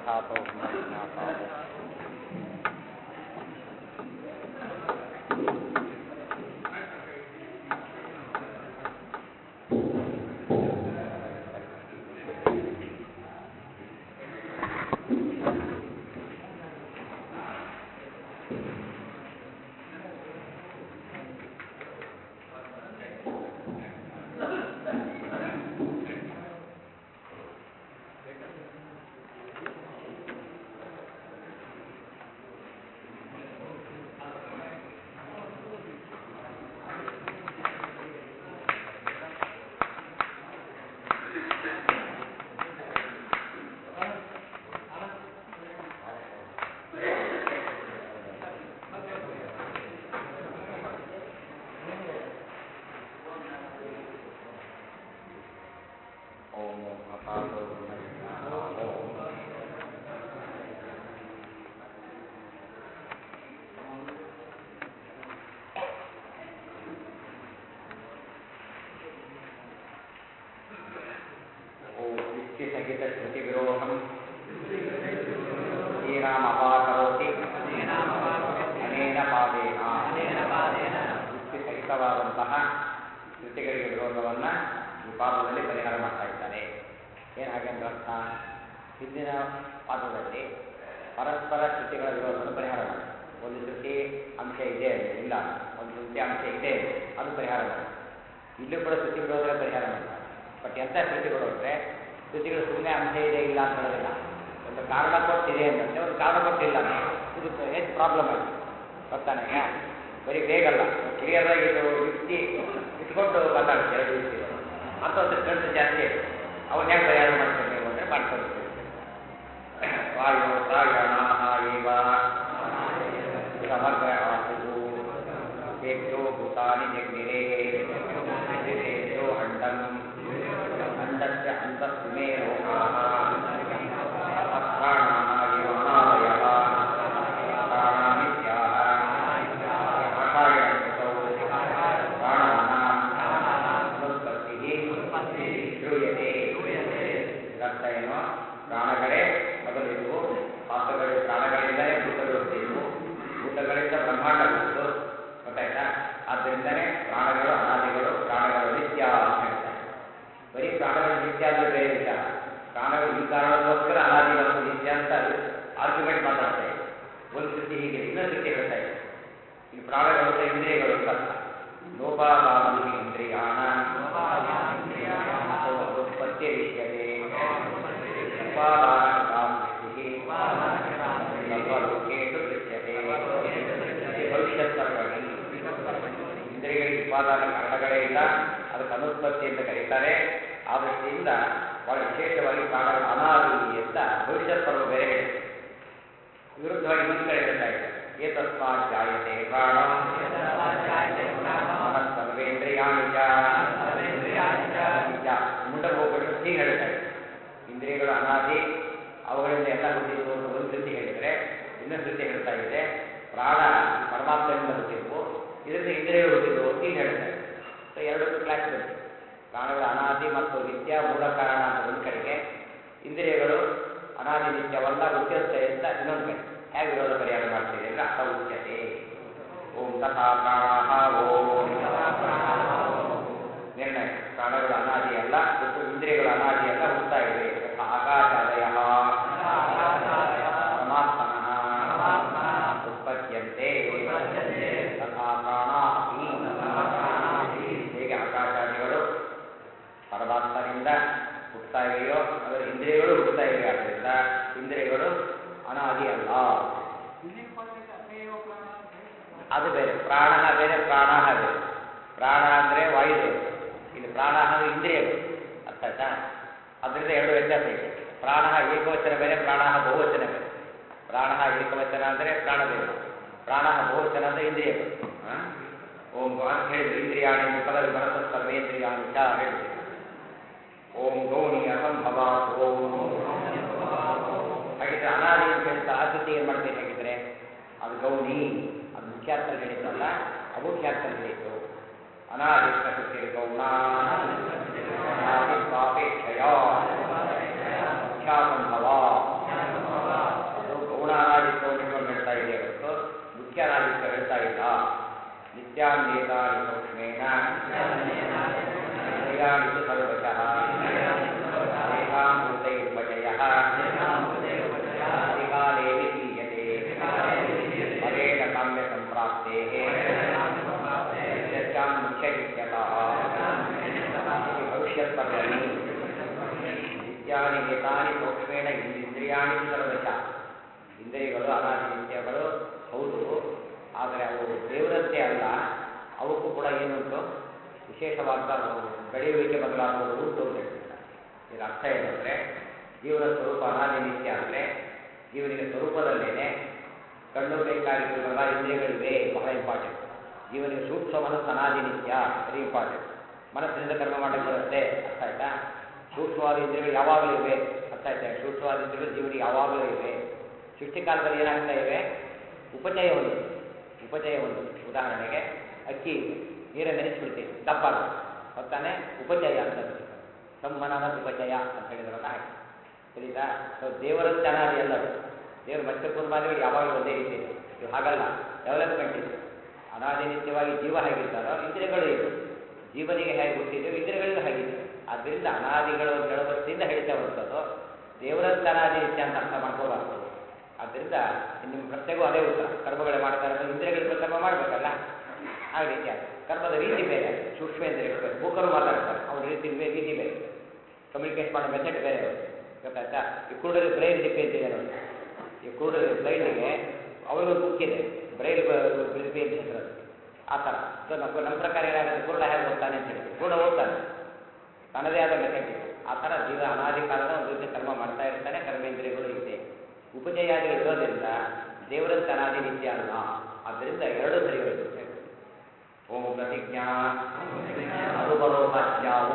तथातो ज्ञातारो ಓಂ ತಥಾतो ज्ञातारो ಓಂ ಯುಕ್ತಿಸಹಿತ ಶ್ರುತಿ ವಿರೋಧಂ ಶ್ರೀರಾಮಪಾಕರೋತಿ ಅನೇನ ಪಾದೇನ ಯುಕ್ತಿ ಸಹಿತವಾದಂತಹ ಶ್ರುತಿಗಳಿಗೆ ವಿರೋಧವನ್ನು ಈ ಪಾದದಲ್ಲಿ ಪರಿಹಾರ ಮಾಡ್ತಾ ಇದ್ದಾರೆ ಏನು ಹಾಗೆ ಅಂದ್ರೆ ಅರ್ಥ ಹಿಂದಿನ ಪಾದದಲ್ಲಿ ಪರಸ್ಪರ ಶ್ರುತಿಗಳ ವಿರೋಧವನ್ನು ಪರಿಹಾರ ಮಾಡಿ ಒಂದು ಶ್ರುತಿ ಅಂಶ ಇದೆ ಇಲ್ಲ ಒಂದು ಶ್ರುತಿ ಅಂಶ ಇದೆ ಅದು ಪರಿಹಾರ ಮಾಡಿ ಇಲ್ಲೂ ಕೂಡ ಶ್ರುತಿ ವಿರೋಧಗಳ ಪರಿಹಾರ ಮಾಡ್ತಾರೆ ಬಟ್ ಎಂಥ ಶ್ರುತಿಗಳು ಅಂದರೆ ಶ್ರುತಿಗಳು ಸುಮ್ಮನೆ ಅಂಶ ಇದೆ ಇಲ್ಲ ಅಂತ ಹೇಳೋದಿಲ್ಲ ಒಂದು ಕಾರಣ ಕೊಟ್ಟಿದೆ ಅಂತಂದರೆ ಒಂದು ಕಾರಣ ಕೊಟ್ಟಿಲ್ಲ ಅಂತ ಇದು ಹೆಚ್ಚು ಪ್ರಾಬ್ಲಮ್ ಆಯಿತು ಗೊತ್ತಾನೆ ಬರೀ ಬೇಗಲ್ಲ ಕ್ಲಿಯರ್ ಆಗಿ ಇದು ಯುಕ್ತಿ ಇಟ್ಕೊಂಡು ಮಾತಾಡುತ್ತೆ ಎರಡು ಯುಕ್ತಿಗಳು ಅಂತ ಒಂದು ಸ್ಟ್ರೆಂತ್ ಜಾಸ್ತಿ ಇದೆ ಅವನ್ನ ಹೆಂಗೆ ಪರಿಹಾರ ಮಾಡ್ತಾರೆ ನೀವು ಅಂದರೆ ಮಾಡ್ಕೊಂಡು ವಾಯು ಪ್ರಾಯಣ ಇವ ಸಮಗ್ರ ಆಸು ತೇಭ್ಯೋ ಭೂತಾನಿ ಜಗ್ನಿರೇ ತೇಭ್ಯೋ ಅಂಡಂ ಅಂಡಸ್ಯ ಅಂತಸ್ಸುಮೇ ಲೋಕಾಃ ಅಪ್ರಾಣಾಃ ಇವ ಅನಾದಯಃ ಪ್ರಾಣಾಮಿತ್ಯಾಹ ಆಕಾಶಯಂತೌ ಪ್ರಾಣಾನಾಂ ಅನುತ್ಪತ್ತಿಃ ಶ್ರೂಯತೆ ಇದರ್ಥ ಏನು ಪ್ರಾಣಗಳೇ ಮೊದಲಿದ್ವು ಪಾತ್ರಗಳು ಪ್ರಾಣಗಳಿಂದಲೇ ಭೂತಗಳು ಹುಟ್ಟಿದ್ವು ಭೂತಗಳಿಂದ ಬ್ರಹ್ಮಾಂಡ ಹುಟ್ಟಿತು ಗೊತ್ತಾಯ್ತಾ ಆದ್ದರಿಂದಲೇ ಪ್ರಾಣಗಳು ಅನಾದಿಗಳು ಪ್ರಾಣಗಳು ನಿತ್ಯ ಅಂತ ಹೇಳ್ತಾರೆ ಬರೀ ಪ್ರಾಣಗಳು ನಿತ್ಯ ಅಂದ್ರೆ ಬೇರೆ ವಿಚಾರ ಪ್ರಾಣಗಳು ಈ ಕಾರಣಕ್ಕೋಸ್ಕರ ಅನಾದಿ ಮತ್ತು ನಿತ್ಯ ಅಂತ ಆರ್ಗ್ಯುಮೆಂಟ್ ಮಾತಾಡ್ತಾ ಇದೆ ಒಂದು ಸ್ಥಿತಿ ಹೀಗೆ ಇನ್ನೊಂದು ಸ್ಥಿತಿ ಹೇಳ್ತಾ ಇದೆ ಈ ಪ್ರಾಣಗಳು ಅಂದ್ರೆ ಇಂದ್ರಿಯಗಳು ಅಂತ ಅರ್ಥ ಲೋಪಾದಾನಿ ಇಂದ್ರಿಯಾಣ ಉತ್ಪತ್ತಿ ವಿಷ್ಯತೆ ಉಪಾದಾನ ಸೃಷ್ಟಿ ಸರ್ವಲೋಕೇಶು ದೃಶ್ಯತೆ ಭವಿಷ್ಯತ್ ಸರ್ವಣಿ ಇಂದ್ರಿಯಗಳಿಗೆ ಉಪಾದಾನ ಕಾರಣಗಳೇ ಇಲ್ಲ ಅದಕ್ಕೆ ಅನುತ್ಪತ್ತಿ ಅಂತ ಕರೀತಾರೆ ಆ ದೃಷ್ಟಿಯಿಂದ ಬಹಳ ವಿಶೇಷವಾಗಿ ಪ್ರಾಣಗಳ ಅನಾದಿ ಅಂತ ಭವಿಷ್ಯತ್ ಪರ್ವ ಬೇರೆ ಹೇಳಿದೆ ವಿರುದ್ಧವಾಗಿ ಇನ್ನೊಂದು ಕಡೆ ಹೇಳ್ತಾ ಇದೆ ಏತಸ್ಮಾತ್ ಜಾಯತೆ ಪ್ರಾಣ ಮನಃ ಸರ್ವೇಂದ್ರಿಯಾಣಿ ಚ ನಿಜ. ಮುಂದೆ ಹೋಗ್ಬಿಟ್ಟು ಹೀಗೆ ಹೇಳ್ತಾ ಇದೆ ಇಂದ್ರಿಯಗಳು ಅನಾದಿ ಅವುಗಳಿಂದ ಎಲ್ಲ ಹುಟ್ಟಿದ್ದು ಅಂತ ಒಂದು ರೀತಿ ಹೇಳಿದರೆ ಇನ್ನೊಂದು ರೀತಿ ಹೇಳ್ತಾ ಇದೆ ಪ್ರಾಣ ಪರಮಾತ್ಮದಿಂದ ಹುಟ್ಟಿದ್ವು ಇದರಿಂದ ಇಂದ್ರಿಯಗಳು ಹುಟ್ಟಿದ್ವು ಅಂತ ಇಲ್ಲಿ ಹೇಳ್ತಾ ಇದೆ ಸೊ ಎರಡಕ್ಕೂ ಕ್ಲಾಸ್ ಬಂತು ಪ್ರಾಣಗಳ ಅನಾದಿ ಮತ್ತು ನಿತ್ಯ ಮೂಲ ಕಾರಣ ಅಂತ ಒಂದು ಕಡೆಗೆ ಇಂದ್ರಿಯಗಳು ಅನಾದಿ ನಿತ್ಯವಲ್ಲ ಉಚ್ಯತೆ ಅಂತ ಇನ್ನೊಂದು ಕಡೆ ಹೇಗೆ ವಿರೋಧ ಪರಿಹಾರ ಮಾಡ್ತೀರಿ ಅಂದರೆ ಅರ್ಥ ಉಚ್ಯತೆ ಓಂ ತಥಾ ಪ್ರಾಣ ಓಂ ನಿರ್ಣಯ ಪ್ರಾಣಗಳು ಅನಾದಿ ಅಲ್ಲ ಮತ್ತು ಇಂದ್ರಿಯಗಳು ಅನಾದಿ ಅಲ್ಲ ಹುಡ್ತಾ ಇವೆ ತಥಾ ಆಕಾಶಾದಯ ಪರಮಾತ್ಮನಃ ಉತ್ಪತ್ಯಂತೆ ತಥಾ ಪ್ರಾಣಾಪಿ ಹೇಗೆ ಆಕಾಶಾದಿಗಳು ಪರಮಾತ್ಮನಿಂದ ಹುಟ್ಟುತ್ತಾ ಇವೆಯೋ ಅದರ ಇಂದ್ರಿಯಗಳು ಹುಟ್ಟುತ್ತಾ ಇವೆ ಆದ್ದರಿಂದ ಇಂದ್ರಿಯಗಳು ಅನಾದಿ ಅಲ್ಲ ಅದು ಬೇರೆ ಪ್ರಾಣ ಬೇರೆ ಪ್ರಾಣ ಬೇರೆ ಪ್ರಾಣ ಅಂದರೆ ವಾಯುದೇವರು ಇಲ್ಲಿ ಪ್ರಾಣ ಅಂದರೆ ಇಂದ್ರಿಯಗಳು ಅರ್ಥ ಆಯ್ತಾ ಅದರಿಂದ ಎರಡು ವ್ಯತ್ಯಾಸ ಇದೆ ಪ್ರಾಣ ಏಕವಚನ ಬೇರೆ ಪ್ರಾಣ ಬಹುವಚನ ಬೇರೆ ಪ್ರಾಣ ಏಕವಚನ ಅಂದರೆ ಪ್ರಾಣದೇವರು ಪ್ರಾಣ ಬಹುವಚನ ಅಂದರೆ ಇಂದ್ರಿಯಗಳು ಆ? ಓಂ ಅಂತ ಹೇಳಿದ್ರು ಇಂದ್ರಿಯಾಣಿ ಪದ ಮನಸ್ಸ ಸರ್ವೇಂದ್ರಿಯಾಣಿ ಚ ಹೇಳಿದ್ರು ಓಂ ಗೌಣಿ ಅಸಂಭವ ಓಂ ಹಾಗಿದ್ರೆ ಅನಾದಿ ಅಂತ ಹೇಳ್ತಾ ಆಸಕ್ತಿ ಏನು ಮಾಡ್ಬೇಕು ಹಾಗಿದ್ರೆ ಅದು ಗೌಣಿ ಅದು ಮುಖ್ಯಾರ್ಥ ಹೇಳಿದ್ದಲ್ಲ ಅಮುಖ್ಯಾರ್ಥ ಹೇಳಿದ್ದು ಅನಾದಿ ಪ್ರಕೃತಿ ಗೌಣ ಅನಾದಿ ಸ್ವಾಪೇಕ್ಷಯ ಮುಖ್ಯಾಸಂಭವ ಇಂದ್ರಿಯಾಣಿ ಸರ್ವಶಃ ತೇಷಾಂ ಭೂತೈರುಪಚಯಃ ಅಧಿಕಾರೇ ವಿಧೀಯತೆ ಪರೇಣ ಕಾಮ್ಯ ಸಂಪ್ರಾಪ್ತೇಃ ಯಸ್ಯಾಂ ಮುಖ್ಯವಿದ್ಯತಃ इति भविष्यत्पर्वणि ನಿತ್ಯಾನಿ ಏತಾನಿ ಸೂಕ್ಷ್ಮೇಣ ಇಂದ್ರಿಯಾಣಿ ಸರ್ವಶಃ ಇಂದ್ರಿಯಗಳು ಅನಾದಿ ನಿತ್ಯಗಳು ಹೌದು ಆದರೆ ಅವು ದೇವರಂತೆ ಅಲ್ಲ ಅವಕ್ಕೂ ಕೂಡ ಏನುಂಟು ವಿಶೇಷವಾದ ಬೆಳೆಯುವಿಕೆ ಬದಲಾಗುವುದು ಉಂಟು ಅಂತ ಹೇಳ್ತಾರೆ ಇದರ ಅರ್ಥ ಏನಂದರೆ ಜೀವನ ಸ್ವರೂಪ ಅನಾದಿ ನಿತ್ಯ ಅಂದರೆ ಜೀವನಿಗೆ ಸ್ವರೂಪದಲ್ಲೇನೆ ಕಣ್ಣು ಬೇಕಾಗಿರ್ತದಲ್ಲ ಇಂದ್ರಿಯಗಳಿವೆ ಬಹಳ ಇಂಪಾರ್ಟೆಂಟ್ ಜೀವನಿಗೆ ಸೂಕ್ಷ್ಮ ಮನಸ್ಸು ಅನಾದಿ ನಿತ್ಯ ವೆರಿ ಇಂಪಾರ್ಟೆಂಟ್ ಮನಸ್ಸಿನಿಂದ ಕರ್ಮ ಮಾಡಕ್ಕೆ ಬರುತ್ತೆ ಅರ್ಥ ಆಯ್ತಾ ಸೂಕ್ಷ್ಮವಾದ ಇಂದ್ರಿಯಗಳು ಯಾವಾಗಲೂ ಇವೆ ಅರ್ಥ ಆಯ್ತಾ ಸೂಕ್ಷ್ಮವಾದ ಇಂದ್ರಿಯಗಳು ಜೀವನಿಗೆ ಯಾವಾಗಲೂ ಇವೆ ಸೃಷ್ಟಿ ಕಾಲದಲ್ಲಿ ಏನಾಗ್ತಾ ಇವೆ ಉಪಚಯ ಹೊಂದಿದೆ ಉಪಚಯ ಹೊಂದಿದೆ ಉದಾಹರಣೆಗೆ ಅಕ್ಕಿ ಇದೆ ನೀರಲ್ಲಿ ನೆನೆಸ್ಬಿಡ್ತೀವಿ ದಪ್ಪಾಗುತ್ತೆ ಹೊತ್ತಾನೆ ಉಪಚಯ ಅಂತ ಸಂಹನನ ಉಪಚಯ ಅಂತ ಹೇಳಿದ್ರಲ್ಲ ಹಾಗೆ ತಿಳಿತಾ ಸೊ ದೇವರಂತೆ ಅನಾದಿ ಅಲ್ಲ ಅದು. ದೇವರ ಮತ್ತೆ ಪೂರ್ವಾದಿಗಳು ಯಾವಾಗಲೂ ಒಂದೇ ರೀತಿ ಇದೆ ಇದು ಹಾಗಲ್ಲ ಡೆವಲಪ್ಮೆಂಟ್ ಇದೆ ಅನಾದಿ ನಿತ್ಯವಾಗಿ ಜೀವ ಹೇಗಿರ್ತಾರೋ ಇಂದ್ರಿಯಗಳು ಇದೆ ಜೀವನಿಗೆ ಹೇಗೆ ಹುಟ್ಟಿದೆಯೋ ಇಂದ್ರಿಯಗಳಿಗೂ ಹೇಗಿದೆ ಆದ್ದರಿಂದ ಅನಾದಿಗಳು ಅಂತ ಹೇಳೋ ದೃಷ್ಟಿಯಿಂದ ಹೇಳ್ತಾ ಹೊರತದ್ದು ದೇವರಂತ ಅನಾದಿ ನಿತ್ಯ ಅಂತ ಅರ್ಥ ಮಾಡ್ಕೋಬಾರ್ದು ಆದ್ದರಿಂದ ನಿಮ್ಮ ಪ್ರಶ್ನೆಗೂ ಅದೇ ಉತ್ತರ ಕರ್ಮಗಳು ಮಾಡ್ತಾರೆ ಅಂದ್ರೆ ಇಂದ್ರಿಯಗಳಿಗೂ ಕರ್ಮ ಮಾಡಬೇಕಲ್ಲ ಆ ರೀತಿ ಆಗುತ್ತೆ. ಕರ್ಮದ ರೀತಿ ಬೇರೆ ಸೂಕ್ಷ್ಮ ಇಂದ್ರಿಯಗಳು ಬೇರೆ ಮೂಕರು ಮಾತಾಡ್ತಾರೆ ಅವ್ರ ರೀತಿ ಬೇರೆ ರೀತಿ ಬೇರೆ ಕಮ್ಯುನಿಕೇಟ್ ಮಾಡೋ ಮೆಥಡ್ ಬೇರೆ ಅವ್ರು. ಗೊತ್ತಾಯ್ತಾ ಈ ಕುರುಡರಿಗೆ ಬ್ರೈನ್ ಲಿಪಿ ಅಂತ ಇದೆ ನೋಡಿ ಈ ಕುರುಡ ಬ್ಲೈಂಡಿಗೆ ಅವ್ರಿಗೊಂದು ಬುಕ್ ಇದೆ ಬ್ರೈಲ್ ಲಿಪಿ ಅಂತ ಹೆಸರು ಅದು. ಆ ಥರ ಸೊ ನಮ್ಮ ನಮ್ಮ ಪ್ರಕಾರ ಏನಾಗುತ್ತೆ ಕುರುಡ ಹೇಗೆ ಓದ್ತಾನೆ ಅಂತ ಹೇಳ್ತೀವಿ ಕುರುಡ ಓದ್ತಾನೆ ತನ್ನದೇ ಆದ ಮೆಥಡ್ ಇದೆ ಆ ಥರ ಜೀವ ಅನಾದಿ ಕಾಲದ ಒಂದು ರೀತಿ ಕರ್ಮ ಮಾಡ್ತಾ ಇರ್ತಾನೆ ಕರ್ಮೇಂದ್ರಿಯಗಳು ಇದೆ ಉಪಜಯಾದಿಗಳು ಇರೋದ್ರಿಂದ ದೇವರಂತ ಅನಾದಿ ನಿತ್ಯ ಅಲ್ಲ ಆದ್ದರಿಂದ ಎರಡು ಸರಿ ಹೋಯ್ತು ಓಂ ಪ್ರತಿಜ್ಞಾ ಅನುಪರೋಪಾಚ್ಯಾವು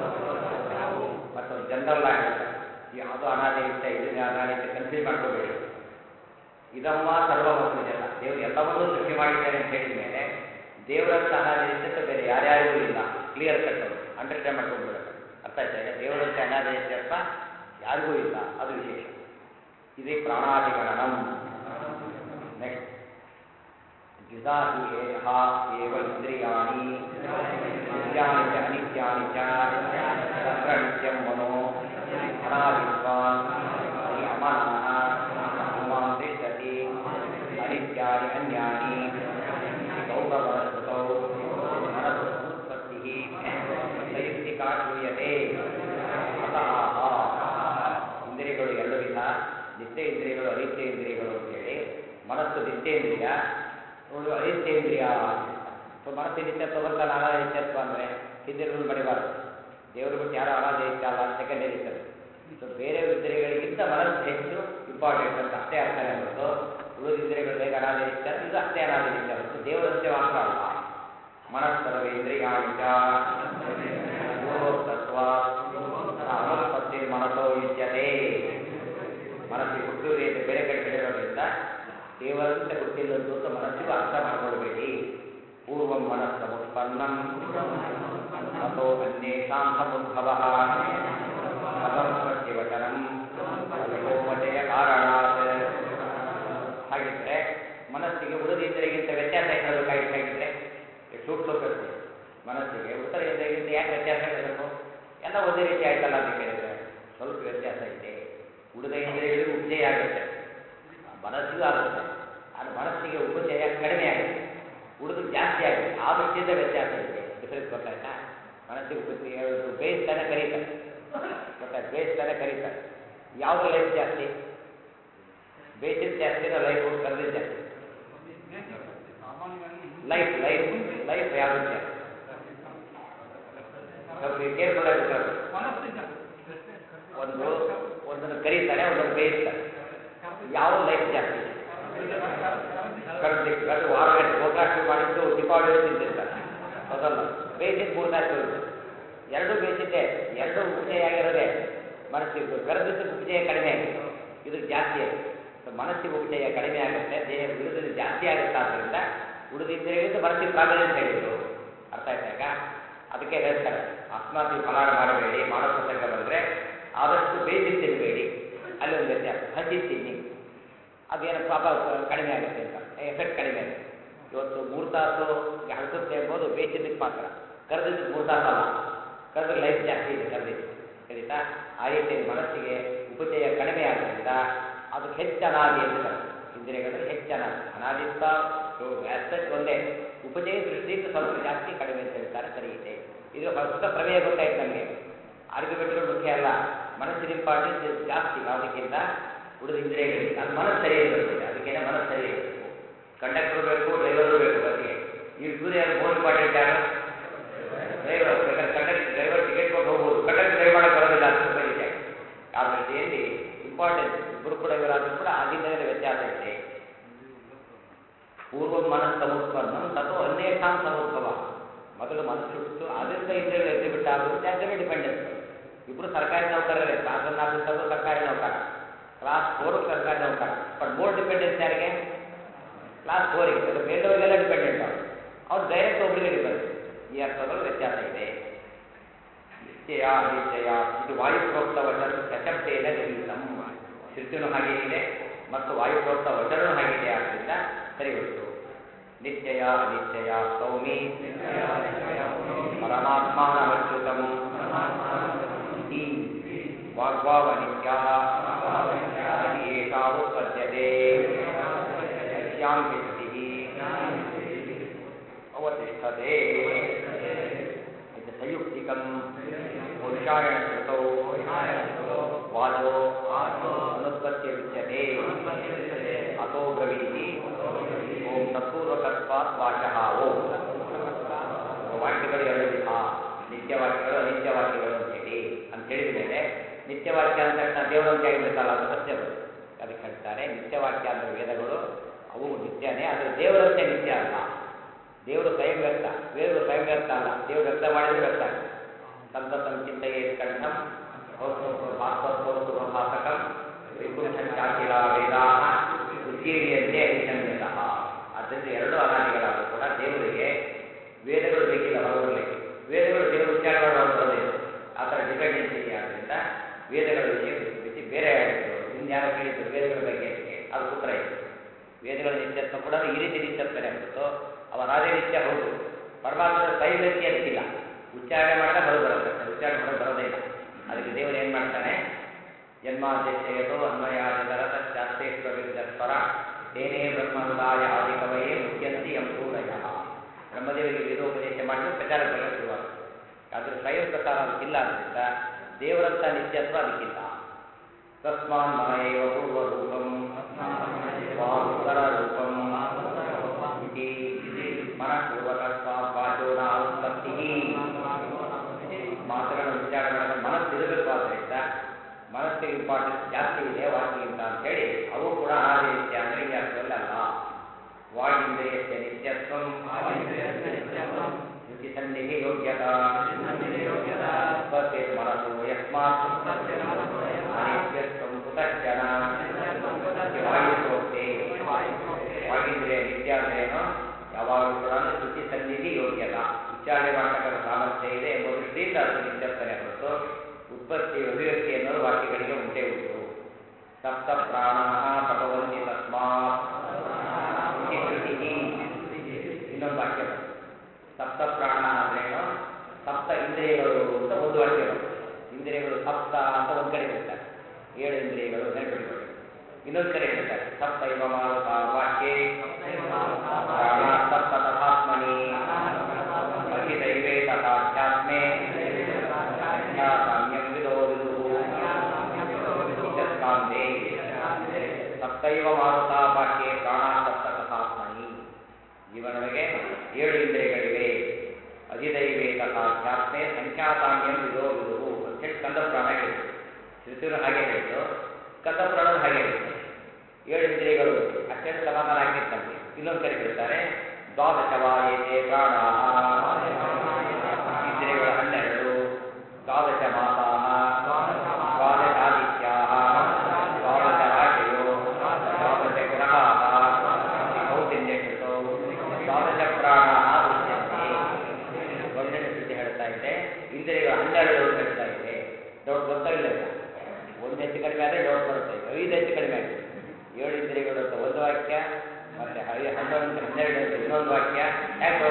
ಮತ್ತೊಂದು ಜನರಲ್ ಆಗಿ ಹೇಳ್ತಾರೆ ಈ ಅದು ಅನಾದಿ ನಿತ್ಯ ಇದನ್ನ ಅನಾದಿ ನಿತ್ಯ ಕನ್ಫ್ಯೂಸ್ ಮಾಡ್ಕೋಬೇಡಿ ಇದಮ್ಮ ಸರ್ವ ಜನ ದೇವರು ಎಲ್ಲವನ್ನೂ ಸೃಷ್ಟಿ ಮಾಡಿದ್ದಾರೆ ಅಂತ ಹೇಳಿದ ಮೇಲೆ ದೇವರಂತ ಅನಾದಿ ನಿತ್ಯತ್ವ ಬೇರೆ ಯಾರ್ಯಾರಿಗೂ ಇಲ್ಲ ಕ್ಲಿಯರ್ ಕಟ್ ಅವರು ಅಂಡರ್ಸ್ಟ್ಯಾಂಡ್ ಮಾಡ್ಕೊಂಡ್ಬಿಡಬೇಕು ಅರ್ಥ ಆಯ್ತಾ ಈಗ ದೇವರಂತೆ ಅನಾದಿ ನಿತ್ಯತ್ವ ಯಾರಿಗೂ ಇಲ್ಲ ಅದು ವಿಶೇಷ ಇದೇ ಪ್ರಾಣಾಧಿಕರಣಂ ನೆಕ್ಸ್ಟ್ ದ್ವಿಧಾ ಹಿ ಏಹ ಏವ ಇಂದ್ರಿಯಾಣಿ ನಿತ್ಯಾನಿ ಚ ಅನಿತ್ಯಾನಿ ಚ ತತ್ರ ನಿತ್ಯಂ ಮನೋ ಅನಾದಿತ್ವಾನ್ ಹಿ ಅಮನಃ ಉಮಾಂ ತಿಷ್ಠತಿ ಅನಿತ್ಯಾನಿ ಅನ್ಯಾನಿ ಇತಿ ಗೌರವಸ್ಮೃತೌ ಮನಸ್ಸು ಸಮುತ್ಪತ್ತಿಃ ಸೈಷ್ಟಿಕಾ ಶ್ರೂಯತೆ ಅತಃ ಇಂದ್ರಿಯಗಳು ಎರಡು ವಿಧ ನಿತ್ಯ ಇಂದ್ರಿಯಗಳು ಅನಿತ್ಯ ಇಂದ್ರಿಯಗಳು ಅಂತೇಳಿ ಮನಸ್ಸು ನಿತ್ಯೇಂದ್ರಿಯ ನೋಡು ಅನಿತ್ಯೇಂದ್ರಿಯ ಸೊ ಮನಸ್ಸು ನಿತ್ಯತ್ವ ಬಂತಲ್ಲ ಅನಾದ ನಿತ್ಯತ್ವ ಅಂದರೆ ಹಿಂದೆ ರೂಲ್ ಮಾಡಿಬಾರ್ದು ದೇವರು ಬಿಟ್ಟು ಯಾರು ಅನಾದ ನಿತ್ಯ ಅಲ್ಲ ಅಂತ ಸೆಕೆಂಡ್ ಹೇಳಿದ್ದಾರೆ ಸೊ ಬೇರೆ ಇಂದ್ರಿಯಗಳಿಗಿಂತ ಮನಸ್ಸು ಹೆಚ್ಚು ಇಂಪಾರ್ಟೆಂಟ್ ಅಂತ ಅಷ್ಟೇ ಅರ್ಥನೇ ಹೊರತು ಉಳಿದ ಇಂದ್ರಿಯಗಳು ಬೇಗ ಅನಾದ ನಿತ್ಯ ಇದು ಅಷ್ಟೇ ಅನಾದ ನಿತ್ಯ ಹೊರತು ದೇವರಂತೆ ಮಾತ್ರ ಅಲ್ಲ ಮನಸ್ಸರ್ವೇಂದ್ರಿಯಾಣಿ ಚ ಪೂರ್ವೋಕ್ತತ್ವ ಅನುತ್ಪತ್ತಿ ಮನಸ್ಸೋ ಯುಜ್ಯತೆ ಮನಸ್ಸಿಗೆ ಹುಟ್ಟುವುದೇ ಅಂತ ಬೇರೆ ಕಡೆ ಹೇಳಿರೋದ್ರಿಂದ ದೇವರಂತೆ ಹುಟ್ಟಿಲ್ಲದ್ದು ಅಂತ ಮನಸ್ಸಿಗೂ ಅರ್ಥ ಮಾಡಿಕೊಳ್ಬೇಡಿ ಪೂರ್ವಂ ಮನಸ್ಸಮುತ್ಪನ್ನಂ ತಥೋ ಅನ್ಯೇಷಾಂ ಸಮುದ್ಭವ ಸಮತ್ಪತ್ತಿ ವಚನಂ ಅಲ್ಪೋಪಚಯ ಕಾರಣಾತ್ ಹಾಗಿದ್ರೆ ಮನಸ್ಸಿಗೆ ಉಳಿದ ಇಂದ್ರಿಯಗಿಂತ ವ್ಯತ್ಯಾಸ ಹೇಳಬೇಕಾಗಿತ್ತು ಹಾಗಿದ್ರೆ ಈ ಸೂಕ್ಷ್ಮ ಪ್ರಶ್ನೆ ಮನಸ್ಸಿಗೆ ಉತ್ತರ ಇಂದ್ರಿಯಗಿಂತ ಯಾಕೆ ವ್ಯತ್ಯಾಸ ಹೇಳಬೇಕು ಎಲ್ಲ ಒಂದೇ ರೀತಿ ಆಯ್ತಲ್ಲ ಅಂತ ಕೇಳಿದ್ರೆ ಸ್ವಲ್ಪ ವ್ಯತ್ಯಾಸ ಇದೆ ಉಳಿದ ಇಂದ್ರಿಯಗಳಿಗೂ ಉಪಜಯ ಆಗುತ್ತೆ ಮನಸ್ಸಿಗೂ ಆಗುತ್ತೆ ಆದರೆ ಮನಸ್ಸಿಗೆ ಉಪಜಯ ಕಡಿಮೆ ಆಗುತ್ತೆ ಉಳಿದು ಜಾಸ್ತಿ ಆಗುತ್ತೆ ಆ ದೃಷ್ಟಿಯಿಂದ ವ್ಯತ್ಯಾಸ ಇದೆ ಡಿಫರೆನ್ಸ್ ಗೊತ್ತಾಯ್ತಾ ಮನಸ್ಸಿಗೆ ಉಪಜಯ ಬೇಯಿಸ್ತಾನೆ ಕರೀತಾರೆ ಗೊತ್ತಾಯ್ತು ಬೇಯಿಸ್ತಾನೆ ಕರೀತಾರೆ ಯಾವುದು ಲೈಫ್ ಜಾಸ್ತಿ ಬೇಯಿಸಿದ ಜಾಸ್ತಿನೋ ಲೈಫ್ ಕರೆದಿದ್ದು ಜಾಸ್ತಿ ಲೈಫ್ ಲೈಫ್ ಲೈಫ್ ಯಾವುದು ಜಾಸ್ತಿ ಸ್ವಲ್ಪ ಕೇರ್ಫುಲ್ ಆಗಿ ಉತ್ತರ ಕೊಡಿ. ಒಂದು ಒಂದನ್ನು ಕರೀತಾರೆ ಒಂದನ್ನು ಬೇಯಿಸ್ತಾರೆ ಯಾವ ಲೈಫ್ ಜಾಸ್ತಿ ಕರೆದಿ ಕರೆದು ವಾರಗಟ್ಟೆ ಗೋಕಾಷ್ಟು ಮಾಡಿದ್ದು ದೀಪಾವಳಿ ತಿಂತಿರ್ತಾರೆ ಹೌದಲ್ಲ ಬೇಯಿಸಿದ್ದು ಮೂರು ತಾಸು ಹೋಗುತ್ತೆ ಎರಡೂ ಬೇಯಿಸಿದ್ದೆ ಎರಡೂ ಉಪಜಯ ಆಗಿರೋದೇ ಮನಸ್ಸಿಗೆ ಕರೆದಿದ್ದು ಉಪಜಯ ಕಡಿಮೆ ಆಗಿದೆ ಇದು ಜಾಸ್ತಿ ಆಗಿದೆ ಸೊ ಮನಸ್ಸಿಗೆ ಉಪಜಯ ಕಡಿಮೆ ಆಗುತ್ತೆ ದೇಹ ಉಳಿದ ಜಾಸ್ತಿ ಆಗುತ್ತೆ ಆದ್ದರಿಂದ ಉಳಿದಿದ್ದರಿಂದ ಮನಸ್ಸಿಗೆ ಪ್ರಾಬಲ್ಯ ಅಂತ ಹೇಳಿದ್ರು ಅರ್ಥ ಆಯ್ತಾ ಈಗ ಅದಕ್ಕೆ ಹೇಳ್ತಾರೆ ಅಸ್ಮಾತ್ ನೀವು ಫಲಾರ ಮಾಡಬೇಡಿ ಮಾಡೋ ಪ್ರಸಂಗ ಬಂದರೆ ಆದಷ್ಟು ಬೇಯಿಸಿ ತಿನ್ನಬೇಡಿ ಅಲ್ಲಿ ಒಂದು ವ್ಯತ್ಯಾಸ ಹಸಿ ತಿನ್ನಿ ಅದೇನು ಪಾಪ ಕಡಿಮೆ ಆಗುತ್ತೆ ಅಂತ ಎಫೆಕ್ಟ್ ಕಡಿಮೆ ಆಗುತ್ತೆ ಇವತ್ತು ಮೂರು ತಾಸು ಹಳಸುತ್ತೆ ಎಂಬುದು ಬೇಯಿಸಿದ್ದಕ್ಕೆ ಮಾತ್ರ ಕರೆದಿದ್ದಕ್ಕೆ ಮೂರು ತಾಸು ಅಲ್ಲ ಕರೆದ್ರೆ ಲೈಫ್ ಜಾಸ್ತಿ ಇದೆ ಕರೆದಿದೆ ಸರಿತಾ ಆ ರೀತಿ ಮನಸ್ಸಿಗೆ ಉಪಚಯ ಕಡಿಮೆ ಆದ್ದರಿಂದ ಅದಕ್ಕೆ ಹೆಚ್ಚು ಅನಾದಿ ಅಂತ ಕರೆದು ಇಂದ್ರಿಯಗಳಲ್ಲಿ ಹೆಚ್ಚು ಅನಾದಿ ಅನಾದಿತ್ತ ಆಸ್ಪೆಕ್ಟ್ ಒಂದೇ ಉಪಚಯ ದೃಷ್ಟಿಯಿಂದ ಸ್ವಲ್ಪ ಜಾಸ್ತಿ ಕಡಿಮೆ ಅಂತ ಹೇಳ್ತಾರೆ ಸರಿ ಇದೆ ಇದು ಹೊಸ ಪ್ರಮೇಯ ಗೊತ್ತಾಯ್ತು ನಮಗೆ ಆರ್ಗ್ಯುಮೆಂಟ್ಗಳು ಮುಖ್ಯ ಅಲ್ಲ ಮನಸ್ಸಿನ ಇಂಪಾರ್ಟೆನ್ಸ್ ಜಾಸ್ತಿ ಯಾವುದಕ್ಕಿಂತ ಉಳಿದ ಇಂದ್ರಿಯಗಳಿಗೆ ಅದು ಮನಸ್ಸು ಸರಿ ಇರಬೇಕು ಅದಕ್ಕೇನೆ ಮನಸ್ಸು ಸರಿ ಇರಬೇಕು ಕಂಡಕ್ಟರ್ ಬೇಕು ಡ್ರೈವರು ಬೇಕು ಬಸ್ಗೆ ಈ ಸೂರ್ಯ ಮೋರ್ ಇಂಪಾರ್ಟೆಂಟ್ ಯಾರು ಡ್ರೈವರ್ ಬೇಕಾದ್ರೆ ಕಂಡಕ್ಟರ್ ಡ್ರೈವರ್ ಟಿಕೆಟ್ ಕೊಟ್ಟು ಹೋಗ್ಬೋದು ಕಂಡಕ್ಟರ್ ಡ್ರೈವ್ ಮಾಡಕ್ಕೆ ಬರೋದಿಲ್ಲ ಅಂತ ಬರೀತೆ ಆ ದೃಷ್ಟಿಯಲ್ಲಿ ಇಂಪಾರ್ಟೆನ್ಸ್ ಇಬ್ಬರು ಕೂಡ ಇವರಾದರೂ ಕೂಡ ಆಗಿಂದಲೇ ವ್ಯತ್ಯಾಸ ಇದೆ ಪೂರ್ವ ಮನಸ್ಸಮುತ್ಪನ್ನ ತಥೋ ಅನ್ಯೇಷಾಂ ಸಮುದ್ಭವ ಮೊದಲು ಮನಸ್ಸು ಹುಟ್ಟು ಅದರಿಂದ ಇಂದ್ರಿಯಗಳು ಎದ್ದು ಬಿಟ್ಟಾಗುತ್ತೆ ಅದರ ಡಿಪೆಂಡೆನ್ಸ್ ಇಬ್ಬರು ಸರ್ಕಾರಿ ನೌಕರರೇ ಕ್ಲಾಸ್ ಒನ್ ಆಫೀಸರು ಸರ್ಕಾರಿ ನೌಕರ ಕ್ಲಾಸ್ ಫೋರ್ ಸರ್ಕಾರಿ ನೌಕರ ಬಟ್ ಮೋರ್ ಡಿಪೆಂಡೆನ್ಸ್ ಯಾರಿಗೆ ಕ್ಲಾಸ್ ಫೋರಿಗೆ ಅದು ಬೇರೆಯವರಿಗೆಲ್ಲ ಡಿಪೆಂಡೆಂಟ್ ಅವರು ಅವ್ರು ಡೈರೆಕ್ಟ್ ಒಬ್ಬರಿಗೆ ಡಿಪೆಂಡ್ ಈ ಅರ್ಥದಲ್ಲಿ ವ್ಯತ್ಯಾಸ ಇದೆ ನಿಶ್ಚಯ ಅನಿಶ್ಚಯ ಇದು ವಾಯುಪ್ರೋಕ್ತ ವಚನ ಸಶಬ್ದೇನ ಗೃಹೀತಂ ಶ್ರುತಿನೂ ಹಾಗೆ ಇದೆ ಮತ್ತು ವಾಯುಪ್ರೋಕ್ತ ವಚನವೂ ಹಾಗಿದೆ ಆದ್ದರಿಂದ ಸರಿ ಹೋಯಿತು ನಿಶ್ಚಯ ಅನಿಶ್ಚಯ ಸೌಮಿ ಪರಮಾತ್ಮಾನಮಚ್ಯುತಂ ಇತಿ ವಾಗ್ವಾವ ನಿತ್ಯ ಏಷಾ ಉತ್ಪದ್ಯತೆ ಯಸ್ಯಾಂ ಹಿ ಶ್ರುತಿಃ ಅವತಿಷ್ಠತೆ ಇದು ಸಂಯುಕ್ತಿಕಂ ಪುರುಷಾಯಣ ಶ್ರುತೌ ವಾಚೋ ಅನುತ್ಪತ್ತಿ ಉಚ್ಯತೆ ಅತೋ ಬ್ರವೀತಿ ಓಂ ತತ್ಪೂರ್ವಕತ್ವಾತ್ ವಾಚಃ ಓಂ ವಾಕ್ಯಗಳು ಎರಡು ವಿಧ ನಿತ್ಯವಾಕ್ಯಗಳು ಅನಿತ್ಯವಾಕ್ಯಗಳು ಅಂತೇಳಿ ಅಂತ ಹೇಳಿದ ಮೇಲೆ ನಿತ್ಯವಾಕ್ಯ ಅಂದ ತಕ್ಷಣ ದೇವರಂತೆ ಆಗಿಬಿಡ್ತಲ್ಲ ಅಂತ ಪ್ರಶ್ನೆ ಬರುತ್ತೆ ಅದಕ್ಕೆ ಹೇಳ್ತಾರೆ ನಿತ್ಯವಾಕ್ಯ ಅಂದ್ರೆ ವೇದಗಳು ಅವು ನಿತ್ಯನೇ ಆದರೆ ದೇವರಂತೆ ನಿತ್ಯ ಅಲ್ಲ ದೇವರು ಸ್ವಯಂ ವ್ಯಕ್ತ ವೇದರು ಸ್ವಯಂ ವ್ಯಕ್ತ ಅಲ್ಲ ದೇವರು ವ್ಯಕ್ತ ಮಾಡಿದ್ರೆ ವ್ಯಕ್ತ ಸಂತತಂ ಚಿಂತೆಯೇ ಕಂಠಂ ಭಾಸ್ವತ್ವಭಾಸಕಂ ವೈಕುಂಠಂಚಾಖಿಲ ವೇದಾ ಉಜ್ಜೀರಿಯಂತೆ ಅಧಿಸಂಗತಃ ಆದ್ದರಿಂದ ಎರಡು ಅನಾದಿಗಳಾದರೂ ಕೂಡ ದೇವರಿಗೆ ವೇದಗಳು ಬೇಕಿಲ್ಲ ಹೊರಬರಲಿಕ್ಕೆ ವೇದಗಳು ದೇವರು ಉಚ್ಚಾರ ಮಾಡುವಾಗ ಬರೋದಿಲ್ಲ ಆ ಥರ ಡಿಪೆಂಡೆನ್ಸ್ ಇದೆ ಆದ್ದರಿಂದ ವೇದಗಳ ವಿಷಯ ಬಿಟ್ಟು ಬೇರೆ ಹೇಳಿದ್ರು ಇನ್ಯಾರೋ ಕೇಳಿದ್ರು ವೇದಗಳ ಬಗ್ಗೆ ಅದು ಉತ್ತರ ಇದೆ ವೇದಗಳ ನಿತ್ಯತ್ವ ಕೂಡ ಈ ರೀತಿ ನಿತ್ಯತ್ವನೇ ಹೊರತು ಅವರಾದೇ ನಿತ್ಯ ಹೌದು ಪರಮಾತ್ಮನ ಸ್ವಯಂ ವ್ಯಕ್ತಿ ಅದಕ್ಕಿಲ್ಲ ಉಚ್ಚಾರಣೆ ಮಾಡಿದ್ರೆ ಹೊರಗೆ ಬರುತ್ತೆ ಅಷ್ಟೇ ಉಚ್ಚಾರಣೆ ಹೊರಗೆ ಬರೋದೇ ಇಲ್ಲ ಅದಕ್ಕೆ ದೇವರು ಏನು ಮಾಡ್ತಾನೆ ಜನ್ಮಾದ್ಯಶಯತೋ ಅನ್ವಯಾದಿತರತ ಶಾಸ್ತ್ರೇಶ್ವರ ಸ್ವರ ತೇನೇ ಬ್ರಹ್ಮನುದಾಯ ಆದಿಕವಯೇ ಮುಖ್ಯಂತಿ ಎಂ ಸೂರಯ ಬ್ರಹ್ಮದೇವರಿಗೆ ವೇದೋಪದೇಶ ಮಾಡಿದ್ರೆ ಪ್ರಚಾರ ಬರಲು ಶುರುವಾಗುತ್ತೆ ಆದರೆ ಸ್ವಯಂ ಪ್ರಸಾರ ಅದಕ್ಕಿಲ್ಲ ಆದ್ದರಿಂದ ದೇವರಂತ ನಿತ್ಯತ್ವ ಅದಕ್ಕಿಲ್ಲ ತಸ್ಮಾನ್ ಮನಯೇವ ಪೂರ್ವರೂಪಂ ವಾಸುತರ ರೂಪಂ ಇತಿ ಮನಃಪೂರ್ವಕತ್ವ ವಾಚೋನ ಉತ್ಪತ್ತಿ ಮಾತುಗಳನ್ನು ವಿಚಾರ ಮಾಡಿದ್ರೆ ಮನಸ್ಸಿರಬೇಕು ಆದ್ದರಿಂದ ಮನಸ್ಸಿಗೆ ಇಂಪಾರ್ಟೆನ್ಸ್ ಜಾಸ್ತಿ ಇದೆ ವಾಕ್ಯಗಿಂತ ಅಂತೇಳಿ ಅವು ಕೂಡ ಅನಾದಿ ನಿತ್ಯ ಅಂದರೆ ಈ ಅರ್ಥದಲ್ಲಿ ಅಲ್ಲ ವಾಗಿಂದ್ರಿಯಸ್ಯ ನಿತ್ಯತ್ವಂ ರುಚಿ ಸನ್ನಿಧಿ ಯೋಗ್ಯತಾ ಉತ್ಪತ್ತೇತ್ ಮನಸ್ಸು ಯಸ್ಮಾತ್ ಅನಿತ್ಯತ್ವಂ ಕುತಶ್ಚನ ವಾಯುಪ್ರೋಕ್ತೆ ವಾಗೀಂದ್ರಿಯ ನಿತ್ಯ ಅಂದ್ರೇನು ಯಾವಾಗಲೂ ಕೂಡ ಶ್ರುತಿ ಸನ್ನಿಧಿ ಯೋಗ್ಯತಾ ಉಚ್ಚಾರಣೆ ಮಾಡ್ತಕ್ಕಂಥ ಸಾಮರ್ಥ್ಯ ಇದೆ ಎಂಬ ದೃಷ್ಟಿಯಿಂದ ಅದು ನಿತ್ಯತ್ವನೇ ಹೊರತು ಉತ್ಪತ್ತಿ ಅಭಿವ್ಯಕ್ತಿ ಎನ್ನುವುದು ವಾಕ್ಯಗಳಿಗೆ ಉಂಟೇ ಉಂಟು ಸಪ್ತ ಪ್ರಾಣ ಪ್ರಭವಂತಿ ತಸ್ಮಾತ್ ಇತಿ ಶ್ರುತಿ ಇನ್ನೊಂದು ವಾಕ್ಯ ಬಂತು ಸಪ್ತ ಪ್ರಾಣ ಅಂದ್ರೇನು ಸಪ್ತ ಇಂದ್ರಿಯಗಳು ಅಂತ ಒಂದು ವಾಕ್ಯ ಬಂತು ಇಂದ್ರಿಯಗಳು ಸಪ್ತ ಅಂತ ಒಂದು ಕಡೆ ಹೇಳ್ತಾರೆ ಏಳು ಇಂದ್ರಿಯಗಳು ನೆನಪಿಟ್ಕೊಳ್ಳಿ ಇನ್ನೊಂದು ಕಡೆ ಹೇಳ್ತಾರೆ ಸಪ್ತ ಇವ ಮಾರುತ ವಾಕ್ಯೆ ಪ್ರಾಣ ಸಪ್ತ ತಥಾತ್ಮನಿ ಅಧಿದೈವೇ ತಥಾಧ್ಯಾತ್ಮೆ ಸಾಮ್ಯಂ ವಿದೋ ವಿದುಃ ಇತ್ಯಸ್ಕಾಂತೆ ಸಪ್ತೈವ ಮಾರುತ ವಾಕ್ಯೆ ಪ್ರಾಣ ಸಪ್ತ ತಥಾತ್ಮನಿ ಜೀವನೊಳಗೆ ಏಳು ಇಂದ್ರಿಯಗಳಿವೆ ಅಧಿದೈವೇ ತಥಾಧ್ಯಾತ್ಮೆ ಸಂಖ್ಯಾತಾಮ್ಯಂ ವಿದೋ ವಿದುಹು ಅಂತೇಳಿ ಕಂದ ಪುರಾಣ ಹೇಳಿತು ಶ್ರುತಿಯು ಹಾಗೆ ಹೇಳಿತು ಕಂದ ಪುರಾಣವು ಹಾಗೆ ಹೇಳಿತು ಏಳು ಇಂದ್ರಿಯಗಳು ಅಷ್ಟೇನು ಸಮಾಧಾನ ಆಗ್ತಿತ್ತು ನಮಗೆ ಇನ್ನೊಂದು ಕಡೆ ಹೇಳ್ತಾರೆ ದ್ವಾದಶವಾಯೇತೆ ಪ್ರಾಣ ಇಂದ್ರಿಯಗಳು ಹನ್ನೆರಡು ದ್ವಾದಶ ಮಾಸಾ ದ್ವಾದಶಾದಿತ್ಯಾ ದ್ವಾದಶ ರಾಶಯೋ ದ್ವಾದಶ ಗ್ರಹಾ ಕೌಟಿಲ್ಯಕೃತೋ ದ್ವಾದಶ ಪ್ರಾಣ ಉಚ್ಯಂತೆ ಒಂದನೇ ಶ್ರುತಿ ಹೇಳ್ತಾ ಇದೆ ಇಂದ್ರಿಯಗಳು ಹನ್ನೆರಡು ಅಂತ ಹೇಳ್ತಾ ಇದೆ ಡೌಟ್ ಬರ್ತಾ ಇಲ್ಲ ಈಗ ಒಂದು ಹೆಚ್ಚು ಕಡಿಮೆ ಆದರೆ ಡೌಟ್ ಬರುತ್ತೆ ಐದು ಹೆಚ್ಚು ಕಡಿಮೆ ಆಗಿದೆ ಏಳು ಇಂದ್ರಿಯಗಳು ಅಂತ ಒಂದು ವಾಕ್ಯ ಮತ್ತೆ ಐದು ಹನ್ನೊಂದು ಹನ್ನೆರಡು ಅಂತ ಇನ್ನೊಂದು ವಾಕ್ಯ ಯಾಕೆ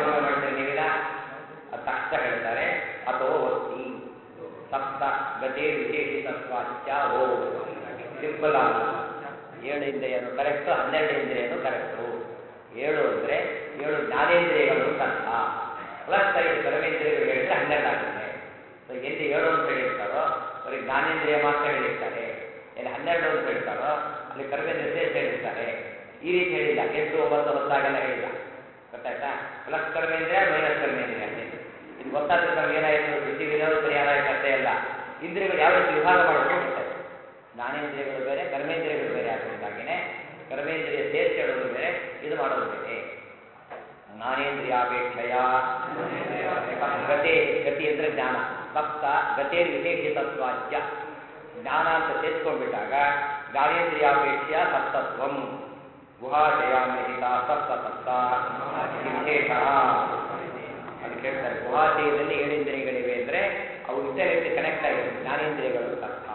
ಸಪ್ತ ಗತಿ ವಿಶೇಷಿತತ್ವಾಚ್ಯ ಓ ಸಿಂಪಲ್ ಆಗ ಏಳು ಇಂದ್ರಿಯನು ಕರೆಕ್ಟು ಹನ್ನೆರಡು ಇಂದ್ರಿಯನು ಕರೆಕ್ಟು ಏಳು ಅಂದರೆ ಏಳು ಜ್ಞಾನೇಂದ್ರಿಯಗಳು ಅಂತ ಅರ್ಥ ಪ್ಲಸ್ ಐದು ಕರ್ಮೇಂದ್ರಿಯಗಳು ಹೇಳಿದ್ರೆ ಹನ್ನೆರಡು ಆಗುತ್ತೆ ಸೊ ಎಲ್ಲಿ ಏಳು ಅಂತ ಹೇಳಿರ್ತಾರೋ ಅವರಿಗೆ ಜ್ಞಾನೇಂದ್ರಿಯ ಮಾತ್ರ ಹೇಳಿರ್ತಾರೆ ಎಲ್ಲಿ ಹನ್ನೆರಡು ಅಂತ ಹೇಳ್ತಾರೋ ಅಲ್ಲಿ ಕರ್ಮೇಂದ್ರಿಯ ಸೇರಿಸಿ ಹೇಳಿರ್ತಾರೆ ಈ ರೀತಿ ಹೇಳಿಲ್ಲ ಎಂಟು ಒಂಬತ್ತು ಹೊತ್ತಾಗೆಲ್ಲ ಹೇಳಿಲ್ಲ ಗೊತ್ತಾಯ್ತಾ ಪ್ಲಸ್ ಕರ್ಮೇಂದ್ರಿಯ ಮೈನಸ್ ಕರ್ಮೇಂದ್ರಿಯ ಅಷ್ಟೇ ಇದು ಗೊತ್ತಾದ್ರೆ ನಮ್ಗೆ ಏನಾಯಿತು ಕೃಷಿ ವಿನೋದ ಪರಿಹಾರ ಆಯ್ತು ಅಷ್ಟೇ ಅಲ್ಲ ಇಂದ್ರಿಯಗಳು ಯಾವ ರೀತಿ ವಿಭಾಗ ಮಾಡಬೇಕು ಗೊತ್ತಾಯ್ತು ಜ್ಞಾನೇಂದ್ರಿಯಗಳು ಬೇರೆ ಕರ್ಮೇಂದ್ರಿಯಗಳು ಬೇರೆ ಆದ್ದರಿಂದಾಗಿನೇ ಕರ್ಮೇಂದ್ರಿಯ ಸೇರಿಸಿ ಹೇಳೋದು ಬೇರೆ ಇದು ಮಾಡೋದು ಬೇರೆ ಜ್ಞಾನೇಂದ್ರಿಯಾಪೇಕ್ಷೆಯ ಗತಿ ಗತಿ ಅಂದರೆ ಜ್ಞಾನ ಸಪ್ತ ಗತಿ ವಿಶೇಷಿತತ್ವಾಚ್ಯ ಜ್ಞಾನ ಅಂತ ಸೇರಿಸ್ಕೊಂಡ್ಬಿಟ್ಟಾಗ ಜ್ಞಾನೇಂದ್ರಿಯಾಪೇಕ್ಷೆಯ ಸಪ್ತತ್ವಂ ಗುಹಾಶಯಾಮಿಹಿತ ಸಪ್ತ ಸಪ್ತ ಇದು ವಿಶೇಷ ಅದು ಕೇಳ್ತಾರೆ ಗುಹಾಶಯದಲ್ಲಿ ಏಳು ಇಂದ್ರಿಯಗಳಿವೆ ಅಂದರೆ ಅವು ಇತರ ರೀತಿ ಕನೆಕ್ಟ್ ಆಗಿದೆ ಜ್ಞಾನೇಂದ್ರಿಯಗಳು ಅಂತ ಅರ್ಥ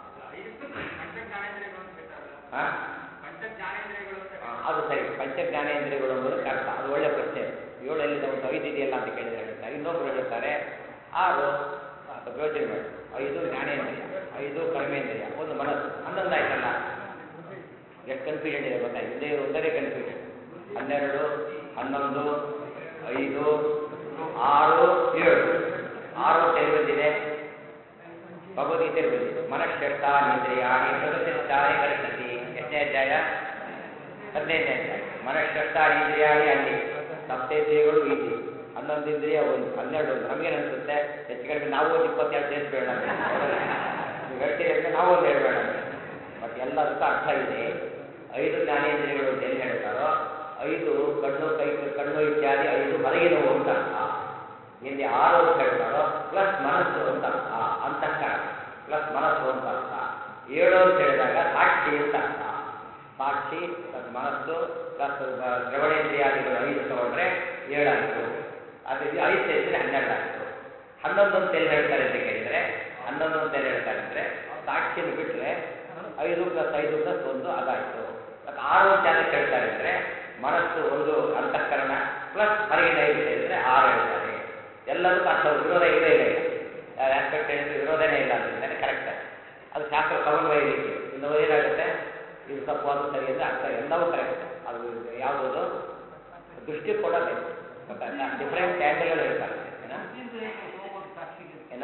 ಹಾ? ಆ, ಅದು ಸರಿ ಪಂಚ ಜ್ಞಾನೇಂದ್ರಿಯಗಳು ಎಂಬುದಕ್ಕೆ ಅರ್ಥ ಅದು ಒಳ್ಳೆ ಪ್ರಶ್ನೆ ಏಳು ಎಲ್ಲಿ ಒಂದು ಐದು ಇದೆಯಲ್ಲ ಅಂತ ಕೇಳಿದ್ರೆ ಹೇಳ್ತಾರೆ ಇನ್ನೊಬ್ರು ಹೇಳ್ತಾರೆ ಆರು ಸ್ವಲ್ಪ ಯೋಚನೆ ಮಾಡಿ ಐದು ಜ್ಞಾನೇಂದ್ರಿಯ ಐದು ಕರ್ಮೇಂದ್ರಿಯ ಒಂದು ಮನಸ್ಸು ಹನ್ನೊಂದು ಆಯ್ತಲ್ಲ ಎಷ್ಟು ಕನ್ಫ್ಯೂಷನ್ ಇದೆ ಗೊತ್ತಾ ಹಿಂದೆ ಒಂದನೇ ಕನ್ಫ್ಯೂಷನ್ ಹನ್ನೆರಡು ಹನ್ನೊಂದು ಐದು ಆರು ಏಳು ಆರು ಅಂತ ಎಲ್ಲಿ ಬಂದಿದೆ ಭಗವದ್ಗೀತೆಯಲ್ಲಿ ಬಂದಿದೆ ಮನಶ್ಚಷ್ಟಾನೇಂದ್ರಿಯಾಣಿ ಪ್ರಗತಿಷ್ಠಾನಿ ಕರಿಷ್ಠತಿ ಎಷ್ಟನೇ ಅಧ್ಯಾಯ ಹದಿನೈದನೇ ಅಧ್ಯಾಯ ಮನಶ್ಚಷ್ಟಾನೇಂದ್ರಿಯಾಣಿ ಅಲ್ಲಿ ಸಪ್ತೇಂದ್ರಿಯಗಳು ಇಲ್ಲಿ ಹನ್ನೊಂದು ಇಂದ್ರಿಯ ಒಂದು ಹನ್ನೆರಡು ಒಂದು ನಮಗೇನು ಅನಿಸುತ್ತೆ ಹೆಚ್ಚು ಕಡಿಮೆ ನಾವು ಒಂದು ಇಪ್ಪತ್ತೆರಡು ಸೇರಿಸ್ಬೇಡ ನೀವು ಹೇಳ್ತೀರಿ ಅಂದರೆ ನಾವು ಒಂದು ಹೇಳ್ಬೇಡ ಬಟ್ ಎಲ್ಲದಕ್ಕೂ ಅರ್ಥ ಇದೆ ಐದು ಜ್ಞಾನೇಂದ್ರಿಯಗಳು ಅಂತ ಎಲ್ಲಿ ಹೇಳ್ತಾರೋ ಐದು ಕಣ್ಣು ಕೈ ಕಣ್ಣು ಇತ್ಯಾದಿ ಐದು ಹೊರಗಿನವು ಅಂತ ಅರ್ಥ ಎಲ್ಲಿ ಆರು ಅಂತ ಹೇಳ್ತಾರೋ ಪ್ಲಸ್ ಮನಸ್ಸು ಅಂತ ಅರ್ಥ ಅಂತಃಕರಣ ಪ್ಲಸ್ ಮನಸ್ಸು ಅಂತ ಅರ್ಥ ಏಳು ಅಂತ ಹೇಳಿದಾಗ ಸಾಕ್ಷಿ ಅಂತ ಅರ್ಥ ಸಾಕ್ಷಿ ಪ್ಲಸ್ ಮನಸ್ಸು ಪ್ಲಸ್ ಶ್ರವಣೇಂದ್ರಿಯಾದಿಗಳು ಐದು ತಗೊಂಡ್ರೆ ಏಳಾಯಿತು ಅದು ಇದು ಐದು ಸೇರಿಸಿದ್ರೆ ಹನ್ನೆರಡು ಆಯಿತು ಹನ್ನೊಂದು ಅಂತ ಎಲ್ಲಿ ಹೇಳ್ತಾರೆ ಅಂತ ಕೇಳಿದರೆ ಹನ್ನೊಂದು ಅಂತ ಎಲ್ಲಿ ಹೇಳ್ತಾರೆ ಅಂದರೆ ಸಾಕ್ಷಿನ ಬಿಟ್ಟರೆ ಐದು ಪ್ಲಸ್ ಐದು ಪ್ಲಸ್ ಒಂದು ಅದಾಯಿತು ಮತ್ತು ಆರು ಅಂತ ಯಾಕೆ ಹೇಳ್ತಾರೆ ಅಂದರೆ ಮನಸ್ಸು ಒಂದು ಅಂತಃಕರಣ ಪ್ಲಸ್ ಹೊರಗಿನ ಐದು ಸೇರಿದರೆ ಆರು ಹೇಳ್ತಾರೆ ಎಲ್ಲದಕ್ಕೂ ಅರ್ಥ ವಿರೋಧ ಇಲ್ಲೇ ಇಲ್ಲ ಈಗ ಆಸ್ಪೆಕ್ಟ್ ಹೇಳಿದ್ರೆ ವಿರೋಧನೇ ಇಲ್ಲ ಅಂತಂದರೆ ಕರೆಕ್ಟ್ ಅದು ಶಾಸ್ತ್ರ ಸಮನ್ವಯ ರೀತಿ ಇನ್ನು ಏನಾಗುತ್ತೆ ಇದು ತಪ್ಪು ಅದು ಸರಿ ಅಂದರೆ ಅರ್ಥ ಎಲ್ಲವೂ ಕರೆಕ್ಟ್ ಅದು ಯಾವುದದು ದೃಷ್ಟಿಕೋನ ಬೇಕು ಗೊತ್ತಾಯ್ತಾ ಡಿಫ್ರೆಂಟ್ ಆ್ಯಂಗಲ್ ಹೇಳ್ತಾರೆ ಏನ ಏನ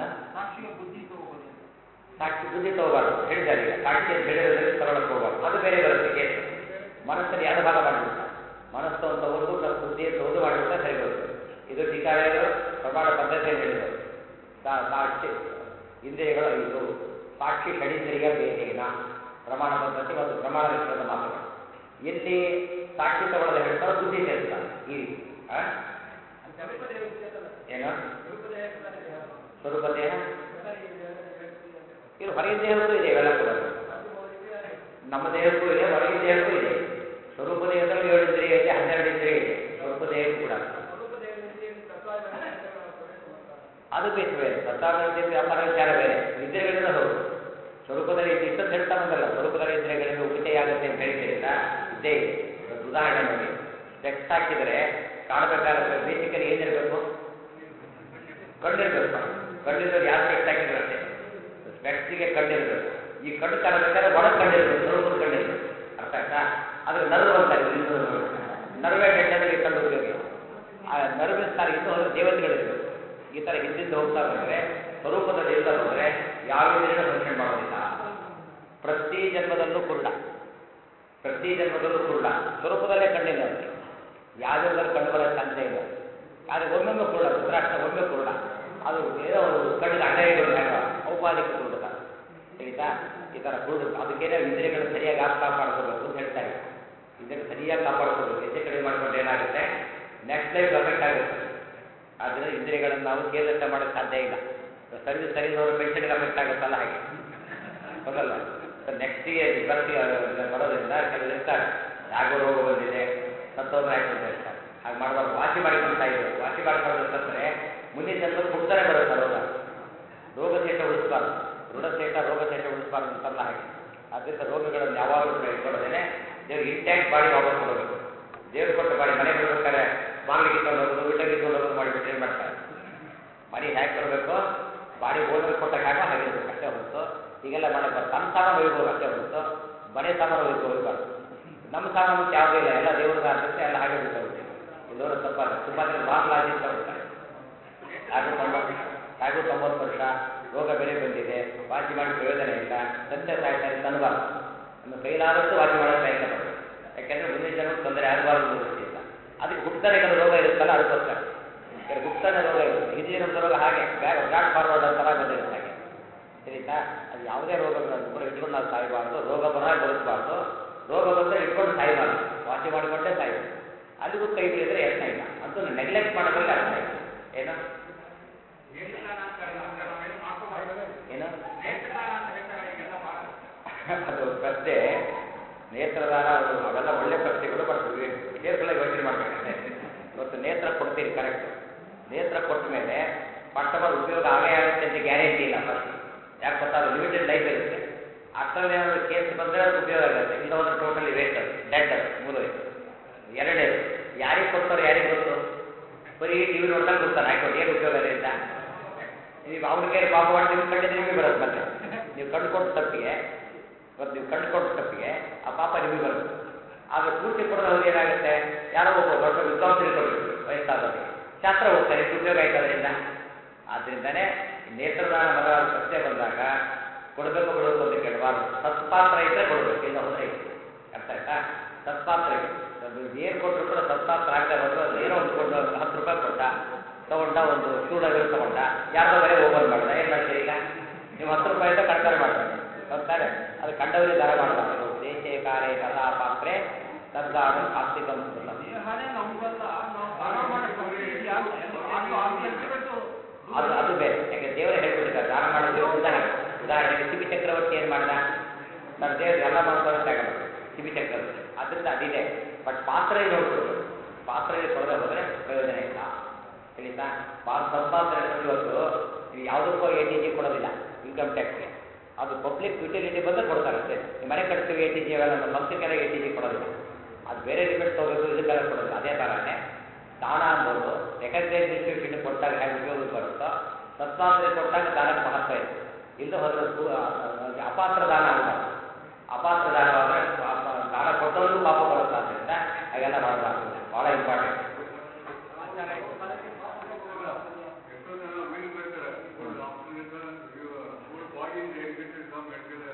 ಸಾಕ್ಷಿ ಬುದ್ಧಿ ತಗೋಬಾರ್ದು ಹೇಳಿದ್ದಾರೆ ಈಗ ಸಾಕ್ಷಿ ಅಂತ ಹೇಳಿರೋದ್ರಲ್ಲಿ ತಗೊಳಕ್ಕೆ ಹೋಗಬಾರ್ದು ಅದು ಬೇರೆ ಬರುತ್ತೆ ಕೇಸ್ ಮನಸ್ಸಲ್ಲಿ ಎರಡು ಭಾಗ ಮಾಡಿಬಿಡ್ತಾರೆ ಮನಸ್ಸು ಅಂತ ಒಂದು ಪ್ಲಸ್ ಬುದ್ಧಿ ಅಂತ ಒಂದು ಮಾಡಿಬಿಟ್ರೆ ಸರಿ ಬರುತ್ತೆ ಇದು ಟೀಕಾರೆಯರು ಪ್ರಮಾಣ ಪದ್ಧತಿಯನ್ನು ಹೇಳಿದರು ಸಾ- ಸಾಕ್ಷಿ ಇಂದ್ರಿಯಗಳು ಐದು ಸಾಕ್ಷಿ ಷಡಿಂದ್ರಿಯ ಬೇರೇನ ಪ್ರಮಾಣ ಪದ್ಧತಿ ಮತ್ತು ಪ್ರಮಾಣ ಲಕ್ಷಣದ ಮಾತುಗಳು ಎಲ್ಲಿ ಸಾಕ್ಷಿ ತಗೊಳ್ಳದೆ ಹೇಳ್ತಾರೋ ಬುದ್ಧಿ ಸೇರಿಸ್ತಾರೆ ಈ ರೀತಿ ಆ? ಏನು ಸ್ವರೂಪ ದೇಹ ಇದು ಹೊರಗಿನ ದೇಹಕ್ಕೂ ಇದೆ ಇವೆಲ್ಲ ಕೂಡ ನಮ್ಮ ದೇಹಕ್ಕೂ ಇದೆ ಹೊರಗಿನ ದೇಹಕ್ಕೂ ಇದೆ ಸ್ವರೂಪ ದೇಹದಲ್ಲಿ ಏಳು ಇಂದ್ರಿಯ ಇದೆ ಹನ್ನೆರಡು ಇಂದ್ರಿಯ ಇದೆ ಸ್ವರೂಪ ದೇಹಕ್ಕೂ ಕೂಡ ಅದು ಬೇಸ್ ಬೇರೆ ಸತ್ತಾನಂದ ವ್ಯಾಪಾರ ವಿಚಾರ ಬೇರೆ ಇಂದ್ರಿಯಗಳಿಂದ ಹೌದು ಸ್ವರೂಪದಲ್ಲಿ ಇದು ಇಷ್ಟೊಂದು ಹೇಳ್ತಾ ಬಂದಲ್ಲ ಸ್ವರೂಪದಲ್ಲಿ ಇಂದ್ರಿಯಗಳಿಂದ ಉಳಿತಾಯ ಆಗುತ್ತೆ ಅಂತ ಹೇಳಿದ್ರಿಂದ ಇದ್ದೇ ಇದೆ ಇವತ್ತು ಉದಾಹರಣೆ ನೋಡಿ ಸ್ಪೆಕ್ಸ್ ಹಾಕಿದರೆ ಕಾಣಬೇಕಾದ್ರೆ ಬೇಸಿಕಲಿ ಏನಿರಬೇಕು ಕಣ್ಣಿರ್ಬೇಕು ಕಣ್ಣಿರೋದು ಯಾವ ಸ್ಪೆಕ್ಸ್ ಹಾಕಿದ್ರೆ ಅಷ್ಟೇ ಸ್ಪೆಕ್ಸಿಗೆ ಕಣ್ಣಿರ್ಬೇಕು ಈ ಕಣ್ಣು ಕಾಣಬೇಕಾದ್ರೆ ಒಳ ಕಣ್ಣಿರ್ಬೇಕು ಸ್ವರೂಪದ ಕಣ್ಣಿರ್ಬೇಕು ಅರ್ಥ ಆಯ್ತಾ ಆದ್ರೆ ನರ್ವ್ ಅಂತ ನರ್ವೇ ಹೆಣ್ಣಲ್ಲಿ ಕಣ್ಣು ಉಪಯೋಗ ಇಲ್ಲ. ಆ ನರ್ವಿನ ಸ್ಥಾನ ಇನ್ನೂ ಒಂದು ದೇವತೆಗಳಿರಬೇಕು ಈ ಥರ ಹಿಂದಿಂದ ಹೋಗ್ತಾ ಬಂದರೆ ಸ್ವರೂಪದಲ್ಲಿ ಇಲ್ಲ ಬಂದರೆ ಯಾವ ಇಂದ್ರಿಯೂ ಫಂಕ್ಷನ್ ಮಾಡೋದಿಲ್ಲ ಪ್ರತಿ ಜನ್ಮದಲ್ಲೂ ಕುರುಡ ಪ್ರತಿ ಜನ್ಮದಲ್ಲೂ ಕುರುಡ ಸ್ವರೂಪದಲ್ಲೇ ಕಣ್ಣಿಲ್ಲ ಅವರಿಗೆ ಯಾವ ಜನ್ಮದಲ್ಲಿ ಕಣ್ಣು ಬರೋ ಚಾನ್ಸೇ ಇಲ್ಲ ಆದರೆ ಒಮ್ಮೊಮ್ಮೆ ಕುರುಡ ರುದ್ರಾಕ್ಷ ಒಮ್ಮೆ ಕುರುಡ ಅದು ಏನೋ ಒಂದು ಕಣ್ಣಿಗೆ ಅಡ್ಡಗಳು ಔಪಾಧಿಕ ಕುರುಡ ತಿಳಿತಾ ಈ ಥರ ಕುರುಡು ಅದಕ್ಕೇನೆ ಇಂದ್ರಿಯಗಳನ್ನು ಸರಿಯಾಗಿ ಆಪ್ ಕಾಪಾಡ್ಕೋಬೇಕು ಅಂತ ಹೇಳ್ತಾ ಇದ್ದಾರೆ ಇಂದ್ರಿಯ ಸರಿಯಾಗಿ ಕಾಪಾಡ್ಕೋಬೇಕು ಹೆಚ್ಚು ಕಡಿಮೆ ಮಾಡ್ಕೊಂಡ್ರೆ ಏನಾಗುತ್ತೆ ನೆಕ್ಸ್ಟ್ ಲೈಫ್ ಅಫೆಕ್ಟ್ ಆಗುತ್ತೆ ಆದ್ದರಿಂದ ಇಂದ್ರಿಯಗಳನ್ನು ನಾವು ಕೇರ್ಲೆಸ್ ಮಾಡೋಕ್ಕೆ ಸಾಧ್ಯ ಇಲ್ಲ ಸರ್ವಿಸ್ ಸರಿ ಇರೋರು ಪೆನ್ಷನ್ಗೆ ಅಫೆಕ್ಟ್ ಆಗುತ್ತಲ್ಲ ಹಾಗೆ ಹೌದಲ್ಲ ನೆಕ್ಸ್ಟ್ ಇಯರ್ ಬರ್ತಿ ಬರೋದ್ರಿಂದ ಕೆಲವರು ಇರ್ತಾರೆ ಯಾಗೋ ರೋಗ ಬಂದಿದೆ ಸತ್ತೋದ್ರೆ ಆಯ್ತು ಅಂತ ಹೇಳ್ತಾರೆ ಹಾಗೆ ಮಾಡಬಾರ್ದು ವಾಸಿ ಮಾಡಿಕೊಂಡ್ತಾ ಇದ್ರು ವಾಸಿ ಮಾಡ್ಕೊಂಡು ಸತ್ತರೆ ಮುಂದಿನ ಜನ್ಮ ಪುಸ್ತನೆ ಬರುತ್ತೆ ರೋಗ ರೋಗಶೇಷ ಉಳಿಸ್ಬಾರ್ದು ಋಣಶೇಷ ರೋಗಶೇಷ ಉಳಿಸ್ಬಾರ್ದು ಅಂತಲ್ಲ ಹಾಗೆ ಆದ್ದರಿಂದ ರೋಗಗಳನ್ನು ಯಾವಾಗಲೂ ಕೂಡ ಇಟ್ಕೊಳ್ಳೋದೇನೆ ದೇವ್ರಿಗೆ ಇಂಟ್ಯಾಕ್ಟ್ ಬಾಡಿ ವಾಪಸ್ ಕೊಡಬೇಕು ದೇವ್ರು ಕೊಟ್ಟ ಬಾಡಿ ಮನೆ ಬರ್ಬೇಕಾದ್ರೆ ಬಾಗಿಲು ಕಿತ್ಕೊಂಡು ಹೋಗೋದು ಊಟ ಕಿತ್ಕೊಂಡು ಹೋಗೋದು ಮಾಡಿಬಿಟ್ರೆ ಏನು ಮಾಡ್ತಾರೆ ಮನೆ ಹೇಗೆ ಬರಬೇಕು ಬಾಡಿ ಓನರ್ ಕೊಟ್ಟ ಕಾಟ ಹಾಗಿರ್ಬೇಕು ಅಷ್ಟೇ ಹೊರತು ಹೀಗೆಲ್ಲ ಮಾಡಕ್ಕೆ ಬರ್ತದೆ ತಮ್ಮ ಸಾಮಾನು ಒಯ್ಬೋದು ಅಷ್ಟೇ ಹೊರತು ಮನೆ ಸಾಮಾನು ಒಯ್ದು ಒಯ್ಬಾರ್ದು ನಮ್ಮ ಸಾಮಾನು ಅಂತ ಯಾವುದೂ ಇಲ್ಲ ಎಲ್ಲ ದೇವ್ರಿಗೆ ಆಗುತ್ತೆ ಎಲ್ಲ ಹಾಗೆ ಬಿಟ್ಟು ಹೋಗ್ತೀವಿ ಎಲ್ಲರೂ ತಪ್ಪಾಗ ತುಂಬ ಜನ ರಾಂಗ್ ಲಾಜಿಕ್ ತಗೊಳ್ತಾರೆ ಹಾಗೂ ತೊಂಬತ್ತು ಹಾಗೂ ತೊಂಬತ್ತು ವರ್ಷ ರೋಗ ಬೇರೆ ಬಂದಿದೆ ವಾಸಿ ಮಾಡಿ ಪ್ರಯೋಜನ ಇಲ್ಲ ಸತ್ಯ ಸಾಯ್ತಾರೆ ಅನ್ನಬಾರ್ದು ನಮ್ಮ ಕೈಲಾದಷ್ಟು ವಾಸಿ ಮಾಡೋ ಪ್ರಯತ್ನ ಪಡಬೇಕು ಯಾಕೆಂದ್ರೆ ಮುಂದಿನ ಜನಕ್ಕೆ ತೊಂದರೆ ಆಗಬಾರ್ದು ಅನ್ನೋ ದೃಷ್ಟಿಯಿಂದ ಅದಕ್ಕೆ ಹುಟ್ಟನೆ ಕೆಲವು ರೋಗ ಇರುತ್ತಲ್ಲ ಅದಕ್ಕೋಸ್ಕರ ಕೆಲವು ಹುಟ್ಟನೆ ರೋಗ ಇರುತ್ತೆ ಹಿಂದಿನ ನಮ್ದು ರೋಗ ಹಾಗೆ ಬ್ಯಾಕ್ ಬ್ಯಾಕ್ ಫಾರ್ವರ್ಡ್ ಅಂತರ ಬಂದಿರುತ್ತೆ ಹಾಗೆ ಸರಿತಾ ಅದು ಯಾವುದೇ ರೋಗಗಳನ್ನು ಕೂಡ ಇಟ್ಕೊಂಡು ನಾವು ಸಾಯಬಾರ್ದು ರೋಗ ಬರ ಬದುಕಬಾರ್ದು ರೋಗ ಬಂದರೆ ಇಟ್ಕೊಂಡು ಸಾಯಬಾರ್ದು ವಾಸಿ ಮಾಡಿಕೊಂಡೇ ಸಾಯಬೇಕು ಅಲ್ಲಿಗೂ ಕೈ ಬಿಡಿದ್ರೆ ಯತ್ನ ಇಲ್ಲ ಅಂತೂ ನೆಗ್ಲೆಕ್ಟ್ ಮಾಡೋದ್ರಲ್ಲಿ ಅರ್ಥ ಇಲ್ಲ ಏನು ಏನು ಅದು ಪ್ರಶ್ನೆ ನೇತ್ರದಾನ ಅದು ಅವೆಲ್ಲ ಒಳ್ಳೆ ಪ್ರಶ್ನೆಗಳು ಬಟ್ ಕೇರ್ಫುಲ್ಲಾಗಿ ಯೋಚನೆ ಮಾಡ್ಬೇಕಷ್ಟೇ ಇವತ್ತು ನೇತ್ರ ಕೊಡ್ತೀರಿ ಕರೆಕ್ಟ್ ನೇತ್ರ ಕೊಟ್ಟ ಮೇಲೆ ಪಟ್ಟಬಲ್ ಉಪಯೋಗ ಆಗೇ ಆಗುತ್ತೆ ಅಂತ ಗ್ಯಾರಂಟಿ ಇಲ್ಲ ಫಸ್ಟ್ ಯಾಕೆ ಗೊತ್ತಾ ಅದು ಲಿಮಿಟೆಡ್ ಲೈಫ್ ಇರುತ್ತೆ ಅಷ್ಟರಲ್ಲಿ ಏನಾದರೂ ಕೇಸ್ ಬಂದರೆ ಅದು ಉಪಯೋಗ ಆಗುತ್ತೆ ಇಲ್ಲ ಹೋದ್ರೆ ಟೋಟಲಿ ವೇಸ್ಟ್ ಅದು ಡೆಡ್ ಅದು ಮೂರನೇದು ಎರಡನೇದು ಯಾರಿಗೆ ಕೊಡ್ತಾರೋ ಯಾರಿಗೆ ಗೊತ್ತು ಬರೀ ಟಿ ವಿ ನೋಡ್ತಾ ಕೂರ್ತಾನೆ ಹಾಕೊಂಡು ಏನು ಉಪಯೋಗ ಅದರಿಂದ ನೀವು ಅವ್ನ ಕೈಲಿ ಪಾಪ ಮಾಡಿ ನಿಮ್ಮ ಕಣ್ಣಿಂದ ನಿಮಗೆ ಬರುತ್ತೆ ಮತ್ತೆ ನೀವು ಕಣ್ಣು ಕೊಟ್ಟ ತಪ್ಪಿಗೆ ಇವತ್ತು ನೀವು ಕಣ್ಣು ಕೊಟ್ಟ ತಪ್ಪಿಗೆ ಆ ಪಾಪ ನಿಮಗೆ ಬರುತ್ತೆ ಆಗ ಪೂರ್ತಿ ಕೊಡೋದು ಅವ್ರಿಗೆ ಏನಾಗುತ್ತೆ ಯಾರೋ ಒಬ್ಬ ದೊಡ್ಡ ವಿದ್ವಾಂಸರಿಗೆ ಕೊಟ್ಟಿರ್ತಾರೆ ವಯಸ್ಸಾದವರಿಗೆ ಶಾಸ್ತ್ರ ಹೋಗ್ತಾರೆ ಎಷ್ಟು ಉಪಯೋಗ ಆಯ್ತು ಅದರಿಂದ ಆದ್ದರಿಂದನೇ ನೇತ್ರದಾನ ಮೊದಲಾದ ಪ್ರಶ್ನೆ ಬಂದಾಗ ಕೊಡಬೇಕು ಬಿಡಬೇಕು ಅಂತ ಕೇಳಬಾರ್ದು ಸತ್ಪಾತ್ರ ಇದ್ದರೆ ಕೊಡಬೇಕು ಇಲ್ಲ ಹೋದ್ರೆ ಇಲ್ಲ ಅರ್ಥ ಆಯ್ತಾ ಸತ್ಪಾತ್ರ ಇದೆ ಏನು ಕೊಟ್ಟರು ಕೂಡ ಸತ್ಪಾತ್ರ ಆಗದೆ ಹೋದ್ರು ಅದು ಏನೋ ಒಂದು ಕೊಂಡು ಒಂದು ಹತ್ತು ರೂಪಾಯಿ ಕೊಟ್ಟ ತಗೊಂಡ ಒಂದು ಶೂಡಗಳು ತಗೊಂಡ ಯಾರ್ದೋ ಬೇರೆ ಓಪನ್ ಮಾಡ್ದ ಏನು ಮಾಡ್ತೀರಿ ಈಗ ನೀವು ಹತ್ತು ರೂಪಾಯಿಂದ ಕಡ್ತಾರೆ ಮಾಡ್ತಾರೆ ಬರ್ತಾರೆ ಅದು ಕಂಡವರಿಗೆ ದರ ಮಾಡಬಾರ್ದು ದೇಶೇ ಕಾರ್ಯ ಕಥಾ ಪಾತ್ರೆ ತದ್ದಾಡು ಆಸ್ತಿಕಂ ಸ್ಮೃತಂ. ದೇಹನೇ ನಮ್ಗಲ್ಲ ನಾವು ದಾನ ಮಾಡಿ ಕೊಡ್ತಿದ್ಯಾ ಅಂತ ಅದು ಅದು ಎಸ್ಟಿಮೇಟು ಅದು ಅದು ಬೇರೆ ಯಾಕೆ ದೇವರೇ ಹೇಳ್ಬಿಟ್ಟಿದ್ದಾರೆ ದಾನ ಮಾಡೋದು ಉದಾಹರಣೆ ಉದಾಹರಣೆಗೆ ಶಿಬಿ ಚಕ್ರವರ್ತಿ ಏನು ಮಾಡ್ದ ನನ್ನ ದೇವ್ರು ಎಲ್ಲ ಮಾಡ್ತಾರೆ ತ್ಯಾಗ ಮಾಡಿದ್ರು ಶಿಬಿ ಚಕ್ರವರ್ತಿ ಅದರಿಂದ ಅದಿದೆ ಬಟ್ ಪಾತ್ರೆ ನೋಡ್ಕೊಡ್ಬೇಕು ಪಾತ್ರೆಗೆ ಕೊಡದೆ ಹೋದರೆ ಪ್ರಯೋಜನ ಇಲ್ಲ ತಿಳಿತಾ ಪಾ ಸತ್ಪಾತ್ರೆ ಅನ್ನೋದು ಇವತ್ತು ನೀವು ಯಾವುದಕ್ಕೂ ಎ ಟಿ ಜಿ ಕೊಡೋದಿಲ್ಲ ಇನ್ಕಮ್ ಟ್ಯಾಕ್ಸ್ಗೆ ಅದು ಪಬ್ಲಿಕ್ ಯುಟಿಲಿಟಿ ಬಂದರೆ ಕೊಡ್ತಾರೆ ಅಷ್ಟೇ ನೀವು ಮನೆ ಕಟ್ತೀವಿ ಎ ಟಿ ಜಿ ಅವೆಲ್ಲ ನಮ್ಮ ಸಂಸ್ಥೆಗೆಲ್ಲ ಎ ಟಿ ಜಿ ಕೊಡೋದಿಲ್ಲ ಅದು ಬೇರೆ ಲಿಮಿಟ್ ತೊಗೋಬೇಕು ಇದಕ್ಕೆಲ್ಲ ಕೊಡೋದಿಲ್ಲ ಅದೇ ಥರನೇ ದಾನ ಅನ್ನೋದು ರೆಕಗ್ನೈಸ್ ಇನ್ಸ್ಟಿಟ್ಯೂಷನ್ ಕೊಟ್ಟಾಗ ಹೇಗೆ ಉಪಯೋಗಕ್ಕೆ ಬರುತ್ತೋ ಸತ್ಪಾತ್ರೆ ಕೊಟ್ಟಾಗ ದಾನಕ್ಕೆ ಮಹತ್ವ ಇದೆ ಇಲ್ಲ ಹೋದ್ರೆ ಪೂ- ಆ- ಅಪಾತ್ರ ದಾನ ಆಗಬಾರ್ದು ಅಪಾತ್ರ ದಾನವಾದರೆ ದಾನ ಕೊಟ್ಟವರಿಗೂ ಪಾಪ ಬರುತ್ತೆ ಆದ್ದರಿಂದ ಹಾಗೆಲ್ಲ ಮಾಡಬಾರ್ದು ಭಾಳ ಇಂಪಾರ್ಟೆಂಟ್ ಎಷ್ಟೋ ಜನ ಮೀನು ಬರ್ತಾರೆ ಫುಲ್ ಆಪ್ಷನ್ನಿಂದ ಫುಲ್ ಬಾಡಿಯಿಂದ ಏನ್ಬಿಟ್ಟು ನಾವು ಮೆಡಿಕಲ್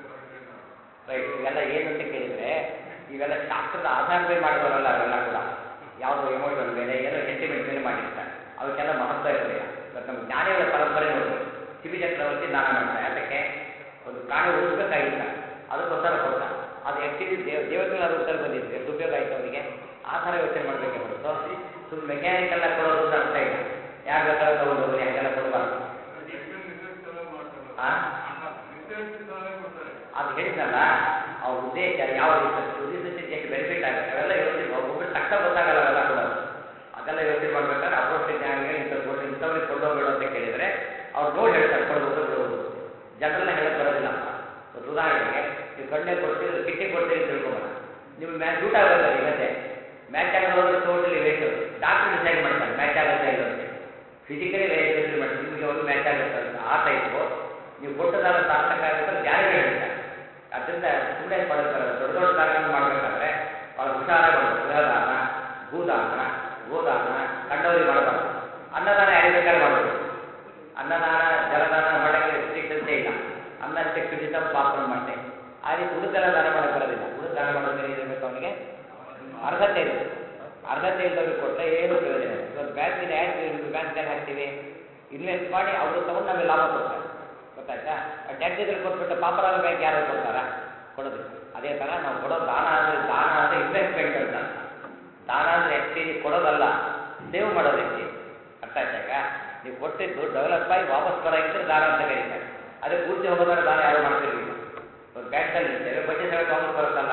ರೈಟ್ ಇವೆಲ್ಲ ಏನು ಅಂತ ಕೇಳಿದರೆ ಇವೆಲ್ಲ ಶಾಸ್ತ್ರದ ಆಧಾರದ ಮೇಲೆ ಮಾಡಿದವರಲ್ಲ ಅವೆಲ್ಲ ಕೂಡ ಯಾವುದೋ ಎಮೋಷನ್ ಮೇಲೆ ಏನೋ ಸೆಂಟಿಮೆಂಟ್ ಮೇಲೆ ಮಾಡಿರ್ತಾರೆ ಅವಕ್ಕೆಲ್ಲ ಮಹತ್ವ ಇರೋದಿಲ್ಲ ಇವತ್ತು ನಮ್ಮ ಜ್ಞಾನಿಗಳ ಪರಂಪರೆ ನೋಡ್ಬೋದು ಶಿಬಿ ಚಕ್ರವರ್ತಿ ದಾನ ಮಾಡ್ತಾರೆ ಅದಕ್ಕೆ ಒಂದು ಪ್ರಾಣಿ ಉಳಿಸ್ಬೇಕಾಗಿಲ್ಲ ಅದಕ್ಕೋಸ್ಕರ ಕೊಟ್ಟ ಅದು ಆ್ಯಕ್ಚುಲಿ ದೇವ ದೇವತೆಗಳ ಅದು ಉತ್ತರ ಬಂದಿದೆ ಎಷ್ಟು ಉಪಯೋಗ ಆಯಿತು ಅವರಿಗೆ ಆ ಥರ ಯೋಚನೆ ಮಾಡಬೇಕೆ ಹೊರತು ಸುಮ್ಮನೆ ಮೆಕ್ಯಾನಿಕಲ್ಲ ಕೊಡೋದು ಅಂತ ಅರ್ಥ ಇಲ್ಲ ಯಾರು ಬೇಕಾದ್ರೂ ತಗೊಂಡು ಹೋಗಿ ಹಾಗೆಲ್ಲ ಕೊಡಬಾರ್ದು ರಿಸರ್ಚ್ ಎಲ್ಲ ಮಾಡ್ತಾರೆ ಆ? ರಿಸರ್ಚ್ ಇಂದಾನೆ ಕೊಡ್ತಾರೆ ಅದು ಹೇಳಿದ್ನಲ್ಲ ಅವ್ರ ಉದ್ದೇಶ ಯಾವ ರಿಸರ್ಚ್ ರಿಸರ್ಚ್ ಎಷ್ಟು ಬೆನಿಫಿಟ್ ಆಗುತ್ತೆ ಅವೆಲ್ಲ ಯೋಚನೆ ಒಬ್ಬೊಬ್ಬರು ತಕ್ಕ ಗೊತ್ತಾಗಲ್ಲ ಅವೆಲ್ಲ ಕೂಡ ಅದೆಲ್ಲ ಯೋಚನೆ ಮಾಡ್ಬೇಕಾದ್ರೆ ಅಪ್ರೋಚ್ ಜ್ಞಾನಿಗಳು ಇಂಥ ಕೊಟ್ಟು ಇಂಥವ್ರಿಗೆ ಕೊಂಡೋಗ್ಬೇಡ ಅಂತ ಕೇಳಿದರೆ ಅವ್ರು ನೋಡಿ ಹೇಳ್ತಾರೆ ಕೊಡ್ಬೋದು ಬಿಡ್ಬೋದು ಜನರನ್ನ ಹೇಳಕ್ ಬರೋದಿಲ್ಲ ಒಂದು ಉದಾಹರಣೆಗೆ ನೀವು ಕಣ್ಣೆ ಕೊಡ್ತೀರಿ ಕಿಟ್ಟಿ ಕೊಡ್ತೀರಿ ಅಂತ ತಿಳ್ಕೊಂಬಲ್ಲ ನೀವು ಮ್ಯಾಚ್ ಊಟ ಆಗುತ್ತೆ ಈ ಮಧ್ಯೆ ಮ್ಯಾಚ್ ಆಗೋದು ಹೋದ್ರೆ ಟೋಟಲಿ ವೇಸ್ಟ್ ಡಾಕ್ಟರ್ ಡಿಸೈಡ್ ಮಾಡ್ತಾರೆ ಮ್ಯಾಚ್ ಆಗುತ್ತೆ ಇಲ್ಲ ಅಂತ ಫಿಸಿಕಲಿ ಡಿಸೈಡ್ ಮಾಡ್ತಾರೆ ನಿಮಗೆ ಒಂದು ಮ್ಯಾಚ್ ಆಗುತ್ತೆ ಅಂತ ಆ ಟೈಪು ನೀವು ಕೊಟ್ಟದಾರ ಸಾರ್ಥಕ ಆಗುತ್ತೆ ಅಂತ ಯಾರಿಗೂ ಹೇಳ್ತಾರೆ ಅದರಿಂದ ಸುಮ್ಮನೆ ಪಡ್ತಾರೆ ದೊಡ್ಡ ದೊಡ್ಡ ಕಾರ್ಯಗಳನ್ನು ಮಾಡಬೇಕಾದ್ರೆ ಭಾಳ ಹುಷಾರಾಗಿ ಮಾಡಬೇಕು ಗೃಹದಾನ ಭೂದಾನ ಗೋದಾನ ಕಂಡವರಿಗೆ ಮಾಡಬಾರ್ದು ಅನ್ನದಾನ ಯಾರಿಗೆ ಬೇಕಾದ್ರೆ ಮಾಡಬೇಕು ಅನ್ನದಾನ ಜಲದಾನ ಮಾಡಕ್ಕೆ ರಿಸ್ಟ್ರಿಕ್ಷನ್ಸೇ ಇಲ್ಲ ಅನ್ನಕ್ಕೆ ಖಚಿತ ಪಾತ್ರ ಮಾಡ್ತೆ ಆ ರೀತಿ ಉಳಿದೆಲ್ಲ ದಾನ ಮಾಡಕ್ಕೆ ಬರೋದಿಲ್ಲ ಉಳಿದ ದಾನ ಮಾಡೋದು ಏನಿರಬೇಕು ಅವನಿಗೆ ಅರ್ಹತೆ ಇರುತ್ತೆ ಅರ್ಹತೆ ಇಲ್ಲದವ್ರಿಗೆ ಕೊಟ್ಟರೆ ಏನು ಪ್ರಯೋಜನ ಇಲ್ಲ ಇವತ್ತು ಬ್ಯಾಂಕಿನ ಯಾಕೆ ಬ್ಯಾಂಕ್ನಾಗ ಹಾಕ್ತೀವಿ ಇನ್ವೆಸ್ಟ್ ಮಾಡಿ ಅವರು ತಗೊಂಡು ನಮಗೆ ಲಾಭ ಕೊಡ್ತಾರೆ ಗೊತ್ತಾಯ್ತಾ ಟ್ಯಾಕ್ಸಿಗಳು ಕೊಟ್ಬಿಟ್ಟು ಪಾಪರಾದ ಬ್ಯಾಂಕ್ ಯಾರು ಕೊಡ್ತಾರಾ ಕೊಡೋದಿಲ್ಲ ಅದೇ ಥರ ನಾವು ಕೊಡೋ ದಾನ ಅಂದರೆ ದಾನ ಅಂದರೆ ಇನ್ವೆಸ್ಟ್ಮೆಂಟ್ ಅಂತ ದಾನ ಅಂದರೆ ಆ್ಯಕ್ಚುಲಿ ಕೊಡೋದಲ್ಲ ಸೇವ್ ಮಾಡೋದು ಆ್ಯಕ್ಚುಲಿ ಅರ್ಥ ಆಯ್ತಾ ಈಗ ನೀವು ಕೊಟ್ಟಿದ್ದು ಡೆವಲಪ್ ಆಗಿ ವಾಪಸ್ ಬರೋಂಗಿದ್ರೆ ದಾನ ಅಂತ ಕರೀತಾರೆ ಅದೇ ಪೂರ್ತಿ ಹೋಗೋದಾದ್ರೆ ದಾನ ಯಾರು ಮಾಡ್ತಿರ್ಲಿಲ್ಲ ಒಂದು ಬ್ಯಾಂಕಲ್ಲಿ ಇರ್ತೇವೆ ಬಡ್ಡಿ ಸಮೇತ ವಾಪಸ್ ಬರುತ್ತಲ್ಲ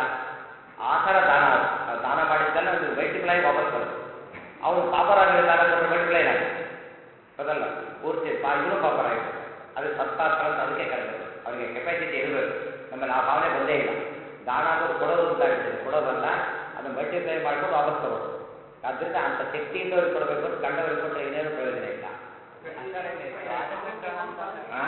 ಆ ಥರ ದಾನ ಅದು ನಾವು ದಾನ ಮಾಡಿದ್ದೆಲ್ಲ ಒಂದು ಮಲ್ಟಿಪ್ಲೈ ವಾಪಸ್ ಬರುತ್ತೆ ಅವನು ಪಾಪರಾಗಲಿ ದಾನ ಕೊಟ್ಟರೆ ಮಲ್ಟಿಪ್ಲೈ ಆಗುತ್ತೆ ಹೌದಲ್ಲ ಪೂರ್ತಿ ಪಾ ಇವನು ಪಾಪರ ಆಯಿತು ಅದು ಸತ್ತಾಸ್ತ್ರ ಅಂತ ಅದಕ್ಕೆ ಕರೆದು ಅವರಿಗೆ ಕೆಪಾಸಿಟಿ ಇರಬೇಕು ನಮ್ಮಲ್ಲಿ ಆ ಭಾವನೆ ಬಂದೇ ಇಲ್ಲ ದಾನ ಅನ್ನೋದು ಕೊಡೋದು ಅಂತ ಆಗ್ತದೆ ಕೊಡೋದಲ್ಲ ಅದನ್ನು ಮಲ್ಟಿಪ್ಲೈ ಮಾಡ್ಕೊಂಡು ವಾಪಸ್ ತಗೊಳ್ಳೋದು ಆದ್ದರಿಂದ ಅಂಥ ಶಕ್ತಿಯಿಂದ ಅವ್ರಿಗೆ ಕೊಡಬೇಕು ಅಂತ ಕಂಡವ್ರಿಗೆ ಕೊಟ್ಟರೆ ಏನೇನು ಪ್ರಯೋಜನ ಇಲ್ಲ ಆ?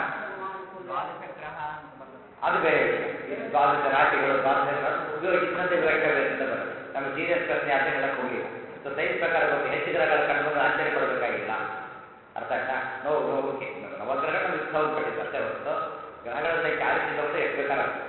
ಅದು ಬೇರೆ ವಿಷಯ ಇದು ದ್ವಾದಶ ರಾಶಿಗಳು ದ್ವಾದಶ ಅದು ಉಪಯೋಗ ಇನ್ನೊಂದು ವಿವರಿಕೆ ಬೇಕು ಅಂತ ಬರುತ್ತೆ ನಮ್ಮ ಸೀರಿಯಸ್ ಪ್ರಶ್ನೆ ಆಚೆ ಹೇಳಕ್ ಹೋಗಿಲ್ಲ ಸೊ ಸೈನ್ಸ್ ಪ್ರಕಾರ ಗೊತ್ತು ಹೆಚ್ಚು ಗ್ರಹಗಳ ಕಂಡು ಬಂದ್ರೆ ಆಶ್ಚರ್ಯ ಪಡಬೇಕಾಗಿಲ್ಲ ಅರ್ಥ ಆಯ್ತಾ ನೋ ನೋ ಓಕೆ ನವಗ್ರಹಗಳು ನಮ್ಗೆ ಸೌಂಡ್ ಪಟ್ಟಿದ್ದು ಅಷ್ಟೇ ಹೊರತು ಗ್ರಹಗಳ ಸಂಖ್ಯೆ ಆರಿಸಿದ ಹೊರತು ಎಷ್ಟು ಬೇಕಾಗುತ್ತೆ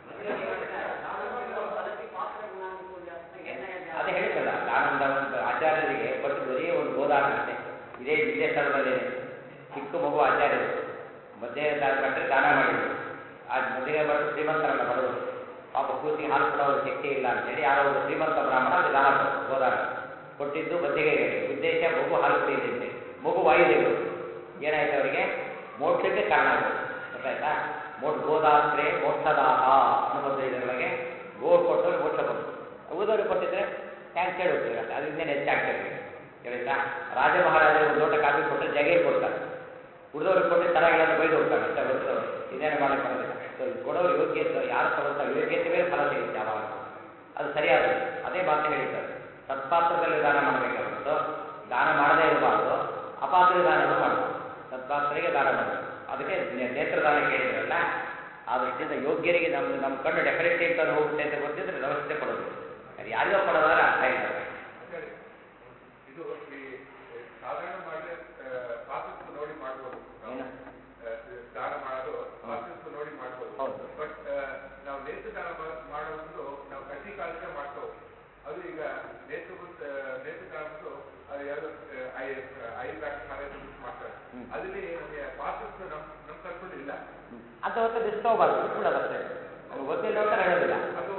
ಅದೇ ಹೇಳಿದ್ದಲ್ಲ ಆನಂದ ಒಂದು ಆಚಾರ್ಯರಿಗೆ ಕೊಟ್ಟು ಬರೀ ಒಂದು ಗೋದಾನ ಅಷ್ಟೇ ಇದೇ ಇದೇ ಸ್ಥಳದಲ್ಲೇನೆ ಚಿಕ್ಕ ಮಗು ಆಚಾರ್ಯರು ಮಧ್ಯಾಹ್ನ ದಾನ ಕಟ್ಟರೆ ದಾನ ಮಾಡಿದ್ರು ಆ ಮದುವೆ ಬಟ್ಟು ಶ್ರೀಮಂತರಲ್ಲ ಬಡವರು ಪಾಪ ಕೂಸಿ ಹಾಲು ಕೊಡೋರು ಶಕ್ತಿ ಇಲ್ಲ ಅಂತೇಳಿ ಯಾರೋ ಒಬ್ಬ ಶ್ರೀಮಂತ ಬ್ರಾಹ್ಮಣ ಅದು ದಾನ ಕೊಟ್ಟು ಗೋದಾನ ಕೊಟ್ಟಿದ್ದು ಮಧ್ಯೆಗೆ ಉದ್ದೇಶ ಮಗು ಹಾಲು ಕುಡಿಯಲಿ ಅಂತೇಳಿ ಮಗು ವಾಯುದೇವರು ಏನಾಯ್ತು ಅವರಿಗೆ ಮೋಕ್ಷಕ್ಕೆ ಕಾರಣ ಆಗೋದು ಗೊತ್ತಾಯ್ತಾ ಮೋಕ್ಷ ಗೋದಾತ್ರೆ ಮೋಕ್ಷದಾತ ಅನ್ನುವಂಥ ಇದರೊಳಗೆ ಗೋರ್ ಕೊಟ್ಟವ್ರು ಮೋಕ್ಷ ಕೊಟ್ಟು ಉಳಿದವ್ರಿಗೆ ಕೊಟ್ಟಿದ್ರೆ ಥ್ಯಾಂಕ್ಸ್ ಹೇಳಿ ಹೋಗ್ತೀವಿ ಅಷ್ಟೇ ಅದು ಇನ್ನೇನು ಹೆಚ್ಚಾಗ್ತದೆ ಹೇಳಿತಾ ರಾಜ ಮಹಾರಾಜರು ಒಂದು ಲೋಟ ಕಾಫಿ ಕೊಟ್ಟರೆ ಜಗೇ ಕೊಡ್ತಾರೆ ಉಳಿದವ್ರಿಗೆ ಕೊಟ್ಟು ತರಗಳನ್ನು ಬೈದು ಹೋಗ್ತಾರೆ ಅಷ್ಟೇ ಹೊರತು ಇದೇನು ಮಾಡಕ್ಕೆ ಬರೋದಿಲ್ಲ ಸೊ ಕೊಡೋರು ಯೋಗ್ಯತೆ ಯಾರು ತಗೊಳ್ತಾರೆ ಯೋಗ್ಯತೆ ಮೇಲೆ ಫಲ ಸಿಗುತ್ತೆ ಯಾವಾಗ ಅದು ಸರಿಯಾದ ಅದೇ ಮಾತು ಹೇಳಿದ್ದಾರೆ ಸತ್ಪಾತ್ರದಲ್ಲಿ ದಾನ ಮಾಡಬೇಕೆ ಹೊರತು ದಾನ ಮಾಡದೇ ಇರಬಾರ್ದು ಅಪಾತ್ರಿಗೆ ದಾನಗಳು ಮಾಡಬಾರ್ದು ಸತ್ಪಾತ್ರಿಗೆ ದಾನ ಮಾಡಬೇಕು ಅದಕ್ಕೆ ನೆ- ನೇತ್ರದಾನ ಕೇಳಿದ್ರಲ್ಲ ಆ ದೃಷ್ಟಿಯಿಂದ ಯೋಗ್ಯರಿಗೆ ನಮ್ಮ ನಮ್ಮ ಕಣ್ಣು ಡೆಫಿನೆಟ್ಲಿ ಅಂತ ಹೋಗುತ್ತೆ ಅಂತ ಗೊತ್ತಿದ್ರೆ ವ್ಯವಸ್ಥೆ ಕೊಡೋದು ಅದು ಯಾರಿಗೋ ಕೊಡೋದಾದ್ರೆ ಅರ್ಥ ಇಲ್ಲ ಸರಿ. ಇದು ಈ ಈ ಸಾಧಾರಣ ಮಾಡಿದ್ರೆ ಪ್ರಾಸೆಸ್ ನೋಡಿ ಮಾಡ್ಬೋದು ನಾವು. ಏನು? ಆ, ಈ ದಾನ ಮಾಡೋದು ಪ್ರಾಸೆಸ್ ನೋಡಿ ಮಾಡ್ಬೋದು ಹೌದು. ಬಟ್ ನಾವು ನೇತ್ರ ದಾನ ಮಾ- ಮಾಡೋದು ನಾವು ಕಟ್ಟಿ ಕಾಲಕ್ಕೆ ಮಾಡ್ತೇವೆ ಅದು ಈಗ ನೇತ್ರ ಬಂದು ನೇತ್ರ ದಾನ ಬಂದು ಅದು ಯಾವುದು ಐ ಐ ಬ್ಯಾಕ್ ಮಾಡ್ತಾರೆ ಹ್ಮ್. ಅದ್ರಲ್ಲಿ ನಮಗೆ ಪ್ರಾಸೆಸ್ ನಮ್ ನಮ್ಮ ಕಲ್ಪನೆ ಇಲ್ಲ ಅಂತ ಹೊತ್ತು ಡಿಸ್ಟರ್ಬ್ ಬಿಡೋದಷ್ಟೇ ನಮ್ಗೆ ಗೊತ್ತಿಲ್ಲ ಅಂತ ಹೇಳೋದಿಲ್ಲ ಅದು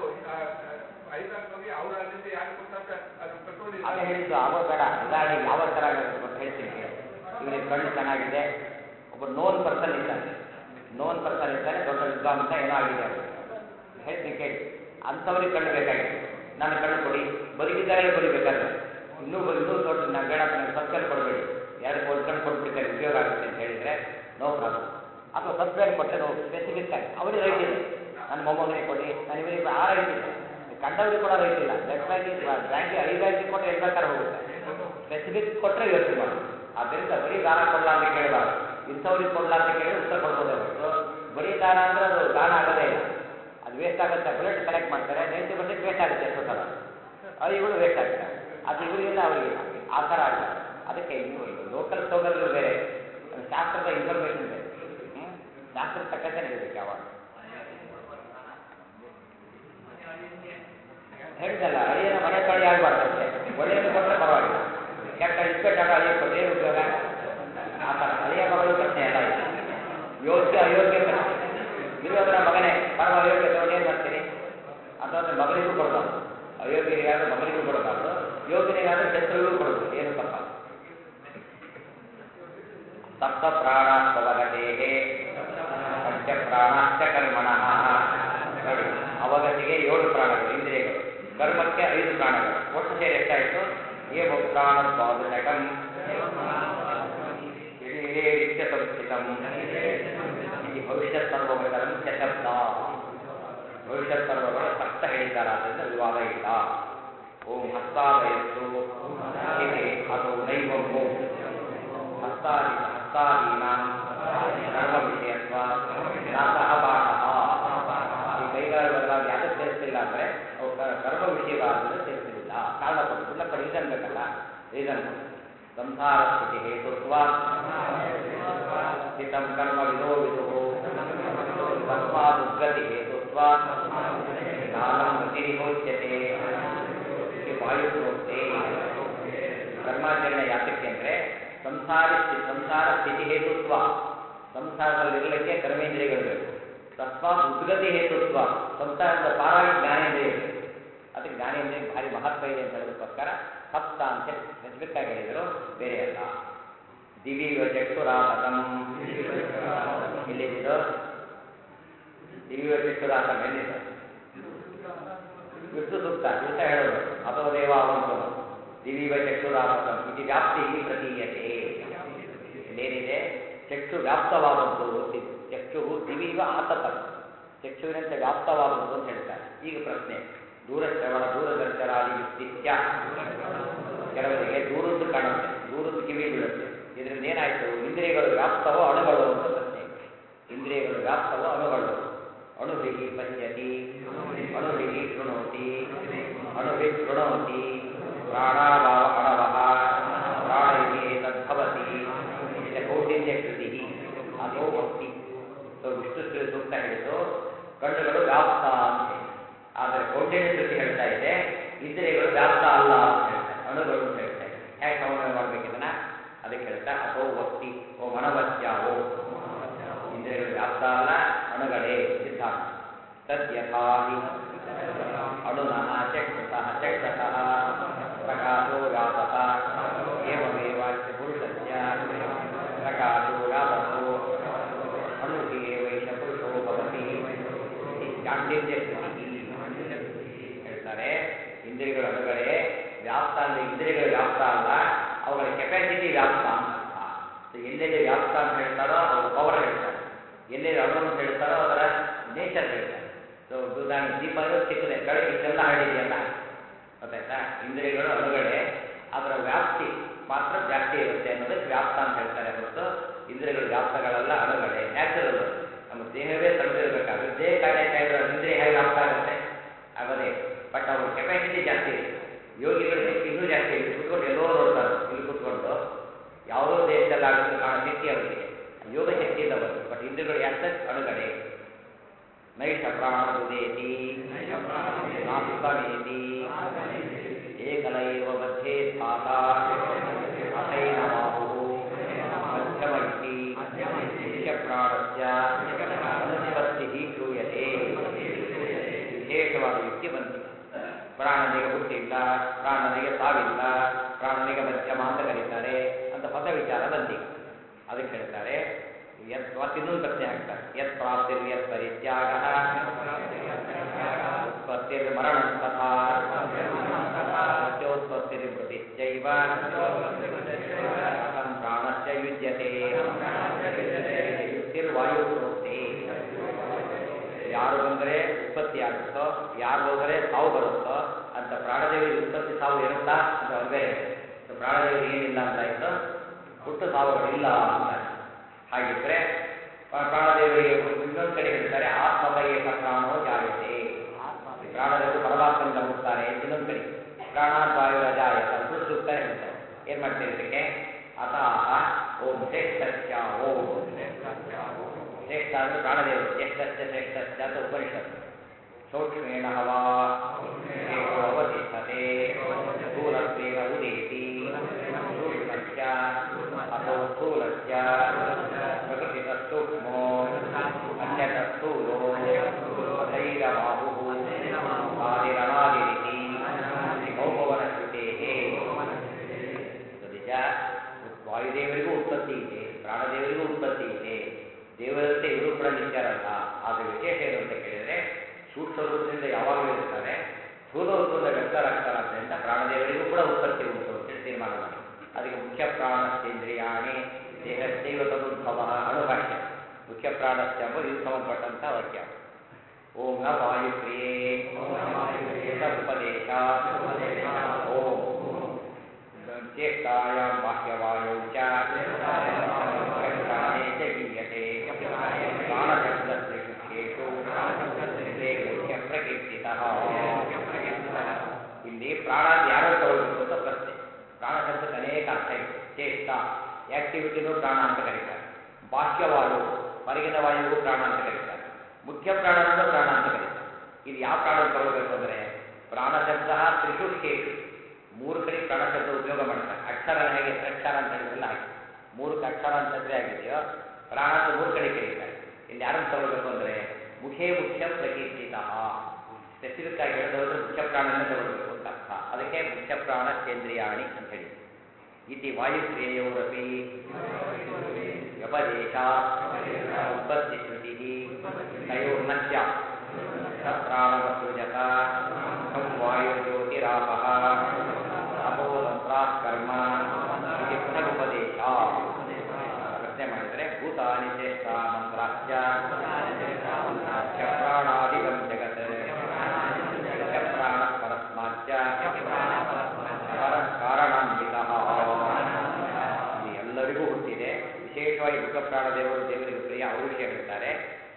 ಐ ಬ್ಯಾಕ್ ಹೋಗಿ ಅವ್ರ ಅಲ್ಲಿಂದ ಯಾರು ಕೊಟ್ಟಾಗ ಅದು ಕಂಟ್ರೋಲ್ ಅದೇ ಇಲ್ಲ ಹೇಳಿದ್ದು ಆಗೋ ಬೇಡ ಉದಾಹರಣೆಗೆ ಯಾವ ಥರ ಆಗುತ್ತೆ ಅಂತ ಹೇಳ್ತೀನಿ ಇವನಿಗೆ ಕಣ್ಣು ಚೆನ್ನಾಗಿದೆ ಒಬ್ಬ ನೋನ್ ಪರ್ಸನ್ ಇದ್ದಾನೆ ನೋನ್ ಪರ್ಸನ್ ಇದ್ದಾನೆ ದೊಡ್ಡ ವಿದ್ವಾಂಸ ಏನೋ ಆಗಿದೆ ಅವನಿಗೆ ಹೇಳ್ತೀನಿ ಕೇಳಿ ಅಂಥವ್ರಿಗೆ ಕಣ್ಣು ಬೇಕಾಗಿದೆ ನನ್ನ ಕಣ್ಣು ಕೊಡಿ ಬದುಕಿದ್ದಾಗಲೇ ಬದುಕಬೇಕಾದ್ರೆ ಇನ್ನೂ ಬ- ಇನ್ನೂ ದೊಡ್ಡ ನಾನು ಬೇಡ ನನಗೆ ಸತ್ಕಲ್ ಕೊಡಬೇಡಿ ಎರಡು ಒಂದು ಕಣ್ಣು ಕೊಟ್ಬಿಡ್ತಾರೆ ಉಪಯೋಗ ಆಗುತ್ತೆ ಅಂತ ಹೇಳಿದರೆ ನೋ ಪ್ರಾಬ್ಲಮ್ ಅಥವಾ ಸತ್ಕಲ್ ಕೊಟ್ಟರೆ ನೋ ಸ್ಪೆಸಿಫಿಕ್ ಆಗಿ ಅವರಿಗೆ ರೈಟ್ ಇದೆ ನನ್ನ ಮೊಮ್ಮಗನಿಗೆ ಕೊಡಿ ನಾನು ಇವರಿಗೆ ಆ ರೈಟ್ ಇದೆ ಕಂಡವರಿಗೆ ಕೂಡ ರೈಟ್ ಇಲ್ಲ ಬ್ಲಡ್ ಬ್ಯಾಂಕಿಗೆ ಬ್ಯಾಂಕಿಗೆ ಐದು ಬ್ಯಾಂಕಿಗೆ ಕೊಟ್ಟರೆ ಎಲ್ಲಿ ಬೇಕಾದ್ರೆ ಹೋಗುತ್ತೆ ಸ್ಪೆಸಿಫಿಕ್ ಕೊಟ್ಟರೆ ಯೋಚನೆ ಮಾಡಿ ಆದ್ದರಿಂದ ಬರೀ ದಾನ ಕೊಡಲ್ಲ ಅಂತ ಕೇಳಬಾರ್ದು ಇಂಥವ್ರಿಗೆ ಕೊಡಲ್ಲ ಅಂತ ಕೇಳಿ ಉತ್ತರ ಕೊಡ್ಬೋದೇ ಹೊರತು ಬರೀ ದಾನ ಅಂದರೆ ಅದು ದಾನ ಆಗೋದೇ ಇಲ್ಲ ಅದು ವೇಸ್ಟ್ ಆಗುತ್ತೆ ಬ್ಲಡ್ ಕಲೆಕ್ಟ್ ಮಾಡ್ತಾರೆ ನೈಂಟಿ ಪರ್ಸೆಂಟ್ ವೇಸ್ಟ್ ಆಗುತ್ತೆ ಎಷ್ಟೋ ಸಲ ಇವುಗಳು ವೇಸ್ಟ್ ಆಗುತ್ತೆ ಅದು ಇವರಿಗಿಲ್ಲ ಅವರಿಗಿಲ್ಲ ಆ ಥರ ಆಗಲ್ಲ ಅದಕ್ಕೆ ಇವು ಲೋಕಲ್ ಸೌಕರ್ಯಗಳು ಬೇರೆ ಅದು ಶಾಸ್ತ್ರದ ಇನ್ಫಾರ್ಮೇಷನ್ ಬೇರೆ ಹ್ಮ್? ಶಾಸ್ತ್ರದ ತಕ್ಕಂತೆ ನಡೀಬೇಕು ಯಾವಾಗ ಹೇಳಿದಲ್ಲ ಅಳಿಯನ ಮನೆ ತೊಳಿ ಆಗಬಾರ್ದು ಅಷ್ಟೇ ಒಳ್ಳೆಯನ್ನು ಕೊಟ್ಟರೆ ಪರವಾಗಿಲ್ಲ ಕೆಟ್ಟ ಇಸ್ಪೆಟ್ ಆಡೋ ಅಳಿಯ ಕೊಟ್ಟರೆ ಏನು ಉಪಯೋಗ ಆ ಥರ ಅಳಿಯ ಮಗಳು ಪ್ರಶ್ನೆ ಅಲ್ಲ ಇದು ಯೋಗ್ಯ ಅಯೋಗ್ಯ ಪ್ರಶ್ನೆ ಇರೋದ್ರ ಮಗನೇ ಪರಮ ಅಯೋಗ್ಯ ತಗೊಂಡು ಏನು ಮಾಡ್ತೀರಿ ಅಥವಾ ಮಗನಿಗೂ ಕೊಡಬಾರ್ದು ಅಯೋಗ್ಯರಿಗಾದ್ರೆ ಮಗನಿಗೂ ಕೊಡಬಾರ್ದು ಯೋಗ್ಯನಿಗಾದ್ರೆ ಶತ್ರುವಿಗೂ ಕೊಡಬೇಕು ಏನು ತಪ್ಪ ಸಪ್ತ ಪ್ರಾಣ ಅವಗತಿಗೆ ಪಂಚ ಪ್ರಾಣಾಶ್ಚ ಕರ್ಮಣಃ ನೋಡಿ ಅವಗತಿಗೆ ಏಳು ಪ್ರಾಣಗಳು ಇಂದ್ರಿಯಗಳು ಕರ್ಮಕ್ಕೆ ಐದು ಪ್ರಾಣಗಳು ಒಟ್ಟು ಸೇರಿ ಎಷ್ಟಾಯಿತು ಏವ ಪ್ರಾಣ ದ್ವಾದಶಕಂ ಶರೀರೇ ನಿತ್ಯ ಸಂಸ್ಥಿತಂ ಈ ಭವಿಷ್ಯತ್ ಪರ್ವಗತರಂ ಶಬ್ದ ಭವಿಷ್ಯತ್ ಪರ್ವಗಳು ಸಪ್ತ ಹೇಳಿದ್ದಾರೆ ಆದ್ದರಿಂದ ವಿವಾದ ಇಲ್ಲ ಓಂ ಹಸ್ತಾದಯಸ್ಸು ಹಿತೆ ಅದು ನೈವಮು ಹಸ್ತಾದಿ ಹಸ್ತಾದೀನಾಂ ಕರ್ಮ ವಿಷಯತ್ವ ನಾಸಹ ಪಾಠ ಈ ಕೈಗಾರವೆಲ್ಲ ಯಾಕೆ ಸೇರಿಸ್ತಿಲ್ಲ ಅಂದರೆ ಅವು ಕ- ಕರ್ಮ ವಿಷಯವಾದರೂ ಸೇರಿಸಲಿಲ್ಲ ಕಾರಣ ಕೊಟ್ಟು ಇಲ್ಲಪ್ಪ ರೀಸನ್ ಬೇಕಲ್ಲ ರೀಸನ್ ಸಂಸಾರ ಸ್ಥಿತಿ ಹೇತುತ್ವ ಸ್ಥಿತಂ ಕರ್ಮ ವಿಧೋ ವಿದುಹು ತಸ್ಮಾದುದ್ಗತಿ ಹೇತುತ್ವ ಕಾಲಂ ಗತಿರಿಹೋಚ್ಯತೆ ಇದು ವಾಯುಪ್ರೋಕ್ತೆ ಕರ್ಮಾಚರಣೆ ಯಾತಕ್ಕೆ ಅಂದರೆ ಸಂಸಾರ ಸ್ಥಿ- ಸಂಸಾರ ಸ್ಥಿತಿ ಹೇತುತ್ವ ಸಂಸಾರದಲ್ಲಿರಲಿಕ್ಕೆ ಕರ್ಮೇಂದ್ರಿಯಗಳು ಬೇಕು ತಸ್ಮಾತ್ ಉದ್ಗತಿ ಹೇತುತ್ವ ಸಂಸಾರದ ಪಾರಾಗಿ ಜ್ಞಾನೇಂದ್ರಿಯ ಬೇಕು ಅದಕ್ಕೆ ಜ್ಞಾನೇಂದ್ರಿಯ ಭಾರಿ ಮಹತ್ವ ಇದೆ ಅಂತ ಹೇಳೋದಕ್ಕೋಸ್ಕರ ಸಪ್ತ ಅಂತ ಸ್ಪೆಸಿಫಿಕ್ ಆಗಿ ಹೇಳಿದರು ಬೇರೆ ಅಲ್ಲ ದಿವಿವ ಚಕ್ಷುರಾತಕಂ ಎಲ್ಲಿದ್ದು ದಿವಿವ ಚಕ್ಷುರಾತಂ ಎಲ್ಲಿದ್ದು ವಿಷ್ಣು ಸೂಕ್ತ ದಿವಸ ಹೇಳೋದು ಅಥೋ ದೇವ ಅವಂತು ದಿವಿವ ಚಕ್ಷುರಾತಕಂ ಇದು ವ್ಯಾಪ್ತಿ ಪ್ರತೀಯತೆ ಇಲ್ಲೇನಿದೆ ಚಕ್ಷು ವ್ಯಾಪ್ತವಾದದ್ದು ಅಂತಿದೆ ಚಕ್ಷು ದಿವಿವ ಆತಕಂ ಚಕ್ಷುವಿನಂತೆ ವ್ಯಾಪ್ತವಾದದ್ದು ಅಂತ ಹೇಳ್ತಾರೆ ಈಗ ಪ್ರಶ್ನೆ ದೂರ ಶ್ರವಣ ದೂರದರ್ಶನಾದಿ ಯುಕ್ತಿತ್ಯ ಕೆಲವರಿಗೆ ದೂರದ್ದು ಕಾಣುತ್ತೆ ದೂರದ್ದು ಕಿವಿ ಬೀಳುತ್ತೆ ಇದರಿಂದ ಏನಾಯಿತು ಇಂದ್ರಿಯಗಳು ವ್ಯಾಪ್ತವೋ ಅಣುಗಳು ಅಂತ ಪ್ರಶ್ನೆ ಇಂದ್ರಿಯಗಳು ವ್ಯಾಪ್ತವೋ ಅಣುಗಳು ಅಣುಭಿಹಿ ಪಶ್ಯತಿ ಅಣುಭಿಹಿ ಶೃಣೋತಿ ಅಣುಭಿ ಶೃಣೋತಿ ಪ್ರಾಣಾಭಾವ ಅಣವಃ ಪ್ರಾಣೈಹಿ ತದ್ಭವತಿ ಇದು ಕೌಟಿಲ್ಯ ಕೃತಿ ಅಥೋ ಭಕ್ತಿ ಸೊ ವಿಷ್ಣು ಶ್ರೀ ಸೂಕ್ತ ಹೇಳಿತು ಕಣ್ಣುಗಳು ವ್ಯಾಪ್ತ ಅಂತ ಹೇಳಿ ಆದರೆ ಕೌಂಡಿನ್ಯ ಕೃತಿ ಹೇಳ್ತಾ ಇದೆ ಇಂದ್ರಿಯಗಳು ವ್ಯಾಪ್ತ ಅಲ್ಲ ಅಂತ ಹೇಳ್ತಾರೆ ಅಣುಗಳು ಅಂತ ಹೇಳ್ತಾ ಇದೆ ಹೇಗೆ ಸಮನ್ವಯ ಮಾಡ್ಬೇಕು ಇದನ್ನ ಅದಕ್ಕೆ ಹೇಳ್ತಾ ಅಥೋ ಭಕ್ತಿ ಓ ಮನವತ್ಯ ಓ ಇಂದ್ರಿಯಗಳು ವ್ಯಾಪ್ತ ಅಲ್ಲ ಅಣುಗಳೇ ಸಿದ್ಧಾಂತ ತದ್ಯಥಾ ಹಿ ಅಣುನಃ ಚಕ್ಷುಷಃ ಚಕ್ಷಸಃ ಪ್ರಕಾಶೋ ವ್ಯಾಪಕ ಏವಮೇವಾಚ್ಯ ಪುರುಷಸ್ಯ ಪ್ರಕಾಶೋ ವ್ಯಾಪಕೋ ಅಣುಹಿ ವೈಶ ಪುರುಷೋ ಭವತಿ ಇತಿ ಚಾಂಡಿಲ್ಯ ಕೃತಿ ಹೇಳ್ತಾರೆ ಇಂದ್ರಿಯಗಳ ಅಣುಗಳೇ ವ್ಯಾಪ್ತ ಅಂದ್ರೆ ಇಂದ್ರಿಯಗಳು ವ್ಯಾಪ್ತ ಅಲ್ಲ ಅವುಗಳ ಕೆಪಾಸಿಟಿ ವ್ಯಾಪ್ತ ಅಂತ ಅರ್ಥ. So, ಎಲ್ಲೆಲ್ಲಿ ವ್ಯಾಪ್ತ ಅಂತ ಹೇಳ್ತಾರೋ ಅವ್ರ ಪವರ್ ಹೇಳ್ತಾರೆ ಎಲ್ಲೆಲ್ಲಿ ಅಣು ಅಂತ ಹೇಳ್ತಾರೋ ಅದರ ನೇಚರ್ ಹೇಳ್ತಾರೆ ಸೊ ಉದಾಹರಣೆ ದೀಪ ಇರೋದು ಚಿಕ್ಕದೆ ಬೆಳಗ್ಗೆ ಇಷ್ಟೆಲ್ಲ ಹರಡಿದೆಯಲ್ಲ ಗೊತ್ತಾಯ್ತಾ ಇಂದ್ರಿಯಗಳು ಅಣುಗಳೇ ಅದರ ವ್ಯಾಪ್ತಿ ಮಾತ್ರ ಜಾಸ್ತಿ ಇರುತ್ತೆ ಅನ್ನೋದಕ್ಕೆ ವ್ಯಾಪ್ತ ಅಂತ ಹೇಳ್ತಾರೆ ಹೊರತು ಇಂದ್ರಿಯಗಳು ವ್ಯಾಪ್ತಗಳಲ್ಲ ಅಣುಗಳೇ ನ್ಯಾಚುರಲ್ ನಮ್ಮ ದೇಹವೇ ಸಣ್ಣದಿರಬೇಕಾದ್ರೆ ದೇಹ ಕಾರ್ಯ ಇದ್ರೆ ಇಂದ್ರಿಯ ಹೇಗೆ ವ್ಯಾಪ್ತ ಆಗುತ್ತೆ ಆಗೋದೇ ಬಟ್ ಅವ್ರ ಕೆಪಾಸಿಟಿ ಜಾಸ್ತಿ ಇದೆ ಯೋಗಿಗಳು ಶಕ್ತಿ ಇನ್ನೂ ಜಾಸ್ತಿ ಇದೆ ಕುತ್ಕೊಂಡು ಎಲ್ಲೋ ನೋಡ್ತಾರೆ ಇಲ್ಲಿ ಕುತ್ಕೊಂಡು ಯಾವುದೋ ದೇಶದಲ್ಲಿ ಆಗುತ್ತೆ ಕಾಣೋ ಶಕ್ತಿ ಅವರಿಗೆ ಯೋಗ ಶಕ್ತಿಯಿಂದ ಬರುತ್ತೆ ಬಟ್ ಇಂದ್ರಿಯಗಳು ಯಾಕೆ ಅಣುಗಳೇ ನೈಷ ಪ್ರಾಣದುದೇತಿ ನಾಸ್ತಮೇತಿ ಏಕಲ ಏವ ಮಧ್ಯೆ ಸ್ಥಾತ ಅಸೈನಮಾಹು ಮಧ್ಯಮ ಇತಿ ಮುಖ್ಯ ಪ್ರಾಣಸ್ಯ ಅನುಸ್ಪತ್ತಿ ಶ್ರೂಯತೆ ವಿಶೇಷವಾದ ಯುಕ್ತಿ ಬಂತು ಪ್ರಾಣನಿಗೆ ಹುಟ್ಟಿಲ್ಲ ಪ್ರಾಣನಿಗೆ ಸಾವಿಲ್ಲ ಪ್ರಾಣನಿಗೆ ಮಧ್ಯಮ ಅಂತ ಕರೀತಾರೆ ಅಂತ ಹೊಸ ವಿಚಾರ ಬಂದಿ ಅದಕ್ಕೆ ಹೇಳ್ತಾರೆ ಯತ್ ಮತ್ತಿನ್ನೊಂದು ಪ್ರಶ್ನೆ ಹಾಕ್ತಾರೆ ಯತ್ ಪ್ರಾಪ್ತಿರ್ ಯತ್ ಪರಿತ್ಯಾಗ ಉತ್ಪತ್ತಿರ್ ಮರಣ ತಥಾ ಸತ್ಯೋತ್ಪತ್ತಿರ್ ಮೃತಿಶ್ಚೈವ ಕಥಂ ಪ್ರಾಣಸ್ಯ ಯುಜ್ಯತೆ ಯುಕ್ತಿರ್ವಾಯು ಪ್ರೋಕ್ತೆ ಯಾರು ಬಂದರೆ ಉತ್ಪತ್ತಿ ಆಗುತ್ತೋ ಯಾರು ಹೋದರೆ ಸಾವು ಬರುತ್ತೋ ಅಂತ ಪ್ರಾಣದೇವಿ ಉತ್ಪತ್ತಿ ಸಾವು ಇರುತ್ತಾ ಅಂತ ಅವ್ರು ಬೇರೆ ಸೊ ಪ್ರಾಣದೇವಿ ಏನಿಲ್ಲ ಅಂತಾಯ್ತು ಹುಟ್ಟು ಸಾವುಗಳಿಲ್ಲ ಅಂತ ಹಾಗಿದ್ರೆ ಪ್ರ- ಪ್ರಾಣದೇವರಿಗೆ ಇನ್ನೊಂದು ಕಡೆ ಹೇಳ್ತಾರೆ ಆತ್ಮತಯೇ ಪ್ರಾಣೋ ಜಾಯತೆ ಪ್ರಾಣದೇವರು ಪರಮಾತ್ಮನಿಂದ ಹುಡ್ತಾರೆ ಇನ್ನೊಂದು ಕಡೆ ಪ್ರಾಣಾದ್ವಾಯು ಜಾಯತ ಅಂತ ಸೂಕ್ತ ಹೇಳ್ತಾರೆ ಏನ್ ಮಾಡ್ತೀರಿ ಇದಕ್ಕೆ ಅತಃ ಓಂ ಶ್ರೇಷ್ಠಸ್ಯ ಓಂ ಶ್ರೇಷ್ಠ ಅಂದ್ರೆ ಪ್ರಾಣದೇವರು ಜ್ಯೇಷ್ಠಸ್ಯ ಶ್ರೇಷ್ಠಸ್ಯ ಅಂತ ಉಪನಿಷತ್ತು ಸೂಕ್ಷ್ಮೇಣ ಹವಾ ಏಕೋ ಅವತಿಷ್ಠತೆ ಸ್ಥೂಲತ್ವೇನ ಉದೇತಿ ಸೂಕ್ಷ್ಮಸ್ಯ ಅಥೋ ಸ್ಥೂಲಸ್ಯ ಪ್ರಕೃತಿತ ಸೂಕ್ಷ್ಮೋ ಅನ್ಯತ ಸ್ಥೂಲೋ ಅಧೈರಮಾಹುಃ ಆದಿರನಾದಿರಿತಿ ಭೌಮವನ ಶ್ರುತೇಃ ಇದು ನಿಜ ವಾಯುದೇವರಿಗೂ ಉತ್ಪತ್ತಿ ಇದೆ ಪ್ರಾಣದೇವರಿಗೂ ಉತ್ಪತ್ತಿ ಇದೆ ದೇವರಂತೆ ಇವರು ಕೂಡ ನಿತ್ಯರಲ್ಲ ಆದರೆ ವಿಶೇಷ ಏನು ಅಂತ ಕೇಳಿದರೆ ಸೂಕ್ಷ್ಮ ರೂಪದಿಂದ ಯಾವಾಗಲೂ ಇರ್ತಾರೆ ಸ್ಥೂಲ ರೂಪದಿಂದ ವ್ಯಕ್ತರಾಗ್ತಾರಾದ್ರಿಂದ ಪ್ರಾಣದೇವರಿಗೂ ಕೂಡ ಉತ್ಪತ್ತಿ ಉಂಟು ಅಂತೇಳಿ ತೀರ್ಮಾನ ಮಾಡಿ ಅದಕ್ಕೆ ಮುಖ್ಯ ಪ್ರಾಣಸ್ಥೇಂದ್ರಿಯಾಣಿ ದೇಹಸ್ಥೈವ ತದುದ್ಭವ ಅಣುಭಾಷ್ಯ ಮುಖ್ಯ ಪ್ರಾಣಸ್ಥ ಎಂಬುದು ಇದು ಸಂಬಂಧಪಟ್ಟಂಥ ವಾಕ್ಯ ಓಂ ನ ವಾಯುಕ್ರಿಯೆ ಸ ಉಪದೇಶ ಓಂ ಚೇಷ್ಟಾಯಾಂ ಬಾಹ್ಯವಾಯೌ ಚ ಪ್ರಾಣೇ ಚ ಗೀಯತೆ ಪ್ರಾಣಶಬ್ದಸ್ಯ ಶಿಕ್ಷೇಷು ಇದೇ ಮುಖ್ಯ ಪ್ರಕೀರ್ತಿತಃ ಇಲ್ಲಿ ಪ್ರಾಣ ಅಂತ ಯಾರು ತಗೊಳ್ಬೇಕು ಅಂತ ಪ್ರಶ್ನೆ ಪ್ರಾಣ ಶಬ್ದಕ್ಕೆ ಅನೇಕ ಅರ್ಥ ಇದೆ ಚೇಷ್ಟ ಆಕ್ಟಿವಿಟಿನೂ ಪ್ರಾಣ ಅಂತ ಕರೀತಾರೆ ಬಾಹ್ಯವಾಯು ಹೊರಗಿನ ವಾಯುವು ಪ್ರಾಣ ಅಂತ ಕರೀತಾರೆ ಮುಖ್ಯ ಪ್ರಾಣನೂ ಪ್ರಾಣ ಅಂತ ಕರೀತಾರೆ ಇದು ಯಾವ ಪ್ರಾಣ ತಗೊಳ್ಬೇಕು ಅಂದರೆ ಪ್ರಾಣ ಶಬ್ದ ತ್ರಿಷು ಶೇಷು ಮೂರು ಕಡೆ ಪ್ರಾಣ ಶಬ್ದ ಉಪಯೋಗ ಮಾಡ್ತಾರೆ ಅಕ್ಷರ ಹೇಗೆ ಅಕ್ಷರ ಅಂತ ಹೇಳಿದ್ರಲ್ಲ ಹಾಗೆ ಮೂರಕ್ಕೆ ಅಕ್ಷರ ಅಂತಂದ್ರೆ ಆಗಿದೆಯೋ ಪ್ರಾಣ ಅಂತ ಮೂರು ಕಡೆ ಕರೀತಾರೆ ಇಲ್ಲಿ ಯಾರನ್ನು ತಗೊಳ್ಬೇಕು ಅಂದರೆ ಮುಖೇ ಮುಖ್ಯ ಪ್ರಕೀರ್ತಿತ ಸ್ಪೆಸಿಫಿಕ್ ಆಗಿ ಹೇಳಿದ್ರೆ ಮುಖ್ಯ ಪ್ರಾಣನೇ ತಗೊಳ್ಬೇಕು ಅಂತ ಅರ್ಥ ಅದಕ್ಕೆ ಮುಖ್ಯ ಪ್ರಾಣ ಕೇಂದ್ರಿಯಾಣಿ ಅಂತ ಹೇಳಿ ಇತಿ ವಾಯುಕ್ರಿಯೆಯೋರಪಿ ವ್ಯಪದೇಶ ಉತ್ಪತ್ತಿ ಶ್ರುತಿ ತಯೋರ್ನ ಸ್ಯಾತ್ ಸ ಪ್ರಾಣವಸೃಜತ ಖಂ ವಾಯುಜ್ಯೋತಿರಾಪಃ ಅಪೋದಂತ್ರಾತ್ ಕರ್ಮ ಇತಿ ಪುನರುಪದೇಶ ಪ್ರಶ್ನೆ ಮಾಡಿದರೆ ಭೂತಾನಿ ಚೇಷ್ಟ ಮಂತ್ರಾಶ್ಚ ಮುಖ್ಯ ಪ್ರಾಣಾದಿಕಂ ಜಗತ್ ಮುಖ್ಯ ಪ್ರಾಣ ಪರಸ್ಮಾಚ್ಚ ಪರ ಕಾರಣಾನ್ವಿತ ಇದು ಎಲ್ಲರಿಗೂ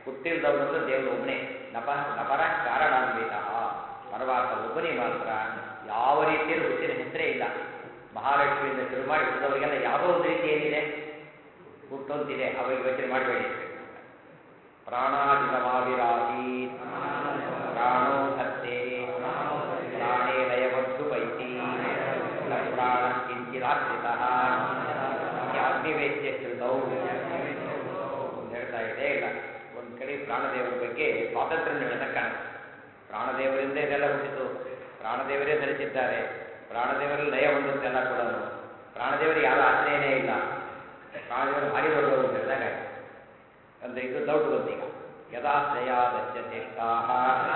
ಹುಟ್ಟಿಲ್ದವನು ಅಂದ್ರೆ ದೇವರು ಒಬ್ಬನೇ ನಪ ನಪರ ಕಾರಣಾನ್ವಿತ ಪರಮಾತ್ಮ ಒಬ್ಬನೇ ಮಾತ್ರ ಯಾವ ರೀತಿಯಲ್ಲಿ ಹುಟ್ಟಿನ ಹೆಸರೇ ಇಲ್ಲ ಮಹಾಲಕ್ಷ್ಮಿಯಿಂದ ಶುರು ಮಾಡಿ ಉಳಿದವರಿಗೆಲ್ಲ ಯಾವುದೋ ಒಂದು ರೀತಿ ಏನಿದೆ ಹುಟ್ಟೊಂತಿದೆ ಅವರಿಗೆ ಯೋಚನೆ ಮಾಡಬೇಡಿ ಪ್ರಾಣಾಜಿತಮಾವಿರಾಸಿ ಪ್ರಾಣೋ ಧತ್ತೆ ಪ್ರಾಣೇ ಲಯವದ್ದುಪೈತಿ ನ ಪ್ರಾಣ ಕಿಂಚಿದಾಶ್ರಿತ ಅಗ್ನಿವೇದ್ಯ ಶ್ರುತೌ ಹೇಳ್ತಾ ಇದೆ ಇಲ್ಲ ಒಂದು ಕಡೆ ಪ್ರಾಣದೇವರ ಬಗ್ಗೆ ಸ್ವಾತಂತ್ರ್ಯ ಹೇಳೋದಕ್ಕೆ ಕಾಣುತ್ತೆ ಪ್ರಾಣದೇವರಿಂದ ಇದೆಲ್ಲ ಹುಟ್ಟಿತು ಪ್ರಾಣದೇವರೇ ಧರಿಸಿದ್ದಾರೆ ಪ್ರಾಣದೇವರಲ್ಲಿ ಲಯ ಹೊಂದುತ್ತೆಲ್ಲ ಕೂಡ ಪ್ರಾಣದೇವರಿಗೆ ಯಾರು ಆಶ್ರಯನೇ ಇಲ್ಲ ಪ್ರಾಣದೇವರು ಭಾರಿ ದೊಡ್ಡವರು ಅಂತ ಹೇಳಿದಾಗ ಆಯ್ತು. ಅಂದ್ರೆ ಇದು ಡೌಟ್ ಬಂದೀಗ ಯದಾಶ್ರಯಾದಶ್ಯ ಚೇಷ್ಟಾಃ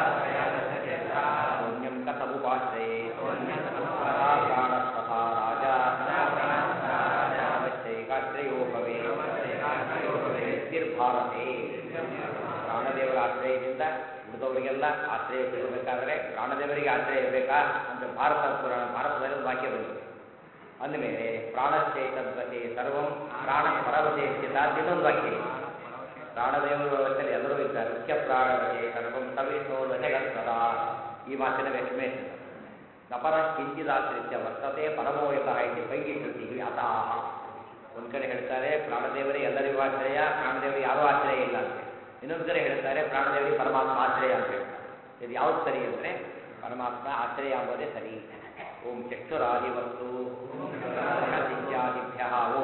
ಶೂನ್ಯಂ ಕಥಮುಪಾಶ್ರಯೇ ಸದಾ ಪ್ರಾಣಸ್ತಥಾ ರಾಜ ಅವಶ್ಯೈಕಾಶ್ರಯೋ ಭವೇ ನಿರ್ಭಾರತೆ ಪ್ರಾಣದೇವರ ಆಶ್ರಯದಿಂದ ಉಳಿದವರಿಗೆಲ್ಲ ಆಶ್ರಯ ಸಿಗಬೇಕಾದ್ರೆ ಪ್ರಾಣದೇವರಿಗೆ ಆಶ್ರಯ ಇರಬೇಕಾ ಅಂತ ಭಾರತ ಪುರಾಣ ಭಾರತದಲ್ಲಿ ಒಂದು ವಾಕ್ಯ ಬಂದಿದೆ ಅಂದಮೇಲೆ ಪ್ರಾಣಶ್ಚೈತದ್ವತೆ ಸರ್ವಂ ಪ್ರಾಣ ಪರವತೆ ಸ್ಥಿತ ಅಂತ ಇನ್ನೊಂದು ವಾಕ್ಯ ಇದೆ ಪ್ರಾಣದೇವರ ವ್ಯವಸ್ಥೆಯಲ್ಲಿ ಎಲ್ಲರೂ ಇದ್ದಾರೆ ಮುಖ್ಯ ಪ್ರಾಣವತೆ ಸರ್ವಂ ಸವಿಷ್ಣು ವಶಗತ್ವದ ಈ ಮಾತಿನ ಎಕ್ಸ್ಪ್ಲೇಷನ್ ನಪರ ಕಿಂಚಿದಾಶ್ರಿತ್ಯ ವರ್ತತೆ ಪರಮೋಯತಃ ಇಲ್ಲಿ ಪೈಕಿ ಶ್ರುತಿ ಅತಃ ಒಂದು ಕಡೆ ಹೇಳ್ತಾರೆ ಪ್ರಾಣದೇವರೇ ಎಲ್ಲರಿಗೂ ಆಶ್ರಯ ಪ್ರಾಣದೇವರಿಗೆ ಯಾರೂ ಆಶ್ರಯ ಇಲ್ಲ ಅಂತ ಇನ್ನೊಂದು ಕಡೆ ಹೇಳ್ತಾರೆ ಪ್ರಾಣದೇವರಿಗೆ ಪರಮಾತ್ಮ ಆಶ್ರಯ ಅಂತ ಹೇಳ್ತಾರೆ ಇದು ಯಾವ್ದು ಸರಿ ಅಂದರೆ ಪರಮಾತ್ಮ ಆಶ್ರಯ ಎಂಬುದೇ ಸರಿ ಓಂ ಚಕ್ಷುರಾದಿವತ್ತು ಇತ್ಯಾದಿಭ್ಯ ಓಂ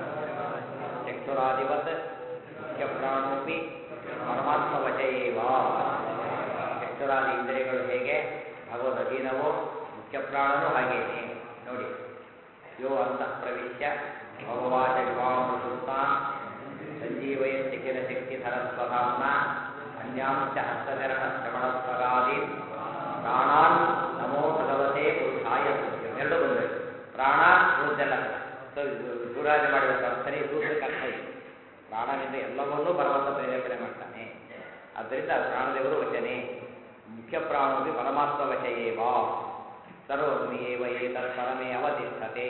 ಚಕ್ಷುರಾದಿವತ್ ಮುಖ್ಯ ಪ್ರಾಣೋಪಿ ಪರಮಾತ್ಮ ವಶಯೇವ ಚಕ್ಷುರಾದಿ ಇಂದ್ರಿಯಗಳು ಹೇಗೆ ಭಗವದ್ ಅಧೀನವೋ ಮುಖ್ಯ ಪ್ರಾಣನೂ ಹಾಗೇನೆ ನೋಡಿ ಯೋ ಅಂತಃ ಪ್ರವಿಶ್ಯ ಭಗವಾಚ ಯುವಾಮೃತಾನ್ ಸಂಜೀವಯಸ್ಯ ಕಿಲ ಶಕ್ತಿಧರಸ್ವಧಾಮ್ನ ಅನ್ಯಾಂಶ ಹಸ್ತಚರಣ ಶ್ರವಣಸ್ವಗಾದೀನ್ ಪ್ರಾಣಾನ್ ನಮೋ ಭಗವತೆ ಪುರುಷಾಯ ತುಭ್ಯಂ ಎರಡು ಬಂದರೆ ಪ್ರಾಣ ಉಳಿದೆಲ್ಲ ಸೊ ಸೂರಾಜ ಮಾಡಿದ ಸರಿ ಸೂತ್ರಕ್ಕೆ ಅರ್ಥ ಇದೆ ಪ್ರಾಣನಿಂದ ಎಲ್ಲವನ್ನೂ ಭಗವಂತ ಪ್ರೇರೇಪಣೆ ಮಾಡ್ತಾನೆ ಆದ್ದರಿಂದ ಪ್ರಾಣದೇವರು ವಚನೆ ಮುಖ್ಯ ಪ್ರಾಣೋಪಿ ಪರಮಾತ್ಮ ವಶಯೇವ ಸರ್ವಮೇವ ಏತತ್ ಪರಮೇ ಅವತಿಷ್ಠತೆ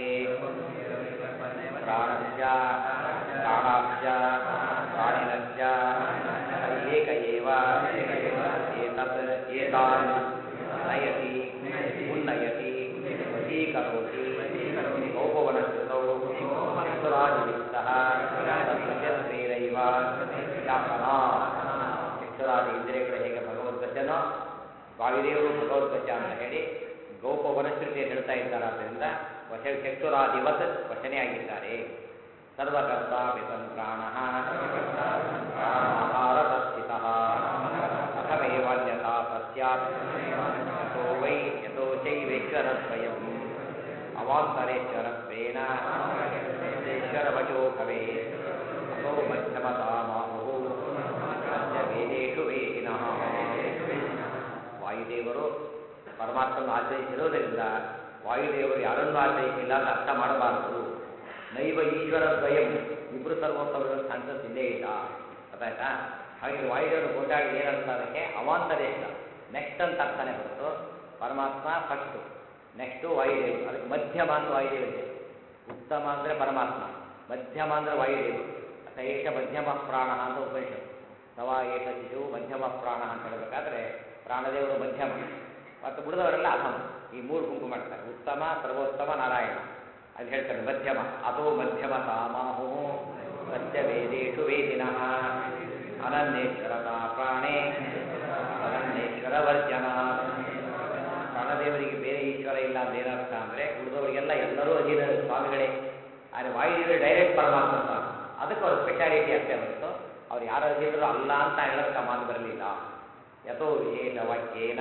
ಪ್ರಾಣಸ್ಯ ಪ್ರಾಣಾಸ್ಯ ಪ್ರಾಣಿನಸ್ಯ ಏಕ ಏವ ಏತತ್ ಏತಾನ್ ನಯತಿ ಉನ್ನಯತಿ ವಶೀಕರೋತಿ ಗೌಪವನಶ್ರುತೌ ಚಕ್ಷುರಾದಿವಿತ್ತಃ ತದ್ವಚತ್ವೇನೈವ ಶಾಸನಾತ್ ಚಕ್ಷುರಾದಿ ಇಂದ್ರಿಯಗಳು ಹೇಗೆ ಭಗವದ್ವಚನೋ ವಾಯುದೇವರು ಭಗವದ್ವಚ ಅಂತ ಹೇಳಿ ಗೌಪ ವನಶ್ರುತಿ ಹೇಳ್ತಾ ಇದ್ದಾರೆ ಆದ್ದರಿಂದ ವಶ ಚಕ್ಷುರಾದಿವತ್ ವಚನೆ ಆಗಿದ್ದಾರೆ ಸರ್ವಕರ್ತ ಪಿತನ್ ಪ್ರಾಣ ಪ್ರಾಣಾಧಾರತಸ್ಥಿತ ಅಥಮೇವಾನ್ಯಥಾ ಸಸ್ಯಾತ್ ಯಥೋ ವೈ ಯಥೋ ಚೈವೇಶ್ವರದ್ವಯಂ ಅವಾಂತರೇಶ್ವರತ್ವೇನ ಈಶ್ವರವಚೋ ಭವೇತ್ ಅಥೋ ಮಧ್ಯಮತಾಮಾಹುಃ ಸತ್ಯ ವೇದೇಶು ವೇದಿನಃ ವಾಯುದೇವರು ಪರಮಾತ್ಮನ ಆಶ್ರಯಿಸಿರೋದರಿಂದ ವಾಯುದೇವರು ಯಾರನ್ನೂ ಆಶ್ರಯಿಸಿಲ್ಲ ಅಂತ ಅರ್ಥ ಮಾಡಬಾರದು ನೈವ ಈಶ್ವರ ದ್ವಯಂ ಇಬ್ಬರು ಸರ್ವೋತ್ತಮರ ಚಾನ್ಸಸ್ ಇಲ್ಲೇ ಇಲ್ಲ ಗೊತ್ತಾಯ್ತಾ ಹಾಗೆ ವಾಯುದೇವರು ಕೊಂಡಾಡಿ ಏನರ್ಥ ಅದಕ್ಕೆ ಅವಾಂತರೇಶ ನೆಕ್ಸ್ಟ್ ಅಂತ ಅರ್ಥನೇ ಹೊರತು ಪರಮಾತ್ಮ ಫಸ್ಟು ನೆಕ್ಸ್ಟು ವಾಯುದೇವರು ಅದಕ್ಕೆ ಮಧ್ಯಮ ಅಂತ ವಾಯುದೇವರಿಗೆ ಉತ್ತಮ ಅಂದರೆ ಪರಮಾತ್ಮ ಮಧ್ಯಮ ಅಂದರೆ ವಾಯುದೇವರು ಏಷ ಮಧ್ಯಮ ಪ್ರಾಣ ಅಂತ ಉಪನಿಷತ್ತು ಸವಾ ಏಷ ಶಿಶು ಮಧ್ಯಮ ಪ್ರಾಣ ಅಂತ ಹೇಳಬೇಕಾದ್ರೆ ಪ್ರಾಣದೇವರು ಮಧ್ಯಮ ಮತ್ತು ಉಳಿದವರೆಲ್ಲ ಅಧಮ ಈ ಮೂರು ಗುಂಪು ಮಾಡ್ತಾರೆ ಉತ್ತಮ ಸರ್ವೋತ್ತಮ ನಾರಾಯಣ ಅದು ಹೇಳ್ತಾರೆ ಮಧ್ಯಮ ಅಥೋ ಮಧ್ಯಮ ತಾಮಾಹು ಸತ್ಯ ವೇದೇಶು ವೇದಿನಃ ಅನನ್ಯೇಶ್ವರತಾ ಪ್ರಾಣೇ ಅನನ್ಯೇಶ್ವರ ವರ್ಜನ ಪ್ರಾಣದೇವರಿಗೆ ಬೇರೆ ಈಶ್ವರ ಇಲ್ಲ ಅಂತ ಏನರ್ಥ ಅಂದರೆ ಉಳಿದವರಿಗೆಲ್ಲ ಎಲ್ಲರೂ ಅಧೀನ ಸ್ವಾಮಿಗಳೇ ಆದರೆ ವಾಯುದೇವರು ಡೈರೆಕ್ಟ್ ಪರಮಾತ್ಮ ಸ್ವಾಮಿ ಅದಕ್ಕೆ ಅವ್ರ ಸ್ಪೆಷಾಲಿಟಿ ಅಷ್ಟೇ ಹೊರತು ಅವ್ರು ಯಾರು ಅಧೀನರು ಅಲ್ಲ ಅಂತ ಹೇಳೋದಕ್ಕೆ ಮಾತು ಬರಲಿಲ್ಲ ಯಥೋ ವಿಶೇಷ ವಾಕ್ಯೇನ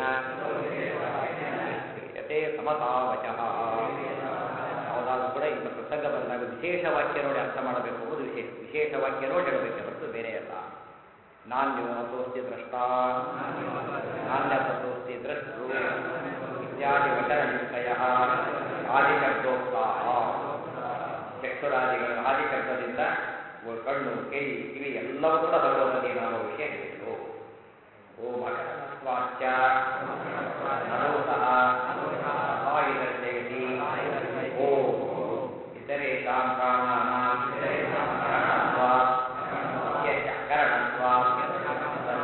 ಯಥೇ ಸಮತಾವಚಃ ಯಾವುದಾದ್ರೂ ಕೂಡ ಈಗ ಪ್ರಸಂಗ ಬಂದಾಗ ವಿಶೇಷ ವಾಕ್ಯ ನೋಡಿ ಅರ್ಥ ಮಾಡಬೇಕು ಅನ್ನೋದು ವಿಶೇಷ ವಿಶೇಷ ವಾಕ್ಯ ನೋಡಿ ಹೇಳಬೇಕೆ ಹೊರತು ಬೇರೆ ಅಲ್ಲ ನಾಣ್ಯೋ ನತೋಸ್ತಿ ದ್ರಷ್ಟ ನಾಣ್ಯತೋಸ್ತಿ ದ್ರಷ್ಟೃ ಇತ್ಯಾದಿ ವಚನ ನಿಶ್ಚಯ ಆದಿಶಬ್ದೋಕ್ತ ಚಕ್ಷುರಾದಿಗಳ ಆದಿಶಬ್ದದಿಂದ ಕಣ್ಣು ಕಿವಿ ಕಿವಿ ಎಲ್ಲವೂ ಕೂಡ ಭಗವಂತನಿಗೆ ನಾವು ವಿಷಯ ಹೇಳಿದರು ಓಂ ಅಕ್ಷರಸ್ವಾಚ್ಯ ನರೋತಃ ಅಪಾಯಿದರ್ಶಯತಿ ಓಂ ಇತರೇಷಾಂ ಪ್ರಾಣಾನಾಂ ಕರಣತ್ವಾತ್ ಮುಖ್ಯಸ್ಯ ಅಕರಣತ್ವಾತ್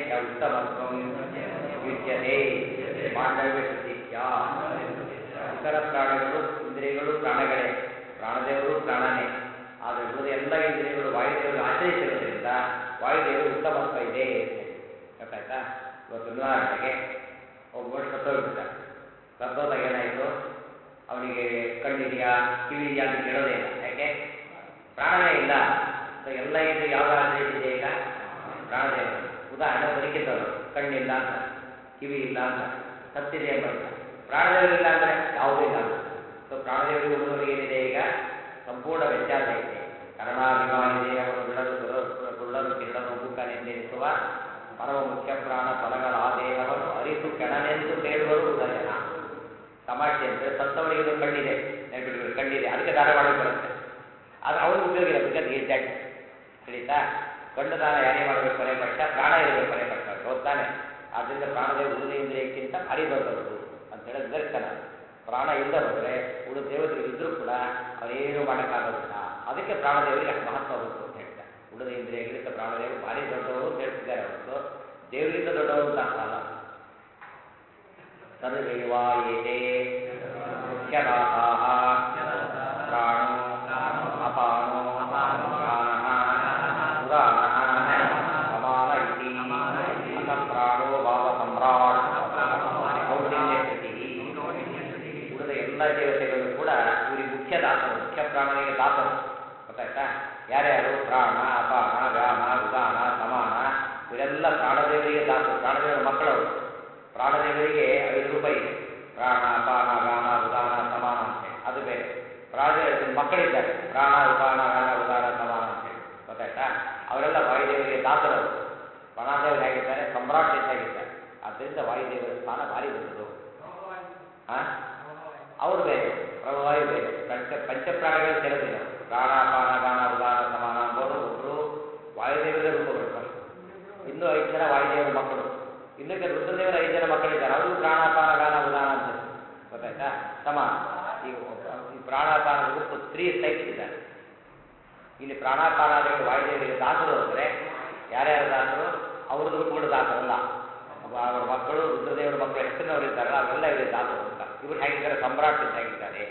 ಉತ್ತಮತ್ವಂ ಯುಜ್ಯತೆ ಮಾಂಡವ್ಯ ಶ್ರುತಿಸ್ಯ ಇತರ ಪ್ರಾಣಿಗಳು ಇಂದ್ರಿಯಗಳು ಪ್ರಾಣಗಳೇ ಪ್ರಾಣದೇವರು ಪ್ರಾಣನೇ ಆದರೆ ಉಳಿದ ಎಲ್ಲ ಇಂದ್ರಿಯಗಳು ವಾಯುದೇವರು ಆಶ್ರಯಿಸಿರೋದ್ರಿಂದ ವಾಯುದೇವರು ಉತ್ತಮತ್ವ ಇದೆ ಅಂತ ಹೇಳಿ ಗೊತ್ತಾಯ್ತಾ ಇವತ್ತು ಉದಾಹರಣೆಗೆ ಒಬ್ಬ ಮನುಷ್ಯ ಸತ್ತೋಗ್ಬಿಟ್ಟ ಸತ್ತೋದಾಗ ಏನಾಯಿತು ಅವನಿಗೆ ಕಣ್ಣಿದೆಯಾ ಕಿವಿ ಇದೆಯಾ ಅಂತ ಕೇಳೋದೇ ಇಲ್ಲ ಯಾಕೆ ಪ್ರಾಣವೇ ಇಲ್ಲ ಸೊ ಎಲ್ಲ ಇದು ಯಾವ್ದು ಆಶ್ರಯಿಸಿದೆ ಈಗ ಪ್ರಾಣದೇವರು ಉದಾಹರಣೆ ಬದುಕಿದ್ದವರು ಕಣ್ಣಿಲ್ಲ ಅಂತ ಕಿವಿ ಇಲ್ಲ ಅಂತ ಸತ್ತಿದೆ ಎಂಬ ಇಲ್ಲ ಪ್ರಾಣದೇವರು ಇಲ್ಲ ಅಂದರೆ ಯಾವುದೂ ಇಲ್ಲ ಅಂತ ಸೊ ಪ್ರಾಣದೇವರಿಗೆ ಉಳಿದವರಿಗೆ ಏನಿದೆ ಈಗ ಸಂಪೂರ್ಣ ವ್ಯತ್ಯಾಸ ಇದೆ ಕರ್ಣಾಭಿಮಾನಿದೆ ಅವನು ಬಿಡಲು ಕುರುಡನು ಕಿರಡನು ಮೂಕನೆಂದೆನಿಸುವ ಪರಮ ಮುಖ್ಯ ಪ್ರಾಣ ಫಲಗಳ ಆ ದೇಹವನ್ನು ಅರಿತು ಕೆಣನೆಂದು ಹೇಳುವರು ಉದಯನ ತಮಾಷೆ ಅಂದರೆ ಸತ್ತವರಿಗೆ ಇದು ಕಣ್ಣಿದೆ ನೆನಪಿಟ್ಕೊಳ್ಳಿ ಕಣ್ಣಿದೆ ಅದಕ್ಕೆ ದಾನ ಮಾಡಕ್ಕೆ ಬರುತ್ತೆ ಆದರೆ ಅವನಿಗೆ ಉಪಯೋಗ ಇಲ್ಲ ಬಿಕಾಸ್ ಈ ಡೆಡ್ ತಿಳಿತಾ ಕಣ್ಣು ದಾನ ಯಾರೇ ಮಾಡಬೇಕು ಕೊನೆ ಪಕ್ಷ ಪ್ರಾಣ ಇರಬೇಕು ಕೊನೆ ಪಕ್ಷ ಹೋಗ್ತಾನೆ ಆದ್ದರಿಂದ ಪ್ರಾಣದೇವರು ಉಳಿದ ಇಂದ್ರಿಯಕ್ಕಿಂತ ಭಾರಿ ದೊಡ್ಡವರು ಅಂತ ಹೇಳಿ ನಿದರ್ಶನ ಪ್ರಾಣ ಇಲ್ಲದ ಹೋದರೆ ಉಳಿದ ದೇವತೆಗಳು ಇದ್ರೂ ಕೂಡ ಅವರೇನು ಮಾಡೋಕ್ಕಾಗೋದಿಲ್ಲ ಅದಕ್ಕೆ ಪ್ರಾಣದೇವರಿಗೆ ಅಷ್ಟು ಮಹತ್ವ ಬಂತು ಅಂತ ಹೇಳ್ತಾರೆ ಉಳಿದ ಇಂದ್ರಿಯಗಳಿಂದ ಪ್ರಾಣದೇವರು ಭಾರಿ ದೊಡ್ಡವರು ಅಂತ ಹೇಳ್ತಿದ್ದಾರೆ ಹೊರತು ದೇವರಿಂದ ದೊಡ್ಡವರು ಅಂತ ಅರ್ಥ ಅಲ್ಲ ಸರ್ವೇವಾ ಏತೆ ಮುಖ್ಯದಾತಾಃ ಪ್ರಾಣೋ ಅಪಾನೋ ಪ್ರಾಣಃ ಉದಾನಃ ಸಮಾನ ಇತಿ ಅಥ ಪ್ರಾಣೋ ಭಾವ ಸಮ್ರಾಟ್ ಕೌಂಡಿನ್ಯ ಶ್ರುತಿ ಉಳಿದ ಎಲ್ಲ ದೇವತೆಗಳು ಕೂಡ ಇವರಿಗೆ ಮುಖ್ಯ ದಾಸರು ಮುಖ್ಯ ಪ್ರಾಣನಿಗೆ ದಾಸರು ಗೊತ್ತಾಯ್ತಾ ಯಾರ್ಯಾರು ಪ್ರಾಣ ಅಪಾನ ವ್ಯಾನ ಉದಾನ ಸಮಾನ ಇವರೆಲ್ಲ ಪ್ರಾಣದೇವರಿಗೆ ದಾಸರು ಪ್ರಾಣದೇವರ ಮಕ್ಕಳವರು ಪ್ರಾಣದೇವರಿಗೆ ಐದು ರೂಪಾಯಿ ಇದೆ ಪ್ರಾಣ ಅಪಾನ ವ್ಯಾನ ಉದಾನ ಸಮಾನ ಅಂತೇಳಿ ಅದು ಬೇರೆ ಪ್ರಾಣದೇವರ ಮಕ್ಕಳಿದ್ದಾರೆ ಪ್ರಾಣ ಉಪಾನ ವ್ಯಾನ ಉದಾನ ಸಮಾನ ಅಂತೇಳಿ ಗೊತ್ತಾಯ್ತಾ ಅವರೆಲ್ಲ ವಾಯುದೇವರಿಗೆ ದಾಸರವರು ಪ್ರಾಣದೇವರು ಹೇಗಿದ್ದಾರೆ ಸಮ್ರಾಟ್ ಇದ್ದಾಗಿದ್ದಾರೆ ಆದ್ದರಿಂದ ವಾಯುದೇವರ ಸ್ಥಾನ ಭಾರಿ ದೊಡ್ಡದು ಹಾಂ ಅವ್ರು ಬೇರೆ ಪ್ರಭುವಾಯು ಬೇರೆ ಪಂಚ ಪಂಚಪ್ರಾಣಿಗಳು ಸೇರೋದಿಲ್ಲ ಅವ್ರು. ಪ್ರಾಣ ಅಪಾನ ಗಾನ ಉದಾನ ಸಮಾನ ಅಂಬೋರು ಒಬ್ಬರು ವಾಯುದೇವರೇ ರೂಪಗಳು ಫಸ್ಟ್ ಇನ್ನೂ ಐದು ಜನ ವಾಯುದೇವರ ಮಕ್ಕಳು ಇನ್ನು ಕೆಲವು ರುದ್ರದೇವರ ಐದು ಜನ ಮಕ್ಕಳಿದ್ದಾರೆ ಅವ್ರಿಗೂ ಪ್ರಾಣಾಪಾನ ಗಾನ ಉದಾನ ಅಂತ ಗೊತ್ತಾಯ್ತಾ ಸಮಾನ ಈಗ ಒಬ್ಬ- ಈ ಪ್ರಾಣಾಪಾನ ಗುಂಪು ತ್ರೀ ಟೈಪ್ಸ್ ಇದ್ದಾರೆ ಇಲ್ಲಿ ಪ್ರಾಣಾಪಾನಾದಿಗಳು ವಾಯುದೇವರಿಗೆ ದಾಸರು ಅಂದರೆ ಯಾರ್ಯಾರು ದಾಸರು ಅವ್ರ ಗ್ರೂಪ್ಗಳು ದಾಸರಲ್ಲ ಒಬ್ಬ ಅವರ ಮಕ್ಕಳು ರುದ್ರದೇವರ ಮಕ್ಕಳು ಹೆಸರಿನವರು ಇದ್ದಾರಲ್ಲ ಅವರೆಲ್ಲ ಇವರಿಗೆ ದಾಸರು ಅಂತ ಇವರು ಹೇಗಿದ್ದಾರೆ ಸಮ್ರಾಟ್ ಅಂತ ಹೇಗಿದ್ದಾರೆ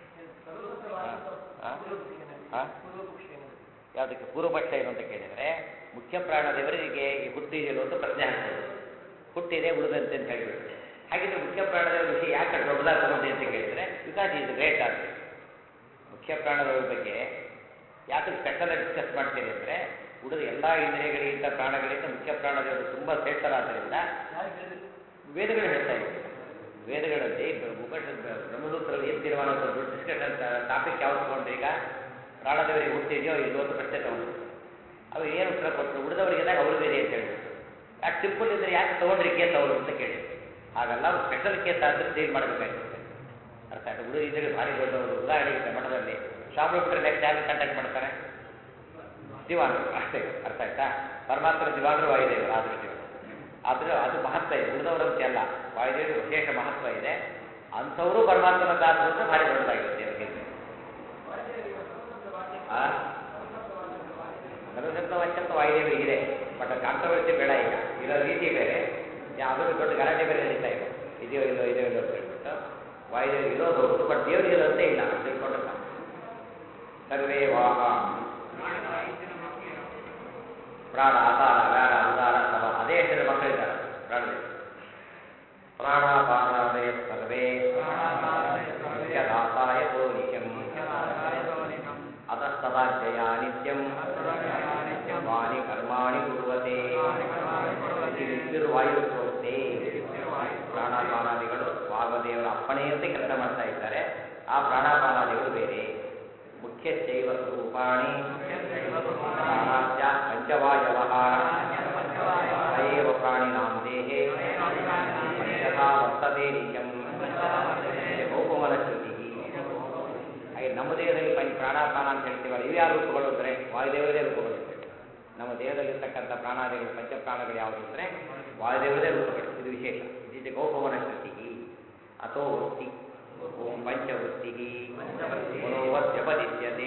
ಆ? ಆ? ಯಾವುದಕ್ಕೆ ಪೂರ್ವಪಕ್ಷ ಏನು ಅಂತ ಕೇಳಿದರೆ ಮುಖ್ಯ ಪ್ರಾಣದೇವರಿಗೆ ಈ ಹುಟ್ಟಿದೆಯಲ್ಲ ಅಂತ ಪ್ರಶ್ನೆ ಹಾಕ್ಬೋದು ಹುಟ್ಟಿದೆ ಉಳಿದಂತೆ ಅಂತ ಹೇಳಿಬಿಟ್ಟು ಹಾಗಿದ್ರೆ ಮುಖ್ಯ ಪ್ರಾಣದೇವರ ವಿಷಯ ಯಾಕೆ ದೊಡ್ಡದಾಗಿ ತಗೊಂಡೆ ಅಂತ ಕೇಳಿದರೆ ಬಿಕಾಸ್ ಈಸ್ ಗ್ರೇಟ್ ಅಂತ ಮುಖ್ಯ ಪ್ರಾಣದೇವರ ಬಗ್ಗೆ ಯಾಕೆ ಸ್ಪೆಷಲ್ ಡಿಸ್ಕಸ್ ಮಾಡ್ತೀನಿ ಅಂದರೆ ಉಳಿದ ಎಲ್ಲ ಇಂದ್ರಿಯಗಳಿಗಿಂತ ಪ್ರಾಣಗಳಿಂದ ಮುಖ್ಯ ಪ್ರಾಣದೇವರು ತುಂಬ ಶ್ರೇಷ್ಠರಾದ್ದರಿಂದ ವೇದಗಳು ಹೇಳ್ತಾ ಇವೆ ವೇದಗಳಲ್ಲಿ ಉಪನಿಷತ್ ಬ್ರಹ್ಮಸೂತ್ರದಲ್ಲಿ ಏನು ತೀರ್ಮಾನ ದೊಡ್ಡ ಡಿಸ್ಕಷನ್ ಟಾಪಿಕ್ ಯಾವ್ದು ತಗೊಂಡ್ರೆ ಈಗ ಪ್ರಾಣದೇವರಿಗೆ ಹುಟ್ಟಿದೆಯೋ ಇಲ್ಲೋ ಅಂತ ಪ್ರಶ್ನೆ ತಗೊಂಡ್ರು ಅವ್ರು ಏನು ಉತ್ತರ ಕೊಟ್ಟರು ಉಳಿದವರಿಗೆದಾಗ ಅವರು ಬೇರೆ ಅಂತ ಹೇಳಿದ್ರು ಯಾಕೆ ಸಿಂಪಲ್ ಇದ್ರೆ ಯಾಕೆ ತಗೊಂಡ್ರಿ ಕೇಸ್ ಅವರು ಅಂತ ಕೇಳಿದ್ರು ಹಾಗಲ್ಲ ಅವ್ರು ಸ್ಪೆಷಲ್ ಕೇಸ್ ಆದರೆ ಡೀಲ್ ಮಾಡಬೇಕಾಗಿರುತ್ತೆ ಅರ್ಥ ಆಯ್ತು ಉಳಿದ ಇಂದ್ರಿಯಗಳು ಭಾರಿ ದೊಡ್ಡವರು ಉದಾಹರಣೆಗೆ ಮಠದಲ್ಲಿ ಶಾಮರು ಬಿಟ್ಟರೆ ನೆಕ್ಸ್ಟ್ ಯಾರು ಕಾಂಟ್ಯಾಕ್ಟ್ ಮಾಡ್ತಾರೆ ದಿವಾನರು ಅಷ್ಟೇ ಅರ್ಥ ಆಯ್ತಾ ಪರಮಾತ್ಮನ ದಿವಾನರು ವಾಯುದೇವರು ಆ ದೃಷ್ಟಿಯಲ್ಲಿ ಆದರೆ ಅದು ಮಹತ್ವ ಇದೆ ಉಳಿದವರಂತೆ ಅಲ್ಲ ವಾಯುದೇವರಿಗೆ ವಿಶೇಷ ಮಹತ್ವ ಇದೆ ಅಂಥವರು ಪರಮಾತ್ಮನ ದಾಸರು ಅಂದ್ರೆ ಭಾರಿ ದೊಡ್ಡದಾಗಿರುತ್ತೆ ದೇವರಿಗೆ ಆ ಸರ್ವಶಕ್ತ ವಾಚ್ಯತ್ವ ವಾಯುದೇವರಿಗೆ ಇದೆ ಬಟ್ ಕಾಂಟ್ರವರ್ಸಿ ಬೇಡ ಈಗ ಇರೋ ರೀತಿ ಬೇರೆ ಯಾವುದೂ ದೊಡ್ಡ ಗಲಾಟೆ ಬೇರೆ ನಡೀತಾ ಇದೆ ಇದೆಯೋ ಇಲ್ಲೋ ಇದೆಯೋ ಇಲ್ಲೋ ಅಂತ ಹೇಳ್ಬಿಟ್ಟು ವಾಯುದೇವರಿಗೆ ಇರೋದು ಹೌದು ಬಟ್ ದೇವರಿಗೆ ಇರೋದೇ ಇಲ್ಲ ತಿಳ್ಕೊಂಡು ಸಾಕು. ಸರ್ವೇ ವಾಹ ಪ್ರಾಣ ಅಪಾನ ವ್ಯಾನ ಉದಾರ ಸಮಾನ ಅದೇ ಹೆಸರು ಮಕ್ಕಳಿದ್ದಾರೆ ಪ್ರಾಣದೇವರು ಪ್ರಾಣಾಪಾನಾದಯ ಸರ್ವೇ ಮುಖ್ಯದಾತಾಯ ತೋನಿಶಂ ಅತಸ್ತದಾಜ್ಯಯ ನಿತ್ಯಂ ವಾಣಿ ಕರ್ಮಾಣಿ ಕುರುವತೆ ನಿರ್ವಾಯುತ್ವತೆ ಪ್ರಾಣಾಪಾನಾದಿಗಳು ವಾಗದೇವರ ಅಪ್ಪಣೆಯಂತೆ ಕೆಲಸ ಮಾಡ್ತಾ ಇದ್ದಾರೆ ಆ ಪ್ರಾಣಾಪಾನಾದಿಗಳು ಬೇರೆ ಮುಖ್ಯಶ್ಚೈವ ಸ್ವರೂಪಾಣಿ ಪ್ರಾಣಾದ್ಯ ಪಂಚವಾಯವ ಸಯೇವ ಪ್ರಾಣಿನಾಂ ದೇಹೇ ಪಂಚಧಾ ವರ್ತತೆ ನಿತ್ಯಂ ಬಹುಪಮನ ಶ್ರುತಿ ಹಾಗೆ ನಮ್ಮ ದೇಹದಲ್ಲಿ ಪಂಚ ಪ್ರಾಣಾಪಾನ ಅಂತ ಹೇಳ್ತೀವಲ್ಲ ಇವು ಯಾವ ರೂಪಗಳು ಅಂದರೆ ವಾಯುದೇವರದೇ ರೂಪಗಳು ಅಂತ ಹೇಳಿ. ನಮ್ಮ ದೇಹದಲ್ಲಿರ್ತಕ್ಕಂಥ ಪ್ರಾಣಾದಿಗಳು ಪಂಚಪ್ರಾಣಗಳು ಯಾವುದು ಅಂದರೆ ವಾಯುದೇವರದೇ ರೂಪಗಳು ಇದು ವಿಶೇಷ ಇದು ಗೌಪವನ ಶ್ರುತಿ ಅಥೋ ವೃತ್ತಿ ಓಂ ಪಂಚವೃತ್ತಿ ಮನೋವದ್ಯಪದಿತ್ಯತೆ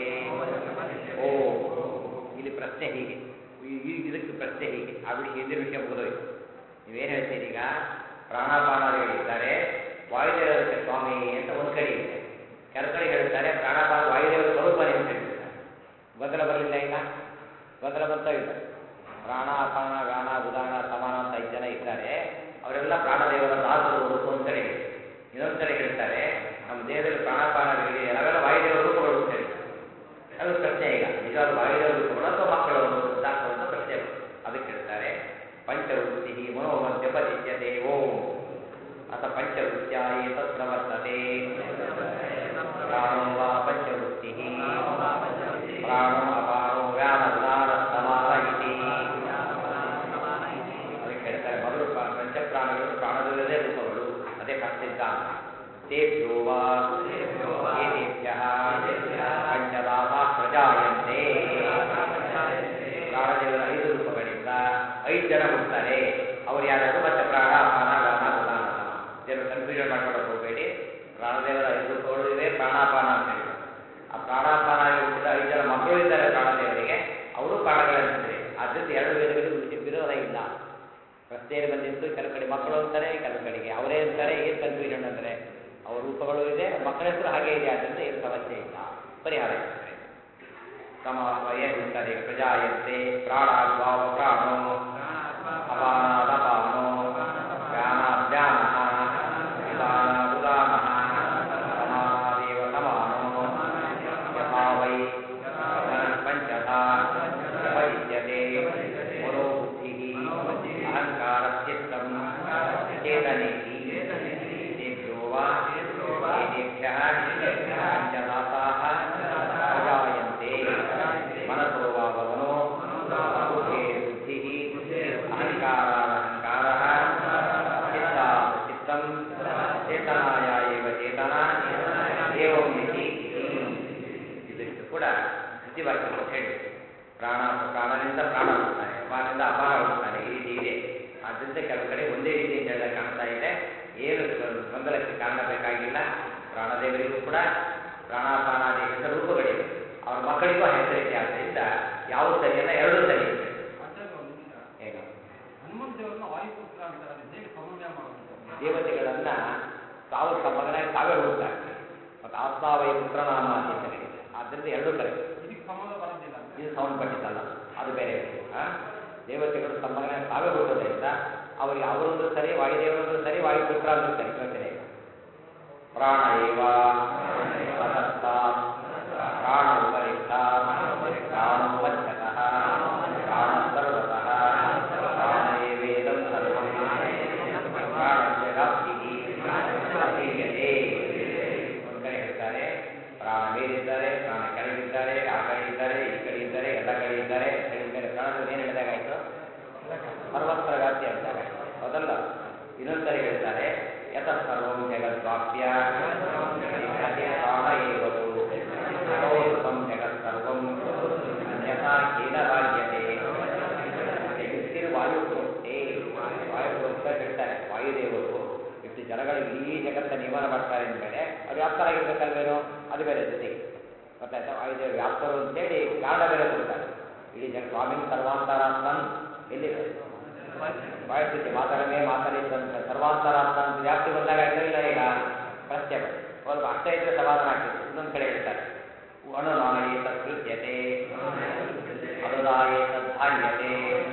ಓಂ ಇಲ್ಲಿ ಪ್ರಶ್ನೆ ಹೀಗೆ ಈ- ಈ- ಇದಕ್ಕೆ ಪ್ರಶ್ನೆ ಹೀಗೆ ಆ ವಿಷಯ ಹಿಂದಿನ ವಿಷಯ ಮುಗಿದೋಯ್ತು ನೀವೇನು ಹೇಳ್ತೀರಿ ಈಗ ಪ್ರಾಣಾಪಾನಾದಿಗಳಿದ್ದಾರೆ ವಾಯುದೇವರಕ್ಕೆ ಸ್ವಾಮಿ ಅಂತ ಒಂದು ಕಡೆ ಇದೆ ಕೆಲ ಕಡೆ ಹೇಳ್ತಾರೆ ಪ್ರಾಣಾಪಾನ ವಾಯುದೇವರ ಸ್ವರೂಪನೇ ಅಂತ ಹೇಳ್ತಾರೆ ಗೊಂದಲ ಬರಲಿಲ್ಲ ಈಗ ಗೊಂದಲ ಬಂತ ಇಲ್ಲ ಪ್ರಾಣ ಅಪಾನ ವ್ಯಾನ ಉದಾನ ಸಮಾನ ಅಂತ ಐದು ಜನ ಇದ್ದಾರೆ ಅವರೆಲ್ಲ ಪ್ರಾಣದೇವರ ದಾಸರು ಅಂತ ಒಂದು ಕಡೆ ಇದೆ ಇನ್ನೊಂದು ಕಡೆ ಹೇಳ್ತಾರೆ ನಮ್ಮ ದೇಹದಲ್ಲಿ ಪ್ರಾಣಾಪಾನಗಳಿದೆ ಅವೆಲ್ಲ ವಾಯುದೇವರ ರೂಪಗಳು ಅಂತ ಹೇಳಿ ಅದು ಪ್ರಶ್ನೆ ಈಗ ನಿಜವಾದ ವಾಯುದೇವರ ರೂಪಗಳು ಅಥವಾ ಮಕ್ಕಳು ಅನ್ನೋದು ದಾಸರು ಅಂತ ಪ್ರಶ್ನೆ ಅದಕ್ಕೆ ಹೇಳ್ತಾರೆ ಪಂಚವೃತ್ತಿ ಮನೋಮಧ್ಯ ಪದಿತ್ಯತೆ ಓಂ ಅಥ ಪಂಚವೃತ್ಯ ಏತತ್ ಪ್ರವರ್ತತೆ ಪ್ರಾಣೋ ವಾ ಪಂಚವೃತ್ತಿ ಪ್ರಾಣೋ ಅಪಾನೋ ವ್ಯಾನ ಉದಾನ ಸಮಾನ ಇತಿ ಅದಕ್ಕೆ ಹೇಳ್ತಾರೆ ಮೊದಲು ಪ್ರ- ಪಂಚಪ್ರಾಣಗಳು ಪ್ರಾಣದಲ್ಲೇ ರೂಪಗಳು ಅದೇ ಸಿದ್ಧಾಂತ ತೇಭ್ಯೋ ವಾ ಏತೇಭ್ಯಃ ಪಂಚದಾಸ ಪ್ರಜಾಯಂತೆ ಪ್ರಾಣದೇವರ ಐದು ರೂಪಗಳಿಂದ ಐದು ಜನ ಹುಡ್ತಾರೆ ಅವ್ರು ಯಾರು ಮತ್ತೆ ಪ್ರಾಣ ಅಪಾನ ವ್ಯಾನ ಉದಾನ ಸಮ ಇದನ್ನು ಕನ್ಫ್ಯೂಷನ್ ಮಾಡ್ಕೊಳ್ಳೋಕೆ ಹೋಗಬೇಡಿ ಪ್ರಾಣದೇವರ ಐದು ರೂಪಗಳು ಇವೆ ಪ್ರಾಣಾಪಾನ ಅಂತ ಹೇಳಿ ಆ ಪ್ರಾಣಾಪಾನ ಹುಟ್ಟಿದ ಐದು ಜನ ಮಕ್ಕಳು ಇದ್ದಾರೆ ಪ್ರಾಣದೇವರಿಗೆ ಅವರು ಪ್ರಾಣಗಳಂತಿದೆ ಆದ್ದರಿಂದ ಎರಡು ವೇದಗಳಿಗೆ ವಿರುದ್ಧ- ವಿರೋಧ ಇಲ್ಲ ಪ್ರಶ್ನೆಯಲ್ಲಿ ಬಂದಿತ್ತು ಕೆಲವು ಕಡೆ ಮಕ್ಕಳು ಅಂತಾರೆ ಕೆಲವು ಕಡೆಗೆ ಅವರೇ ಅಂತಾರೆ ಏನು ಕನ್ಫ್ಯೂಷನ್ ಅಂದರೆ ಅವ್ರ ರೂಪಗಳು ಇದೆ ಮಕ್ಕಳ ಹೆಸರು ಹಾಗೆ ಇದೆ ಆದ್ದರಿಂದ ಏನು ಸಮಸ್ಯೆ ಇಲ್ಲ ಪರಿಹಾರ ಇರ್ತದೆ ಸಮ ಏನು ಹೇಳ್ತಾರೆ ಈಗ ಪ್ರಜಾಯಂತೆ ಪ್ರಾಣಾದ್ವಾವ ಪ್ರಾಣೋ ಅಪಾನಾದಪಾನೋ ವ್ಯಾನಾದ್ಯಾನಃ ಉದಾನಾದುದಾನಃ ಸಮಾನಾದೇವ ಸಮಾನೋ ಯಥಾ ವೈ ಮನಃ ಪಂಚಧಾ ಯಪಯಿಷ್ಯತೆ ಮನೋಬುದ್ಧಿಃ ಅಹಂಕಾರಶ್ಚಿತ್ತಂ ಚೇತನೇತಿ ತೇಭ್ಯೋ ವಾ ಏತೇಭ್ಯಃ ಪಂಚದಾಸಾः ಪ್ರಜಾಯन्ते मनसो वा भवनो बुद्धेर्बुद्धिः अहङ्कारादहङ्कारः चित्तात् चित्तं चेतनाय एव चेतना एवम् इति ಇದಿಷ್ಟು ಕೂಡ ಶ್ರುತಿವಾಕ್ಯ ಅಂತ ಹೇಳಿ ಪ್ರಾಣ ಪ್ರಾಣದಿಂದ ಪ್ರಾಣ ಹುಡ್ತಾನೆ ಅಪಾನದಿಂದ ಅಪಾನ ಹುಡ್ತಾನೆ ಈ ರೀತಿ ಇದೆ ಆದ್ದರಿಂದ ಕೆಲವು ಕಡೆ ಒಂದೇ ರೀತಿ ಅಂತ ಹೇಳಿದಾಗ ಕಾಣ್ತಾ ಇದೆ ಏನು ಗೊಂದಲಕ್ಕೆ ಕಾರಣ ಬೇಕಾಗಿಲ್ಲ ಪ್ರಾಣದೇವರಿಗೂ ಕೂಡ ಪ್ರಾಣಾಪಾನಾದಿ ಹೆಸರು ರೂಪಗಳಿವೆ ಅವ್ರ ಮಕ್ಕಳಿಗೂ ಆ ಹೆಸರಿದೆ ಆದ್ದರಿಂದ ಯಾವುದು ಸರಿಯಲ್ಲ ಎರಡೂ ಸರಿ ಇದೆ ಆಚಾರ್ಯ ಒಂದು ನಿಮಿಷ ಏನು ಹನುಮಂತ ದೇವರನ್ನ ವಾಯುಪುತ್ರ ಅಂತಾರೆ ಅದನ್ನ ಹೇಗೆ ಸಮನ್ವಯ ಮಾಡುವಂಥದ್ದು ದೇವತೆಗಳನ್ನ ತಾವು ತಮ್ಮ ಮಗನಾಗಿ ತಾವೇ ಹುಡುಕ್ತಾರೆ ಮತ್ತು ಆತ್ಮಾವೈ ಪುತ್ರನಾಮ ಅಂತ ಕರೀತಾರೆ ಆದ್ದರಿಂದ ಎರಡೂ ಕರೆ ಇದಕ್ಕೆ ಸಂಬಂಧ ಬರೋದಿಲ್ಲ ಅಂತ ಇದು ಸಂಬಂಧಪಟ್ಟಿದ್ದಲ್ಲ ಅದು ಬೇರೆ ವಿಷಯ ಆ? ದೇವತೆಗಳು ತಮ್ಮ ಮಗನಾಗಿ ತಾವೇ ಹುಟ್ಟೋದ್ರಿಂದ ಅವರಿಗೆ ಅವರೊಂದು ಸರಿ ವಾಯುದೇವರೊಂದು ಸರಿ ವಾಯುಪುತ್ರ ಅಂದ್ರೂ ಸರಿ ಪ್ರಶ್ನೆ ಇಲ್ಲ ಪ್ರಾಣ ಏವ ಸಹಸ್ತ ಪ್ರಾಣ ಉಪರಿಷ್ಠ ಪ್ರಾಣೋ ಮಧ್ಯತಃ ಪ್ರಾಣ ಸರ್ವತಃ ಪ್ರಾಣ ಏವೇದಂ ಸರ್ವಂ ಪ್ರಾಣಸ್ಯ ವ್ಯಾಪ್ತಿಃ ಅಧೀಯತೆ ಒಂದು ಕಡೆ ಹೇಳ್ತಾರೆ ಪ್ರಾಣ ಮೇಲಿದ್ದಾರೆ ಪ್ರಾಣ ಕೆಳಗಿದ್ದಾರೆ ಆ ಕಡೆ ಇದ್ದಾರೆ ಈ ಕಡೆ ಇದ್ದಾರೆ ಎಲ್ಲ ಕಡೆ ಇದ್ದಾರೆ ಅಂತ ಹೇಳಿದ್ಮೇಲೆ ಪ್ರಾಣದಲ್ಲಿ ಏನು ಹೇಳಿದಾಗಾಯ್ತು ಸರ್ವತ್ರ ವ್ಯಾಪ್ತಿ ಅಂತಾರೆ ಹೌದಲ್ಲ ಇನ್ನೊಂದ್ಸರಿ ಹೇಳ್ತಾರೆ ಯತ ಸರ್ವಂ ಜಗದ್ವಾಪ್ಯ ಅದೇ ಪ್ರಾಣ ಏವತು ಸರ್ವೋತ್ತಮ ಜಗತ್ ಸರ್ವಂ ಅನ್ಯಥಾ ಕೇನ ಬಾಧ್ಯತೆ ಯುಕ್ತಿರ್ ವಾಯು ಪ್ರೋಕ್ತೆ ವಾಯು ಪ್ರೋಕ್ತ ಹೇಳ್ತಾರೆ ವಾಯುದೇವರು ಇಷ್ಟು ಜನಗಳು ಇಡೀ ಜಗತ್ತ ನಿಯಮನ ಮಾಡ್ತಾರೆ ಅಂದಮೇಲೆ ಅವ್ರು ವ್ಯಾಪ್ತರಾಗಿರ್ಬೇಕಲ್ವೇನೋ ಅದು ಬೇರೆ ಜೊತೆಗೆ ಗೊತ್ತಾಯ್ತಾ ವಾಯುದೇವರು ವ್ಯಾಪ್ತರು ಅಂತೇಳಿ ಕಾರಣ ಬೇರೆ ಕೊಡ್ತಾರೆ ಇಡೀ ಜಗ ಸ್ವಾಮಿ ಸರ್ವಾಂತರಾತ್ಮನ್ ಎಲ್ಲಿದೆ ವಾಯುಸ್ಥಿತಿ ಮಾತಾಡಮೇ ಮಾತಾಡಿದ್ದಂತ ಸರ್ವಾಂತರಾತ್ಮ ಅಂತ ವ್ಯಾಪ್ತಿ ಬಂದಾಗ ಆಯ್ತಾ ಇಲ್ಲ ಈಗ ಪ್ರಶ್ನೆ ಬಂತು ಸ್ವಲ್ಪ ಅಷ್ಟೇ ಇದ್ರೆ ಸಮಾಧಾನ ಆಗ್ತಿತ್ತು ಇನ್ನೊಂದು ಕಡೆ ಹೇಳ್ತಾರೆ ಅಣುನಾಯೇ ತತ್ಕೃತ್ಯತೆ ಅನುದಾಯೇ ತದ್ಧಾನ್ಯತೆ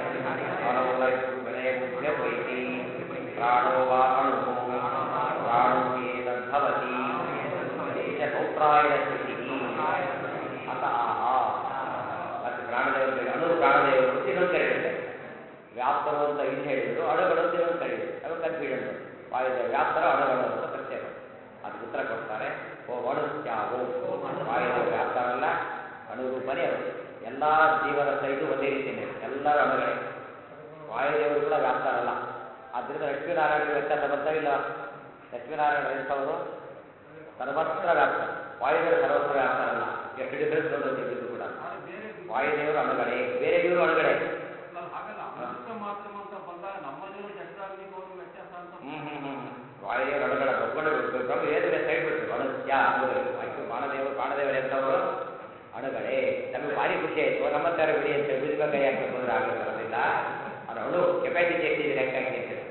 ಅಣುವ್ಯಪೈತಿ ಪ್ರಾಣೋ ವಾ ಅಣು ಪ್ರಾಣೋ ಏತದ್ಭವತಿ ಇತ್ಯ ಸೌಪ್ರಾಯಣ ಸ್ಥಿತಿ ಅತ ಆಹಾ ಮತ್ತೆ ಪ್ರಾಣದೇವರು ಅಣು ಪ್ರಾಣದೇವರು ಅಂತ ಇನ್ನೊಂದು ಕಡೆ ಹೇಳ್ತಾರೆ ವ್ಯಾಪ್ತರು ಅಂತ ಇಲ್ಲಿ ಹೇಳಿದ್ರು ಅಣುಗಳು ಅಂತ ಇನ್ನೊಂದು ಕಡೆ ಹೇಳಿದ್ರು ಅದು ಕನ್ಫ್ಯೂಷನ್ ವಾಯುದೇವ ವ್ಯಾಪ್ತರ ಅಣುಗಳು ಅಂತ ಪ್ರತ್ಯಯ ಅದಕ್ಕೆ ಉತ್ತರ ಕೊಡ್ತಾರೆ ಓ ಅಣುತ್ಯಾವು ವಾಯುದೇವ ವ್ಯಾಪ್ತರಲ್ಲ ಅಣುರೂಪನೇ ಅವರು ಎಲ್ಲ ಜೀವನ ಸಹಿತ ಒಂದೇ ರೀತಿಯೇ ಎಲ್ಲರೂ ಅಣುಗಳೇ ವಾಯುದೇವರು ಕೂಡ ವ್ಯಾಪ್ತರಲ್ಲ ಆದ್ದರಿಂದ ಲಕ್ಷ್ಮೀನಾರಾಯಣ ವ್ಯತ್ಯಾಸ ಬರ್ತಾ ಇಲ್ಲ ಲಕ್ಷ್ಮೀನಾರಾಯಣ ಎಂಥವರು ಸರ್ವತ್ರ ವ್ಯಾಪ್ತ ವಾಯುದೇವರು ಸರ್ವತ್ರ ವ್ಯಾಪ್ತರಲ್ಲ ಎಷ್ಟು ಡಿಫರೆನ್ಸ್ ಬಂದದ್ದು ಇದು ಕೂಡ ಆದ್ರೆ ಬೇರೆ ವಾಯುದೇವರು ಅಣುಗಳೇ ಬೇರೆ ದೇವರು ಅಣುಗಳೇ ನಾನು ಹಾಗಲ್ಲ ಅಮೃತ ಮಾತ್ರ ಅಂತ ಬಂದಾಗ ನಮ್ಮ ದೇವರು ಜಗದಾಗ್ಲಿಕ್ಕೆ ಹೋಗಿ ವ್ಯತ್ಯಾಸ ಅಂತ ಹ್ಮ್ ಹ್ಮ್ ಹ್ಮ್ ವಾಯುದೇವರು ಅಣುಗಳ ಒಬ್ಬನೇ ಬ್ರಹ್ಮ ವೇದವೇ ಸೈಡ್ ಬಿಟ್ಟು ಅಣುತ್ಯ ಅಣುಗಳು ವಾಯು ಬಾಣದೇವರು ಬಾಣದೇವರು ಎಂಥವರು ಅಣುಗಳೇ ನಮಗೆ ಭಾರಿ ಖುಷಿ ಆಯಿತು ನಮ್ಮ ತರ ಬಿಡಿ ಅಂತ ಬಿಡಿದ ಕೈ ಹಾಕಿ ಬಂದ್ರೆ ಆಗಲು ಬರೋದಿಲ್ಲ ಅದು ಅಣು ಕೆಪಾಸಿಟಿ ಎಷ್ಟಿದೆ ಲೆಕ್ಕ ಹಾಕಿ ಅಂತ ಹೇಳಿ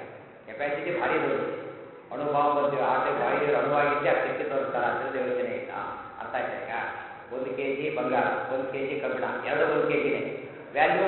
ಜಿ ಬಂಗಾರ ಒಂದು ಕೆ ಜಿ ಕಬ್ಬಿಣ ಎರಡು ಒಂದು ಕೆ ಜಿನೇ ವ್ಯಾಲ್ಯೂ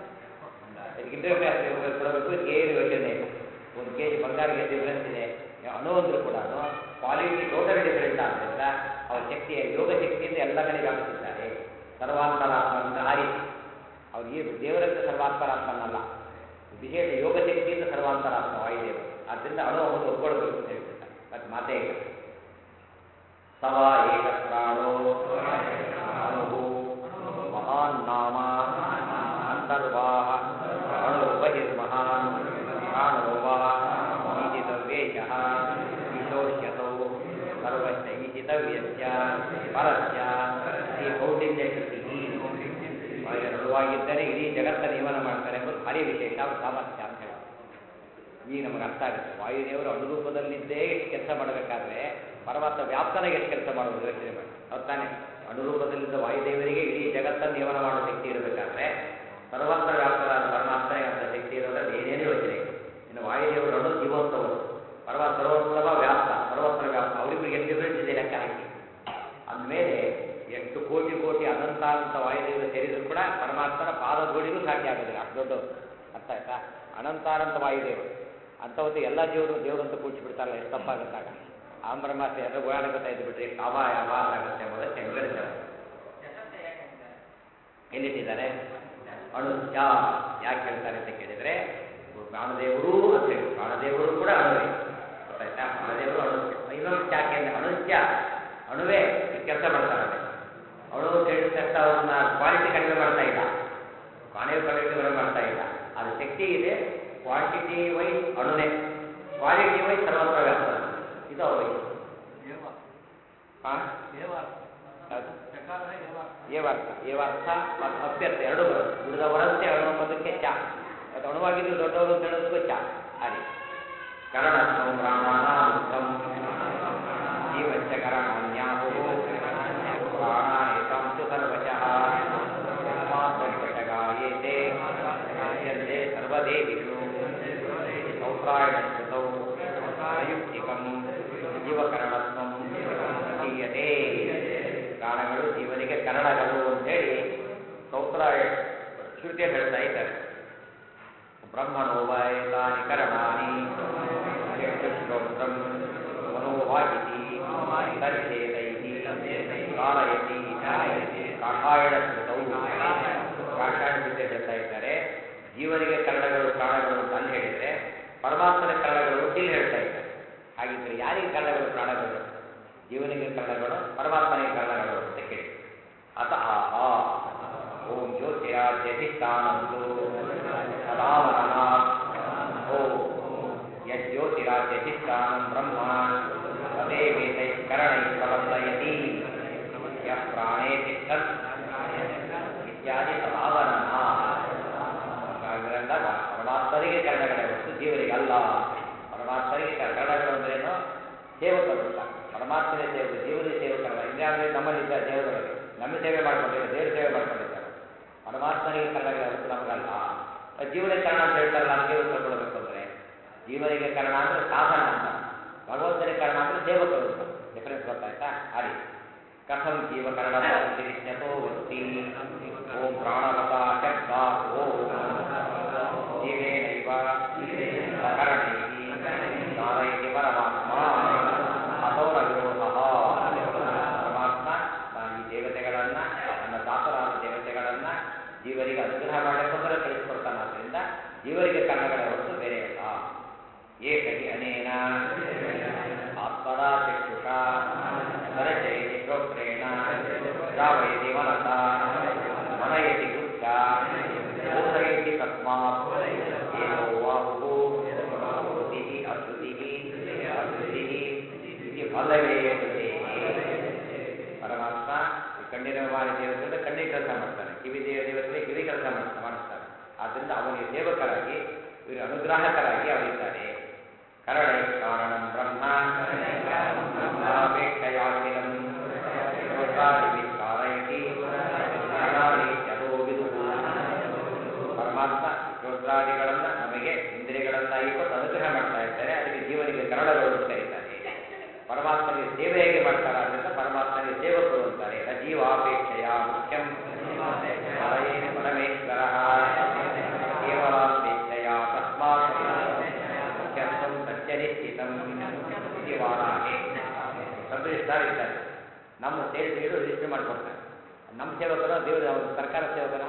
ಇಂಟರ್ ಕ್ಲಾಸ್ ಕೊಡಬೇಕು ಏನು ಯೋಚನೆ ಇಲ್ಲ ಒಂದು ಕೆ ಜಿ ಬಂಗಾರಕ್ಕೆ ಡಿಫ್ರೆನ್ಸ್ ಇದೆ ಅಣು ಅಂದರೂ ಕೂಡ ಕ್ವಾಲಿಟಿ ಟೋಟಲ್ ಡಿಫರೆಂಟ್ ಆದ್ದರಿಂದ ಅವ್ರ ಶಕ್ತಿಯ ಯೋಗ ಶಕ್ತಿಯಿಂದ ಎಲ್ಲ ಕಡೆ ವ್ಯಾಪಿಸಿದ್ದಾರೆ ಸರ್ವಾಂತರಾತ್ಮನಿಂದ ಆ ರೀತಿ ಅವ್ರು ಈ ದೇವರಂತೆ ಸರ್ವಾಂತರಾತ್ಮನಲ್ಲ ವಿಶೇಷ ಯೋಗ ಶಕ್ತಿಯಿಂದ ಸರ್ವಾಂತರಾತ್ಮ ವಾಯುದೇವರು ಆದ್ದರಿಂದ ಅಣು ಅವರು ಒಪ್ಕೊಳ್ಬೇಕು ಅಂತ ಹೇಳ್ಬಿಡ್ತಾರೆ ಮತ್ತೆ ಮಾತೇ ಇಲ್ಲ ಸವ ಏಕ ಪ್ರಾಣೋ ಅಣು ಮಹಾನ್ ನಾಮ ಅಂತರ್ವಾಹ ಅಣು ಬಹಿರ್ಮಹಾನ್ ಪ್ರಾಣೋ ವಾ ಈಜಿತವ್ಯೇಶಃ ಈಶೋಷ್ಯತೌ ಸರ್ವಶ್ಚ ಈಜಿತವ್ಯಸ್ಯ ಪರಸ್ಯ ಈ ಕೌಟಿಲ್ಯ ಶಕ್ತಿ ನಡುವಾಗಿದ್ದರೆ ಇಡೀ ಜಗತ್ತ ನಿಯಮನ ಮಾಡ್ತಾರೆ ಎಂಬುದು ಭಾರಿ ವಿಶೇಷ ಅವ್ರ ಸಾಮರ್ಥ್ಯ ಅಂತ ಹೇಳಿ ಈಗ ನಮಗೆ ಅರ್ಥ ಆಗುತ್ತೆ ವಾಯುದೇವರು ಅನುರೂಪದಲ್ಲಿದ್ದೇ ಎಷ್ಟು ಕೆಲಸ ಮಾಡಬೇಕಾದ್ರೆ ಪರಮಾತ್ಮ ವ್ಯಾಪ್ತನಾಗಿ ಎಷ್ಟು ಕೆಲಸ ಮಾಡೋದು ಯೋಚನೆ ಮಾಡಿ ಅವ್ರು ತಾನೆ ಅನುರೂಪದಲ್ಲಿದ್ದ ವಾಯುದೇವರಿಗೆ ಇಡೀ ಜಗತ್ತನ್ನು ನಿಯಮನ ಮಾಡೋ ಶಕ್ತಿ ಇರಬೇಕಾದ್ರೆ ಸರ್ವತ್ರ ವ್ಯಾಪ್ತರಾದ ಪರಮಾತ್ಮನಿಗೆ ಅಂತ ಶಕ್ತಿ ಇರೋದ್ರಲ್ಲಿ ಏನೇನು ಯೋಚನೆ ಇಲ್ಲ ಇನ್ನು ವಾಯುದೇವರು ಅಣು ಜೀವೋತ್ತವರು ಪರಮ ಸರ್ವೋತ್ತಮ ವ್ಯಾಪ್ತ ಸರ್ವತ್ರ ವ್ಯಾಪ್ತ ಅವರಿಗೂ ಎಷ್ಟು ಡಿಫರೆನ್ಸ್ ಇದೆ ಲೆಕ್ಕ ಹಾಕಿ ಅಂದಮೇಲೆ ಎಷ್ಟು ಕೋಟಿ ಕೋಟಿ ಅನಂತಾನಂತ ವಾಯುದೇವರು ಸೇರಿದ್ರು ಕೂಡ ಪರಮಾತ್ಮನ ಪಾದಧೂಳಿಗೂ ಸಾಧ್ಯ ಆಗೋದಿಲ್ಲ ಅಷ್ಟು ದೊಡ್ಡ ಅರ್ಥ ಆಯ್ತಾ ಅನಂತಾನಂತ ವಾಯುದೇವರು ಅಂಥವತ್ತು ಎಲ್ಲ ಜೀವರು ದೇವರಂತ ಕೂಡಿಸಿಬಿಡ್ತಾರಲ್ಲ ಎಷ್ಟು ತಪ್ಪಾಗುತ್ತಾಗ ಆಂಬ್ರಹ್ಮಾಸ ಎಲ್ಲರೂ ಓಡಾಡಕತ್ತಾ ಇದ್ದು ಬಿಟ್ರೆ ಎಷ್ಟು ಅಪಾಯ ಅಪಾಯ ಆಗುತ್ತೆ ಎಂಬುದಕ್ಕೆ ವಿವರಿಸ್ತಾರೆ ಎಲ್ಲಿಟ್ಟಿದ್ದಾರೆ ಅಣು ಯಾ ಯಾಕೆ ಹೇಳ್ತಾರೆ ಅಂತ ಕೇಳಿದರೆ ಪ್ರಾಣದೇವರು ಅಂತ ಹೇಳಿ ಪ್ರಾಣದೇವರು ಕೂಡ ಅಣುವೇ ಗೊತ್ತಾಯ್ತಾ ಪ್ರಾಣದೇವರು ಅಣು ಇನ್ನೊಂದು ಯಾಕೆ ಅಂದರೆ ಅಣುತ್ಯ ಅಣುವೇ ಕೆಲಸ ಮಾಡ್ತಾರೆ ಅಣು ಅಂತ ಹೇಳಿದ ತಕ್ಷಣ ಅವ್ರನ್ನ ಕ್ವಾಲಿಟಿ ಕಡಿಮೆ ಮಾಡ್ತಾ ಇಲ್ಲ ಕ್ವಾಲಿಟಿ ಕಡಿಮೆ ಮಾಡ್ತಾ ಇಲ್ಲ ಅದು ಶಕ್ತಿ ಇದೆ ಕ್ವಾಂಟಿಟಿ ವೈಸ್ ಅಣುನೇ ಕ್ವಾಲಿಟಿ ವೈಸ್ ಸರ್ವತ್ರ ವ್ಯಾಪ್ತ ಇದು ಅವ್ರ ವೈಸ್ ಹಾಂ ಯಾವುದು ಏವಾರ್ಥ ಏವಾರ್ಥ ಮತ್ತು ಅಭ್ಯರ್ಥ ಎರಡು ಬರುತ್ತೆ ಉಳಿದವರಂತೆ ಅಣು ಪದಕ್ಕೆ ಚ ಮತ್ತು ಅಣುವಾಗಿದ್ದು ದೊಡ್ಡವರು ಅಂತ ಹೇಳೋದಕ್ಕೂ ಚ ಆ ರೀತಿ ಕರಣತ್ವಂ ಪ್ರಾಣಾನಾಮುಖಂ ಜೀವಚ್ಚ ಕರಣಾನ್ಯಾಹು ಪ್ರಾಣಾನೇತಾಂಶು ಸರ್ವಶಃ ಯಸ್ಮಾತ್ವಶಗಾಯೇತೆ ಯಂತೆ ಸರ್ವದೇವಿಷು ಸೌತ್ರಾಯಣಶ್ರುತೌ ಸಂಯುಕ್ತಿಕಂ ಜೀವಕರಣತ್ವಂ ಪ್ರತೀಯತೆ ಪ್ರಾಣಗಳು ಜೀವನಿಗೆ ಕರಣಗಳು ಅಂತೇಳಿ ಸೌತ್ರಾಯ ಶ್ರುತಿ ಹೇಳ್ತಾ ಇದ್ದಾರೆ ಬ್ರಹ್ಮಣೋಪಾಯತಾನಿ ಕರಣಾನಿ ಚಕ್ಷುಶ್ರೋತ್ರಂ ಮನೋವಾಹಿತಿ ತರ್ಚೇತೈತಿ ಕಾರಯತಿ ಕಾಷಾಯಣ ಶ್ರುತೌ ಕಾಷಾಯಣ ಶ್ರುತಿ ಹೇಳ್ತಾ ಇದ್ದಾರೆ ಜೀವನಿಗೆ ಕರಣಗಳು ಪ್ರಾಣಗಳು ಅಂತ ಅಲ್ಲಿ ಹೇಳಿದರೆ ಪರಮಾತ್ಮನ ಕರಣಗಳು ಅಂತ ಇಲ್ಲಿ ಹೇಳ್ತಾ ಇದ್ದಾರೆ ಹಾಗಿದ್ರೆ ಯಾರಿಗೆ ಕರಣಗಳು ಪ್ರಾಣಗಳು ಜೀವನಿಗೆ ಕರಣಗಳು ಪರಮಾತ್ಮನಿಗೆ ಕರಣಗಳು ಅಂತ ಕೇಳಿ ಅತ ಆಹ ಓಂ ಜ್ಯೋತಿರಾಜ್ಯಧಿಷ್ಠಾನಂದು ಸದಾವರಣಾತ್ ಓಂ ಯಜ್ಯೋತಿರಾಜ್ಯಧಿಷ್ಠಾನಂ ಬ್ರಹ್ಮ ತದೇವೇತೈ ಕರಣೈ ಪ್ರವರ್ತಯತಿ ಯಃ ಪ್ರಾಣೇ ತಿಷ್ಠತ್ ಇತ್ಯಾದಿ ಸದಾವರಣ ಇದರಿಂದ ಪರಮಾತ್ಮರಿಗೆ ಕರ್ಣಗಳೇ ಹೊರತು ಜೀವರಿಗೆ ಅಲ್ಲ ಪರಮಾತ್ಮರಿಗೆ ಕರ್ಣಗಳು ಅಂದ್ರೇನು ಸೇವಕರು ಅಂತ ಪರಮಾತ್ಮನೇ ಸೇವಕ ಜೀವನ ಸೇವಕರಲ್ಲ ಇನ್ಯಾವುದೇ ನಮ್ಮಲ್ಲಿ ಇದ್ದ ದೇವರುಗಳಿಗೆ ನಮ್ಮ ಸೇವೆ ಮಾಡ್ಕೊಂಡಿದ್ದಾರೆ ದೇವ್ರ ಸೇವೆ ಮಾಡ್ಕೊಂಡಿದ್ದಾರೆ ಪರಮಾತ್ಮನಿಗೆ ಕರ್ಣಗಳೇ ಹೊರತು ನಮಗಲ್ಲ ಜೀವನಿಗೆ ಕರ್ಣ ಅಂತ ಹೇಳ್ತಾರಲ್ಲ ಅದಕ್ಕೆ ಉತ್ತರ ಕೊಡಬೇಕು ಅಂದರೆ ಜೀವನಿಗೆ ಕರ್ಣ ಅಂದರೆ ಸಾಧನ ಅಂತ ಭಗವಂತನಿಗೆ ಕರ್ಣ ಅಂದರೆ ಸೇವಕರು ಅಂತ ಡಿಫರೆನ್ಸ್ ಗೊತ್ತಾಯ್ತಾ ಆ ರೀತಿ ಕಥಂ ಜೀವಕರಣ ತಿರಿಷ್ಯತೋ ವೃತ್ತಿ ಓಂ ಪ್ರಾಣವತ ಶಬ್ದ ಓಂ ಜೀವೇನೈವ ಸಕರಣೈ ಧಾರಯತಿ ಪರಮಾತ್ಮ ಅಥೋರ ವಿರೋಧ ಪರಮಾತ್ಮ ನಾನು ಈ ದೇವತೆಗಳನ್ನ ನನ್ನ ದಾಸರಾದ ದೇವತೆಗಳನ್ನ ಜೀವರಿಗೆ ಅನುಗ್ರಹ ಮಾಡಲಿಕ್ಕೋಸ್ಕರ ಕಳಿಸ್ಕೊಡ್ತಾನಾದ್ರಿಂದ ಜೀವರಿಗೆ ಕರ್ಣಗಳ ಹೊರತು ಬೇರೆ ಇಲ್ಲ ಏಕ ಹಿ ಅನೇನ ಆತ್ಮರ ಚಕ್ಷುಷ ದರಚಯತಿ ಶ್ರೋತ್ರೇಣ ಶ್ರಾವಯತಿ ಮನಸ ಮನಯತಿ ಬುದ್ಧ ಬೋಧಯತಿ ತಸ್ಮಾತ್ ಏನೋ ವಾಹು ಶ್ರುತಿ ಅಶ್ರುತಿ ಅಶ್ರುತಿ ಇದು ಫಲವೇ ಶ್ರುತಿ ಪರಮಾತ್ಮ ಈ ಕಣ್ಣಿನ ಮಾರಿ ದೇವತೆಯಿಂದ ಕಣ್ಣಿಗೆ ಕೆಲಸ ಮಾಡ್ತಾನೆ ಕಿವಿ ದೇವ ದೇವತೆಗೆ ಕಿವಿ ಕೆಲಸ ಮಾಡ್ತಾ ಮಾಡಿಸ್ತಾನೆ ಆದ್ದರಿಂದ ಅವನಿಗೆ ಸೇವಕರಾಗಿ ಇವರು ಅನುಗ್ರಾಹಕರಾಗಿ ಅವರಿದ್ದಾರೆ ಕರಣೈ ಕಾರಣಂ ಬ್ರಹ್ಮ ಬ್ರಹ್ಮಾಪೇಕ್ಷಯಾಖಿಲಂ ಶ್ರೋತ್ರಾದಿಭಿಃ ಕಾರಯತಿ ಕರಣಾನೀತ್ಯದೋ ವಿದುಃ ಪರಮಾತ್ಮ ಶ್ರೋತ್ರಾದಿಗಳನ್ನ ನಮಗೆ ಇಂದ್ರಿಯಗಳನ್ನಾಗಿ ಕೊಟ್ಟು ಅನುಗ್ರಹ ಮಾಡ್ತಾ ಇದ್ದಾರೆ ಅದಕ್ಕೆ ಜೀವನಿಗೆ ಕರಣಗಳು ಅಂತ ಕರೀತಾರೆ ಪರಮಾತ್ಮನಿಗೆ ಸೇವೆ ಹೇಗೆ ಮಾಡ್ತಾರೆ ಆದ್ದರಿಂದ ಪರಮಾತ್ಮನಿಗೆ ಸೇವಕರು ಅಂತಾರೆ ನ ಜೀವಾಪೇಕ್ಷೆಯ ವಾರಾಹಿ ಸಂತರಿಸ್ತಾರೆ ಇದ್ದಾರೆ ನಮ್ಮ ಸೇರಿಸಿಗಳು ರಿಜಿಸ್ಟರ್ ಮಾಡಿಕೊಡ್ತಾರೆ ನಮ್ಮ ಸೇವಕರು ದೇವರು ಅವ್ರು ಸರ್ಕಾರ ಸೇವಕನ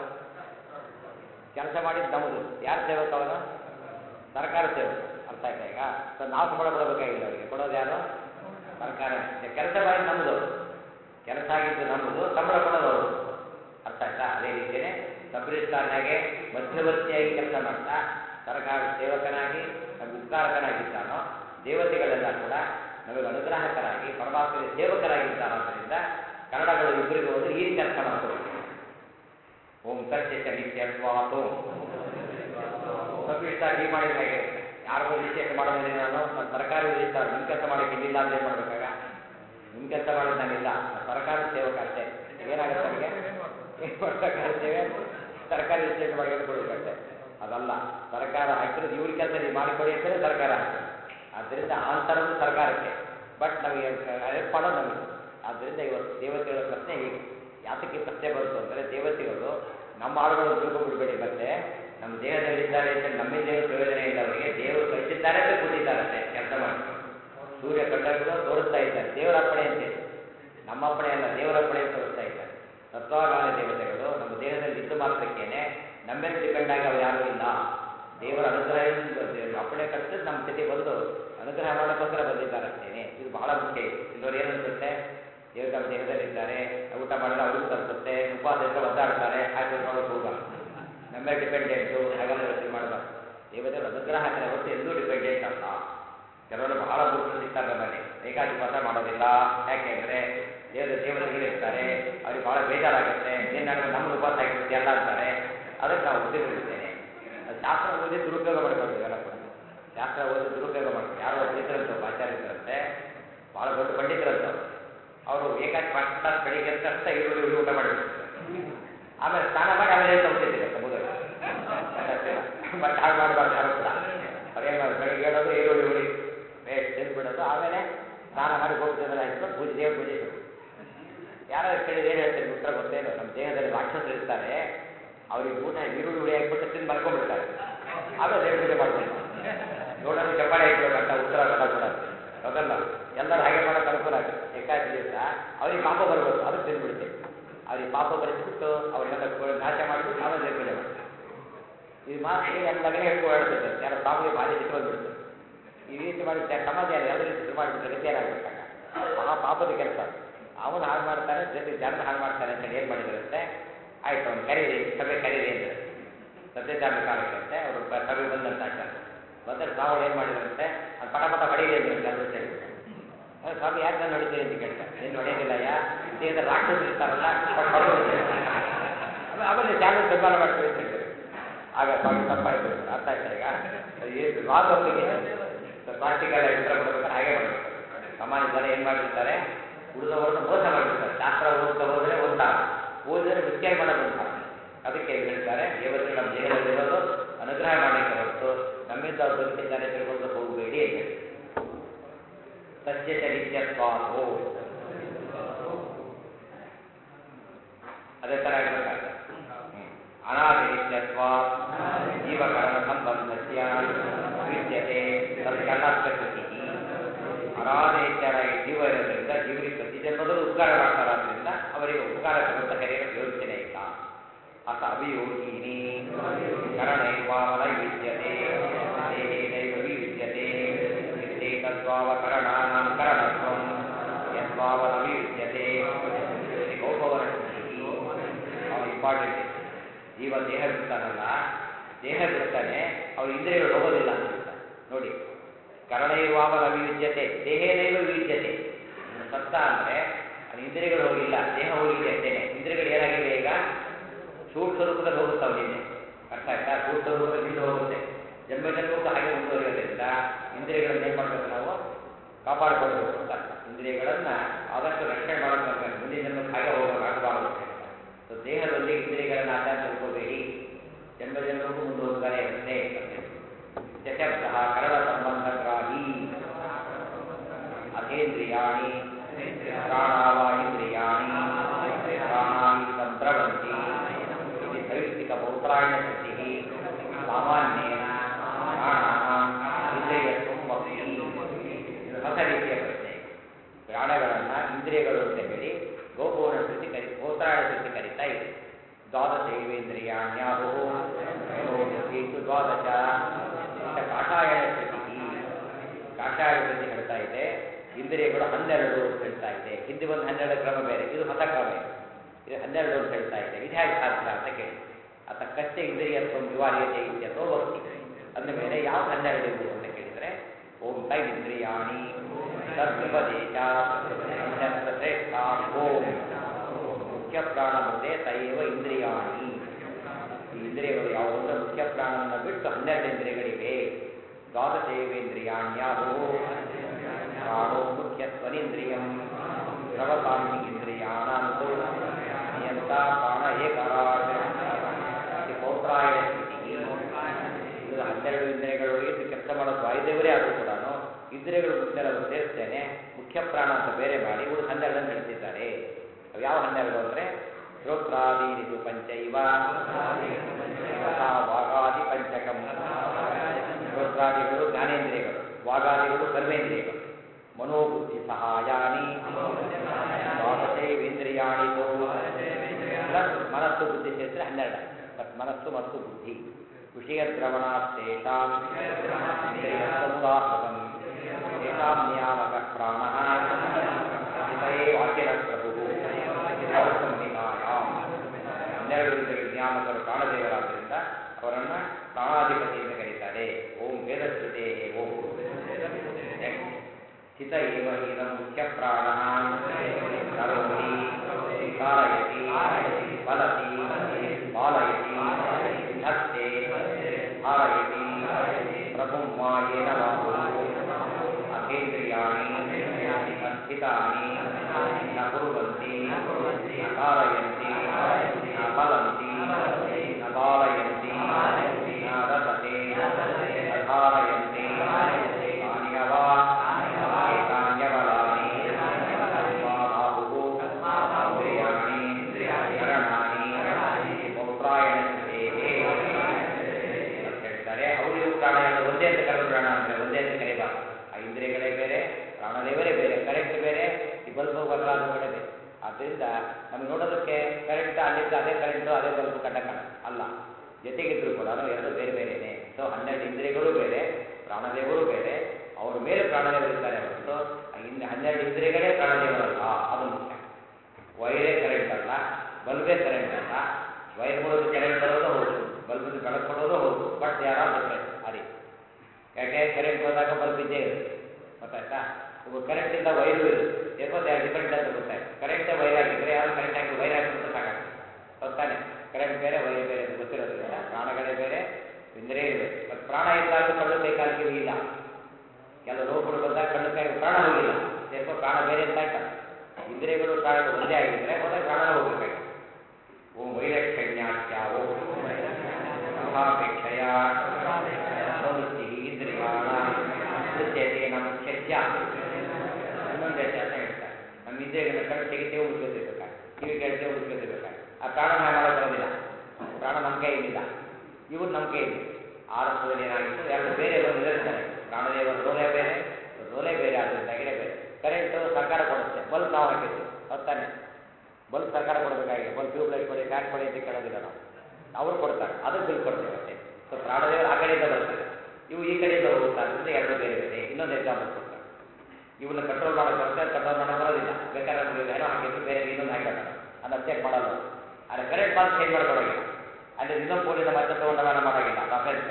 ಕೆಲಸ ಮಾಡಿದ್ದು ನಮ್ಮದು ಯಾರು ಸೇವಕ ಅವನು ಸರ್ಕಾರ ಸೇವಕ ಅರ್ಥ ಆಯ್ತಾ ಈಗ ಸೊ ನಾವು ಸಂಬಳ ಕೊಡಬೇಕಾಗಿಲ್ಲ ಅವರಿಗೆ ಕೊಡೋದು ಯಾರು ಸರ್ಕಾರ ಕೆಲಸ ಮಾಡಿದ್ದು ನಮ್ಮದು ಕೆಲಸ ಆಗಿದ್ದು ನಮ್ಮದು ಸಂಬಳ ಕೊಡೋದು ಅವರು ಅರ್ಥ ಆಯ್ತಾ ಅದೇ ರೀತಿಯೇ ಸಬ್ರಿಸ್ತಾರ್ನಾಗೆ ಮಧ್ಯವರ್ತಿಯಾಗಿ ಕೆಲಸ ಮಾಡ್ತಾ ಸರ್ಕಾರ ಸೇವಕನಾಗಿ ಉದ್ಧಾರಕನಾಗಿದ್ದಾನೋ ದೇವತೆಗಳೆಲ್ಲ ಕೂಡ ನಮಗೆ ಅನುಗ್ರಾಹಕರಾಗಿ ಪರಮಾತ್ಮನ ಸೇವಕರಾಗಿದ್ದಾರಾದ್ದರಿಂದ ಕನ್ನಡಗಳು ಇಬ್ಬರಿಗೂ ಹೋದ್ರೆ ಈ ರೀತಿ ಅರ್ಥ ಮಾಡ್ಕೋಬೇಕು ಓಂ ಸತ್ಯಚ ನಿತ್ಯತ್ವಾತು ಸಬ್ರಿಸ್ತ ಟೀ ಮಾಡಿದ ಹಾಗೆ ಯಾರಿಗೂ ವಿಶೇಷ ಮಾಡೋದಿಲ್ಲ ನಾನು ನಾನು ಸರ್ಕಾರಿ ವಿಧಿಸ್ತಾರೆ ನಿಮ್ಮ ಕೆಲಸ ಮಾಡೋಕ್ಕೆ ಇಲ್ಲಿಲ್ಲ ಅಂದ್ರೆ ಏನು ಮಾಡ್ಬೇಕಾಗ ನಿಮ್ಮ ಕೆಲಸ ಮಾಡೋದು ನಾನಿಲ್ಲ ನಾನು ಸರ್ಕಾರದ ಸೇವಕ ಅಷ್ಟೇ ಏನಾಗುತ್ತೆ ನನಗೆ ಏನು ಮಾಡ್ಬೇಕಾಗ್ತೇವೆ ಸರ್ಕಾರಿ ವಿಶೇಷ ಮಾಡಿ ಕೊಡಬೇಕಷ್ಟೇ ಅದಲ್ಲ ಸರ್ಕಾರ ಹಾಕಿರೋದು ಇವ್ರ ಕೆಲಸ ನೀವು ಮಾಡಿಕೊಡಿ ಅಂತಲೇ ಸರ್ಕಾರ ಹಾಕಿದೆ ಆದ್ದರಿಂದ ಆಂತರದ್ದು ಸರ್ಕಾರಕ್ಕೆ ಬಟ್ ನಮಗೆ ಹೆಲ್ಪ್ ಮಾಡೋದು ನಮಗೆ ಆದ್ದರಿಂದ ಇವತ್ತು ದೇವತೆಗಳ ಪ್ರಶ್ನೆ ಹೀಗೆ ಯಾತಕ್ಕೆ ಪ್ರಶ್ನೆ ಬಂತು ಅಂದರೆ ದೇವತೆಗಳು ನಮ್ಮ ಆಳುಗಳನ್ನು ತಿಳ್ಕೊಂಡ್ಬಿಡ್ಬೇಡಿ ಮತ್ತೆ ನಮ್ಮ ದೇಹದಲ್ಲಿದ್ದಾರೆ ಅಂತ ನಮ್ಮಿಂದ ಏನು ಪ್ರಯೋಜನ ಇಲ್ಲ ಅವರಿಗೆ ದೇವರು ಕಳಿಸಿದ್ದಾರೆ ಅಂತ ಕೂತಿದ್ದಾರಷ್ಟೇ ಕೆಲಸ ಮಾಡಿ ಸೂರ್ಯ ಕಂಡಗಳು ತೋರಿಸ್ತಾ ಇದ್ದಾರೆ ದೇವರ ಅಪ್ಪಣೆ ಅಂತೇಳಿ ನಮ್ಮ ಅಪ್ಪಣೆ ಅಲ್ಲ ದೇವರ ಅಪ್ಪಣೆ ಅಂತ ತೋರಿಸ್ತಾ ಇದ್ದಾರೆ ತತ್ವಾಗಾನ ದೇವತೆಗಳು ನಮ್ಮ ದೇಹದಲ್ಲಿ ಇದ್ದು ಮಾತ್ರಕ್ಕೇನೆ ನಮ್ಮ ಮೇಲೆ ಡಿಪೆಂಡ್ ಆಗಿ ಅವ್ರು ಯಾರೂ ಇಲ್ಲ ದೇವರ ಅನುಗ್ರಹದಿಂದ ದೇವರ ಅಪ್ಪಣೆ ಕಳಿಸಿದ್ರೆ ನಮ್ಮ ಜೊತೆ ಬಂದು ಅನುಗ್ರಹ ಮಾಡೋಕ್ಕೋಸ್ಕರ ಬಂದಿದ್ದಾರೆ ಅಷ್ಟೇನೆ ಇದು ಬಹಳ ಮುಖ್ಯ ಇಲ್ಲವ್ರು ಏನು ಅನ್ಸುತ್ತೆ ದೇವರು ನಮ್ಮ ದೇಹದಲ್ಲಿದ್ದಾರೆ ಊಟ ಮಾಡಿದ್ರೆ ಅವ್ರಿಗೂ ತಲುಪುತ್ತೆ ಉಪವಾಸ ಇದ್ರೆ ಒದ್ದಾಡ್ತಾರೆ ಆಯ್ತು ನೋಡೋಕೆ ಹೋಗಲ್ಲ ನಮ್ಮ ಮೇಲೆ ಡಿಪೆಂಡೆಂಟು ಹಾಗೆಲ್ಲ ಯೋಚನೆ ಮಾಡಬಾರ್ದು ದೇವತೆಗಳ ಅನುಗ್ರಹಕರ ಹೊರತು ಎಲ್ಲೂ ಡಿಪೆಂಡೆಂಟ್ ಅಲ್ಲ ಕೆಲವರು ಬಹಳ ಮೂರ್ಖರು ಸಿಗ್ತಾರೆ ನಮ್ಮಲ್ಲಿ ಏಕಾಧಿಪತ ಮಾಡೋದಿಲ್ಲ ಯಾಕೆಂದ್ರೆ ದೇವರ ದೇವತೆಗಳು ಇರ್ತಾರೆ ಅವ್ರಿಗೆ ಬಹಳ ಬೇಜಾರಾಗುತ್ತೆ ನೀನು ನನಗೆ ನಮ್ಮ ಉಪವಾಸ ಆಗಿರುತ್ತೆ ಎಲ್ಲ ಅಂತಾರೆ ಅದಕ್ಕೆ ನಾವು ಉದ್ದಿ ಬಿಡುತ್ತೇನೆ ಅದು ಶಾಸ್ತ್ರ ಓದಿ ದುರುಪಯೋಗ ಮಾಡ್ಕೊಳ್ತೀವಿ ಇವೆಲ್ಲ ಕೂಡ ಶಾಸ್ತ್ರ ಓದಿ ದುರುಪಯೋಗ ಮಾಡ್ತೀವಿ ಯಾರೋ ಪಂಡಿತರಂತ ಆಚಾರ್ಯ ಇರ್ತಾರಂತೆ ಭಾಳ ದೊಡ್ಡ ಪಂಡಿತರಂತ ಅವರು ಏಕಾಚಿ ಪಟ್ಟ ಬೆಳಿಗ್ಗೆ ಎದ್ದ ತಕ್ಷಣ ಈರುಳ್ಳಿ ಉಳ್ಳಿ ಊಟ ಮಾಡಿಬಿಡ್ತಾರೆ ಆಮೇಲೆ ಸ್ನಾನ ಮಾಡಿ ಆಮೇಲೆ ಏನು ತಗೋತಿದ್ದೀವಿ ಸಮುದ್ರ ಮತ್ತೆ ಹಾಳು ಮಾಡಬಾರ್ದು ಯಾರು ಕೂಡ ಅವ್ರೇನು ಮಾಡೋದು ಬೆಳಿಗ್ಗೆ ಹೇಳೋದು ಈರುಳ್ಳಿ ಉಳಿ ಬೇಗ ತಿಂದ್ಬಿಡೋದು ಆಮೇಲೆ ಸ್ನಾನ ಮಾಡಿ ಗೋಪುಜನ ಹಾಕಿಕೊಂಡು ಪೂಜೆ ದೇವ್ರ ಪೂಜೆ ಶುರು ಯಾರಾದ್ರು ಕೇಳಿದ್ರೆ ಏನು ಹೇಳ್ತಾರೆ ಉತ್ತರ ಗೊತ್ತೇನು ನಮ್ಮ ದೇಹದಲ್ಲಿ ರಾಕ್ಷಸರು ಇರ್ತಾರೆ ಅವ್ರಿಗೆ ಊಟ ಈರುಳ್ಳಿ ಉಳಿ ಹಾಕ್ಬಿಟ್ಟು ತಿಂದು ಮಲ್ಕೊಂಡ್ಬಿಡ್ತಾರೆ ಆಮೇಲೆ ದೇವ್ರ ಪೂಜೆ ಮಾಡ್ತಾರೆ ನೋಡೋದು ಚಪ್ಪಾಳೆ ಹಾಕ್ಬಿಡೋಕ್ಕಂತ ಉತ್ತರ ಎಲ್ಲ ಕೂಡ ಹೌದಲ್ಲ ಎಲ್ಲರೂ ಹಾಗೆ ಮಾಡೋಕೆ ಅನುಕೂಲ ಆಗುತ್ತೆ ಏಕಾಚಿ ದಿವಸ ಅವ್ರಿಗೆ ಪಾಪ ಬರಬೇಕು ಅದಕ್ಕೆ ತಿಂದ್ಬಿಡ್ತೇವೆ ಅವ್ರಿಗೆ ಪಾಪ ಬರೆಸ್ಬಿಟ್ಟು ಅವರೆಲ್ಲ ನಾಶ ಮಾಡಿಬಿಟ್ಟು ಆಮೇಲೆ ದೇವ್ರ ಪೂಜೆ ಮಾಡ್ತಾರೆ ಈ ಮಾತು ಎಲ್ಲಗೇ ಹೇಳ್ಕೊಳ್ತಿದ್ದಾರೆ ಯಾರೋ ಸ್ವಾಮಿಗೆ ಭಾರಿ ಸಿಟ್ಟು ಬಂದ್ಬಿಡ್ತಾರೆ ಈ ರೀತಿ ಮಾಡಿದ್ರೆ ಸಮಾಜ ಎಲ್ಲ ಎಲ್ಲ ರೀತಿ ಶುರು ಮಾಡಿಬಿಟ್ರೆ ಗತಿ ಏನಾಗಬೇಕಾಗ ಆ ಪಾಪದ ಕೆಲಸ ಅವನು ಹಾಳು ಮಾಡ್ತಾನೆ ಜೊತೆ ಜನರು ಹಾಳು ಮಾಡ್ತಾನೆ ಅಂತ ಏನು ಮಾಡಿದ್ರಂತೆ ಆಯ್ತು ಅವ್ನು ಕರೀರಿ ಸಭೆ ಕರೀರಿ ಅಂದ್ರೆ ಸತ್ಯಚಾರ ಕಾಲಕ್ಕೆ ಅಂತೆ ಅವರು ಸಭೆ ಬಂದಂತ ಆಚಾರ ಬಂದರೆ ಸ್ವಾಮಿಗಳು ಏನು ಮಾಡಿದ್ರಂತೆ ಅದು ಪಟ ಪಟ ಹೊಡೀರಿ ಅಂದ್ರೆ ಎಲ್ಲರೂ ಸೇರಿ ಅಹ್, ಸ್ವಾಮಿ ಯಾಕೆ ನಾನು ಹೊಡಿತೀನಿ ಅಂತ ಕೇಳ್ತಾರೆ ಏನು ಹೊಡೆಯೋದಿಲ್ಲ ಯಾ ದೇಹದ ರಾಕ್ಷಸರು ಇರ್ತಾರಲ್ಲ ಪಟ್ ಹೊಡೆದು ಆಮೇಲೆ ಚಾನಲ್ ಬೆಂಬಲ ಮಾಡ್ತೀವಿ ಅಂತ ಹೇಳ್ತಾರೆ ಆಗ ಸ್ವಾಮಿ ತಪ್ಪಾಯ್ತು ಅರ್ಥ ಆಯ್ತಾ ಈಗ ಅದು ಏನು ರಾಂಗ್ ಅಪ್ಲಿಕೇಶನ್ ಪ್ರಾಕ್ಟಿಕಲ್ ಆಗಿ ಉತ್ತರ ಕೊಡಬೇಕಾದ್ರೆ ಹಾಗೆ ಮಾಡಬೇಕು ಸಮಾಜ ಜನ ಏನು ಮಾಡಿರ್ತಾರೆ ಉಳಿದವರನ್ನು ಮೋಸ ಮಾಡಿರ್ತಾರೆ ಶಾಸ್ತ್ರ ಓದ್ತಾ ಹೋದರೆ ಓದ್ತಾರ ಓದಿದ್ರೆ ಮಿಥ್ಯಾಗಿ ಮಾಡೋದು ಅಂತ ಅದಕ್ಕೆ ಈಗ ಹೇಳ್ತಾರೆ ದೇವತೆಗಳು ನಮ್ಮ ದೇಹದಲ್ಲಿರೋದು ಅನುಗ್ರಹ ಮಾಡಲಿಕ್ಕೆ ಹೊರತು ನಮ್ಮಿಂದ ಅವ್ರು ಬದುಕಿದ್ದಾರೆ ತಿಳ್ಕೊಂಡು ಹೋಗಬೇಡಿ ಅಂತ ಹೇಳಿ ಸತ್ಯ ನಿತ್ಯತ್ವಾಸೋ ಅದೇ ಥರ ಹೇಳ್ಬೇಕಾಗ್ತದೆ ಅನಾದಿತ್ಯತ್ವ ಜೀವಕರಣ ಸಂಬಂಧಸ್ಯ ವಿದ್ಯತೆ ತತ್ಕರ್ಣಾತ್ಮಕೃತಿ ಅನಾದಿತ್ಯರಾಗಿ ಜೀವ ಇರೋದ್ರಿಂದ ಜೀವರಿಗೆ ಪ್ರತಿ ಜನ್ಮದಲ್ಲೂ ಉಪಕಾರ ಮಾಡ್ತಾರಾದ್ರಿಂದ ಅವರಿಗೆ ಉಪಕಾರಕರಂತ ಕರೆಯಲು ಯೋಚನೆ ಇಲ್ಲ ಅಥ ಅಭಿಯೋಗಿನಿ ಕರಣೈರ್ವಾಮನ ವಿದ್ಯತೆ ದೇಹೇನೈವ ವಿದ್ಯತೆ ಇತ್ಯೇತದ್ವಾವಕರಣಾನಾಂ ಕರಣತ್ವಂ ಯದ್ವಾವನ ವಿದ್ಯತೆ ಗೌಪವನ ಅವನು ಇಂಪಾರ್ಟೆಂಟ್ ಜೀವ ದೇಹ ಬಿಡ್ತಾನಲ್ಲ ದೇಹ ಬಿಡ್ತಾನೆ ಅವ್ರ ಇಂದ್ರಿಯಗಳು ಹೋಗೋದಿಲ್ಲ ಅಂತ ಹೇಳ್ತಾನೆ ನೋಡಿ ಕರಣ ಇರುವಾವನ ವಿವಿಧ್ಯತೆ ದೇಹೇನೈವ ವಿವಿಧ್ಯತೆ ಸತ್ತ ಅಂದರೆ ಅದು ಇಂದ್ರಿಯಗಳು ಹೋಗಿಲ್ಲ ದೇಹ ಹೋಗಿದೆ ಅಷ್ಟೇನೆ ಇಂದ್ರಿಯಗಳು ಏನಾಗಿದೆ ಈಗ ಸೂಕ್ಷ್ಮ ರೂಪದಲ್ಲಿ ಹೋಗುತ್ತೆ ಅವನಿಂದ ಅರ್ಥ ಆಯ್ತಾ ಸೂಕ್ಷ್ಮ ರೂಪದಲ್ಲಿ ಹಿಂದೆ ಹೋಗುತ್ತೆ ಜನ್ಮ ಜನ್ಮಕ್ಕೂ ಹಾಗೆ ಮುಂದುವರಿಯೋದ್ರಿಂದ ಇಂದ್ರಿಯಗಳನ್ನ ಏನು ಮಾಡಬೇಕು ನಾವು ಕಾಪಾಡಿಕೊಳ್ಬೇಕು ಅಂತ ಇಂದ್ರಿಯಗಳನ್ನ ಆದಷ್ಟು ರಕ್ಷಣೆ ಮಾಡೋದು ಮುಂದಿನ ಜನ್ಮಕ್ಕೆ ಹಾಗೆ ಹೋಗೋದು ಆಗಬಾರದು ಅಂತ ಹೇಳ್ತಾರೆ ಸೊ ದೇಹದೊಂದಿಗೆ ಇಂದ್ರಿಯಗಳನ್ನು ಆಚಾರ ತಿಳ್ಕೋಬೇಡಿ ಜನ್ಮ ಜನ್ಮಕ್ಕೂ ಮುಂದೆ ಹೋಗ್ತಾರೆ ಇರುತ್ತೆ ಚಶಬ್ದಃ ಕರಣ ಸಂಬಂಧಗ್ರಾಹಿ ಅತೇಂದ್ರಿಯಾಣಿ ಪ್ರಾಣಾವ ಇಂದ್ರಿಯಾಣಿ ಪ್ರಾಣಾನಿ ಸಂಪ್ರವಂತಿ ಇದು ಸೈಷ್ಟಿಕ ಪೌತ್ರಾಯಣ ಸ್ಥಿತಿ ಸಾಮಾನ್ಯೇನ ಪ್ರಾಣಾನಾಂ ಇಂದ್ರಿಯತ್ವಂ ವಕ್ತಿ ಇದು ಹೊಸ ರೀತಿಯ ದ್ವಾದಶೈವೇಂದ್ರಿಯಾಣ್ಯಾಹು ಮನೋಬುದ್ಧೀಸು ದ್ವಾದಶ ಇಂಥ ಕಾಷಾಯಣ ಶ್ರುತಿ ಕಾಷಾಯ ಶ್ರುತಿ ಹೇಳ್ತಾ ಇದೆ ಇಂದ್ರಿಯಗಳು ಹನ್ನೆರಡು ಅಂತ ಹೇಳ್ತಾ ಇದೆ ಹಿಂದೆ ಒಂದು ಹನ್ನೆರಡು ಕ್ರಮ ಬೇರೆ ಇದು ಹೊಸ ಕ್ರಮ ಇದೆ ಇದು ಹನ್ನೆರಡು ಅಂತ ಹೇಳ್ತಾ ಇದೆ ಇದು ಹೇಗೆ ಸಾಧ್ಯ ಅಂತ ಕೇಳಿ ಅತ ಕಚ್ಚೆ ಇಂದ್ರಿಯತ್ವ ನಿವಾರ್ಯತೆ ಇತ್ಯಥೋ ಭಕ್ತಿ ಅಂದ ಮೇಲೆ ಯಾವ ಹನ್ನೆರಡು ಇವು ಅಂತ ಕೇಳಿದರೆ ಓಂ ತೈ ಇಂದ್ರಿಯಾಣಿ ತದ್ವಿಪದೇಶ ಶ್ರೇಷ್ಠ ಓಂ ಮುಖ್ಯ ಪ್ರಾಣ ಮುಂದೆ ತೈವ ಇಂದ್ರಿಯಾಣಿ ಈ ಇಂದ್ರಿಯಗಳು ಯಾವುದಂದ್ರೆ ಮುಖ್ಯ ಪ್ರಾಣವನ್ನು ಬಿಟ್ಟು ಹನ್ನೆರಡು ಇಂದ್ರಿಯಗಳಿವೆ ದ್ವಾದಶೈವೇಂದ್ರಿಯಾಣ್ಯಾಹು ಪ್ರಾಣೋ ಮುಖ್ಯ ಸ್ವನಿಂದ್ರಿಯಂ ಪ್ರವತಾಮಿ ಇಂದ್ರಿಯಾಣಾಂತು ನಿಯಂತ ಪ್ರಾಣ ಏಕರಾಟ್ ಇದು ಪೌತ್ರಾಯಣ ಸ್ಥಿತಿ ಇದು ಹನ್ನೆರಡು ಇಂದ್ರಿಯಗಳು ಇದು ಕೆಲಸ ಮಾಡೋದು ವಾಯುದೇವರೇ ಆದರೂ ಕೂಡ ಇಂದ್ರಿಯಗಳು ಮುಖ್ಯರನ್ನು ಸೇರಿಸ್ತೇನೆ ಮುಖ್ಯ ಪ್ರಾಣ ಅಂತ ಬೇರೆ ಮಾಡಿ ಇವರು ಹನ್ನೆರಡನ್ನು ನಡೆಸಿದ್ದಾರೆ ಅವು ಯಾವ ಹನ್ನೆರಡು ಅಂದರೆ ಶ್ರೋತ್ರಾದೀನಿದು ಪಂಚೈವ ಯಥಾ ವಾಗಾದಿ ಪಂಚಕಂ ಶ್ರೋತ್ರಾದಿಗಳು ಜ್ಞಾನೇಂದ್ರಿಯಗಳು ವಾಗಾದಿಗಳು ಕರ್ಮೇಂದ್ರಿಯಗಳು ಮನೋಬುದ್ಧಿ ಸಹಾಯಾನಿ ದ್ವಾದಶೈವೇಂದ್ರಿಯಾಣಿ ಪ್ಲಸ್ ಮನಸ್ಸು ಬುದ್ಧಿ ಸೇರಿದ್ರೆ ಹನ್ನೆರಡು ಬಟ್ ಮನಸ್ಸು ಮತ್ತು ಬುದ್ಧಿ ವಿಷಯ ದ್ರವಣಾತ್ತೇಷಾಂ ಇಂದ್ರಿಯತ್ವಮುದಾಹೃತಂ ತೇಷಾಂ ನಿಯಾಮಕ ಪ್ರಾಣಃ ಹಿತಯೇ ವಾಕ್ಯದ ಪ್ರಭು ಸಂಹಿತಾಯಾಂ ಹನ್ನೆರಡು ಇಂದ್ರಿಯ ನಿಯಾಮಕರು ಪ್ರಾಣದೇವರಾದ್ದರಿಂದ ಅವರನ್ನು ಪ್ರಾಣಾಧಿಪತಿ ಎಂದು ಕರೀತಾರೆ ಓಂ ವೇದಶ್ರುತೆ ಓಂ ಸ್ಥಿತ ಏವ ಇದಂ ಮುಖ್ಯ ಪ್ರಾಣ ಕರೋತಿ ಧಾರಯತಿ ಫಲತಿ ಪಾಲಯತಿ ಧತ್ತೆ ಧಾರಯತಿ ಪ್ರಭುಂ ವಾ ಯೇನ ವಾಹು ಅತೀಂದ್ರಿಯಾಣಿ ಸ್ಥಿತಾನಿ ನ ಕುರುವಂತಿ ನ ಕಾರಯಂತಿ ನ ಫಲಂತಿ ನ ಪಾಲಯಂತಿ ನ ದತತೆ ನ ಧಾರಯಂತಿ ತಾನ್ಯವಾ ಏತಾನ್ಯವಲಾನಿ ತಸ್ಮಾದಾಹುಃ ಇಂದ್ರಿಯಾಣಿ ಕರಣಾನಿ ಪೌತ್ರಾಯಣ ಸ್ಥಿತೇಃ ಅಂತ ಹೇಳ್ತಾರೆ ಅವರು ಇವು ಪ್ರಾಣ ಎಲ್ಲ ಒಂದೇ ಅಂತ ಕರೆದು ಪ್ರಾಣ ಅಂದರೆ ಒಂದೇ ಅಂತ ಕರೀಬಾರ್ದು ಆ ಇಂದ್ರಿಯಗಳೇ ಬೇರೆ ಪ್ರಾಣದೇವರೇ ಬೇರೆ ಕರೆಂಟ್ ಬೇರೆ ಈ ಬಲ್ಬ್ ಬದಲಾದವುಗಳೇ ಬೇರೆ ಆದ್ದರಿಂದ ನಮಗೆ ನೋಡೋದಕ್ಕೆ ಕರೆಂಟ್ ಅಲ್ಲಿಂದ ಅದೇ ಕರೆಂಟು ಅದೇ ಬಲ್ಬ್ ಕಂಡ ಕಾಣ ಅಲ್ಲ ಜೊತೆಗಿದ್ರು ಕೂಡ ಎರಡು ಬೇರೆ ಬೇರೆನೆ ಸೊ ಹನ್ನೆರಡು ಇಂದ್ರಿಯಗಳು ಬೇರೆ ಪ್ರಾಣದೇವರು ಬೇರೆ ಅವ್ರ ಮೇಲೆ ಪ್ರಾಣದೇವರಿದ್ದಾರೆ ಹೊರತು ಆ ಇನ್ನು ಹನ್ನೆರಡು ಇಂದ್ರಿಯಗಳೇ ಪ್ರಾಣದೇವರಲ್ಲ ಅದು ಮುಖ್ಯ ವೈರೇ ಕರೆಂಟ್ ಅಲ್ಲ ಬಲ್ಬೇ ಕರೆಂಟ್ ಅಲ್ಲ ವೈರ್ ಮೂಲಕ ಕರೆಂಟ್ ಬರೋದು ಹೌದು ಬಲ್ಬಿಂದ ಬೆಳಕು ಕೊಡೋದು ಹೌದು ಬಟ್ ಯಾರು ಡಿಫ್ರೆಂಟ್ ಆ ರೀತಿ ಯಾಕೆ ಕರೆಂಟ್ ಹೋದಾಗ ಬಲ್ಬ್ ಇದ್ದೇ ಇರುತ್ತೆ ಗೊತ್ತಾಯ್ತಾ ಇವಾಗ ಕರೆಂಟಿಂದ ವೈರು ಇರುತ್ತೆ ಯಾಕೋ ಯಾರು ಡಿಫ್ರೆಂಟ್ ಅಂತ ಗೊತ್ತಾಯ್ತು ಕರೆಂಟೇ ವೈರ್ ಆಗಿದ್ರೆ ಯಾರು ಕರೆಂಟ್ ಹಾಕಿ ವೈರ್ ಹಾಕಿಬಿಟ್ಟು ಸಾಕಾಗ್ತದೆ ಗೊತ್ತಾನೆ ಕರೆಂಟ್ ಬೇರೆ ವೈರ್ ಬೇರೆ ಅಂತ ಗೊತ್ತಿರೋದ್ರಿಂದ ಪ್ರಾಣಗಳೇ ಬೇರೆ ಇಂದ್ರಿಯ ಬೇರೆ ಮತ್ತು ಪ್ರಾಣ ಇದ್ದಾಗ ಕಣ್ಣು ಕೈ ಕಾಲು ಕಿವಿ ಇಲ್ಲ ಕೆಲವು ರೋಗಗಳು ಬಂದಾಗ ಕಣ್ಣು ಕೈ ಪ್ರಾಣ ಹೋಗಿಲ್ಲ ಯಾಕೋ ಪ್ರಾಣ ಬೇರೆ ಅಂತ ಆಯ್ತಾ ಇಂದ್ರಿಯಗಳು ಪ್ರಾಣಗಳು ಒಂದೇ ಆಗಿದ್ರೆ ಹೋದಾಗ ಪ್ರಾಣ ಹೋಗಬೇಕಾಗಿ ಓಂ ವೈರಕ್ಷಣ್ಯಾಖ್ಯ ಓಂ ಮಹಾಪೇಕ್ಷಯ ಪ್ರವೃತ್ತಿ ಇಂದ್ರಿಯಾಣ ಮುಚ್ಯತೆ ನಮ್ಮ ಮುಖ್ಯಸ್ಯ ಇನ್ನೊಂದು ವ್ಯತ್ಯಾಸ ಹೇಳ್ತಾರೆ ನಮ್ಮ ಇಂದ್ರಿಯಗಳನ್ನ ಕಣ್ಣು ತೆಗಿತೇವೆ ಮುಚ್ಕೋತಿರ್ಬೇಕಾಗಿ ಕಿವಿ ಕೇಳ್ತೇವೆ ಮುಚ್ಕೋತಿರ್ಬೇಕಾಗಿ ಆ ಪ್ರಾಣ ನಾವು ಮಾಡೋ ಬರೋದಿಲ್ಲ ಪ್ರಾಣ ನಮ್ಮ ಕೈಯಲ್ಲಿಲ್ಲ ಇವ್ರು ನಮ್ಮ ಕೈಯಲ್ಲಿ ಆರಂಭದಲ್ಲಿ ಏನಾಗಿತ್ತು ಎರಡು ಬೇರೆ ಎಲ್ಲ ನಿಲ್ಲಿಸ್ತಾರೆ ಪ್ರಾಣದೇವರ ರೋಲೆ ಬೇರೆ ರೋಲೆ ಬೇರೆ ಆದ್ದರಿಂದಾಗಿನೇ ಬೇರೆ ಕರೆಂಟು ಸರ್ಕಾರ ಕೊಡುತ್ತೆ ಬಲ್ಬ್ ನಾವು ಹಾಕಿರ್ತೀವಿ ಹೊತ್ತಾನೆ ಬಲ್ಬ್ ಸರ್ಕಾರ ಕೊಡಬೇಕಾಗಿದೆ ಬಲ್ಬ್ ಟ್ಯೂಬ್ ಲೈಟ್ ಕೊಡಿ ಫ್ಯಾನ್ ಕೊಡಿ ಅಂತ ಕೇಳೋದಿಲ್ಲ ನಾವು ಅವರು ಕೊಡ್ತಾರೆ ಅದಕ್ಕೆ ಬಿಲ್ ಕೊಡ್ತೇವೆ ಅಷ್ಟೇ ಸೊ ಪ್ರಾಣದೇವರು ಆ ಕಡೆಯಿಂದ ಬರ್ತಾರೆ ಇವು ಈ ಕಡೆಯಿಂದ ಹೋಗ್ತಾರೆ ಅಂದರೆ ಎರಡು ಬೇರೆ ಬೇರೆ ಇನ್ನೊಂದು ಎಕ್ಸಾಂಪಲ್ ಕೊಡ್ತಾರೆ ಇವನ್ನ ಕಂಟ್ರೋಲ್ ಮಾಡೋಕೆ ಬರುತ್ತೆ ಕಂಟ್ರೋಲ್ ಮಾಡೋಕೆ ಬರೋದಿಲ್ಲ ಬೇಕಾದ್ರೆ ನಮಗೆ ಏನೋ ಹಾಕಿದ್ರು ಬೇರೆ ಇನ್ನೊಂದು ಹಾಕಿರ್ತಾರೆ ಅದನ್ನ ಚೆಕ್ ಮಾಡಲ್ಲ ಅವ್ರು. ಆದರೆ ಕರೆಂಟ್ ಬಾಲ್ ಚೇಂಜ್ ಮಾಡ್ಕೊಡೋಗಿಲ್ಲ ಅಲ್ಲಿ ಇನ್ನೊಂದು ಫೋನಿಂದ ಮತ್ತೆ ತೊಗೊಂಡು ನಾನು ಮಾಡೋಗಿಲ್ಲ ಅಫೆನ್ಸ್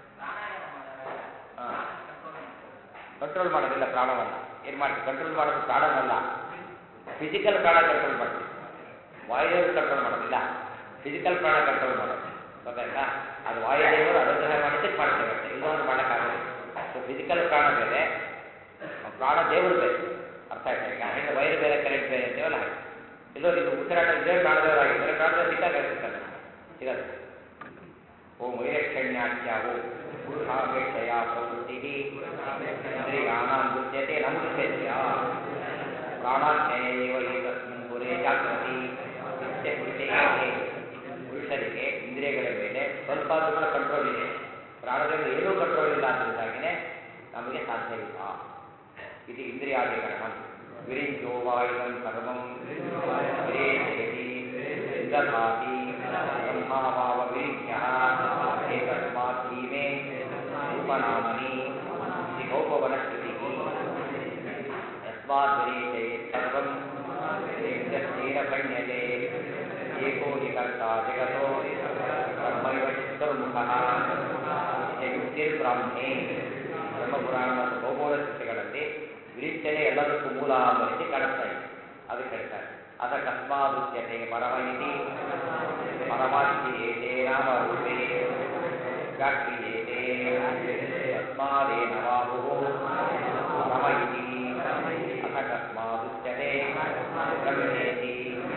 ಹಾಂ ಕಂಟ್ರೋಲ್ ಮಾಡೋದಿಲ್ಲ ಪ್ರಾಣವನ್ನ ಏನು ಮಾಡ್ತೀವಿ ಕಂಟ್ರೋಲ್ ಮಾಡೋದು ಪ್ರಾಣವಲ್ಲ ಫಿಸಿಕಲ್ ಪ್ರಾಣ ಕಂಟ್ರೋಲ್ ಮಾಡ್ತೀವಿ ವಾಯುದೇವರು ಕಂಟ್ರೋಲ್ ಮಾಡೋದಿಲ್ಲ ಫಿಸಿಕಲ್ ಪ್ರಾಣ ಕಂಟ್ರೋಲ್ ಮಾಡೋದು ಗೊತ್ತಾಯ್ತಾ ಅದು ವಾಯುದೇವರು ಅನುಗ್ರಹ ಮಾಡಿದ್ದಕ್ಕೆ ಮಾಡ್ತೇವೆ ಅಷ್ಟೇ ಇನ್ನೊಂದು ಮಾಡೋಕ್ಕಾಗೋದಿಲ್ಲ ಸೊ ಫಿಸಿಕಲ್ ಪ್ರಾಣ ಬೇರೆ ಪ್ರಾಣ ದೇವರು ಬೇರೆ ಅರ್ಥ ಆಯ್ತಾ ಈಗ ಹೇಗೆ ವೈರ್ ಬೇರೆ ಕರೆಂಟ್ ಬೇರೆ ಅಂತೀವಲ್ಲ ಹಾಗೆ ಎಲ್ಲೋ ಇದು ಉಸಿರಾಟ ಇದ್ದೇ ಪ್ರಾಣದೇವರಾಗಿದ್ದರೆ ಪ್ರಾಣದೇವರು ಸಿಕ್ಕಾಗ ಸಿಗ್ತಾನೆ ಸಿಗಲ್ಲ ಓಂ ವೈರಕ್ಷಣ್ಯಾಖ್ಯ ಓಂ ಪುರುಷಾಪೇಕ್ಷೆಯ ಪ್ರವೃತ್ತಿ ಇಂದ್ರಿಯಾಣಾಂ ಮುಚ್ಯತೆ ನ ಮುಚ್ಯತ್ಯ ಪ್ರಾಣಾಜ್ಞೇಯ ಇವ ಏತಸ್ಮಿನ್ ಪುರೇ ಜಾಗೃತಿ ನಿತ್ಯ ಕೃತಿಗೆ ಪುರುಷರಿಗೆ ಇಂದ್ರಿಯಗಳ ಮೇಲೆ ಸ್ವಲ್ಪ ಆದ್ರೂ ಕೂಡ ಕಂಟ್ರೋಲ್ ಇದೆ ಪ್ರಾಣದಲ್ಲಿ ಏನೂ ಕಂಟ್ರೋಲ್ ಇಲ್ಲ ಅದರಿಂದಾಗಿನೇ ನಮಗೆ ಸಾಧ್ಯ ಇಲ್ಲ ಇದು ಇಂದ್ರಿಯಾಧಿಕರಣ ವಿರಿಂಚೋ ವಾ ಇದಂ ಸರ್ವಂ ವಿರೇಚಯತಿ ವಿದಧಾತಿ ಬ್ರಹ್ಮಾವಾವ ವಿರಿಖ್ಯ ಏತಸ್ಮಾತ್ ಧೀಮೆ ಉಪನಾಮನಿ ಇತಿ ಗೌಪವನಶ್ರುತಿ ಯಸ್ಮಾತ್ ವಿರೀಚಯೇ ಸರ್ವಂ ಯಸ್ಯೇನ ಭಣ್ಯತೆ ಏಕೋ ಹಿ ಕರ್ತಾ ಜಗತೋ ಬ್ರಹ್ಮೈವ ಚತುರ್ಮುಖಃ ಯುಕ್ತಿರ್ಬ್ರಾಹ್ಮೇ ಬ್ರಹ್ಮಪುರಾಣ ಮತ್ತು ಗೌಪವನ ಶ್ರುತಿಗಳಲ್ಲಿ ವಿರಿಚನೆ ಎಲ್ಲದಕ್ಕೂ ಮೂಲ ಅನ್ನೋ ರೀತಿ ಕಾಣಿಸ್ತಾ ಇದೆ ಅದಕ್ಕೆ ಹೇಳ್ತಾರೆ ಅಥ ಕಸ್ಮಾದುಚ್ಯತೆ ಪರಮ ಇತಿ ಪರಮಾತ್ಮಿ ಏತೇ ನಾಮ ರೂಪೇ ವ್ಯಾಕ್ರಿಯೇತೆ ತಸ್ಮಾದೇನ ವಾಹು ಪರಮ ಇತಿ ಅಥ ಕಸ್ಮಾದುಚ್ಯತೆ ಬ್ರಹ್ಮೇತಿ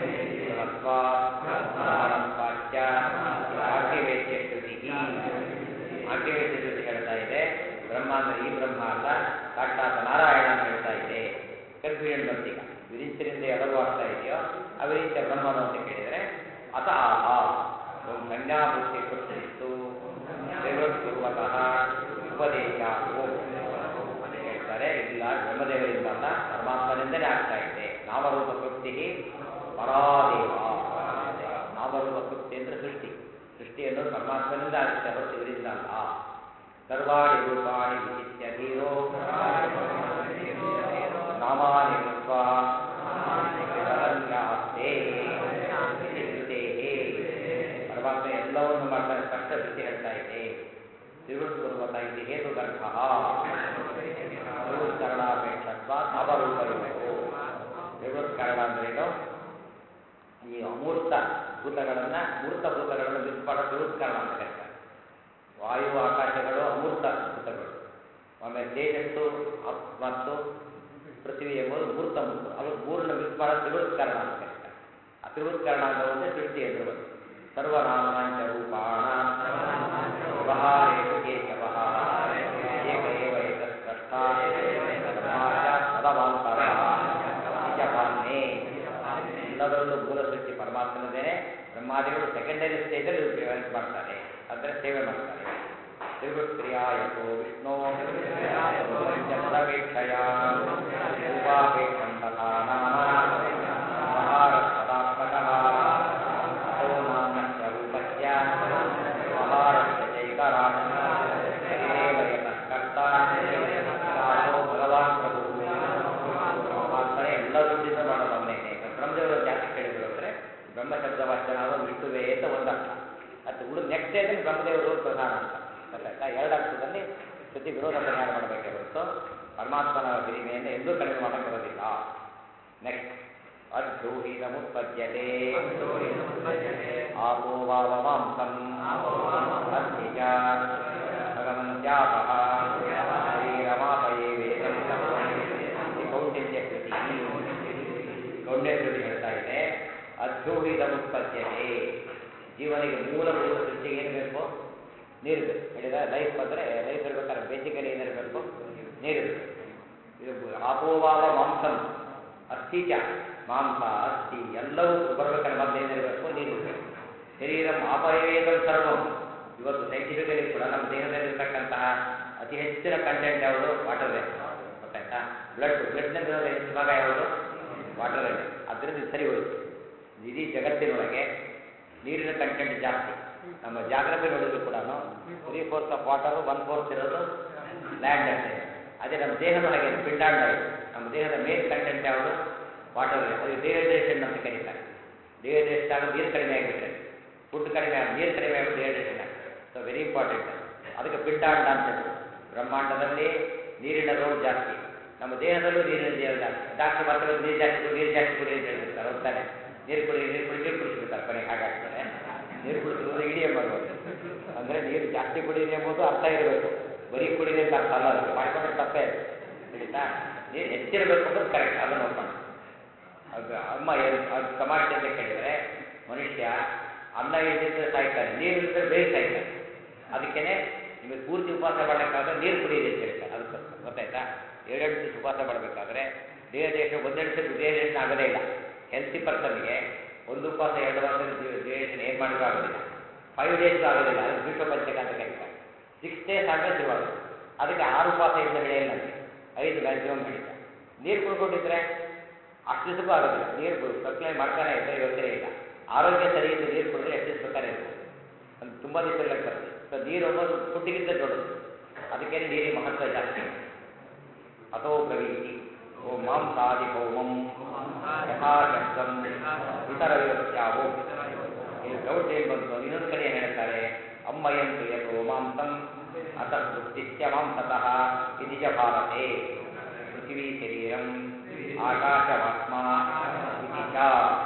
ಬ್ರಹ್ಮತ್ವಾಚ್ಯ ಆಜ್ಞವೇದ್ಯ ಶ್ರುತಿ ಆಜ್ಞವೇದ್ಯ ಶ್ರುತಿ ಹೇಳ್ತಾ ಇದೆ ಬ್ರಹ್ಮ ಅಂದ್ರೆ ಈ ಬ್ರಹ್ಮ ಅಲ್ಲ ಸಾಕ್ಷಾತ್ ನಾರಾಯಣ ಅಂತ ಹೇಳ್ತಾ ಇದೆ ಕನ್ಫ್ಯೂಷನ್ ಬಂತೀಗ ವಿರಿಂಚರಿಂದ ಎಲ್ಲರೂ ಆಗ್ತಾ ಇದೆಯೋ ಅವಿರಿಂಚ ಬ್ರಹ್ಮನು ಅಂತ ಕೇಳಿದರೆ ಅತ ಆಹ ಒಂದು ಸಂಜ್ಞಾವೃತ್ತಿ ಕೃಷ್ಣಿಸ್ತು ದೇವೃತ್ಪೂರ್ವಕಃ ಉಪದೇಶ ಓಂ ಅಂತ ಹೇಳ್ತಾರೆ ಇಲ್ಲ ಬ್ರಹ್ಮದೇವರಿಂದ ಅಲ್ಲ ಪರಮಾತ್ಮನಿಂದಲೇ ಆಗ್ತಾ ಇದೆ ನಾಮರೂಪ ಕೃಪ್ತಿ ಪರಾದೇವ ನಾಮರೂಪ ಕೃಪ್ತಿ ಅಂದ್ರೆ ಸೃಷ್ಟಿ ಸೃಷ್ಟಿ ಅನ್ನೋದು ಪರಮಾತ್ಮನಿಂದ ಆಗುತ್ತೆ ಹೊರತು ಇವರಿಂದ ಅಲ್ಲ ಸರ್ವಾಣಿ ರೂಪಾಣಿ ವಿಚಿತ್ಯ ಧೀರೋ ನಾಮಾನಿ ಕೃತ್ವ ಅನನ್ಯಾಸ್ತೆ ಇತಿ ಶ್ರುತೇಃ. ಪರಮಾತ್ಮ ಎಲ್ಲವನ್ನು ಮಾಡ್ತಾನೆ ಸ್ಪಷ್ಟ ಶ್ರುತಿ ಹೇಳ್ತಾ ಇದೆ ತ್ರಿವೃತ್ಪೂರ್ವಕ ಇದು ಹೇತು ಗರ್ಭ ತ್ರಿವೃತ್ಕರಣಾಪೇಕ್ಷತ್ವ ನಾಮರೂಪಯೋಗೋ ತ್ರಿವೃತ್ಕರಣ ಅಂದ್ರೇನು ಈ ಅಮೂರ್ತ ಭೂತಗಳನ್ನ ಮೂರ್ತ ಭೂತಗಳನ್ನು ಮಿಸ್ ಮಾಡೋ ತ್ರಿವೃತ್ಕರಣ ಅಂತ ಕರೀತಾರೆ ವಾಯು ಆಕಾಶಗಳು ಅಮೂರ್ತ ಭೂತಗಳು ಆಮೇಲೆ ತೇಜಸ್ಸು ಅಪ್ ಮತ್ತು ಪೃಥ್ವಿ ಎಂಬುದು ಮೂರ್ತ ಮೂರ್ತ ಅದು ಮೂರನ್ನ ಮಿಸ್ ಮಾಡೋ ತ್ರಿವೃತ್ಕರಣ ಅಂತ ಕರೀತಾರೆ ಆ ತ್ರಿವೃತ್ಕರಣ ಅಂತ ಒಂದೇ ಸೃಷ್ಟಿ ಎಂದು ಬಂತು ಸರ್ವನಾಮಾಂಚ ರೂಪಾಣ ವ್ಯವಹಾರೇಷು ಕೇಶವಃ ಏಕ ಏವ ಏತಸ್ಪಷ್ಟ ಬ್ರಹ್ಮಾಚ ಪದವಾಂತರ ನಿಜಪಾನ್ನೇ ಎಲ್ಲದರಲ್ಲೂ ಮೂಲ ಸೃಷ್ಟಿ ಪರಮಾತ್ಮನದೇನೆ ಬ್ರಹ್ಮಾದಿಗಳು ಸೆಕೆಂಡರಿ ಸ್ಟೇಜಲ್ಲಿ ಡೆವಲಪ್ ಮಾಡ್ತಾರೆ ಅಂದರೆ ಸೇವೆ ಮಾಡ್ತಾರೆ ತ್ರಿವೃತ್ಕ್ರಿಯಾಯತೋ ವಿಷ್ಣು ಪಂಚಪದವೇಕ್ಷಯ ರೂಪಾಪೇಕ್ಷಂ ತಥಾ ನಾಮ ಮಹಾರಸ್ಪದಾತ್ಮಕಃ ಅತೋ ನಾಮ್ನಸ್ಯ ರೂಪಸ್ಯ ಮಹಾರಸ್ಯ ಚೈಕರಾಟ್ ಹರಿರೇವ ಯತಃ ಕರ್ತಾ ಸಾಧೋ ಭಗವಾನ್ ಪ್ರಭು ಪರಮಾತ್ಮನೇ ಎಲ್ಲ ದುಡ್ಡಿಂದ ಮಾಡೋದವನೇನೆ ಬ್ರಹ್ಮದೇವರು ಜಾಸ್ತಿ ಕೇಳಿದ್ರು ಅಂದರೆ ಬ್ರಹ್ಮಶಬ್ದ ವಾಚನಾದ ವಿಷ್ಣುವೇ ಅಂತ ಒಂದರ್ಥ ಅದು ಉಳಿದ ನೆಕ್ಸ್ಟ್ ಡೇದಲ್ಲಿ ಬ್ರಹ್ಮದೇವರು ಪ್ರಧಾನ ಅಂತ ಗೊತ್ತಾಯ್ತಾ ಎರಡು ಅರ್ಥದಲ್ಲಿ ಶ್ರುತಿ ವಿರೋಧ ಪರಿಹಾರ ಮಾಡಬೇಕೇ ಹೊರತು ಪರಮಾತ್ಮನ ಹಿರಿಮೆಯನ್ನು ಎಂದೂ ಕಡಿಮೆ ಮಾಡಕ್ಕೆ ಬರೋದಿಲ್ಲ ನೆಕ್ಸ್ಟ್ ಅದ್ರೋಹಿತ ಮುತ್ಪದ್ಯತೆ ಆಪೋ ವಾವ ಮಾಂಸಂ ಅರ್ಚಿಜ ಭಗವಂತ್ಯಾಪಃ ಶರೀರಮಾಪಯೇ ವೇದಂ ಈ ಕೌಂಡಿನ್ಯ ಕೃತಿ ಕೌಂಡ್ಯ ಕೃತಿ ಹೇಳ್ತಾ ಇದೆ ಅದ್ರೋಹಿತ ಮುತ್ಪದ್ಯತೆ ಜೀವನಿಗೆ ಮೂಲಭೂತ ಸೃಷ್ಟಿಗೆ ಏನು ಬೇಕು ನೀರು ಬೇಕು ಹೇಳಿದ ಲೈಫ್ ಅಂದರೆ ಲೈಫ್ ಇರ್ಬೇಕಾದ್ರೆ ಬೇಸಿಕಲಿ ಏನಿರಬೇಕು ನೀರು ಬೇಕು ಇದು ಆಪೋವಾವ ಮಾಂಸಂ ಅಸ್ಥಿಚ ಮಾಂಸ ಅಸ್ಥಿ ಎಲ್ಲವೂ ಬರ್ಬೇಕಾದ್ರೆ ಮೊದಲು ಏನಿರಬೇಕು ನೀರು ಬೇಕು ಶರೀರ ಆಪಯವೇದಂ ಸರ್ವಂ ಇವತ್ತು ಸೈಂಟಿಫಿಕಲಿ ಕೂಡ ನಮ್ಮ ದೇಹದಲ್ಲಿರ್ತಕ್ಕಂತಹ ಅತಿ ಹೆಚ್ಚಿನ ಕಂಟೆಂಟ್ ಯಾವುದು ವಾಟರ್ ಗೊತ್ತಾಯ್ತಾ ಬ್ಲಡ್ ಬ್ಲಡ್ನಲ್ಲಿ ಹೆಚ್ಚು ಭಾಗ ಯಾವುದು ವಾಟರ್ ಅದರಿಂದ ಇದು ಸರಿ ಹೋಯಿತು ಇಡೀ ಜಗತ್ತಿನೊಳಗೆ ನೀರಿನ ಕಂಟೆಂಟ್ ಜಾಸ್ತಿ ನಮ್ಮ ಜಾಗ್ರಫಿ ನೋಡಿದ್ರು ಕೂಡ three fourth of water one fourth ಇರೋದು ಲ್ಯಾಂಡ್ ಅಷ್ಟೇ ಅದೇ ನಮ್ಮ ದೇಹದೊಳಗೆ ಪಿಂಡಾಂಡ ಇದೆ ನಮ್ಮ ದೇಹದ ಮೇನ್ ಕಂಟೆಂಟ್ ಯಾವುದು ವಾಟರ್ ಅದು ಡಿಹೈಡ್ರೇಷನ್ ಅಂತ ಕರೀತಾರೆ ಡಿಹೈಡ್ರೇಷನ್ ಆಗೋದು ನೀರು ಕಡಿಮೆ ಆಗಿಬಿಟ್ರೆ ಫುಡ್ ಕಡಿಮೆ ಆಗಿ ನೀರು ಕಡಿಮೆ ಆಗಿ ಡಿಹೈಡ್ರೇಷನ್ ಆಗ್ತದೆ ಸೊ ವೆರಿ ಇಂಪಾರ್ಟೆಂಟ್ ಅದಕ್ಕೆ ಪಿಂಡಾಂಡ ಅಂತ ಹೇಳಿ ಬ್ರಹ್ಮಾಂಡದಲ್ಲಿ ನೀರಿನ ರೋಲ್ ಜಾಸ್ತಿ ನಮ್ಮ ದೇಹದಲ್ಲೂ ನೀರಿನ ದೇಹ ಜಾಸ್ತಿ ಡಾಕ್ಟರ್ ಬರ್ತಾರೆ ನೀರು ಜಾಸ್ತಿ ಕುಡಿ ನೀರು ಜಾಸ್ತಿ ಕುಡಿ ಅಂತ ಹೇಳ್ತಿರ್ತಾರೆ ಹೋಗ್ತಾನೆ ನೀರು ಕುಡಿ ನೀರು ಕುಡಿ ನೀರು ಕುಡಿಸ್ಬಿಡ್ತಾರೆ ಕೊನೆಗೆ ಹಾಗಾಗ್ತದೆ ನೀರು ಕುಡಿಸಿದ್ರೆ ಇಡೀ ಎಂಬುದು ಅಂದರೆ ನೀರು ಜಾಸ್ತಿ ಕುಡೀರಿ ಎಂಬುದು ಅರ್ಥ ಇರಬೇಕು ಬರೀ ಕುಡೀರಿ ಅಂತ ಅರ್ಥ ಅಲ್ಲ ಅದು ಮಾಡ್ಕೊಂಡ್ರೆ ತಪ್ಪೇ ಅದು ತಿಳಿತಾ ನೀರು ಹೆಚ್ಚಿರಬೇಕು ಅನ್ನೋದು ಕರೆಕ್ಟ್ ಅದನ್ನು ನೋಡ್ಕೊಂಡು ಅದು ಅಮ್ಮ ಏನು ಅದು ತಮಾಷೆ ಅಂತ ಕೇಳಿದರೆ ಮನುಷ್ಯ ಅನ್ನ ಇದ್ದಿದ್ರೆ ಸಾಯ್ತಾನೆ ನೀರು ಇದ್ದರೆ ಬೇಗ ಸಾಯ್ತಾನೆ ಅದಕ್ಕೇನೆ ನಿಮಗೆ ಪೂರ್ತಿ ಉಪವಾಸ ಮಾಡಬೇಕಾದ್ರೆ ನೀರು ಕುಡಿಯಿರಿ ಅಂತ ಹೇಳ್ತಾರೆ ಅದಕ್ಕೋಸ್ಕರ ಗೊತ್ತಾಯ್ತಾ ಏಳೆಂಟು ದಿವಸ ಉಪವಾಸ ಮಾಡಬೇಕಾದ್ರೆ ದೇಹ ದೇಶ ಒಂದೆರಡು ಸಲ ಡಿಹೈಡ್ರೇಷನ್ ಆಗೋದೇ ಇಲ್ಲ ಹೆಲ್ತಿ ಪರ್ಸನ್ಗೆ ಒಂದು ಉಪವಾಸ ಎರಡು ವಾರ ಡಿಹೈಡ್ರೇಷನ್ ಏನು ಮಾಡಿದ್ರು ಆಗೋದಿಲ್ಲ ಫೈವ್ ಡೇಸ್ಗೂ ಆಗೋದಿಲ್ಲ ಅದಕ್ಕೆ ವಿಶ್ವ ಪಂಚಕ ಅಂತ ಕರೀತಾರೆ ಸಿಕ್ಸ್ ಡೇಸ್ ಆದಮೇಲೆ ಶುರುವಾಗುತ್ತೆ ಅದಕ್ಕೆ ಆರು ಉಪವಾಸ ಇಂದ ಬೆಳೆಯಲ್ಲ ನಮಗೆ ಐದು ಮ್ಯಾಕ್ಸಿಮಮ್ ನಡೀತಾ ನೀರು ಕುಡ್ಕೊಂಡಿದ್ರೆ ಅಷ್ಟು ದಿವಸಕ್ಕೂ ಆಗೋದಿಲ್ಲ ನೀರು ಸಪ್ಲೈ ಮಾಡ್ತಾನೆ ಇದ್ದರೆ ಯೋಚನೆ ಇಲ್ಲ ಆರೋಗ್ಯ ಸರಿ ಇದ್ದು ನೀರು ಕುಡಿದ್ರೆ ಎಷ್ಟು ದಿವಸ ಬೇಕಾದ್ರೆ ಇರ್ತದೆ ಅದು ತುಂಬ ದಿವಸ ಇರ್ಲಿಕ್ಕೆ ಬರ್ತದೆ ಸೊ ನೀರು ಅನ್ನೋದು ಫುಡ್ಡಿಗಿಂತ ದೊಡ್ಡದು ಅದಕ್ಕೆ ನೀರಿನ ಮಹತ್ವ ಜಾಸ್ತಿ ಅಥೋ ಪ್ರವೀತಿ ಓ ಮಾಂಸಾದಿ ಹೋಮಂ ಯಥಾಶಕ್ತಂ ಇತರ ಯಾವ ಇಲ್ಲಿ ಡೌಟ್ ಏನು ಬಂತು ಇನ್ನೊಂದು ಕಡೆ ಏನು ಹೇಳ್ತಾರೆ ಅಮ್ಮಯಂತು ಯಥೋ ಮಾಂಸಂ ಅತ ವೃತ್ತಿಶ್ಚ ಮಾಂಸತಃ ಇತಿ ಚ ಭಾರತೆ ಪೃಥಿವೀ ಶರೀರಂ ಆಕಾಶವಾತ್ಮ ಇತಿ ಚ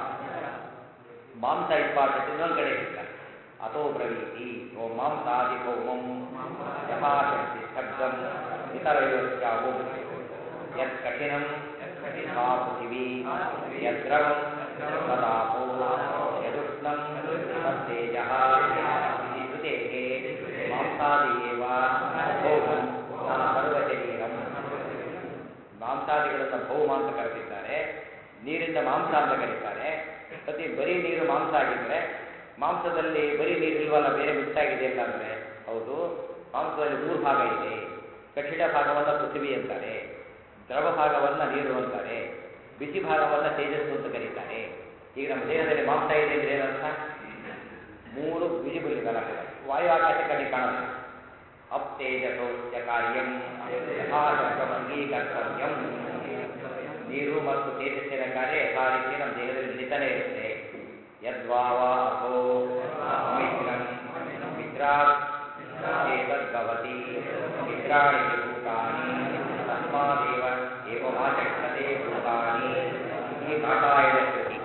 ಮಾಂಸ ಇಂಪಾರ್ಟೆಂಟ್ ಇನ್ನೊಂದು ಕಡೆ ಹೇಳ್ತಾರೆ ಅಥೋ ಬ್ರವೀತಿ ಓ ಮಾಂಸಾದಿ ಹೋಮಂ ಯಥಾಶಕ್ತಿ ಸ್ತಬ್ಧಂ ಇತರಯೋಶ್ಚಾವು ಯತ್ ಕಠಿಣಂ ಯಥಾ ಪೃಥಿವೀ ಯದ್ರವಂ ತದಾಪೋ ಯದುಷ್ಣಂ ತತ್ತೇಜಃ ಇತಿ ಶ್ರುತೇಃ ಮಾಂಸಾದಿ ಏವ ಭೌಮಂ ನ ಸರ್ವಶರೀರಂ ಮಾಂಸಾದಿಗಳನ್ನು ಭೌಮ ಅಂತ ಕರೆದಿದ್ದಾರೆ ನೀರಿಂದ ಮಾಂಸ ಅಂತ ಕರೀತಾರೆ ಪ್ರತಿ ಬರೀ ನೀರು ಮಾಂಸ ಆಗಿದ್ರೆ ಮಾಂಸದಲ್ಲಿ ಬರೀ ನೀರು ಇಲ್ವಲ್ಲ ಬೇರೆ ಮಿಕ್ಸ್ ಆಗಿದೆ ಇಲ್ಲ ಅಂದರೆ ಹೌದು ಮಾಂಸದಲ್ಲಿ ಮೂರು ಭಾಗ ಇದೆ ಕಠಿಣ ಭಾಗವನ್ನು ಪೃಥ್ವಿ ಅಂತಾರೆ ದ್ರವ ಭಾಗವನ್ನು ನೀರು ಅಂತಾರೆ ಬಿಸಿ ಭಾಗವನ್ನು ತೇಜಸ್ಸು ಅಂತ ಕರೀತಾರೆ ಈಗ ನಮ್ಮ ದೇಹದಲ್ಲಿ ಮಾಂಸ ಇದೆ ಅಂದ್ರೆ ಏನರ್ಥ ಮೂರು ವಿಜಿಬಲ್ ಇದಲ್ಲ ವಾಯು ಆಕಾಶ ಕಣ್ಣಿ ಕಾಣೋದಿಲ್ಲ ಅಪ್ ತೇಜಸೋಚ್ಚ ಕಾರ್ಯಂ ಯಥಾಶಕ್ತಂ ಅಂಗೀಕರ್ತವ್ಯಂ ನೀರು ಮತ್ತು ತೇಜಸ್ಸಿನ ಕಾರ್ಯ ಯಥಾ ರೀತಿ ನಮ್ಮ ದೇಹದಲ್ಲಿ ನಡೀತಾನೆ ಇರುತ್ತೆ ಯದ್ವಾವ ಅಥೋ ಮಿತ್ರಂ ಮಿತ್ರಾತ್ ಚೇತದ್ಭವತಿ ಮಿತ್ರಾಣಿ ಚ ಭೂತಾನಿ ತಸ್ಮಾದೇವ ಏವಮಾಚಕ್ಷತೆ ಭೂತಾನಿ ಈ ಕಾಟಾಯನ ಕೃತಿ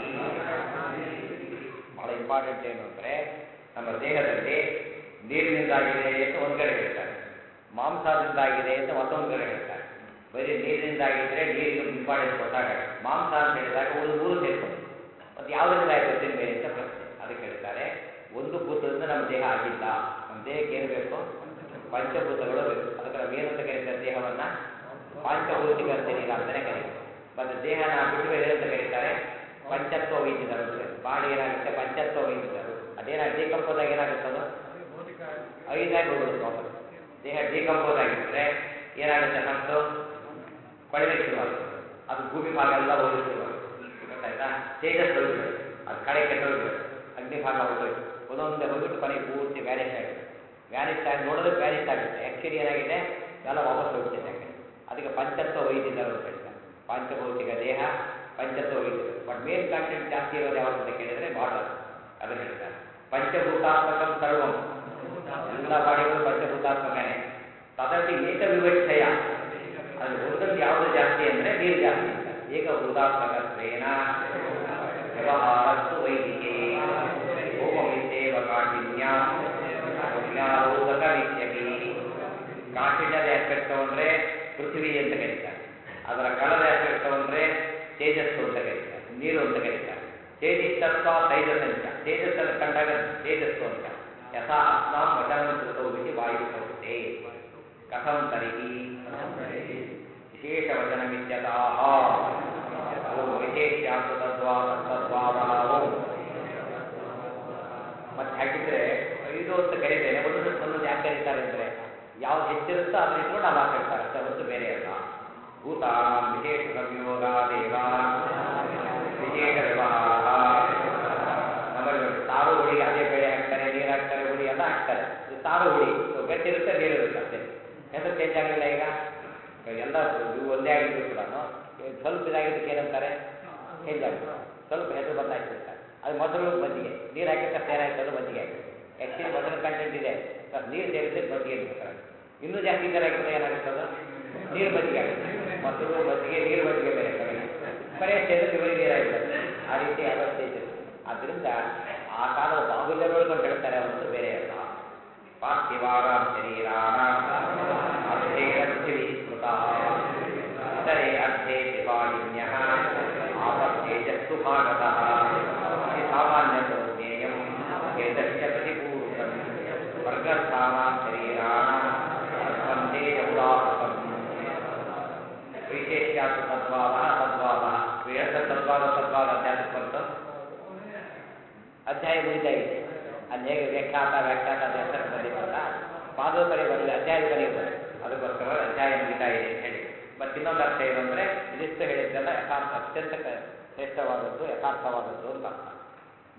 ಬಹಳ ಇಂಪಾರ್ಟೆಂಟ್ ಏನು ಅಂದರೆ ನಮ್ಮ ದೇಹದಲ್ಲಿ ನೀರಿನಿಂದಾಗಿದೆ ಅಂತ ಒಂದು ಕಡೆ ಹೇಳ್ತಾರೆ ಮಾಂಸದಿಂದಾಗಿದೆ ಅಂತ ಮತ್ತೊಂದು ಕಡೆ ಹೇಳ್ತಾರೆ ಬರೀ ನೀರಿನಿಂದಾಗಿದ್ದರೆ ನೀರಿಗೆ ಇಂಪಾರ್ಟೆನ್ಸ್ ಕೊಟ್ಟಾಗ ಮಾಂಸ ಅಂತ ಹೇಳಿದಾಗ ಒಂದು ಮೂರು ಸೇರ್ಕೊಂಡು ಮತ್ತು ಯಾವುದರಿಂದ ಆಯ್ತು ತಿನ್ಬೇಡಿ ಅಂತ ಪ್ರಶ್ನೆ ಅದಕ್ಕೆ ಹೇಳ್ತಾರೆ ಒಂದು ಭೂತದಿಂದ ನಮ್ಮ ದೇಹ ಆಗಿಲ್ಲ ನಮ್ಮ ದೇಹಕ್ಕೆ ಏನು ಬೇಕು ಪಂಚಭೂತಗಳು ಬೇಕು ಅದಕ್ಕೆ ನಾವು ಏನಂತ ಕರೀತಾರೆ ದೇಹವನ್ನು ಪಾಂಚಭೌತಿಕ ಶರೀರ ಅಂತಲೇ ಕರೀತಾರೆ ಮತ್ತು ದೇಹನ ಬಿಟ್ಟು ಮೇಲೆ ಏನಂತ ಕರೀತಾರೆ ಪಂಚತ್ವ ವೈದ್ಯರು ಅಂತ ಬಾಡಿ ಏನಾಗುತ್ತೆ ಪಂಚತ್ವ ವೈದ್ಯರು ಅದೇನಾಗ ಡಿಕಂಪೋಸ್ ಆಗಿ ಏನಾಗುತ್ತೆ ಅದು ಐದಾಗಿ ಹೋಗ್ಬಿಡುತ್ತೆ ವಾಪಸ್ ದೇಹ ಡಿಕಂಪೋಸ್ ಆಗಿಬಿಟ್ರೆ ಏನಾಗುತ್ತೆ ಫಸ್ಟು ಕೊಳಲಿಕ್ಕೆ ಶುರುವಾಗುತ್ತೆ ಅದು ಭೂಮಿ ಭಾಗ ಎಲ್ಲ ಹೋಗಿ ಶುರುವಾಗುತ್ತೆ ಗೊತ್ತಾಯ್ತಾ ತೇಜಸ್ ಹೋಗ್ಬಿಡುತ್ತೆ ಅದು ಕಡೆ ಕೆಟ್ಟ ಹೋಗ್ಬಿಡುತ್ತೆ ಅಗ್ನಿ ಭಾಗ ಹೋಗ್ಬೇಕು ಒಂದೊಂದೇ ಹೋಗ್ಬಿಟ್ಟು ಕೊನೆಗೆ ಪೂರ್ತಿ ವ್ಯಾನಿಷ್ ಆಗುತ್ತೆ ವ್ಯಾನಿಷ್ ಆಗಿ ನೋಡೋದಕ್ಕೆ ವ್ಯಾನಿಷ್ ಆಗುತ್ತೆ ಆ್ಯಕ್ಚುಲಿ ಏನಾಗಿದೆ ಎಲ್ಲ ವಾಪಸ್ ಹೋಗ್ಬಿಟ್ಟಿದೆ ಯಾಕೆ ಅದಕ್ಕೆ ಪಂಚತ್ವ ವೈದ್ಯರು ಅಂತ ಹೇಳ್ತಾರೆ ಪಂಚಭೌತಿಕ ದೇಹ ಪಂಚತ್ವ ವೈದ್ಯರು ಬಟ್ ಮೇನ್ ಕಾಂಟೆಂಟ್ ಜಾಸ್ತಿ ಇರೋದು ಯಾವುದು ಅಂತ ಕೇಳಿದ್ರೆ ಬಾಟರ್ ಅದನ್ನು ಹೇಳ್ತಾರೆ ಪಂಚಭೂತಾತ್ಮಕಂ ಸರ್ವಂ ಎಲ್ಲ ಬಾಡಿಗಳು ಪಂಚಭೂತಾತ್ಮಕನೇ ತದತಿ ಏಕವಿವಕ್ಷಯ ಅದು ಒಂದೊಂದು ಯಾವುದು ಜಾಸ್ತಿ ಅಂದರೆ ನೀರು ಜಾಸ್ತಿ ಅಂತ ಏಕಭೂತಾತ್ಮಕತ್ವೇನ ವ್ಯವಹಾರಸ್ತು ವೈದಿಕೆ ಹೋಮವಿತ್ತೇವ ಕಾಠಿನ್ಯ ಜ್ಞಾನೋದಕ ವಿದ್ಯಕಿ ಕಾಠಿಣ್ಯದ ಆಸ್ಪೆಕ್ಟ್ ತಗೊಂಡ್ರೆ ಪೃಥ್ವಿ ಅಂತ ಕರೀತಾರೆ ಅದರ ಕಲದ ಆಸ್ಪೆಕ್ಟ್ ತಗೊಂಡ್ರೆ ತೇಜಸ್ಸು ಅಂತ ಕರೀತಾರೆ ನೀರು ಅಂತ ಕರೀತಾರೆ ತೇಜಿಸ್ತತ್ವ ತೈಜಸಂಚ ತೇಜಸ್ಸನ್ನು ಕಂಡಾಗ ತೇಜಸ್ಸು ಅಂತ ಯಥಾ ಅಸ್ಮಾಂ ವಚನ ಕೃತೌ ವಾಯು ಪ್ರವೃತ್ತೆ ಕಥಂ ತರ್ಹಿ ವಿಶೇಷವಚನಮಿತ್ಯತಃ ಓಂ ವಿಶೇಷ್ಯಾಸ್ತು ತದ್ವಾ ತದ್ವಾದಃ ಓಂ ಮತ್ತೆ ಹಾಗಿದ್ರೆ ಐದು ಅಂತ ಕರೀತೇನೆ ಒಂದೊಂದು ಒಂದೊಂದು ಯಾಕೆ ಕರೀತಾರೆ ಅಂದರೆ ಯಾವ್ದು ಹೆಚ್ಚಿರುತ್ತೋ ಅದನ್ನ ಇಟ್ಕೊಂಡು ನಾವು ಮಾತಾಡ್ತಾರೆ ಅಷ್ಟೇ ಹೊರತು ಬೇರೆ ಅಲ್ಲ ಭೂತಾನಾಂ ವಿಶೇಷ ಸಂಯೋಗಾದೇವ ವಿಶೇಷ ವ್ಯವಹಾರ ನಮ್ಮಲ್ಲಿ ನೋಡಿ ಸಾರು ಹುಡಿಗೆ ಅದೇ ಬೇಳೆ ಹಾಕ್ತಾರೆ ನೀರು ಹಾಕ್ತಾರೆ ಹುಡಿ ಎಲ್ಲ ಹಾಕ್ತಾರೆ ಇದು ಸಾರು ಹುಡಿ ಇದು ಗಟ್ಟಿರುತ್ತೆ ನೀರು ಇರುತ್ತೆ ಅಷ್ಟೇ ಹೆಸರು ಚೇಂಜ್ ಆಗಿಲ್ಲ ಈಗ ಇವಾಗ ಎಲ್ಲ ಇವು ಒಂದೇ ಆಗಿದ್ರು ಕೂಡ ಸ್ವಲ್ಪ ಇದಾಗಿದ್ದಕ್ಕೆ ಏನಂತಾರೆ ಚೇಂಜ್ ಆಗುತ್ತೆ ಸ್ವಲ್ಪ ಹೆಸರು ಬದಲಾಯಿಸಿರ್ತಾರೆ ಅದು ಮೊಸರು ಮಜ್ಜಿಗೆ ನೀರು ಹಾಕಿದ ತಕ್ಷಣ ಏನಾಯ್ತು ಅದು ಮಜ್ಜಿಗೆ ಆಯ್ತು ಆ್ಯಕ್ಚುಲಿ ಮೊಸರು ಕಂಟೆಂಟ್ ಇದೆ ಪ್ಲಸ್ ನೀರು ಸೇರಿಸಿದ್ರೆ ಮಜ್ಜಿಗೆ ಅಂತ ಇನ್ನೂ ಜಾಸ್ತಿ ನೀರು ಹಾಕಿದ್ರೆ ಏನಾಗುತ್ತೆ ಅದು ನೀರು ಮಜ್ಜಿಗೆ ಆಗುತ್ತೆ ಮೊಸರು ಮಜ್ಜಿಗೆ ನೀರು ಮಜ್ಜಿಗೆ ಬೇರೆ ಕಡೆ ಬರೀ ಸೇರಿದ್ರೆ ಬರೀ ನೀರಾಗಿರುತ್ತೆ ಆ ರೀತಿ ಅವಸ್ಥೆ ಇದೆ ಆದ್ದರಿಂದ ಆ ಕಾಲದ ಬಾಹುಲ್ಯಗಳು ಅಂತ ಹೇಳ್ತಾರೆ ಅವತ್ತು ಬೇರೆ ಅಲ್ಲ ಪಾರ್ಥಿವಾರ ಶರೀರಾಣ ಅರ್ಥೇನ ಪೃಥಿವೀಕೃತ ಇತರೆ ಅರ್ಥೇ ತ್ರಿಪಾಣಿನ್ಯ ಆಪತ್ತೇಜಸ್ಸು ಭಾಗತಃ ಇದು ಸಾಮಾನ್ಯತೋ ಜ್ಞೇಯಂ ಏತಸ್ಯ ಪ್ರತಿಪೂರ್ವಕಂ ವರ್ಗಸ್ಥಾನ ಶರೀರಾಣ ಸ್ಪಂದೇಯ ಉದಾಹೃತಂ ವೈಶೇಷ್ಯಾತು ತದ್ವಾದ ತದ್ವಾದ ವೇದ ತದ್ವಾದ ತದ್ವಾದ ಅಧ್ಯಾತ್ಮಕ್ಕೆ ಬಂತು ಅಧ್ಯಾಯ ಮುಗಿತಾ ಇದೆ ಅಲ್ಲಿ ಹೇಗೆ ವ್ಯಾಖ್ಯಾತ ವ್ಯಾಖ್ಯಾತ ಅಂತ ಹೆಸರು ಬಂದಿತ್ತಲ್ಲ ಪಾದದ ಕಡೆ ಬರಲಿ ಅಧ್ಯಾಯದ ಕಡೆ ಬರಲಿ ಅದಕ್ಕೋಸ್ಕರ ಅಧ್ಯಾಯ ಮುಗಿತಾ ಇದೆ ಅಂತ ಹೇಳಿ ಮತ್ತೆ ಇನ್ನೊಂದು ಅರ್ಥ ಏನು ಅಂದರೆ ಇದಿಷ್ಟು ಹೇಳಿದ್ದೆಲ್ಲ ಯಥಾರ್ಥ ಅತ್ಯಂತ ಕ- ಶ್ರೇಷ್ಠವಾದದ್ದು ಯಥಾರ್ಥವಾದದ್ದು ಅಂತ ಅರ್ಥ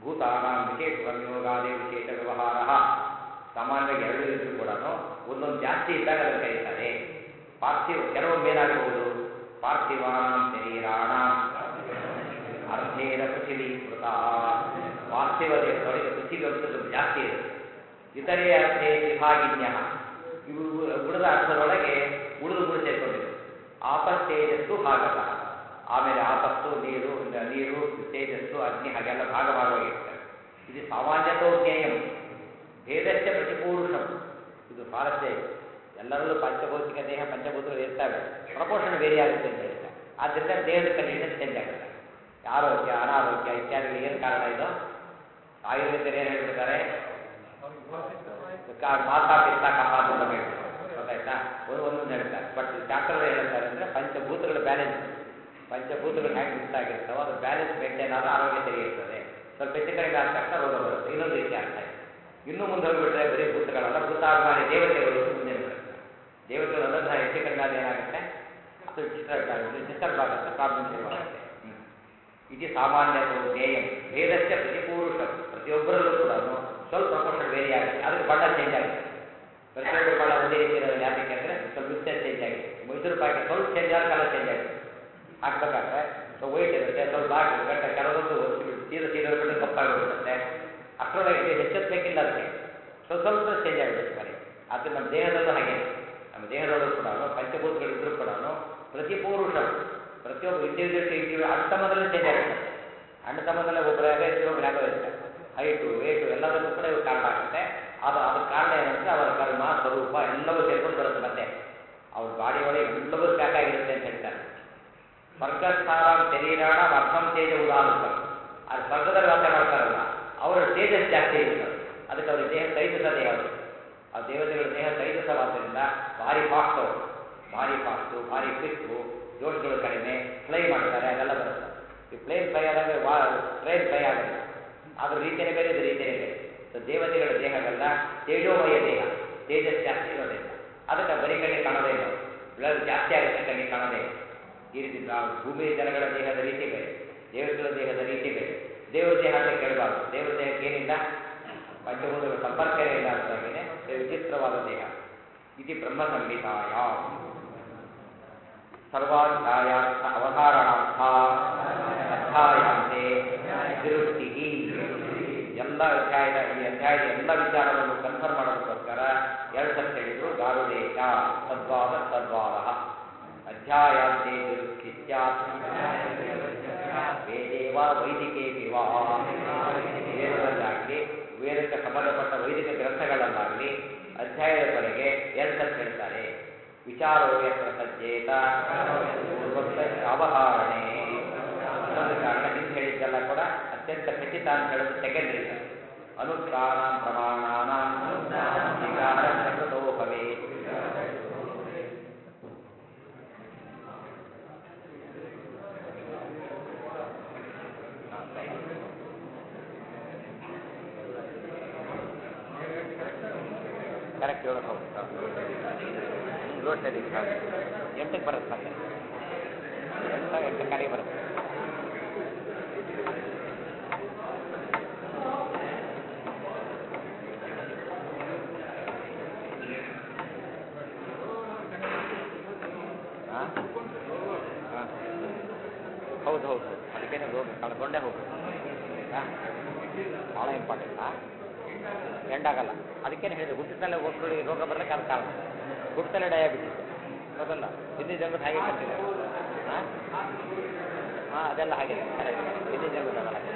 ಭೂತಾನಾಂ ವಿಶೇಷ ಸಂಯೋಗಾದಿ ವಿಶೇಷ ವ್ಯವಹಾರ ಸಾಮಾನ್ಯವಾಗಿ ಎರಡು ಇದ್ರೂ ಕೂಡ ಒಂದೊಂದು ಜಾಸ್ತಿ ಇದ್ದಾಗ ಅದನ್ನು ಕರೀತಾರೆ ಪಾರ್ಥಿವ ಕೆಲವೊಮ್ಮೆ ಏನಾಗಬಹುದು ಪಾರ್ಥಿವಾನಾಂ ಶರೀರಾಣಾಂ ಅರ್ಧೇನ ಪೃಥಿವಿ ಕೃತ ಪಾರ್ಥಿವ ದೇಹದೊಳಗೆ ಪೃಥಿವಿ ಅಂಶದ ಜಾಸ್ತಿ ಇದೆ ಇತರೆ ಅರ್ಥೇ ವಿಭಾಗಿನ್ಯ ಇವು ಉಳಿದ ಅರ್ಥದೊಳಗೆ ಉಳಿದು ಗುರು ಸೇರ್ಕೊಂಡಿದೆ ಆಪತ್ತೇಜಸ್ಸು ಭಾಗತಃ ಆಮೇಲೆ ಆಪತ್ತು ನೀರು ನ- ನೀರು ತೇಜಸ್ಸು ಅಗ್ನಿ ಹಾಗೆಲ್ಲ ಭಾಗ ಭಾಗವಾಗಿರ್ತದೆ ಇದು ಸಾಮಾನ್ಯತೋ ಜ್ಞೇಯಂ ಭೇದಶ್ಚ ಪ್ರತಿಪೂರುಷಂ ಇದು ಸ್ವಾರಸ್ಯ ಇದೆ ಎಲ್ಲರಲ್ಲೂ ಪಂಚಭೌತಿಕ ದೇಹ ಪಂಚಭೂತಗಳು ಇರ್ತವೆ ಪ್ರಪೋರ್ಷನ್ ವೇರಿ ಆಗುತ್ತೆ ಅಂತ ಹೇಳ್ತಾರೆ ಆದ್ದರಿಂದ ದೇಹದ ಕಂಡೀಷನ್ ಚೇಂಜ್ ಆಗುತ್ತೆ ಆರೋಗ್ಯ ಅನಾರೋಗ್ಯ ಇತ್ಯಾದಿಗಳು ಏನು ಕಾರಣ ಇದು ಆಯುರ್ವೇದರು ಏನು ಹೇಳ್ಬಿಡ್ತಾರೆ ಕಾ- ಮಾತಾ ಪಿತ್ತ ಕಫ ಅಂತ ಹೇಳ್ತಾರೆ ಗೊತ್ತಾಯ್ತಾ ಒಂದು ಒಂದೊಂದು ಹೇಳ್ತಾರೆ ಬಟ್ ಚಾಪ್ಟರ್ ಹೇಳ್ತಾರೆ ಅಂದರೆ ಪಂಚಭೂತಗಳ ಬ್ಯಾಲೆನ್ಸ್ ಪಂಚಭೂತಗಳು ಹ್ಯಾಂಗೆ ಮಿಕ್ಸ್ ಆಗಿರ್ತಾವೋ ಅದು ಬ್ಯಾಲೆನ್ಸ್ ಮೇಂಟೈನ್ ಆದ್ರೆ ಆರೋಗ್ಯ ಸರಿ ಇರ್ತದೆ ಸ್ವಲ್ಪ ಹೆಚ್ಚು ಕಡಿಮೆ ಆದ ತಕ್ಷಣ ರೋಗ ಬರುತ್ತೆ ಇನ್ನೊಂದು ರೀತಿ ಅರ್ಥ ಇದೆ ಇನ್ನೂ ಮುಂದೆ ಹೋಗ್ಬಿಟ್ರೆ ಬರೀ ಭೂತಗಳಲ್ಲ ಭೂತಾಭಿಮಾನಿ ದೇವತೆಗಳು ಅಂತ ಮುಂದೆ ಹೇಳ್ತಾರೆ ದೇವತೆಗಳು ಅನುಗ್ರಹ ಹೆಚ್ಚು ಕಡಿಮೆ ಆದ್ರೆ ಏನಾಗುತ್ತೆ ಅದು ಡಿಸ್ಟರ್ಬ್ ಆಗುತ್ತೆ ಡಿಸ್ಟರ್ಬ್ ಆಗುತ್ತೆ ಪ್ರಾಬ್ಲಮ್ ಶುರುವಾಗುತ್ತೆ ಹ್ಮ್. ಇದು ಸಾಮಾನ್ಯತು ಜ್ಞೇಯಂ ಭೇದಶ್ಚ ಪ್ರತಿಪೂರುಷ ಪ್ರತಿಯೊಬ್ಬರಲ್ಲೂ ಕೂಡ ಸ್ವಲ್ಪ ಪ್ರಪೋರ್ಷನ್ ವೇರಿ ಆಗುತ್ತೆ ಅದಕ್ಕೆ ಬಣ್ಣ ಚೇಂಜ್ ಆಗುತ್ತೆ ಪ್ರತಿಯೊಬ್ಬರು ಬಣ್ಣ ಒಂದೇ ರೀತಿ ಇರೋದು ಯಾತಕ್ಕೆ ಅಂದರೆ ಸ್ವಲ್ಪ ಮಿಕ್ಸರ್ ಚೇಂಜ್ ಆಗಿದೆ ಮೈಸೂರು ಪಾಕ ಸ್ವಲ್ಪ ಚೇಂಜ್ ಆದ ಕಲರ್ ಚೇಂಜ್ ಆಗುತ್ತೆ ಹಾಕ್ಬೇಕಾದ್ರೆ ಸೊ ವೈಟ್ ಇರುತ್ತೆ ಸ್ವಲ್ಪ ಹಾಕಿ ಗಟ್ಟ ಕೆಲವೊಂದು ಸೀದ ಸೀದ ಬಿಟ್ಟು ಕಪ್ಪಾಗಿಬಿಡುತ್ತೆ ಅಷ್ಟರೊಳಗೆ ಇದು ಹೆಚ್ಚೆತ್ತಬೇಕಿಲ್ಲ ಅದಕ್ಕೆ ಸ್ವಲ್ಪ ಸ್ವಲ್ಪ ಚೇಂಜ್ ಆಗಿಬಿಡುತ್ತೆ ಬರೀ ಅದು ನಮ್ಮ ದೇಹದಲ್ಲೂ ಹಾಗೆ ನಮ್ಮ ದೇಹದಲ್ಲೂ ಕೂಡ ಪಂಚಭೂತಗಳಿದ್ರೂ ಕೂಡ ಪ್ರತಿಪೂರುಷ ಪ್ರತಿಯೊಬ್ಬ ಇಂಡಿವಿಜುವಲ್ ಇಂಡಿವಿಜುವಲ್ ಅಣ್ಣ ತಮ್ಮದಲ್ಲೇ ಚೇಂಜ್ ಆಗುತ್ತೆ ಅಣ್ಣ ತಮ್ಮದಲ್ಲೇ ಒಬ್ಬರು ಹೇಗೆ ಇನ್ನೊಬ್ರು ಹೇಗೋ ಇರ್ತಾರೆ ಹೈಟು ವೇಟು ಎಲ್ಲದಕ್ಕೂ ಕೂಡ ಇವು ಕಾರಣ ಆಗುತ್ತೆ ಅದು ಅದಕ್ಕೆ ಕಾರಣ ಏನಂದ್ರೆ ಅವರ ಕರ್ಮ ಸ್ವರೂಪ ಎಲ್ಲವೂ ಸೇರ್ಕೊಂಡು ಬರುತ್ತೆ ಮತ್ತೆ ಅವ್ರ ಬಾಡಿ ಒಳಗೆ ಎಲ್ಲವೂ ಸ್ಟ್ಯಾಕ್ ಆಗಿರುತ್ತೆ ಅಂತ ಹೇಳ್ತಾರೆ ಸ್ವರ್ಗಸ್ಥಾನ ಶರೀರಾಣ ಅರ್ಥಂ ತೇಜ ಉದಾಹರಿಸ ಅದು ಸ್ವರ್ಗದಲ್ಲಿ ವಾಸ ಮಾಡ್ತಾರಲ್ಲ ಅವರ ತೇಜಸ್ ಜಾಸ್ತಿ ಇರ್ತದೆ ಅದಕ್ಕೆ ಅವ್ರ ದೇಹ ತೈಜಸ ದೇಹ ಅದು ಆ ದೇವತೆಗಳ ದೇಹ ತೈಜಸವಾದ್ದರಿಂದ ಭಾರಿ ಫಾಸ್ಟ್ ಅವರು ಭಾರಿ ಫಾಸ್ಟು ಭಾರಿ ಕ್ವಿಕ್ಕು ಜೋಡ್ಗಳು ಕಡಿಮೆ ಫ್ಲೈ ಮಾಡ್ತಾರೆ ಅದೆಲ್ಲ ಬರುತ್ತೆ ಈ ಪ್ಲೇನ್ ಫ್ಲೈ ಆದಾಗ ವಾ ಟ್ರೈನ್ ಫ್ಲೈ ಆಗಲ್ಲ ಅದ್ರ ರೀತಿಯೇ ಬೇರೆ ಇದು ರೀತಿಯೇ ಬೇರೆ ಸೊ ದೇವತೆಗಳ ದೇಹವೆಲ್ಲ ತೇಜೋಮಯ ದೇಹ ತೇಜಸ್ ಜಾಸ್ತಿ ಇರೋದಿಲ್ಲ ಅದಕ್ಕೆ ಬರೀ ಕಣ್ಣಿಗೆ ಕಾಣೋದೇ ಇಲ್ಲ ಬ್ಲಡ್ ಜಾಸ್ತಿ ಆಗುತ್ತೆ ಕಣ್ಣಿಗೆ ಕಾಣೋದೇ ಇಲ್ಲ ಈ ರೀತಿ ನಾವು ಭೂಮಿ ಜನಗಳ ದೇಹದ ರೀತಿ ಬೇರೆ ದೇವತೆಗಳ ದೇಹದ ರೀತಿ ಬೇರೆ ದೇವರ ದೇಹ ಅಂತ ಕೇಳಬಾರ್ದು ದೇವರ ದೇಹಕ್ಕೆ ಏನಿಲ್ಲ ಪಂಚಭೂತಗಳ ಸಂಪರ್ಕನೇ ಇಲ್ಲ ಅಂತಾಗೇನೆ ಇದು ವಿಚಿತ್ರವಾದ ದೇಹ ಇದು ಬ್ರಹ್ಮ ಸಂಹಿತಾಯ ಸರ್ವಾಧ್ಯಾಯಾರ್ಥ ಅವಧಾರಣಾರ್ಥ ಅಧ್ಯಾಯಾಂತೆ ದೃಷ್ಟಿ ಎಲ್ಲ ಅಧ್ಯಾಯದ ಈ ಅಧ್ಯಾಯದ ಎಲ್ಲ ವಿಚಾರವನ್ನು ಕನ್ಫರ್ಮ್ ಮಾಡೋದಕ್ಕೋಸ್ಕರ ಎರಡು ಸಲ ಹೇಳಿದ್ರು ಗಾರುಡೇಶ ಸದ್ವಾದ ಸದ್ವಾದ ಅಧ್ಯಾಯಾಂತೆ ದೃಷ್ಟಿ ಸ್ಯಾತ್ ವೇದೇವ ವೈದಿಕೇ ವಾ ವೇದದಲ್ಲಾಗಲಿ ವೇದಕ್ಕೆ ಸಂಬಂಧಪಟ್ಟ ವೈದಿಕ ಗ್ರಂಥಗಳಲ್ಲಾಗಲಿ ಅಧ್ಯಾಯದ ಕೊನೆಗೆ ಎರಡು ಸಲ ಹೇಳ್ತಾರೆ ವಿಚಾರೋ ಯತ್ರ ಸಜ್ಜೇತ ಪೂರ್ವೋಕ್ತ ಅವಧಾರಣೆ ಇನ್ನೊಂದು ಕಾರಣ ಹಿಂದೆ ಹೇಳಿದ್ದೆಲ್ಲ ಕೂಡ ಅತ್ಯಂತ ಖಚಿತ ಅಂತ ಹೇಳೋದು ಸೆಕೆಂಡರಿ ಅನುಷ್ಠಾನ ಪ್ರಮಾಣಾನಾಂ ವಿಚಾರ ಪ್ರಕೃತೋ ಭವೇತ್ ಕರೆಕ್ಟ್ ಏಳಕ್ಕೆ ಹೋಗ್ಬೇಕು ರೋಡ್ ಸೈಡಿಗೆ ಎಂಟಕ್ಕೆ ಬರುತ್ತೆ ಮತ್ತೆ ಎಂಟ ಎಂಟು ಕಾಲಿಗೆ ಬರುತ್ತೆ ಹಾಂ ಹಾಂ ಹೌದು ಹೌದು ಅದಕ್ಕೇನೆ ರೋಗ ಕಳ್ಕೊಂಡೇ ಹೋಗ್ಬೇಕು ಹಾಂ ಭಾಳ ಇಂಪಾರ್ಟೆಂಟ್ ಹಾಂ ಎಂಡಾಗಲ್ಲ ಅದಕ್ಕೇನು ಹೇಳಿದೆ ಹುಟ್ಟಿನಲ್ಲೇ ಒಬ್ಬರು ರೋಗ ಬರಲಿಕ್ಕೆ ಅದು ಕಾರಣ ಹುಟ್ಟಲ್ಲೇ ಡಯಾಬಿಟಿಸ್ ಹೌದಲ್ಲ ಹಿಂದಿನ ಜನ್ಮದ ಹಾಗೆ ಕಟ್ಟಿದೆ ಹಾಂ ಹಾಂ ಅದೆಲ್ಲ ಹಾಗೆ ಕರೆಕ್ಟ್ ಹಿಂದಿನ ಜನ್ಮದ ಅದೆಲ್ಲ ಹಾಗೆ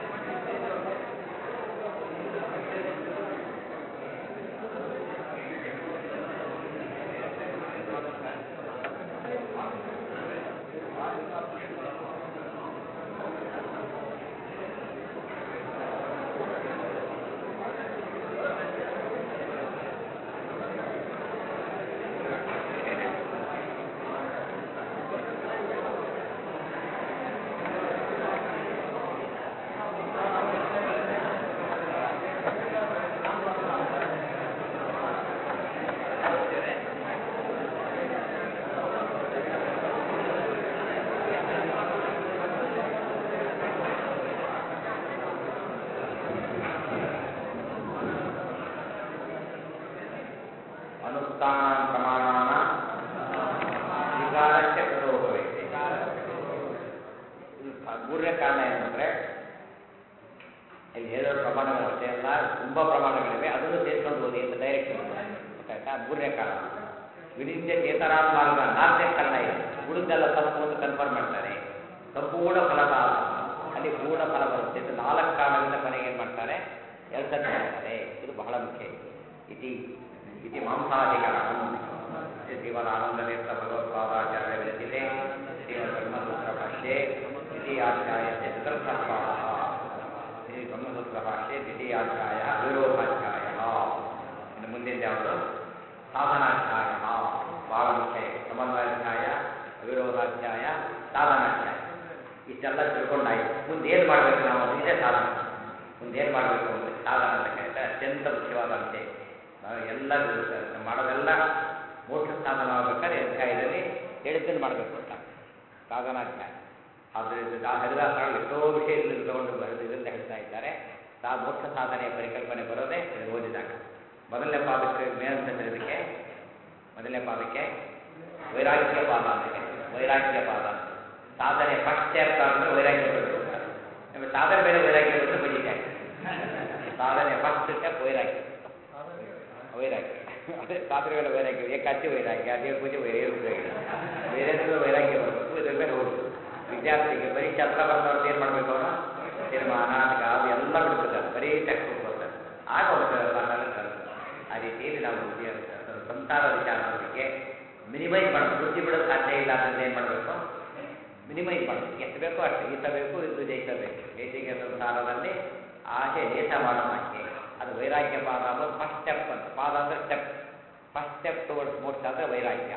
ಮೂರನೇ ಕಾರಣ ಏನು ಅಂದರೆ ಇಲ್ಲಿ ಹೇಳೋ ಪ್ರಮಾಣಗಳು ಅಷ್ಟೇ ಅಲ್ಲ ತುಂಬ ಪ್ರಮಾಣಗಳಿವೆ ಅದನ್ನು ಸೇರ್ಕೊಂಡು ಓದಿ ಅಂತ ಡೈರೆಕ್ಟ್ ಗೊತ್ತಾಯ್ತಾ ಮೂರನೇ ಕಾರಣ ವಿನಿತ್ಯ ಚೇತರಾನ್ ಮಾರ್ಗ ನಾಲ್ಕನೇ ಕಾರಣ ಇದೆ ಉಳಿದೆಲ್ಲ ತಪ್ಪು ಅಂತ ಕನ್ಫರ್ಮ್ ಮಾಡ್ತಾರೆ ಸಂಪೂರ್ಣ ಫಲದ ಅಲ್ಲಿ ಪೂರ್ಣ ಫಲ ಬರುತ್ತೆ ಇದು ನಾಲ್ಕು ಕಾರಣದಿಂದ ಕೊನೆಗೆ ಏನು ಮಾಡ್ತಾರೆ ಎರಡು ಸತಿ ಮಾಡ್ತಾರೆ ಇದು ಬಹಳ ಮುಖ್ಯ ಇತಿ ಇತಿ ಮಾಂಸಾಧಿಕರಣ ಶ್ರೀಮದಾನಂದನೇತ್ರ ಭಗವತ್ಪಾದಾಚಾರ್ಯ ವಿರಚಿತೆ ಶ್ರೀಮದ್ ಬ್ರಹ್ಮಸೂತ್ರ ಭಾಷ್ಯೆ ದ್ವಿತೀಯಾಧ್ಯಾಯಸ್ಯ ಚತುರ್ಥಪಾದ ಶ್ರೀ ಬ್ರಹ್ಮಸೂತ್ರ ಭಾಷೆ ದ್ವಿತೀಯಾಧ್ಯಾಯ ವಿರೋಧಾಧ್ಯಾಯ ಇನ್ನು ಮುಂದಿನ ಯಾವುದು ಸಾಧನಾಧ್ಯಾಯ ಬಹಳ ಮುಖ್ಯ ಇದೆ ಸಮನ್ವಯಾಧ್ಯಾಯ ಅವಿರೋಧಾಧ್ಯಾಯ ಸಾಧನಾಧ್ಯಾಯ ಇಷ್ಟೆಲ್ಲ ತಿಳ್ಕೊಂಡಾಯ್ತು ಮುಂದೆ ಏನು ಮಾಡಬೇಕು ನಾವು ಅದು ಇದೇ ಸಾಧನ ಮುಂದೆ ಏನು ಮಾಡಬೇಕು ಅಂದರೆ ಸಾಧನ ಅಂತ ಕರೀತಾರೆ ಅತ್ಯಂತ ಮುಖ್ಯವಾದ ಅಂಶೆ ನಾವು ಎಲ್ಲ ತಿಳ್ಕೊಳ್ತಾರೆ. ಮಾಡೋದೆಲ್ಲ ಮೋಕ್ಷ ಸಾಧನ ಆಗಬೇಕಾದ್ರೆ ಈ ಅಧ್ಯಾಯದಲ್ಲಿ ಹೇಳಿದ್ದನ್ನು ಮಾಡಬೇಕು ಅಂತ ಸಾಧನಾಧ್ಯಾಯ ಆದ್ದರಿಂದ ಆ ಹರಿದಾಸಗಳು ಎಷ್ಟೋ ವಿಷಯದಲ್ಲಿ ತಗೊಂಡು ಬರೆದು ಇದರಿಂದ ಹೇಳ್ತಾ ಇದ್ದಾರೆ ತಾ ಮೋಕ್ಷ ಸಾಧನೆಯ ಪರಿಕಲ್ಪನೆ ಬರೋದೇ ಇದು ಓದಿದಾಗ ಮೊದಲನೇ ಪಾದಕ್ಕೆ ಏನಂತ ಇದಕ್ಕೆ ಮೊದಲನೇ ಪಾದಕ್ಕೆ ವೈರಾಗ್ಯ ಪಾದ ಅಂತ ಕರೀತಾರೆ. ವೈರಾಗ್ಯ ಪಾದ ಅಂತ ಸಾಧನೆ ಫಸ್ಟ್ ಸ್ಟೆಪ್ ಅಂದ್ರೆ ವೈರಾಗ್ಯ ಬರಬೇಕು ಅಂತ ನಿಮಗೆ ಸಾಧನೆ ಮೇಲೆ ವೈರಾಗ್ಯ ಬಂದ್ರೆ ಬಜಿಕಾಯಿ ಸಾಧನೆ ಫಸ್ಟ್ ಸ್ಟೆಪ್ ವೈರಾಗ್ಯ ವೈರಾಗ್ಯ ಅದೇ ಸಾಧನೆ ಮೇಲೆ ವೈರಾಗ್ಯ ಏಕಾಚಿ ವೈರಾಗ್ಯ ದೇವ್ರ ಪೂಜೆ ವೈ- ಏನು ಉಪಯೋಗ ಇಲ್ಲ. ಬೇರೆ ಏನಾದ್ರು ವೈರಾಗ್ಯ ಬರಬೇಕು ಇದ್ರ ಮೇಲೆ ಹೋಗುದು ವಿದ್ಯಾರ್ಥಿಗೆ ಪರೀಕ್ಷೆ ಹತ್ರ ಬಂದವ್ರದ್ದು ಏನು ಮಾಡಬೇಕು ಅವನು ಸಿನಿಮಾ ನಾಟಕ ಅದು ಎಲ್ಲ ಬಿಡ್ಬಿಡ್ತಾರೆ ಬರೀ ಟೆಕ್ಸ್ಟ್ ಬುಕ್ ಬರ್ತಾರೆ ಆಗ ಒಂದು ಸಾಧನೆ ಕಲಿತಾರೆ ಆ ರೀತಿಯಲ್ಲಿ ನಾವು ವಿದ್ಯಾ- ಸಂಸಾರ ವಿಚಾರದ ಬಗ್ಗೆ ಮಿನಿಮೈಸ್ ಮಾಡೋದು ಬುದ್ಧಿ ಬಿಡೋದು ಸಾಧ್ಯ ಇಲ್ಲ ಅಂದ್ರೆ ಏನು ಮಾಡಬೇಕು ಮಿನಿಮೈಸ್ ಮಾಡೋದು ಎಷ್ಟು ಬೇಕೋ ಅಷ್ಟು ಈಸಬೇಕು ಇದು ಜಯಿಸಬೇಕು ಬೇಸಿಗೆ ಸಂಸಾರದಲ್ಲಿ ಆಸೆ ಲೇಸ ಮಾಡೋದಾಕೆ ಅದು ವೈರಾಗ್ಯ ಪಾದ ಅನ್ನೋದು ಫಸ್ಟ್ ಸ್ಟೆಪ್ ಅಂತ ಪಾದ ಅಂದ್ರೆ ಸ್ಟೆಪ್ ಫಸ್ಟ್ ಸ್ಟೆಪ್ ಟುವರ್ಡ್ಸ್ ಮೋಕ್ಷ ಅಂದ್ರೆ ವೈರಾಗ್ಯ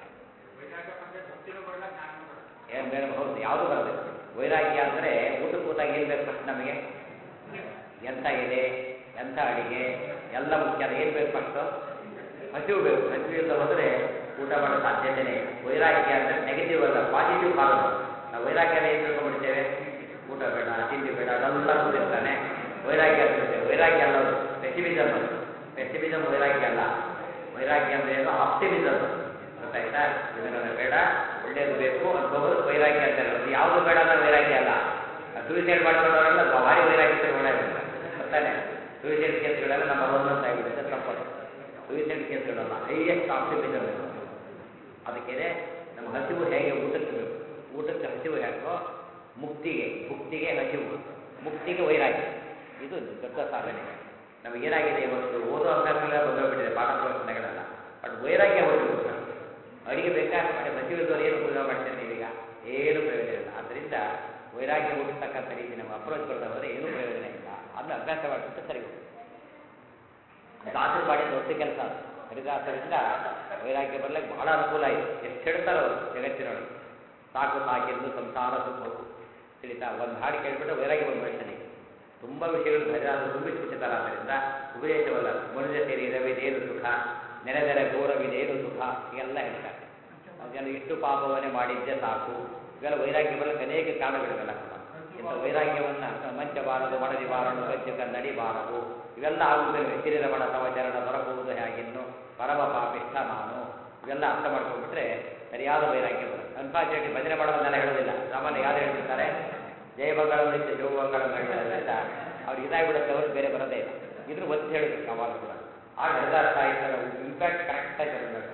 ಏನು ಬೇಡ ಹೌದು ಯಾವುದು ಬರಬೇಕು ವೈರಾಗ್ಯ ಅಂದರೆ ಊಟಕ್ಕೆ ಕೂತಾಗ ಏನು ಬೇಕು ಫಸ್ಟ್ ನಮಗೆ ಎಂಥ ಇದೆ ಎಂಥ ಅಡಿಗೆ ಎಲ್ಲ ಮುಖ್ಯ ಏನು ಬೇಕು ಫಸ್ಟು ಹಸಿವು ಬೇಕು ಹಸಿವು ಇಲ್ಲದ ಹೋದರೆ ಊಟ ಮಾಡೋ ಸಾಧ್ಯತೆನೇ ಇಲ್ಲ. ವೈರಾಗ್ಯ ಅಂದರೆ ನೆಗೆಟಿವ್ ಅಲ್ಲ ಪಾಸಿಟಿವ್ ಕಾರಣ ನಾವು ವೈರಾಗ್ಯ ಏನು ತಿಳ್ಕೊಂಡ್ಬಿಡ್ತೇವೆ ಊಟ ಬೇಡ ತಿಂಡಿ ಬೇಡ ಅದೆಲ್ಲ ಕೂತಿರ್ತಾನೆ ವೈರಾಗ್ಯ ಅಂತಿರ್ತೇವೆ ವೈರಾಗ್ಯ ಅಲ್ಲ ಅದು ಪೆಸಿಮಿಸಮ್ ಅದು ಪೆಸಿಮಿಸಮ್ ವೈರಾಗ್ಯ ಅಲ್ಲ ವೈರಾಗ್ಯ ಅಂದ್ರೆ ಏನು ಆಪ್ಟಿಮಿಸಮ್ ಗೊತ್ತಾಯ್ತಾ ಇದನ್ನ ಬೇಡ ಒಳ್ಳೇದು ಬೇಕು ಅಂತ ಹೋಗೋದು ವೈರಾಗ್ಯ ಅಂತ ಹೇಳೋದು ಯಾವುದು ಬೇಡ ಅಂದ್ರೆ ವೈರಾಗ್ಯ ಅಲ್ಲ ಸೂಸೈಡ್ ಮಾಡ್ಕೊಂಡವರೆಲ್ಲ ಭಾರಿ ವೈರಾಗ್ಯ ತಿಳ್ಕೊಂಡೇ ಇರ್ತಾರೆ ಗೊತ್ತಾನೆ ಸೂಸೈಡ್ ಕೇಸ್ಗಳೆಲ್ಲ ನಮ್ಮ ಒನ್ ಅಂತ ಆಗಿಬಿಡುತ್ತೆ ತಪ್ಪದು ಸೂಸೈಡ್ ಕೇಸ್ಗಳಲ್ಲ ಹೈಯೆಸ್ಟ್ ಆಪ್ಟಿಮಿಸಮ್ ಇರೋದು ಅದಕ್ಕೆ ನಮ್ಮ ಹಸಿವು ಹೇಗೆ ಊಟಕ್ಕೆ ಬೇಕು ಊಟಕ್ಕೆ ಹಸಿವು ಹೇಗೋ ಮುಕ್ತಿಗೆ ಮುಕ್ತಿಗೆ ಹಸಿವು ಮುಕ್ತಿಗೆ ವೈರಾಗ್ಯ ಇದು ದೊಡ್ಡ ಸಾಧನೆ ನಮಗೇನಾಗಿದೆ ಇವತ್ತು ಓದೋ ಅಭ್ಯಾಸಗಳೆಲ್ಲ ಬಂದೋಗ್ಬಿಟ್ಟಿದೆ ಪಾಠ ಪ್ರವಚನಗಳೆಲ್ಲ ಬಟ್ ವೈರಾಗ್ಯ ಹೊರಟು ಅಡಿಗೆ ಬೇಕಾದ್ರೆ ಮಾಡಿ ಹಸಿವಿದ್ದವ್ರು ಏನು ಉಪಯೋಗ ಮಾಡ್ತಾರೆ ನೀವೀಗ ಏನು ಪ್ರಯೋಜನ ಇಲ್ಲ ಆದ್ದರಿಂದ ವೈರಾಗ್ಯ ಹುಟ್ಟತಕ್ಕಂಥ ರೀತಿ ನಮ್ಮ ಅಪ್ರೋಚ್ ಬರ್ತಾ ಹೋದರೆ ಏನೂ ಪ್ರಯೋಜನ ಇಲ್ಲ ಅದನ್ನ ಅಭ್ಯಾಸ ಮಾಡಿಬಿಟ್ಟು ಸರಿ ಹೋಗುತ್ತೆ ದಾಸರು ಮಾಡಿದ ದೊಡ್ಡ ಕೆಲಸ ಅದು ಹರಿದಾಸರಿಂದ ವೈರಾಗ್ಯ ಬರ್ಲಿಕ್ಕೆ ಬಹಳ ಅನುಕೂಲ ಆಯಿತು ಎಷ್ಟು ಹೇಳ್ತಾರೆ ಅವರು ಜಗತ್ತಿನೊಳಗೆ ಸಾಕು ಸಾಕೆಂದು ಸಂಸಾರ ಸುಖವು ತಿಳಿತಾ ಒಂದು ಹಾಡು ಕೇಳಿಬಿಟ್ಟು ವೈರಾಗ್ಯ ಬಂದು ಮನುಷ್ಯನಿಗೆ ತುಂಬ ವಿಷಯಗಳು ಹರಿದಾಸ ತುಂಬಿಸ್ಬಿಟ್ಟಿದ್ದಾರೆ ಆದ್ದರಿಂದ ಉಪದೇಶವಲ್ಲ ಮನುಷ್ಯ ಶರೀರವಿದೇನು ಸುಖ ನೆನೆದರೆ ಘೋರವಿದೇನು ಸುಖ ಹೀಗೆಲ್ಲ ಹೇಳ್ತಾರೆ ಅದೆಲ್ಲ ಇಷ್ಟು ಪಾಪವನ್ನೇ ಮಾಡಿದ್ದೆ ಸಾಕು ಇವೆಲ್ಲ ವೈರಾಗ್ಯ ಬರಲಿಕ್ಕೆ ಅನೇಕ ಕಾರಣಗಳಿವೆಲ್ಲ ಕೂಡ ಇಂಥ ವೈರಾಗ್ಯವನ್ನ ಮಂಚಬಾರದು ಮಡದಿ ಬಾರದು ಕಚ್ಚಿತ ನಡಿಬಾರದು ಇವೆಲ್ಲ ಆಗುತ್ತವೆ ಶಿರಮಣ ತವಚರಣ ದೊರಕುವುದು ಹೇಗಿನ್ನು ಪರಮ ಪಾಪಿಷ್ಠ ನಾನು ಇವೆಲ್ಲ ಅರ್ಥ ಮಾಡ್ಕೊಂಡ್ಬಿಟ್ರೆ ಸರಿಯಾದ ವೈರಾಗ್ಯ ಬರುತ್ತೆ ಅನ್ಫಾರ್ಚುನೇಟ್ಲಿ ಭಜನೆ ಮಾಡೋದನ್ನೆಲ್ಲ ಹೇಳೋದಿಲ್ಲ ಸಾಮಾನ್ಯ ಯಾರು ಹೇಳ್ತಿರ್ತಾರೆ ಜಯಮಂಗಳ ನಿತ್ಯ ಶಿವಮಂಗಳವನ್ನು ಹೇಳೋದ್ರಿಂದ ಅವ್ರಿಗೆ ಇದಾಗ್ಬಿಡುತ್ತೆ ಅವ್ರಿಗೆ ಬೇರೆ ಬರೋದೇ ಇಲ್ಲ ಇದ್ರ ಒತ್ತಿ ಹೇಳಬೇಕು ಯಾವಾಗ ಕೂಡ ಆಗ ಹರಿದಾಸ ಸಾಹಿತ್ಯದ ಇಂಪ್ಯಾಕ್ಟ್ ಕರೆಕ್ಟಾಗಿ ಬರಬೇಕು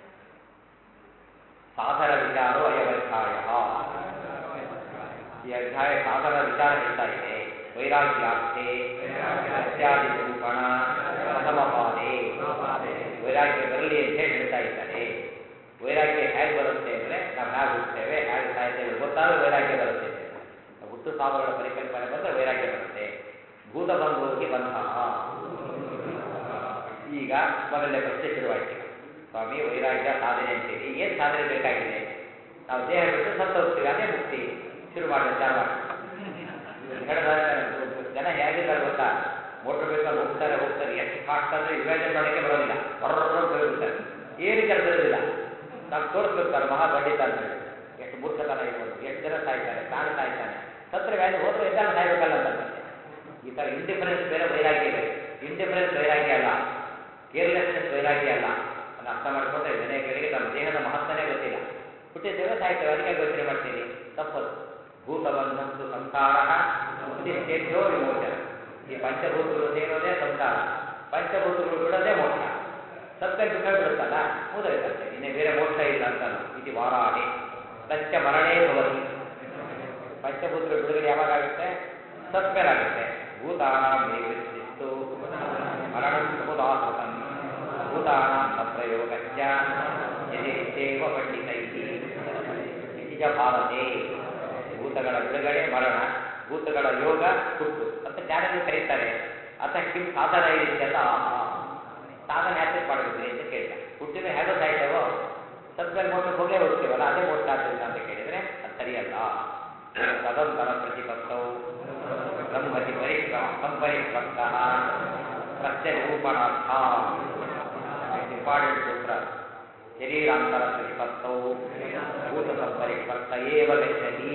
ಸಾಧನ ವಿಚಾರೋ ಅಯವಧ್ಯಾಯ ಈ ಅಧ್ಯಾಯ ಸಾಧನ ವಿಚಾರ ಹೇಳ್ತಾ ಇದೆ ವೈರಾಗ್ಯಾರ್ಥೆ ಸತ್ಯಾದಿ ನಿರೂಪಣ ಪ್ರಥಮ ಪಾದೆ ವೈರಾಗ್ಯ ಬರಲಿ ಅಂತ ಹೇಳಿ ಹೇಳ್ತಾ ಇದ್ದಾರೆ ವೈರಾಗ್ಯ ಹೇಗೆ ಬರುತ್ತೆ ಅಂದರೆ ನಾವು ಹೇಗೆ ಹುಡ್ತೇವೆ ಹೇಗೆ ಸಾಯ್ತೇವೆ ಗೊತ್ತಾದ್ರೆ ವೈರಾಗ್ಯ ಬರುತ್ತೆ ಅಂತ ಹೇಳ್ತಾರೆ. ಹುಟ್ಟು ಸಾವುಗಳ ಪರಿಕಲ್ಪನೆ ಬಂದರೆ ವೈರಾಗ್ಯ ಬರುತ್ತೆ ಭೂತ ಬಂಧುವಿಗೆ ಬಂಧ ಈಗ ಮೊದಲನೇ ಪ್ರಶ್ನೆ ಶುರುವಾಯ್ತು ಸ್ವಾಮಿ ವೈರಾಗ್ಯ ಸಾಧನೆ ಅಂತೀರಿ ಏನು ಸಾಧನೆ ಬೇಕಾಗಿದೆ ನಾವು ದೇಹ ಬಿಟ್ಟು ಸತ್ತು ಹೋಗ್ತೀವಿ ಅದೇ ಮುಕ್ತಿ ಶುರು ಮಾಡಿ ವಿಚಾರ ಮಾಡಿ ಹೇಳಿದಾಗ ಜನ ಹೇಗಿದ್ದಾರೆ ಗೊತ್ತಾ ಮೋಟರ್ ವೆಹಿಕಲ್ ಹೋಗ್ತಾರೆ ಹೋಗ್ತಾರೆ ಎಷ್ಟು ಫಾಸ್ಟ್ ಅಂದರೆ ಇಮ್ಯಾಜಿನ್ ಮಾಡೋಕ್ಕೆ ಬರೋದಿಲ್ಲ ಹೊರಗೆ ಹೋಗ್ಬಿಡ್ತಾರೆ ಏನು ಕೆಲಸ ಇರೋದಿಲ್ಲ ನಾವು ತೋರಿಸ್ಬಿಡ್ತಾರೆ ಮಹಾ ಪಂಡಿತ ಅಂತ ಹೇಳಿ ಎಷ್ಟು ಮೂರ್ಖತನ ಇರ್ಬೋದು ಎಷ್ಟು ಜನ ಸಾಯ್ತಾರೆ ಪ್ರಾಣ ಸಾಯ್ತಾನೆ ಸತ್ರ ವ್ಯಾಧಿ ಹೋದ್ರೆ ಎದ್ದಾನ ಸಾಯ್ಬೇಕಲ್ಲ ಅಂತ ಮತ್ತೆ ಈ ಥರ ಇಂಡಿಫರೆನ್ಸ್ ಬೇರೆ ವೈರಾಗ್ಯ ಬೇರೆ ಇಂಡಿಫರೆನ್ಸ್ ವೈರಾಗ್ಯ ಅಲ್ಲ ಕೇರ್ಲೆಸ್ನೆಸ್ ವೈರಾಗ್ಯ ಅಲ್ಲ ಅದನ್ನ ಅರ್ಥ ಮಾಡಿಕೊಂಡ್ರೆ ಜನಗಳಿಗೆ ನಮ್ಮ ದೇಹದ ಮಹತ್ವನೇ ಗೊತ್ತಿಲ್ಲ ಹುಟ್ಟಿದ್ದೇವೆ ಸಾಯ್ತೇವೆ ಅದಕ್ಕೆ ಯೋಚನೆ ಮಾಡ್ತೀನಿ ತಪ್ಪದು ಭೂತಬಂಧಂತು ಸಂಸಾರ ಉದಿಷ್ಟೇಭ್ಯೋ ವಿಮೋಚನ ಈ ಪಂಚಭೂತಗಳು ಸೇರೋದೇ ಸಂಸಾರ ಪಂಚಭೂತಗಳು ಬಿಡೋದೇ ಮೋಕ್ಷ ಸತ್ಯ ಬಿಟ್ಟ ಬಿಡುತ್ತಲ್ಲ ಮುದೈತಂತೆ ಇನ್ನೇ ಬೇರೆ ಮೋಕ್ಷ ಇಲ್ಲ ಅಂತಲ್ಲ ಇದು ವಾರಾಣಿ ಸತ್ಯ ಮರಣೇ ಭವತಿ ಪಂಚಭೂತಗಳು ಬಿಡುಗಡೆ ಯಾವಾಗ ಆಗುತ್ತೆ ಸತ್ಮೇಲಾಗುತ್ತೆ ಭೂತಾನಾಂ ಮೇವಿಸ್ತಿತ್ತು ಮರಣಂ ಸಮುದಾಸೃತಂ ಭೂತಾನಾಂ ಸಪ್ರಯೋಗಶ್ಚ ಯಥೇಚ್ಛೇವ ಪಂಡಿತೈಃ ನಿಜ ಭಾರತೆ ಭೂತಗಳ ಬಿಡುಗಡೆ ಮರಣ ಭೂತಗಳ ಯೋಗ ಹುಟ್ಟು ಅಂತ ಜ್ಞಾನಿಗಳು ಕರೀತಾರೆ ಅಥ ಕಿಂ ಸಾಧನ ಇರಿತ್ಯಲ್ಲ ಸಾಧನೆ ಯಾಕೆ ಮಾಡಬೇಕು ಅಂತ ಕೇಳ್ತಾರೆ ಹುಟ್ಟಿದ ಹೇಗೋ ಸಾಯ್ತೇವೋ ಸತ್ಮೇಲೆ ಮೋಕ್ಷಕ್ಕೆ ಹೋಗೇ ಹೋಗ್ತೀವಲ್ಲ ಅದೇ ಮೋಕ್ಷ ಆಗ್ತದೆ ಅಂತ ಕೇಳಿದ್ರೆ ಅದು ಸರಿಯಲ್ಲ ತದಂತರ ಪ್ರತಿಪತ್ತವು ಬ್ರಹ್ಮತಿ ಪರಿಕ್ರಮ ಸಂಪರಿಕ್ರಮ ಪ್ರತ್ಯ ನಿರೂಪಣಾರ್ಥ ಇಂಪಾರ್ಟೆಂಟ್ ಸೂತ್ರ ಶರೀರಾಂತರ ಪ್ರತಿಪತ್ತವು ಭೂತ ಸಂಪರಿಕ್ರಮ ಏವ ಗಚ್ಚತಿ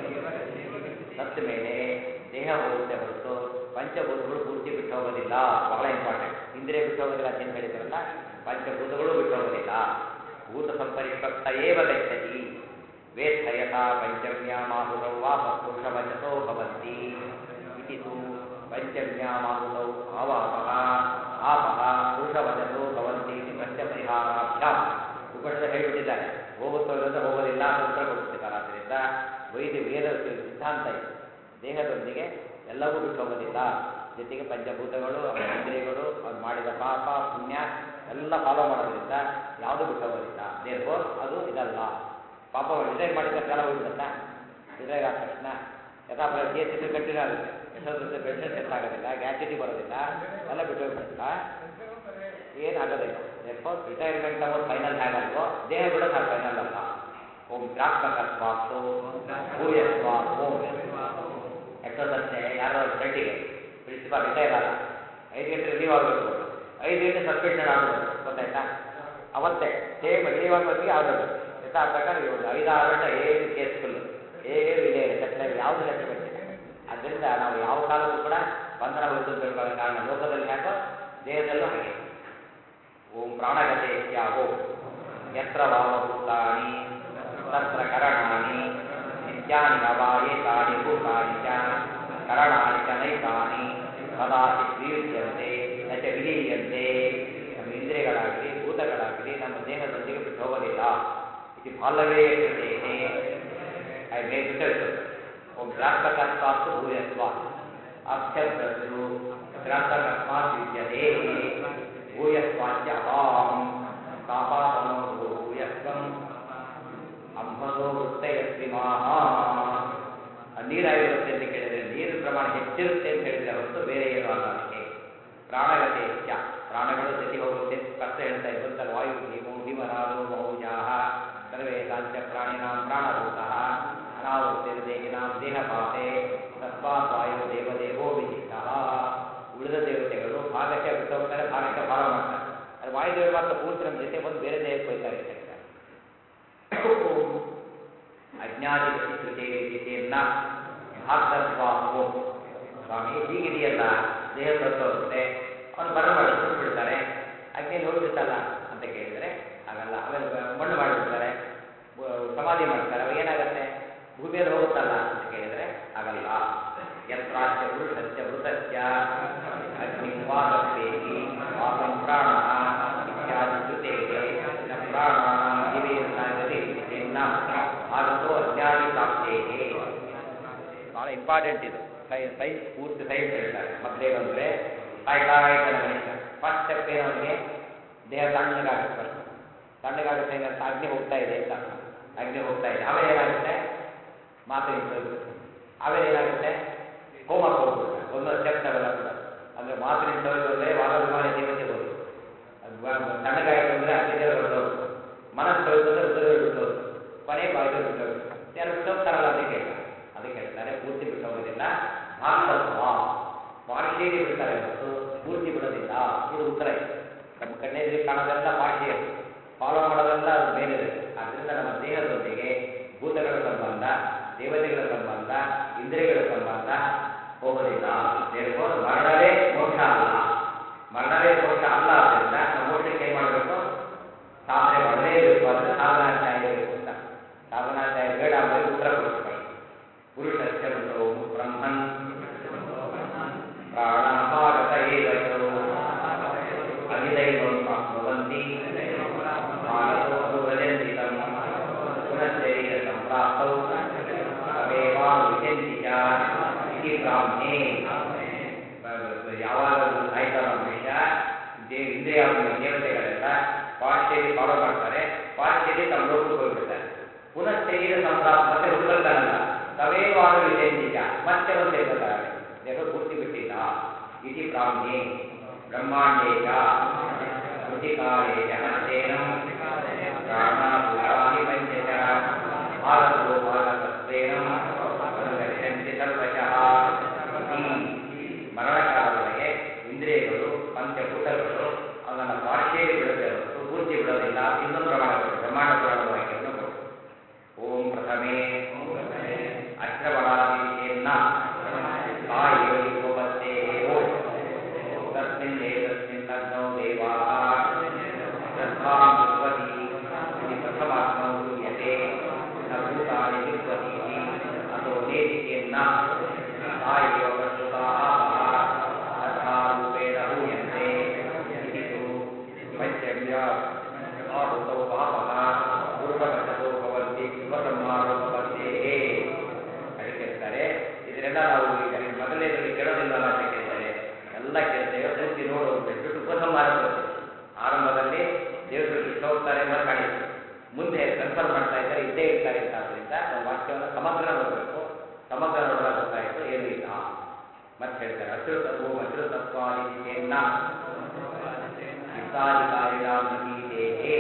ಸತ್ತ ಮೇಲೆ ದೇಹ ಹೋಗುತ್ತೆ ಹೊರತು ಪಂಚಭೂತಗಳು ಪೂರ್ತಿ ಬಿಟ್ಟು ಹೋಗೋದಿಲ್ಲ ಬಹಳ ಇಂಪಾರ್ಟೆಂಟ್ ಇಂದ್ರಿಯ ಬಿಟ್ಟು ಹೋಗೋದಿಲ್ಲ ಅಂತ ಏನು ಹೇಳಿದ್ರಲ್ಲ ಪಂಚಭೂತಗಳು ಬಿಟ್ಟು ಹೋಗೋದಿಲ್ಲ ಭೂತ ಸಂಪರಿಕ್ರಮ ಏವ ಗಚ್ಚತಿ ವೇತ್ಥ ಯಥಾ ಪಂಚಮ್ಯಾಮಾಹುತೌ ವಾ ಪುರುಷವಚಸೋ ಭವಂತಿ ಇತಿ ತು ಪಂಚಮ್ಯಾಮಾಹುತೌ ಆವಾಪಃ ಆಪಃ ಪುರುಷವಚಸೋ ಭವಂತಿ ಇತಿ ಪ್ರಶ್ನೆ ಪರಿಹಾರಾಭ್ಯಾಮ್ ಉಪನಿಷತ್ ಹೇಳಿಬಿಟ್ಟಿದ್ದಾರೆ ಹೋಗುತ್ತೋ ಇಲ್ಲದ್ರೆ ಹೋಗೋದಿಲ್ಲ ಅಂತ ಉತ್ತರ ಕೊಡ್ತಿದ್ದಾರೆ ಆದ್ದರಿಂದ ವೈದ್ಯ ವೇದ ಸಿದ್ಧಾಂತ ಇದೆ ದೇಹದೊಂದಿಗೆ ಎಲ್ಲವೂ ಬಿಟ್ಟು ಹೋಗೋದಿಲ್ಲ ಜೊತೆಗೆ ಪಂಚಭೂತಗಳು ಅವನ ಇಂದ್ರಿಯಗಳು ಅವ್ನು ಮಾಡಿದ ಪಾಪ ಪುಣ್ಯ ಎಲ್ಲ ಫಾಲೋ ಮಾಡೋದ್ರಿಂದ ಯಾವುದು ಬಿಟ್ಟು ಹೋಗೋದಿಲ್ಲ ದೇರ್ಫೋರ್ ಅದು ಇದಲ್ಲ ಪಾಪ ರಿಟೈರ್ ಮಾಡಿದ ಕಾಲ ಹೋಗ್ಬಿಡುತ್ತಾ ರಿಟೈರ್ ಆದ ತಕ್ಷಣ ಯಥಾ ಜಿ ಎಸ್ ಟಿ ಕಂಟಿನ್ಯೂ ಆಗುತ್ತೆ ಎಷ್ಟೊಂದು ಪೆನ್ಷನ್ ಸೆಟ್ ಆಗೋದಿಲ್ಲ ಗ್ಯಾಸಿಟಿ ಬರೋದಿಲ್ಲ ಎಲ್ಲ ಬಿಟ್ಟು ಹೋಗ್ಬಿಡುತ್ತಾ ಏನಾಗೋದಿಲ್ಲ ದೇರ್ಫೋರ್ ರಿಟೈರ್ಮೆಂಟ್ ಅನ್ನೋದು ಫೈನಲ್ ಹೇಗಲ್ವೋ ದೇಹ ಬಿಡೋದು ಅದು ಫೈನಲ್ ಅಲ್ಲ ಓಂ ತ್ರಾತ್ಮಕತ್ವಾತ್ತು ಭೂಯಸ್ವ ಓಂ ಎಷ್ಟೋ ಸತ್ಯ ಯಾರೋ ಫ್ರೆಂಡಿಗೆ ಪ್ರಿನ್ಸಿಪಾಲ್ ರಿಟೈರ್ ಆದ ಐದು ಗಂಟೆ ರಿಲೀವ್ ಆಗಬೇಕು ಐದು ಗಂಟೆ ಸಸ್ಪೆನ್ಷನ್ ಆಗಬೇಕು ಗೊತ್ತಾಯ್ತಾ ಅವತ್ತೇ ಸೇಮ್ ರಿಲೀವ್ ಆಗೋದಕ್ಕೆ ಆಗೋದು ಯಥಾ ಪ್ರಕಾರ ಇವಾಗ ಐದಾರು ಗಂಟೆ ಏನು ಕೇಸ್ಫುಲ್ ಏನು ಇದೆ ಲೆಕ್ಕ ಯಾವುದು ಲೆಕ್ಕ ಬೇಕಿಲ್ಲ ಅದರಿಂದ ನಾವು ಯಾವ ಕಾಲಕ್ಕೂ ಕೂಡ ಬಂಧನ ಹೋಯ್ತು ಅಂತ ತಿಳ್ಕೊಳ್ಳೋ ಕಾರಣ ಲೋಕದಲ್ಲಿ ಯಾಕೋ ದೇಹದಲ್ಲೂ ಹಾಗೆ ಓಂ ಪ್ರಾಣಗತೆ ಓಂ ಯತ್ರ ವಾಮಭೂತಾನಿ ತತ್ರ ಕರಣಾನಿ ನಿತ್ಯಾನಿ ನವಾಯೇತಾನಿ ಭೂತಾನಿ ಚ ಕರಣಾನಿ ಚ ನೈತಾನಿ ಕದಾಚಿತ್ ವಿಯುಜ್ಯಂತೆ ನ ಚ ವಿಲೀಯಂತೆ ನಮ್ಮ ಇಂದ್ರಿಯಗಳಾಗಲಿ ಭೂತಗಳಾಗಲಿ ನಮ್ಮ ದೇಹದೊಂದಿಗೆ ಬಿಟ್ಟು ಹೋಗೋದಿಲ್ಲ ಇದು ಬಾಲ್ಯವೇ ಕೃತೇನೆ ಐ ಮೇ ಬಿಟ್ಟು ಓಂ ಗ್ರಾಹಕತ್ವಾತ್ತು ಭೂಯಸ್ವ ಅಭ್ಯರ್ಥು ಗ್ರಾಹಕತ್ವಾತ್ ವಿದ್ಯತೆ ಭೂಯಸ್ವಾಚ್ಯ ಅಪಾಂ ಕಾಪಾದನೋ ಭೂಯಸ್ವಂ ಅಂಬದೋ ವೃತ್ತಯಸ್ವಿಮಾಹ ನೀರಾಗಿರುತ್ತೆ ಅಂತ ಕೇಳಿದ್ರೆ ನೀರಿನ ಪ್ರಮಾಣ ಹೆಚ್ಚಿರುತ್ತೆ ಅಂತ ಹೇಳಿದ್ರೆ ಹೊರತು ಬೇರೆ ಏನು ಅಲ್ಲ ಅದಕ್ಕೆ ಪ್ರಾಣಗತೆ ಹೆಚ್ಚ ಪ್ರಾಣಗಳು ಜೊತೆ ಹೋಗುತ್ತೆ ಕಷ್ಟ ಹೇಳ್ತಾ ಇರುವಂತ ವಾಯು ಭೀಮೋ ಭೀಮನಾದೋ ಬಹುಜಾಹ ಸರ್ವೇ ಸಾಂಚ ಪ್ರಾಣಿನಾಂ ಪ್ರಾಣಭೂತಃ ಅನಾವೃತ್ತಿರ ದೇಹಿನಾಂ ದೇಹಪಾತೆ ತಸ್ಮಾತ್ ವಾಯು ದೇವದೇವೋ ವಿಶಿಷ್ಟಃ ಉಳಿದ ದೇವತೆಗಳು ಭಾಗಕ್ಕೆ ಬಿಟ್ಟು ಹೋಗ್ತಾರೆ ಭಾಗಕ್ಕೆ ಫಾಲೋ ಮಾಡ್ತಾರೆ ಅದು ವಾಯುದೇವರು ಮಾತ್ರ ಪೂರ್ತಿ ನಮ್ಮ ಜೊತೆ ಬಂದು ಬೇರೆ ದೇಹಕ್ಕೆ ಹೋಗ್ತಾರೆ ಅಂತ ಹೇಳ್ತಾರೆ ಅಜ್ಞಾನಿ ಶ್ರುತೇನ ಭಾಗತ್ವಾಮೋ ಸ್ವಾಮಿ ಹೀಗಿದೆಯಲ್ಲ ದೇಹ ಹೋಗುತ್ತೆ ಅವನು ಬರ ಮಾಡಿ ಬಿಡ್ತಾರೆ ಅಗ್ನಿಯಲ್ಲಿ ಹೋಗ್ಬಿಡ್ತಲ್ಲ ಅಂತ ಕೇಳಿದರೆ ಹಾಗಲ್ಲ ಆಮೇಲೆ ಮಣ್ಣು ಮಾಡಿಬಿಡ್ತಾರೆ ಸಮಾಧಿ ಮಾಡ್ತಾರೆ ಅವಾಗ ಏನಾಗುತ್ತೆ ಭೂಮಿಯಲ್ಲಿ ಹೋಗುತ್ತಲ್ಲ ಅಂತ ಕೇಳಿದರೆ ಆಗಲ್ಲ ಯತ್ರಾಚ್ಯ ಪುರುಷಸ್ಯ ಮೃತಸ್ಯ ಅಗ್ನಿ ವಾಗಪ್ಪೇತಿ ವಾಸಂ ಪ್ರಾಣ ಇತ್ಯಾದಿ ಶ್ರುತೇಗೆ ನ ಪ್ರಾಣಾನಾಂ ದಿವೇನ ಗತಿರ್ವಿಚೇನ್ನ ಭಾಗತೋ ಅಜ್ಞಾನಿ ಪ್ರಾಪ್ತೇಗೆ ಭಾಳ ಇಂಪಾರ್ಟೆಂಟ್ ಇದು ಸೈ ಸೈನ್ಸ್ ಪೂರ್ತಿ ಸೈನ್ಸ್ ಹೇಳ್ತಾರೆ ಮೊದಲೇನು ಅಂದರೆ ಕಾಯ್ತಾ ಇದ್ದಾನೆ ಮನುಷ್ಯ ಫಸ್ಟ್ ಸ್ಟೆಪ್ ಏನು ಅವನಿಗೆ ದೇಹ ತಣ್ಣಗಾಗುತ್ತೆ ಫಸ್ಟ್ ತಣ್ಣಗಾಗುತ್ತೆ ಏನಂತ ಅಗ್ನಿ ಹೋಗ್ತಾ ಇದೆ ಅಂತ ಅರ್ಥ. ಅಗ್ನಿ ಹೋಗ್ತಾ ಇದೆ ಆಮೇಲೆ ಏನಾಗುತ್ತೆ ಮಾತು ನಿಂತೋಗ್ಬಿಡುತ್ತೆ ಆಮೇಲೆ ಏನಾಗುತ್ತೆ ಹೋಮಕ್ಕೆ ಹೋಗ್ಬಿಡುತ್ತೆ ಒಂದೊಂದು ಸ್ಟೆಪ್ ನಾವೆಲ್ಲ ಕೂಡ ಅಂದರೆ ಮಾತು ನಿಂತೋಯ್ತು ಅಂದರೆ ವಾದಭಿಮಾನ ದೇವತೆ ಹೋದ್ರು ಅದು ವ- ತಣ್ಣಗಾಯ್ತು ಅಂದರೆ ಅಗ್ನಿದೇವರು ಹೊರಟೋದು ಮನಸ್ಸು ಹೋಯ್ತು ಅಂದರೆ ರುದ್ರದೇವರು ಬಿಟ್ಟೋದು ಕೊನೆ ಬಾಯ್ದವ್ರು ಬಿಟ್ಟೋದು ಯಾರು ಬಿಟ್ಟೋಗ್ತಾರಲ್ಲ ಅದಕ್ಕೆ ಅದಕ್ಕೆ ಹೇಳ್ತಾರೆ ಪೂರ್ತಿ ಬಿಟ್ಟು ಹೋಗೋದಿಲ್ಲ ಭಾಗತತ್ವ ಪಾರ್ಶಿಯಲಿ ಬಿಡ್ತಾರೆ ಹೊರತು ಪೂರ್ತಿ ಬಿಡೋದಿಲ್ಲ ಇದು ಉತ್ತರ ಇದೆ ನಮ್ಮ ಕಣ್ಣೆದುರಿಗೆ ಕಾಣೋದೆಲ್ಲ ಪಾರ್ಶಿಯಲ್ ಫಾಲೋ ಮಾಡೋದೆಲ್ಲ ಅದು ಮೇಲಿದೆ ಆದ್ದರಿಂದ ನಮ್ಮ ದೇಹದೊಂದಿಗೆ ಭೂತಗಳ ಸಂಬಂಧ ದೇವತೆಗಳ ಸಂಬಂಧ ಇಂದ್ರಿಯಗಳ ಸಂಬಂಧ ಹೋಗೋದಿಲ್ಲ ದೇರ್ಫೋರ್ ಮರಣವೇ ಮೋಕ್ಷ ಅಲ್ಲ ಮರಣವೇ ಮೋಕ್ಷ ಅಲ್ಲ ಆದ್ದರಿಂದ ನಾವು ಮೋಕ್ಷಕ್ಕೆ ಏನು ಮಾಡಬೇಕು ಸಾಧನೆ ಮಾಡಲೇಬೇಕು ಅಂದರೆ ಸಾಧನಾಧ್ಯಾಯ ಬೇಕು ಅಂತ ಸಾಧನಾಧ್ಯಾಯ ಬೇಡ ಅಂದರೆ ಉತ್ತರ ಕೊಡ್ತಾರೆ ಪುರುಷಸ್ಯ ಮೃತೋ ಬ್ರಹ್ಮನ್ ಪ್ರಾಣಾಪಾಗತ ಏವ ಚ ಅಧಿದೈವಂ ಪ್ರಾಪ್ನುವಂತಿ ಮಾನಸೋ ದುರ್ಭಜಂತಿ ತಂ ಪುನಶ್ಚೈವ ಸಂಪ್ರಾಪ್ತೌ ತಮೇವಾನುವಿಶಂತಿ ಚ ಇತಿ ಬ್ರಾಹ್ಮಣೇ ಯಾವಾಗ ಒಂದು ಸಾಯ್ತಾರೋ ಮನುಷ್ಯ ದೇ ಇಂದ್ರಿಯ ದೇವತೆಗಳೆಲ್ಲ ಪಾರ್ಶ್ಯಲಿ ಫಾಲೋ ಮಾಡ್ತಾರೆ ಪಾರ್ಶ್ಯಲಿ ತಮ್ಮ ಲೋಕಕ್ಕೆ ಹೋಗ್ಬಿಡ್ತಾರೆ ಪುನಃ ಶರೀರ ಸಂಪ್ರಾಪ್ತ ಮತ್ತೆ ಹುಡುಕಲ್ತಾನಲ್ಲ ತವೇವಾದ ವಿಜಯಂತಿಜ ಮತ್ತೆ ಒಂದು ಸೇರ್ಕೊತಾರೆ ದೇವರು ಪೂರ್ತಿ ಬಿಟ್ಟಿಲ್ಲ ಇತಿ ಬ್ರಾಹ್ಮಣೆ ಬ್ರಹ್ಮಾಂಡೇ ಚ ಕೃತಿಕಾರೇ ಜಹಸ್ತೇನಂ ಪ್ರಾಣಾಭೂತಾನಿ ಪಂಚಶ ಭಾರತೋ ಭಾರತಸ್ವೇನಂ ಅನುಗಚ್ಚಂತಿ ಸರ್ವಶಃ ಈ ಮರಣಕಾಲದೊಳಗೆ ಇಂದ್ರಿಯಗಳು ಪಂಚಭೂತಗಳು ಅದನ್ನು ಪಾರ್ಶ್ಯಲಿ ಬಿಡುತ್ತೆ ಹೊರತು ಪೂರ್ತಿ ಬಿಡೋದಿಲ್ಲ ಇನ್ನೊಂದು ಪ್ರಮಾಣ ಕೊಟ್ಟು ಬ್ರಹ್ಮಾಂಡ ಪುರಾಣದ ವಾಕ್ಯವನ್ನು ಕೊಟ್ಟು ಓಂ ಪ್ರಥಮೆ ಅಶ್ರವಣಾದಿತ್ಯೇನ್ನ ಕಾಯೋ ಯುವಪತ್ತೇ ಓಂ ತಸ್ಮಿನ್ ಏತಸ್ಮಿನ್ ಲಗ್ನೋ ದೇವಾಃ ಶ್ರದ್ಧಾಂ ಕುರ್ವತಿ ಇತಿ ಪ್ರಥಮಾತ್ಮೌ ಶ್ರೂಯತೆ ನ ಭೂತಾನಿ ವಿಶ್ವತೀತಿ ಅಥೋ ನೇತಿಕೇನ್ನ ಕಾಯೋ ಪ್ರಸ್ತುತಾಃ ಶ್ರದ್ಧಾರೂಪೇಣ ಹೂಯಂತೆ ಇತಿ ತು ಪಂಚಮ್ಯ ಆಹುತೌ ಪಾಪಃ ಪೂರ್ವವಶತೋ ಭವಂತಿ ಯುವಸಂಹಾರೋಪತ್ತೇ ಅದಕ್ಕೆ ಹೇಳ್ತಾರೆ ಇದನ್ನೆಲ್ಲ ನಾವು ಈಗ ಮೊದಲನೇದರಲ್ಲಿ ಕೇಳೋದಿಲ್ಲ ಅಂತ ಕೇಳ್ತಾರೆ ಎಲ್ಲ ಕೇಳ್ತೇವೆ ಪೂರ್ತಿ ನೋಡು ಅಂತ ಹೇಳ್ಬಿಟ್ಟು ಉಪಸಂಹಾರ ಬರ್ತದೆ ಆರಂಭದಲ್ಲಿ ದೇವರು ಬಿಟ್ಟು ಹೋಗ್ತಾರೆ ಅಂತ ಕಾಣಿಸ್ತದೆ ಮುಂದೆ ಕನ್ಫರ್ಮ್ ಮಾಡ್ತಾ ಇದ್ದಾರೆ ಇದ್ದೇ ಇರ್ತಾರೆ ಅಂತ ಆದ್ದರಿಂದ ನಾವು ವಾಕ್ಯವನ್ನು ಸಮಗ್ರ ನೋಡಬೇಕು ಸಮಗ್ರ ನೋಡಿದಾಗ ಗೊತ್ತಾಯಿತು ಏನೂ ಇಲ್ಲ ಮತ್ತೆ ಹೇಳ್ತಾರೆ ಹಸಿರು ತತ್ವ ಹಸಿರು ತತ್ವಾದಿತ್ಯನ್ನ ಯುಕ್ತಾಧಿಕಾರಿಣಾಂ ಪ್ರತೀತೇಹೇ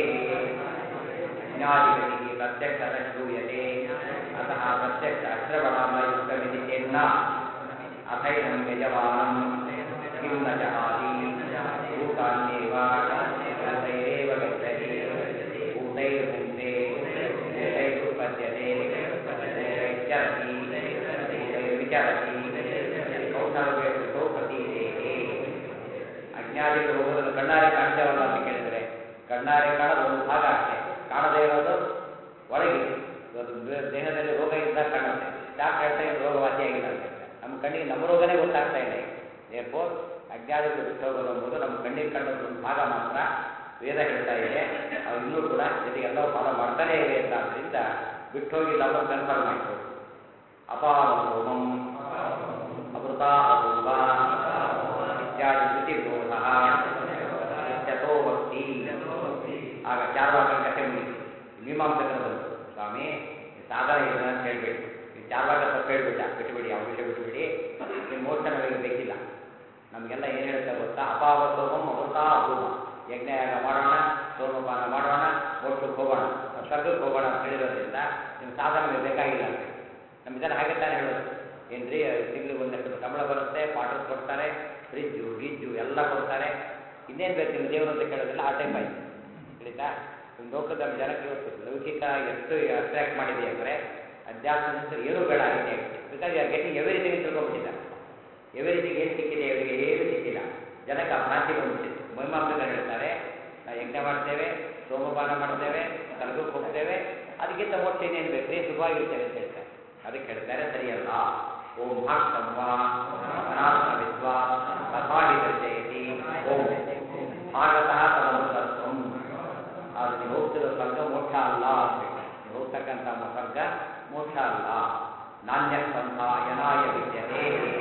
ಜ್ಞಾಧಿಪತಿಗೆ ಪ್ರತ್ಯಕ್ಷ ಶ್ರೂಯತೆ ಅತಃ ಪ್ರತ್ಯಕ್ಷ ಅಶ್ರವಣಾಮಯುಕ್ತಮಿತಿ ಚೇನ್ನ ಅಥೈನಂ ಯಜಮಾನಂ ಕಿಂ ನ ಜಹಾತಿ ಭೂತಾನ್ಯೇವ ಭೂತೈರೇವ ಗಚ್ಚತಿ ಭೂತೈರ್ಭುಂಕ್ತೆ ಭೂತೈರುತ್ಪದ್ಯತೆ ಭೂತೈಶ್ಚರತಿ ಭೂತೈರ್ವಿಚರತಿ ಕೌಶಲ್ಯ ಕೃತೋ ಪ್ರತೀತೇಹೇ ಅಜ್ಞಾನಿಗಳು ಹೋಗೋದನ್ನು ಕಣ್ಣಾರೆ ಕಾಣ್ತೇವಲ್ಲ ಅಂತ ಕೇಳಿದರೆ ಕಣ್ಣಾರೆ ಕಾಣೋದು ಒಂದು ಭಾಗ ಅಷ್ಟೇ ಕಾಣದೇ ಇರೋದು ಒಳಗಿದೆ ಇವತ್ತು ದೇ- ದೇಹದಲ್ಲಿ ರೋಗ ಇದ್ದಾಗ ಕಾಣುತ್ತೆ ಡಾಕ್ಟರ್ ಹೇಳ್ತಾ ಇದ್ದು ರೋಗ ವಾಸಿಯಾಗಿಲ್ಲ ಅಂತ ಹೇಳ್ತಾರೆ ನಮ್ಮ ಕಣ್ಣಿಗೆ ನಮ್ಮ ರೋಗನೇ ಗೊತ್ತಾಗ್ತಾ ಇಲ್ಲ ಏರ್ಪೋ ಅಜ್ಞಾನಿಗಳು ಬಿಟ್ಟು ಹೋಗೋದು ಎಂಬುದು ನಮ್ಮ ಕಣ್ಣಿಗೆ ಕಂಡದ್ದು ಒಂದು ಭಾಗ ಮಾತ್ರ ವೇದ ಹೇಳ್ತಾ ಇದೆ ಅವ್ರು ಇನ್ನೂ ಕೂಡ ಜೊತೆಗೆ ಎಲ್ಲವೂ ಫಾಲೋ ಮಾಡ್ತಾನೇ ಇವೆ ಅಂತ ಆದ್ದರಿಂದ ಬಿಟ್ಟು ಹೋಗಿಲ್ಲ ಅನ್ನೋದು ಕನ್ಫರ್ಮ್ ಆಯಿತು ಅಪಾರ ಹೋಮಂ ಅಮೃತ ಅಪೂರ್ವ ಇತ್ಯಾದಿ ಶ್ರುತಿ ವಿರೋಧ ಇತ್ಯಥೋ ಭಕ್ತಿ ಆಗ ಚಾರ್ವಾಕನ ಕಥೆ ಮುಗಿತು ಮೀಮಾಂಸಕನ ಬಂತು ಸ್ವಾಮಿ ಈ ಸಾಧನ ಇದೆ ಅಂತ ಹೇಳ್ಬೇಡಿ ಈ ಚಾರ್ವಾಕ ತಪ್ಪು ಹೇಳ್ಬಿಟ್ಟ ಬಿಟ್ಟುಬಿಡಿ ಆ ವಿಷಯ ಬಿಟ್ಟುಬಿಡಿ ನಿಮ್ಮ ಮೋಕ್ಷ ನಮಗೆ ಬೇಕಿಲ್ಲ ನಮಗೆಲ್ಲ ಏನು ಹೇಳ್ತಾ ಗೊತ್ತಾ ಅಪಾವ ಸೋಮಂ ಅಮೃತ ಅಪೂರ್ವ ಯಜ್ಞಯಾಗ ಮಾಡೋಣ ಸೋಮಪಾನ ಮಾಡೋಣ ಮೋಕ್ಷಕ್ಕೆ ಹೋಗೋಣ ಸ್ವರ್ಗಕ್ಕೆ ಹೋಗೋಣ ಅಂತ ಹೇಳಿರೋದ್ರಿಂದ ನಿಮ್ಮ ಸಾಧನ ನಮಗೆ ಬೇಕಾಗಿಲ್ಲ ಅಂತ ಹೇಳಿ ನಮ್ಮ ಜನ ಹಾಗೆ ತಾನೇ ಹೇಳೋದು ಏನ್ರಿ ತಿಂಗಳಿಗೆ ಒಂದಷ್ಟು ಸಂಬಳ ಬರುತ್ತೆ ಪಾಠ ಕೊಡ್ತಾರೆ ಫ್ರಿಜ್ಜು ಗಿಜ್ಜು ಎಲ್ಲ ಕೊಡ್ತಾರೆ ಇನ್ನೇನು ಬೇಕು ನಿಮ್ಮ ದೇವರು ಅಂತ ಕೇಳೋದಿಲ್ಲ ಆ ಟೈಪ್ ಆಯ್ತು ತಿಳಿತಾ ನಿಮ್ಮ ಲೋಕದ ನಮ್ಮ ಜನಕ್ಕೆ ಇವತ್ತು ಲೌಕಿಕ ಎಷ್ಟು ಅಟ್ರಾಕ್ಟ್ ಮಾಡಿದೆ ಅಂದರೆ ಅಧ್ಯಾತ್ಮದಿಂದ ಏನೂ ಬೇಡ ಆಗಿದೆ because you are getting everything ತಿಳ್ಕೊಂಡ್ಬಿಟ್ಟಿದ್ದಾರೆ ಎವ್ರಿಥಿಂಗ್ ಏನು ಸಿಕ್ಕಿದೆ ಇವರಿಗೆ ಏನೂ ಸಿಕ್ಕಿಲ್ಲ ಜನಕ್ಕೆ ಆ ಭ್ರಾಂತಿ ಬಂದ್ಬಿಟ್ಟಿದೆ ಮಹಿಮಾಂಸಕರು ಹೇಳ್ತಾರೆ ನಾವು ಯಜ್ಞ ಮಾಡ್ತೇವೆ ಸೋಮಪಾನ ಮಾಡ್ತೇವೆ ಸ್ವರ್ಗಕ್ಕೆ ಹೋಗ್ತೇವೆ ಅದಕ್ಕಿಂತ ಮೋಕ್ಷ ಇನ್ನೇನು ಬೇಕ್ರಿ ಸುಖವಾಗಿರ್ತೇವೆ ಅಂತ ಹೇಳ್ತಾರೆ ಅದಕ್ಕೆ ಹೇಳ್ತಾರೆ ಸರಿಯಲ್ಲ ಓಂ ಭಾಕ್ತವ್ವ ಅನಾಥ ವಿದ್ವಾ ತಥಾಹಿ ದರ್ಶಯತಿ ಓಂ ಭಾಗತಃ ತದಮೃತತ್ವಂ ಅದು ನೀವು ಹೋಗ್ತಿರೋ ಸ್ವರ್ಗ ಮೋಕ್ಷ ಅಲ್ಲ ಅಂತ ಹೇಳ್ತಾರೆ ನೀವು ಹೋಗ್ತಕ್ಕಂಥ ಸ್ವರ್ಗ ಮೋಕ್ಷ ಅಲ್ಲ ನಾಣ್ಯ ಪಂಥ ಯನಾಯ ವಿದ್ಯತೆ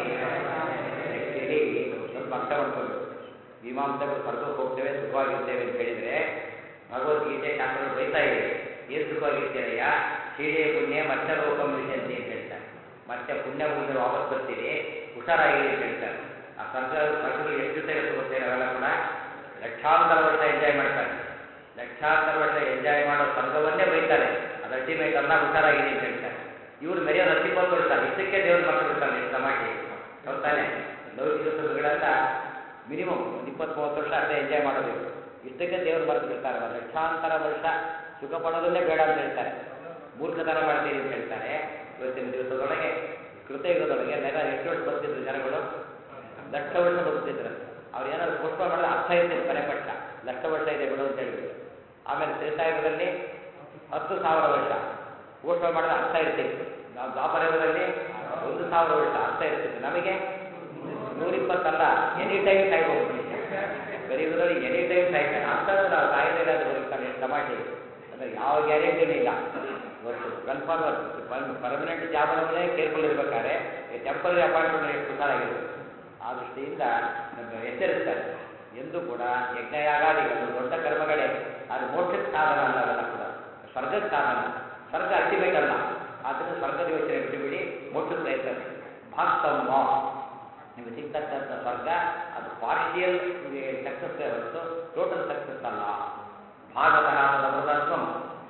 ಆ್ಯಕ್ಚುಲಿ ಸ್ವಲ್ಪ ಅರ್ಥ ಮಾಡ್ಕೋಬೇಕು ಮೀಮಾಂಸಕರು ಸ್ವರ್ಗಕ್ಕೆ ಹೋಗ್ತೇವೆ ಸುಖವಾಗಿರ್ತೇವೆ ಅಂತ ಹೇಳಿದರೆ ಭಗವದ್ಗೀತೆ ಶಾಸ್ತ್ರಗಳು ಬೈತಾ ಇವೆ ಏನು ಸುಖವಾಗಿರ್ತೀರಯ್ಯ ಶೀಳೆ ಪುಣ್ಯ ಮತ್ತೆ ಲೋಕಂ ವಿಜಂತಿ ಅಂತ ಹೇಳ್ತಾರೆ ಮತ್ತೆ ಪುಣ್ಯ ಮುಂದೆ ವಾಪಸ್ ಬರ್ತೀರಿ ಹುಷಾರಾಗಿರಿ ಅಂತ ಹೇಳ್ತಾರೆ ಆ ಸ್ವರ್ಗ ಸ್ವರ್ಗದಲ್ಲಿ ಎಷ್ಟು ದಿವಸ ಇರುತ್ತೆ ಅವೆಲ್ಲ ಕೂಡ ಲಕ್ಷಾಂತರ ವರ್ಷ ಎಂಜಾಯ್ ಮಾಡ್ತಾರೆ ಲಕ್ಷಾಂತರ ವರ್ಷ ಎಂಜಾಯ್ ಮಾಡೋ ಸ್ವರ್ಗವನ್ನೇ ಬೈತಾರೆ ಅದು ಅಲ್ಟಿಮೇಟ್ ಅಲ್ಲ ಹುಷಾರಾಗಿದೆ ಅಂತ ಹೇಳ್ತಾರೆ ಇವ್ರು ಮೆರೆಯೋದು ಹತ್ತಿಪ್ಪತ್ತು ವರ್ಷ ಇಷ್ಟಕ್ಕೆ ದೇವ್ರು ಮರ್ತು ಬಿಡ್ತಾರೆ ಎಷ್ಟು ತಮಾಷೆ ಗೊತ್ತಾನೆ ಲೌಕಿಕ ಸುಖಗಳೆಲ್ಲ ಮಿನಿಮಮ್ ಒಂದು ಇಪ್ಪತ್ತು ಮೂವತ್ತು ವರ್ಷ ಅಷ್ಟೇ ಎಂಜಾಯ್ ಮಾಡೋದು ಇವ್ರು ಇಷ್ಟಕ್ಕೆ ದೇವ್ರು ಮರ್ತು ಬಿಡ್ತಾರಲ್ಲ ಲಕ್ಷಾಂತರ ವರ್ಷ ಸುಖ ಪಡೋದನ್ನೇ ಬೇಡ ಅಂತ ಹೇಳ್ತಾರೆ ಮೂರ್ಖತನ ಮಾಡ್ತೀರಿ ಅಂತ ಹೇಳ್ತಾರೆ ಇವತ್ತಿನ ದಿವಸದೊಳಗೆ ಕೃತಯುಗದೊಳಗೆ ನೆಲ ಎಷ್ಟು ವರ್ಷ ಬರ್ತಿದ್ರು ಜನಗಳು ಲಕ್ಷ ವರ್ಷ ಬದುಕ್ತಿದ್ರು ಅವ್ರು ಏನಾದ್ರು ಪುಷ್ಪ ಮಾಡಿದ್ರೆ ಅರ್ಥ ಇರ್ತಿತ್ತು ಮನೆ ಪಕ್ಷ ಲಕ್ಷ ವರ್ಷ ಇದೆ ಬಿಡು ಅಂತ ಹೇಳ್ಬಿಟ್ಟು ಆಮೇಲೆ ತ್ರೇತಾಯುಗದಲ್ಲಿ ಹತ್ತು ಸಾವಿರ ವರ್ಷ ಘೋಷಣೆ ಮಾಡಿದ ಅರ್ಥ ಇರ್ತಿತ್ತು ನಾವು ದ್ವಾಪರಯುಗದಲ್ಲಿ ಒಂದು ಸಾವಿರ ವರ್ಷ ಅರ್ಥ ಇರ್ತಿತ್ತು ನಮಗೆ ನೂರಿಪ್ಪತ್ತಲ್ಲ ಎನಿ ಟೈಮ್ ಸಾಯ್ಬೋದು ಮನುಷ್ಯ ಗರೀಬರಲ್ಲಿ ಎನಿ ಟೈಮ್ ಸಾಯ್ತಾನೆ ಅಂಥದ್ದು ನಾವು ಸಾಯೋದಿಲ್ಲ ಅಂತ ಬದುಕ್ತಾನೆ ಎಷ್ಟು ತಮಾಷೆ ಇದೆ. ಅಂದ್ರೆ ಯಾವ ಗ್ಯಾರಂಟಿನೂ ಇಲ್ಲ ಇವತ್ತು ವೆಲ್ ಫಾರ್ವರ್ಡ್ ಪರ್ಮನೆಂಟ್ ಜಾಬ್ ಅನ್ನೋದೇ ಕೇರ್ಫುಲ್ ಇರ್ಬೇಕಾದ್ರೆ ಟೆಂಪರರಿ ಅಪಾಯಿಂಟ್ಮೆಂಟ್ ಎಷ್ಟು ಸುಧಾರಾಗಿರುತ್ತೆ ಆ ದೃಷ್ಟಿಯಿಂದ ನಮ್ಮ ಎಚ್ಚರಿಸ್ತಾರೆ ಎಂದೂ ಕೂಡ ಯಜ್ಞಯಾಗಾದಿಗಳು ದೊಡ್ಡ ಕರ್ಮಗಳೇ ಅದು ಮೋಕ್ಷಕ್ಕೆ ಸಾಧನ ಅಲ್ಲ ಅವೆಲ್ಲ ಕೂಡ ಸ್ವರ್ಗಕ್ಕೆ ಸಾಧನ ಸ್ವರ್ಗ ಅಲ್ಟಿಮೇಟ್ ಅಲ್ಲ ಆದ್ದರಿಂದ ಸ್ವರ್ಗದ ಯೋಚನೆ ಬಿಟ್ಟುಬಿಡಿ ಮೋಕ್ಷಕ್ಕೆ ಪ್ರಯತ್ನ ಪಡಿ. ಭಾಕ್ತಮ್ಮ ನಿಮಗೆ ಸಿಗ್ತಕ್ಕಂಥ ಸ್ವರ್ಗ ಅದು ಪಾರ್ಷಿಯಲ್ ಸಕ್ಸಸ್ ಹೊರತು ಟೋಟಲ್ ಸಕ್ಸಸ್ ಅಲ್ಲ ಭಾಗತಃ ಅಮೃತತ್ವಂ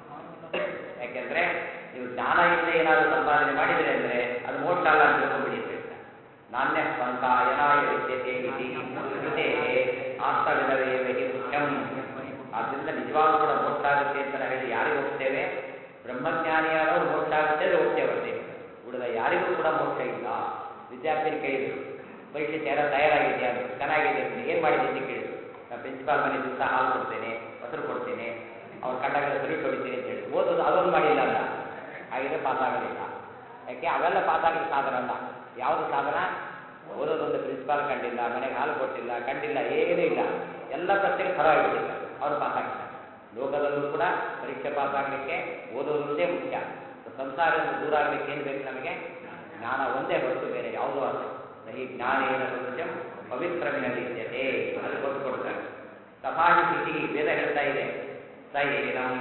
ಯಾಕೆಂದ್ರೆ ನೀವು ಜ್ಞಾನ ಇಲ್ಲದೆ ಏನಾದರೂ ಸಂಪಾದನೆ ಮಾಡಿದರೆ ಅಂದರೆ ಅದು ಮೋಕ್ಷ ಅಲ್ಲ ಅಂತ ತಿಳ್ಕೊಂಡ್ಬಿಡಿ ಅಂತ ಹೇಳ್ತಾರೆ ನಾಣ್ಯ ಸ್ಪಂದ ಯನಾಯ ವಿದ್ಯತೆ ಇತಿ ಕೃತೆ ಆಸ್ತವಿದವೇ ವೆಹಿ ಮುಖ್ಯಂ ಆದ್ದರಿಂದ ನಿಜವಾಗ್ಲೂ ಕೂಡ ಮೋಕ್ಷ ಆಗುತ್ತೆ ಅಂತ ನಾವು ಹೇಳಿ ಯಾರಿಗೆ ಹೋಗ್ತೇವೆ ಬ್ರಹ್ಮಜ್ಞಾನಿಯಾದವರು ಮೋಕ್ಷ ಆಗುತ್ತೆ ಅಂದ್ರೆ ಹೋಗ್ತೇವೆ ಅಷ್ಟೇ ಉಳಿದ ಯಾರಿಗೂ ಕೂಡ ಮೋಕ್ಷ ಇಲ್ಲ ವಿದ್ಯಾರ್ಥಿನಿ ಕೇಳಿದ್ರು ಪರೀಕ್ಷೆ ಎಲ್ಲ ತಯಾರಾಗಿದೆಯಾ ಅಂತ ಚೆನ್ನಾಗಿದೆ ಅಂತ ಏನು ಮಾಡಿದೆ ಅಂತ ಕೇಳಿದ್ರು ನಾನು ಪ್ರಿನ್ಸಿಪಾಲ್ ಮನೆ ದಿವಸ ಹಾಲು ಕೊಡ್ತೇನೆ ಮೊಸರು ಕೊಡ್ತೇನೆ ಅವ್ರ ಕಂಡಾಗ ಸಲ್ಯೂಟ್ ಹೊಡಿತೀನಿ ಅಂತ ಹೇಳಿ ಓದೋದು ಅದೊಂದು ಮಾಡಿಲ್ಲ ಅಂತ ಹಾಗಿದ್ರೆ ಪಾಸ್ ಆಗೋದಿಲ್ಲ ಯಾಕೆ ಅವೆಲ್ಲ ಪಾಸ್ ಆಗಲಿಕ್ಕೆ ಸಾಧನ ಅಲ್ಲ ಯಾವುದು ಸಾಧನ ಓದೋದೊಂದು ಪ್ರಿನ್ಸಿಪಾಲ್ ಕಂಡಿಲ್ಲ ಮನೆಗೆ ಹಾಲು ಕೊಟ್ಟಿಲ್ಲ ಕಂಡಿಲ್ಲ ಏನೂ ಇಲ್ಲ ಎಲ್ಲ ಪ್ರಶ್ನೆಗೆ ಫಲ ಆಗಿಬಿಟ್ಟಿಲ್ಲ ಅವ್ರು ಪಾಸ್ ಆಗಿದ್ದಾರೆ ಲೋಕದಲ್ಲೂ ಕೂಡ ಪರೀಕ್ಷೆ ಪಾಸ್ ಆಗಲಿಕ್ಕೆ ಓದೋದೊಂದೇ ಮುಖ್ಯ ಸಂಸಾರದಿಂದ ದೂರ ಆಗಲಿಕ್ಕೆ ಏನು ಬೇಕು ನಮಗೆ ಜ್ಞಾನ ಒಂದೇ ಹೊರತು ಬೇರೆ ಯಾವುದೂ ಅಲ್ಲ ಈ ಜ್ಞಾನೇನ ಸದೃಶಂ ಪವಿತ್ರಮಿನ ವಿದ್ಯತೆ ಅದು ಕೊಟ್ಟು ಕೊಡ್ತಾರೆ ತಥಾಹಿ ಸ್ಥಿತಿ ವೇದ ಹೇಳ್ತಾ ಇದೆ ಸ ಏನಂ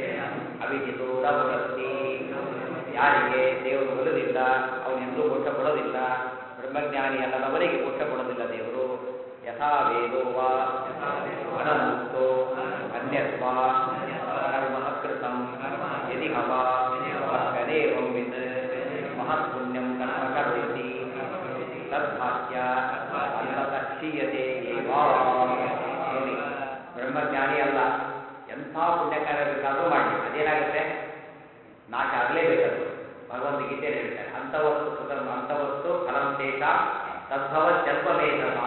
ಅವಿಜಿತು ರಘುರಸ್ತಿ ಯಾರಿಗೆ ದೇವರು ಒಲಿದಿಲ್ಲ ಅವನೆಂದೂ ಮೋಕ್ಷ ಕೊಡೋದಿಲ್ಲ ಬ್ರಹ್ಮಜ್ಞಾನಿ ಅಲ್ಲದವರಿಗೆ ಮೋಕ್ಷ ಕೊಡೋದಿಲ್ಲ ದೇವರು ಯಥಾ ವೇದೋ ವಾ ಅನಮುಕ್ತೋ ಅನ್ಯಸ್ವ ಕರ್ಮ ಕೃತಂ ಯದಿ ಹವ ಕರೇವಂ ವಿತ್ ಮಹತ್ಪುಣ್ಯಂ ಕರ್ಮ ಕರೋತಿ ತದ್ಭಾಷ್ಯ ಅಲ್ಲತ ಕ್ಷೀಯತೆ ಏವ ನೋಡಿ ಬ್ರಹ್ಮಜ್ಞಾನಿ ಅಲ್ಲ ಎಂಥ ಪುಣ್ಯ ಕಾರ್ಯ ಬೇಕಾದರೂ ಮಾಡಲಿ ಅದೇನಾಗುತ್ತೆ ನಾಶ ಆಗಲೇಬೇಕದು ಭಗವದ್ಗೀತೆಯಲ್ಲಿ ಹೇಳ್ತಾರೆ ಅಂಥವಸ್ತು ಕೃತಂ ಅಂಥವಸ್ತು ಫಲಂ ತೇಷ ತದ್ಭವ ಜಲ್ಪಮೇಧನ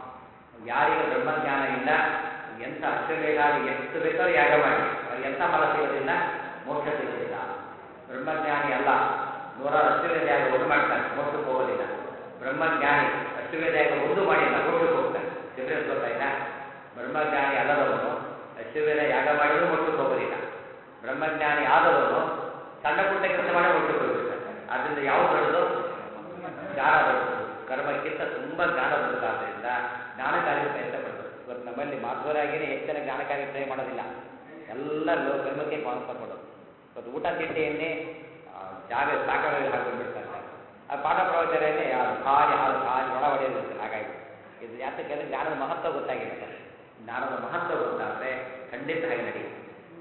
ಯಾರಿಗೆ ಬ್ರಹ್ಮಜ್ಞಾನ ಇಲ್ಲ ಎಂಥ ಅಶ್ವಮೇಧಾದಿ ಎಷ್ಟು ಬೇಕಾದ್ರೂ ಯಾಗ ಮಾಡಿ ಅವ್ರಿಗೆ ಎಂಥ ಫಲ ಸಿಗೋದಿಲ್ಲ ಮೋಕ್ಷ ಸಿಗೋದಿಲ್ಲ ಬ್ರಹ್ಮಜ್ಞಾನಿ ಅಲ್ಲ ನೂರಾರು ಅಶ್ವಮೇಧ ಯಾಗ ಒಂದು ಮಾಡ್ತಾರೆ ಮೋಕ್ಷಕ್ಕೆ ಹೋಗೋದಿಲ್ಲ ಬ್ರಹ್ಮಜ್ಞಾನಿ ಅಶ್ವಮೇಧ ಯಾಗ ಒಂದು ಮಾಡಿಲ್ಲ ಮೋಕ್ಷಕ್ಕೆ ಹೋಗ್ತಾರೆ ಡಿಫ್ರೆನ್ಸ್ ಗೊತ್ತಾಯ್ತಾ ಬ್ರಹ್ಮಜ್ಞಾನಿ ಅಲ್ಲದವನು ಅಶ್ವಮೇಧ ಯಾಗ ಮಾಡಿದ್ರು ಮೋಕ್ಷಕ್ಕೆ ಹೋಗೋದಿಲ್ಲ ಬ್ರಹ್ಮಜ್ಞಾನಿ ಆದವನು ಸಣ್ಣ ಪುಟ್ಟ ಕೆಲಸ ಮಾಡಿ ಮೋಕ್ಷಕ್ಕೆ ಹೋಗ್ಬಿಡ್ತಾರೆ ಆದ್ದರಿಂದ ಯಾವುದು ದೊಡ್ಡದು ಜ್ಞಾನ ದೊಡ್ಡದು ಕರ್ಮಕ್ಕಿಂತ ತುಂಬ ಜ್ಞಾನ ದೊಡ್ಡದಾದ್ದರಿಂದ ಜ್ಞಾನಕ್ಕಾಗಿ ಪ್ರಯತ್ನ ಪಡಬೇಕು ಇವತ್ತು ನಮ್ಮಲ್ಲಿ ಮಾಧ್ವರಾಗಿಯೇ ಹೆಚ್ಚಿನ ಜ್ಞಾನಕ್ಕಾಗಿ ಟ್ರೈ ಮಾಡೋದಿಲ್ಲ ಎಲ್ಲ ಲೋ ಕರ್ಮಕ್ಕೆ ಮಹತ್ವ ಕೊಡೋದು ಇವತ್ತು ಊಟ ತಿಂಡಿಯನ್ನೇ ಆ, ಜಾಗ ಸಾಕಾಗಿ ಹಾಕೊಂಡ್ಬಿಡ್ತಾರೆ ಆ ಪಾಠ ಪ್ರವಚನೆಯನ್ನೇ ಅದು ಖಾಲಿ ಹಾಲು ಖಾಲಿ ಒಳ ಹೊಡೆಯೋದಿರುತ್ತೆ ಹಾಗಾಗಿ ಇದು ಯಾತಕ್ಕೆ ಅಂದರೆ ಜ್ಞಾನದ ಮಹತ್ವ ಗೊತ್ತಾಗಿರುತ್ತೆ ಜ್ಞಾನದ ಮಹತ್ವ ಗೊತ್ತಾದರೆ ಖಂಡಿತ ಹಾಗೆ ನಡೆಯುತ್ತೆ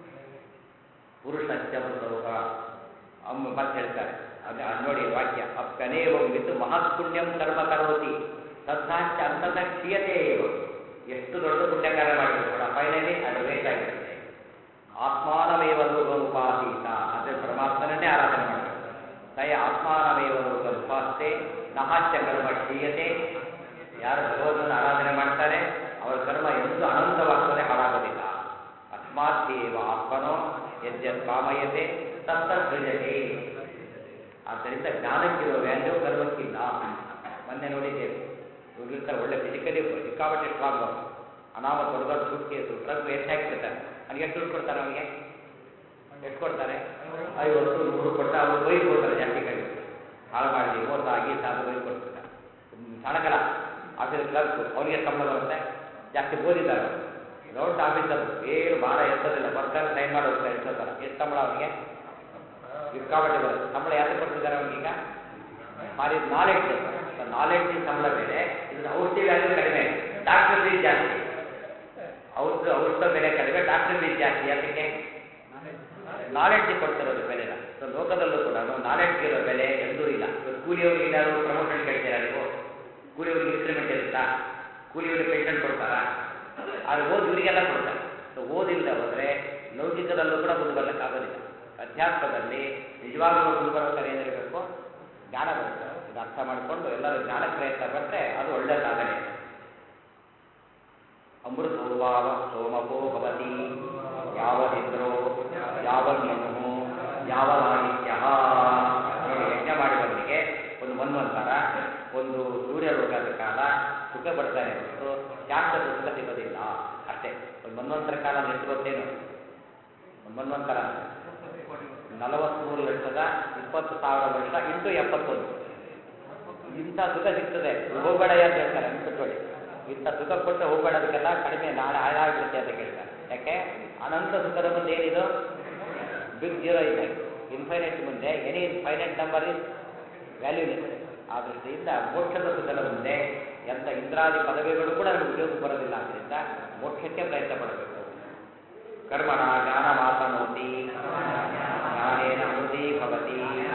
ಪುರುಷಶ್ಚ ಮೃತೌಹ ಅಮ್ಮ ಮತ್ತೆ ಹೇಳ್ತಾರೆ ಅದು ಅದು ನೋಡಿ ವಾಕ್ಯ ಅಪ್ಕನೇವ ವಿತ್ ಮಹತ್ಪುಣ್ಯಂ ಕರ್ಮ ಕರೋತಿ ತಥಾಚ ಅಂತತ ಕ್ಷೀಯತೆ ಏವ ಎಷ್ಟು ದೊಡ್ಡ ಪುಣ್ಯ ಕಾರ್ಯ ಮಾಡಿದ್ರು ಕೂಡ ಫೈನಲಿ ಅದು ವೇಸ್ಟ್ ಆಗಿರುತ್ತೆ ಆತ್ಮಾನಮೇವ ಲೋಕ ಉಪಾಸೀತ ಅದೇ ಪರಮಾತ್ಮನನ್ನೇ ಆರಾಧನೆ ಮಾಡಬೇಕು ತಯ ಆತ್ಮಾನಮೇವ ಲೋಕ ಉಪಾಸತೆ ನಹಾಚ್ಯ ಕರ್ಮ ಕ್ಷೀಯತೆ ಯಾರು ಭಗವಂತನ ಆರಾಧನೆ ಮಾಡ್ತಾರೆ ಅವರ ಕರ್ಮ ಎಂದು ಅನಂತವಾಗ್ತದೆ ಹಾಳಾಗೋದಿಲ್ಲ ಅಸ್ಮಾದ್ದೇವ ಆತ್ಮನೋ ಯದ್ಯತ್ ಕಾಮಯತೆ ತತ್ತ ಸೃಜತೆ ಆದ್ದರಿಂದ ಜ್ಞಾನಕ್ಕಿರೋ ವ್ಯಾಲ್ಯೂ ಕರ್ಮಕ್ಕಿಲ್ಲ ಮೊನ್ನೆ ನೋಡಿದ್ದೇವೆ ಇವ್ರಿರ್ತಾರೆ ಒಳ್ಳೆ ಫಿಸಿಕಲಿ ಸಿಕ್ಕಾಪಟ್ಟೆ ಸ್ಟ್ರಾಂಗ್ ಅವರು ಅನಾಮ ದೊಡ್ಡ ದೊಡ್ಡ ಸೂಟ್ ಕೇಸು ಟ್ರಕ್ ಎಷ್ಟು ಹಾಕಿಬಿಡ್ತಾರೆ ಅವ್ನಿಗೆ ಎಷ್ಟು ದುಡ್ಡು ಕೊಡ್ತಾರೆ ಅವನಿಗೆ ಎಷ್ಟು ಕೊಡ್ತಾರೆ ಐವತ್ತು ನೂರು ಕೊಟ್ಟು ಅವ್ರು ಬೈದು ಕೊಡ್ತಾರೆ ಜಾಸ್ತಿ ಕಡಿಮೆ ಹಾಳು ಮಾಡಿ ಮೋಸ ಗೀಸ ಅದು ಬೈದು ಕೊಡ್ತಾರೆ ಸಣಕಲ ಆಫೀಸ್ ಕ್ಲರ್ಕ್ ಅವನಿಗೆ ಸಂಬಳ ಬರುತ್ತೆ ಜಾಸ್ತಿ ಓದಿದ್ದಾರೆ ದೊಡ್ಡ ಆಫೀಸರ್ ಏನು ಭಾರ ಎತ್ತದಿಲ್ಲ ಬರ್ತಾರೆ ಸೈನ್ ಮಾಡಿ ಹೋಗ್ತಾರೆ ಎಷ್ಟೋ ಥರ ಎಷ್ಟು ಸಂಬಳ ಅವನಿಗೆ ಸಿಕ್ಕಾಪಟ್ಟೆ ಬರುತ್ತೆ ಸಂಬಳ ಯಾಕೆ ಕೊಡ್ತಿದ್ದಾರೆ ಅವನಿಗೀಗ ಮಾರಿ ನಾಲೆಡ್ಜ್ ನಾಲೆಡ್ಜ್ ಸಂಬಳ ಬೇರೆ ಇದು ಔಷಧಿ ವ್ಯಾಲ್ಯೂ ಕಡಿಮೆ ಡಾಕ್ಟರ್ ಫೀಸ್ ಜಾಸ್ತಿ ಔಷಧ ಔಷಧ ಬೆಲೆ ಕಡಿಮೆ ಡಾಕ್ಟರ್ ಫೀಸ್ ಜಾಸ್ತಿ ಅದಕ್ಕೆ ನಾಲೆಡ್ಜ್ ಕೊಡ್ತಿರೋದು ಬೆಲೆನ ಸೊ ಲೋಕದಲ್ಲೂ ಕೂಡ ನಾಲೆಡ್ಜ್ ಇರೋ ಬೆಲೆ ಎಂದೂ ಇಲ್ಲ ಇವತ್ತು ಕೂಲಿಯವರಿಗೆ ಏನಾದ್ರು ಪ್ರಮೋಷನ್ ಕೇಳ್ತೀರಾ ನೀವು ಕೂಲಿಯವರಿಗೆ ಇನ್ಕ್ರಿಮೆಂಟ್ ಇರುತ್ತಾ ಕೂಲಿಯವರಿಗೆ ಪೆನ್ಷನ್ ಕೊಡ್ತಾರಾ ಆದ್ರೆ ಓದಿ ಇವರಿಗೆಲ್ಲ ಕೊಡ್ತಾರೆ ಸೊ ಓದಿಲ್ಲದೆ ಹೋದರೆ ಲೌಕಿಕದಲ್ಲೂ ಕೂಡ ಮುಂದೆ ಬರ್ಲಿಕ್ಕಾಗೋದಿಲ್ಲ ಅಧ್ಯಾತ್ಮದಲ್ಲಿ ನಿಜವಾಗ್ಲೂ ಮುಂದೆ ಬರ್ಬೇಕಾದ್ರೆ ಏನಿರಬೇಕು ಜ್ಞಾನ ಬರುತ್ತೆ ಇದು ಅರ್ಥ ಮಾಡಿಕೊಂಡು ಎಲ್ಲರೂ ಜ್ಞಾನ ಪ್ರಯತ್ನ ಪಟ್ಟರೆ ಅದು ಒಳ್ಳೆ ಸಾಧನೆ ಅಮೃತೋಭಾವ ಸೋಮಪೋ ಭವತಿ ಯಾವದಿದ್ರೋ ಯಾವನ್ಮನು ಯಾವಲಾದಿತ್ಯ ನೋಡಿ ಯಜ್ಞ ಮಾಡಿದವನಿಗೆ ಒಂದು ಮನ್ವಂತರ ಒಂದು ಸೂರ್ಯ ರೋಗದ ಕಾಲ ಸುಖ ಪಡ್ತಾನೆ ಹೊರತು ಶಾಂತದ ಸುಖ ಸಿಗೋದಿಲ್ಲ ಅಷ್ಟೇ ಒಂದು ಮನ್ವಂತರ ಕಾಲ ಅಂದ್ರೆ ಎಷ್ಟು ಗೊತ್ತೇನು ಒಂದು ಮನ್ವಂತರ ಅಂದ್ರೆ ನಲವತ್ಮೂರು ಲಕ್ಷದ ಇಪ್ಪತ್ತು ಸಾವಿರ ವರ್ಷ ಇಂಟು ಎಪ್ಪತ್ತೊಂದು ಇಂಥ ಸುಖ ಸಿಗ್ತದೆ ಹೋಗಬೇಡ ಅಂತ ಹೇಳ್ತಾರೆ ಅನ್ಕೊಂಡ್ಕೊಳ್ಳಿ ಇಂಥ ಸುಖ ಕೊಟ್ಟು ಹೋಗಬೇಡ ಅದಕ್ಕೆಲ್ಲ ಕಡಿಮೆ ನಾಳೆ ಹಾಳಾಗ್ಬಿಡುತ್ತೆ ಅಂತ ಕೇಳ್ತಾರೆ ಯಾಕೆ ಅನಂತ ಸುಖದ ಮುಂದೆ ಏನಿದು ಬಿಗ್ ಜೀರೋ ಇದೆ ಇನ್ಫೈನೈಟ್ ಮುಂದೆ any infinite number is valueless ಆ ದೃಷ್ಟಿಯಿಂದ ಮೋಕ್ಷದ ಸುಖದ ಮುಂದೆ ಎಂಥ ಇಂದ್ರಾದಿ ಪದವಿಗಳು ಕೂಡ ನಮಗೆ ಉಪಯೋಗಕ್ಕೆ ಬರೋದಿಲ್ಲ ಆದ್ದರಿಂದ ಮೋಕ್ಷಕ್ಕೆ ಪ್ರಯತ್ನ ಪಡಬೇಕು ಕರ್ಮಣ ಜ್ಞಾನ ಮಾತನೋತಿ ಜ್ಞಾನೇನ ಅಮೃತಿ ಭವತಿ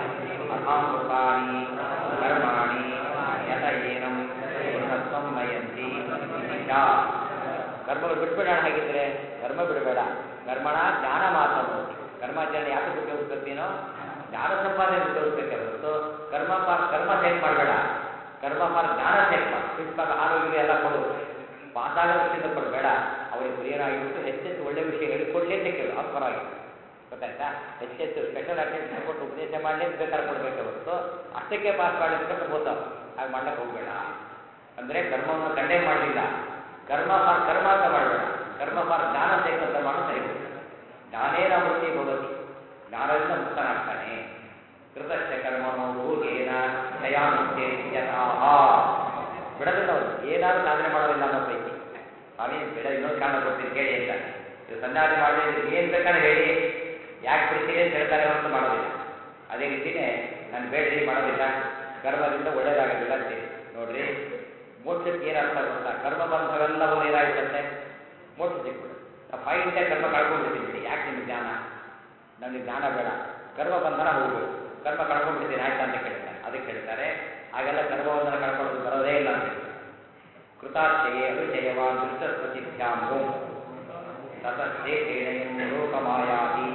ಅಥಾಮೃತಾನಿ ಕರ್ಮಾಣಿ ಯತ ಏನಂ ಪೂರ್ಣತ್ವಂ ನಯಂತಿ ಯಾ. ಕರ್ಮಗಳು ಬಿಟ್ಬಿಡೋಣ ಹಾಗಿದ್ರೆ ಕರ್ಮ ಬಿಡಬೇಡ ಕರ್ಮಣ ಜ್ಞಾನ ಮಾತನೋತಿ ಕರ್ಮಾಚರಣೆ ಯಾಕೆ ಉಪಯೋಗಿಸ್ಬೇಕೇನೋ ಜ್ಞಾನ ಸಂಪಾದನೆ ಉಪಯೋಗಿಸ್ಬೇಕೆ ಹೊರತು ಕರ್ಮ ಫಾರ್ ಕರ್ಮ ಸೆಟ್ ಮಾಡಬೇಡ ಕರ್ಮ ಫಾರ್ ಜ್ಞಾನ ಸೆಟ್ ಮಾಡು ಪ್ರಿನ್ಸಿಪಾಲ್ ಆರೋಗ್ಯ ಎಲ್ಲ ಕೊಡು ಪಾಸಾಗ ದೃಷ್ಟಿಯಿಂದ ಕೊಡಬೇಡ ಅವರಿಗೆ ಪ್ರಿಯರಾಗಿಬಿಟ್ಟು ಹೆಚ್ಚೆಚ್ಚು ಒಳ್ಳೆ ವಿಷಯ ಹೇಳಿಕೊಡ್ಲಿ ಅಂತ ಕೇಳು ಅದು ಪರವಾಗಿ ಗೊತ್ತಾಯ್ತಾ ಹೆಚ್ಚೆಚ್ಚು ಸ್ಪೆಷಲ್ ಅಟೆನ್ಷನ್ ಕೊಟ್ಟು ಉಪದೇಶ ಮಾಡಲಿ ಅಂತ ಬೇಕಾದ್ರೆ ಕೊಡಬೇಕೆ ಹೊರತು ಅಷ್ಟಕ್ಕೆ ಪಾಸ್ ಮಾಡಿ ಅಂತ ಬೋತ ಹಾಗೆ ಮಾಡ್ಲಿಕ್ಕೆ ಹೋಗಬೇಡ ಅಂದರೆ ಕರ್ಮವನ್ನು ಕಂಡೆಮ್ ಮಾಡಲಿಲ್ಲ ಕರ್ಮ ಫಾರ್ ಕರ್ಮ ಅಂತ ಮಾಡಬೇಡ ಕರ್ಮ ಫಾರ್ ಜ್ಞಾನ ಸಹಿತ ಅಂತ ಮಾಡು ಸರಿ ಜ್ಞಾನೇನ ವೃತ್ತಿ ಭವತಿ ಜ್ಞಾನದಿಂದ ಮುಕ್ತನಾಗ್ತಾನೆ ಕೃತಶ್ಚ ಕರ್ಮಣೋ ಭೂಗೇನ ಜಯಾನುತ್ಯೇತ್ಯತಃ ಬಿಡೋದಿಲ್ಲ ಅವರು ಏನಾದರೂ ಸಾಧನೆ ಮಾಡೋದಿಲ್ಲ ಅನ್ನೋ ಪೈಕಿ ಸ್ವಾಮಿ ಬಿಡ ಇನ್ನೊಂದು ಕಾರಣ ಕೊಡ್ತೀನಿ ಕೇಳಿ ಅಂತ ಇದು ಸಂಧಾನ ಮಾಡಿದ್ರೆ ಏನು ಬೇಕಾದ್ರೆ ಹೇಳಿ ಯಾಕೆ ಬಿಡ್ತೀನಿ ಅಂತ ಹೇಳ್ತಾರೆ ಹೊರತು ಮಾಡೋದಿಲ್ಲ ಅದೇ ರೀತಿಯೇ ನಾನು ಬೇಡ್ರಿ ಮಾಡೋದಿಲ್ಲ ಕರ್ಮದಿಂದ ಒಳ್ಳೇದಾಗೋದಿಲ್ಲ ಅಂತೀನಿ ನೋಡ್ರಿ ಮೋಕ್ಷಕ್ಕೆ ಏನು ಅರ್ಥ ಗೊತ್ತಾ ಕರ್ಮ ಬಂಧವೆಲ್ಲವೂ ಏನಾಗುತ್ತಂತೆ ಮೋಕ್ಷ ಸಿಕ್ಬಿಡು ನಾವು ಫೈನ್ಗೆ ಕರ್ಮ ಕಳ್ಕೊಂಡ್ಬಿಡ್ತೀನಿ ಬಿಡಿ ಯಾಕೆ ನಿಮ್ಗೆ ಜ್ಞಾನ ನನಗೆ ಜ್ಞಾನ ಬೇಡ ಕರ್ಮ ಬಂಧನ ಹೋಗ್ಬೇಕು ಕರ್ಮ ಕಳ್ಕೊಂಡ್ಬಿಡ್ತೀನಿ ಆಯ್ತಾ ಅಂತ ಕೇಳ್ತಾರೆ ಅದಕ್ಕೆ ಹೇಳ್ತಾರೆ ಹಾಗೆಲ್ಲ ಕರ್ಮವನ್ನು ಕಳ್ಕೊಳ್ಳೋದು ಬರೋದೇ ಇಲ್ಲ ಅಂತ ಹೇಳ್ತಾರೆ ಕೃತಾರ್ಥೆಯೇ ಅವಿಜಯವಾನ್ ದುಷ್ಟಸ್ಪತಿಭ್ಯಾಂ ಓಂ ತತಸ್ಥೆ ಹೇಣಯಂ ಲೋಕಮಾಯಾತಿ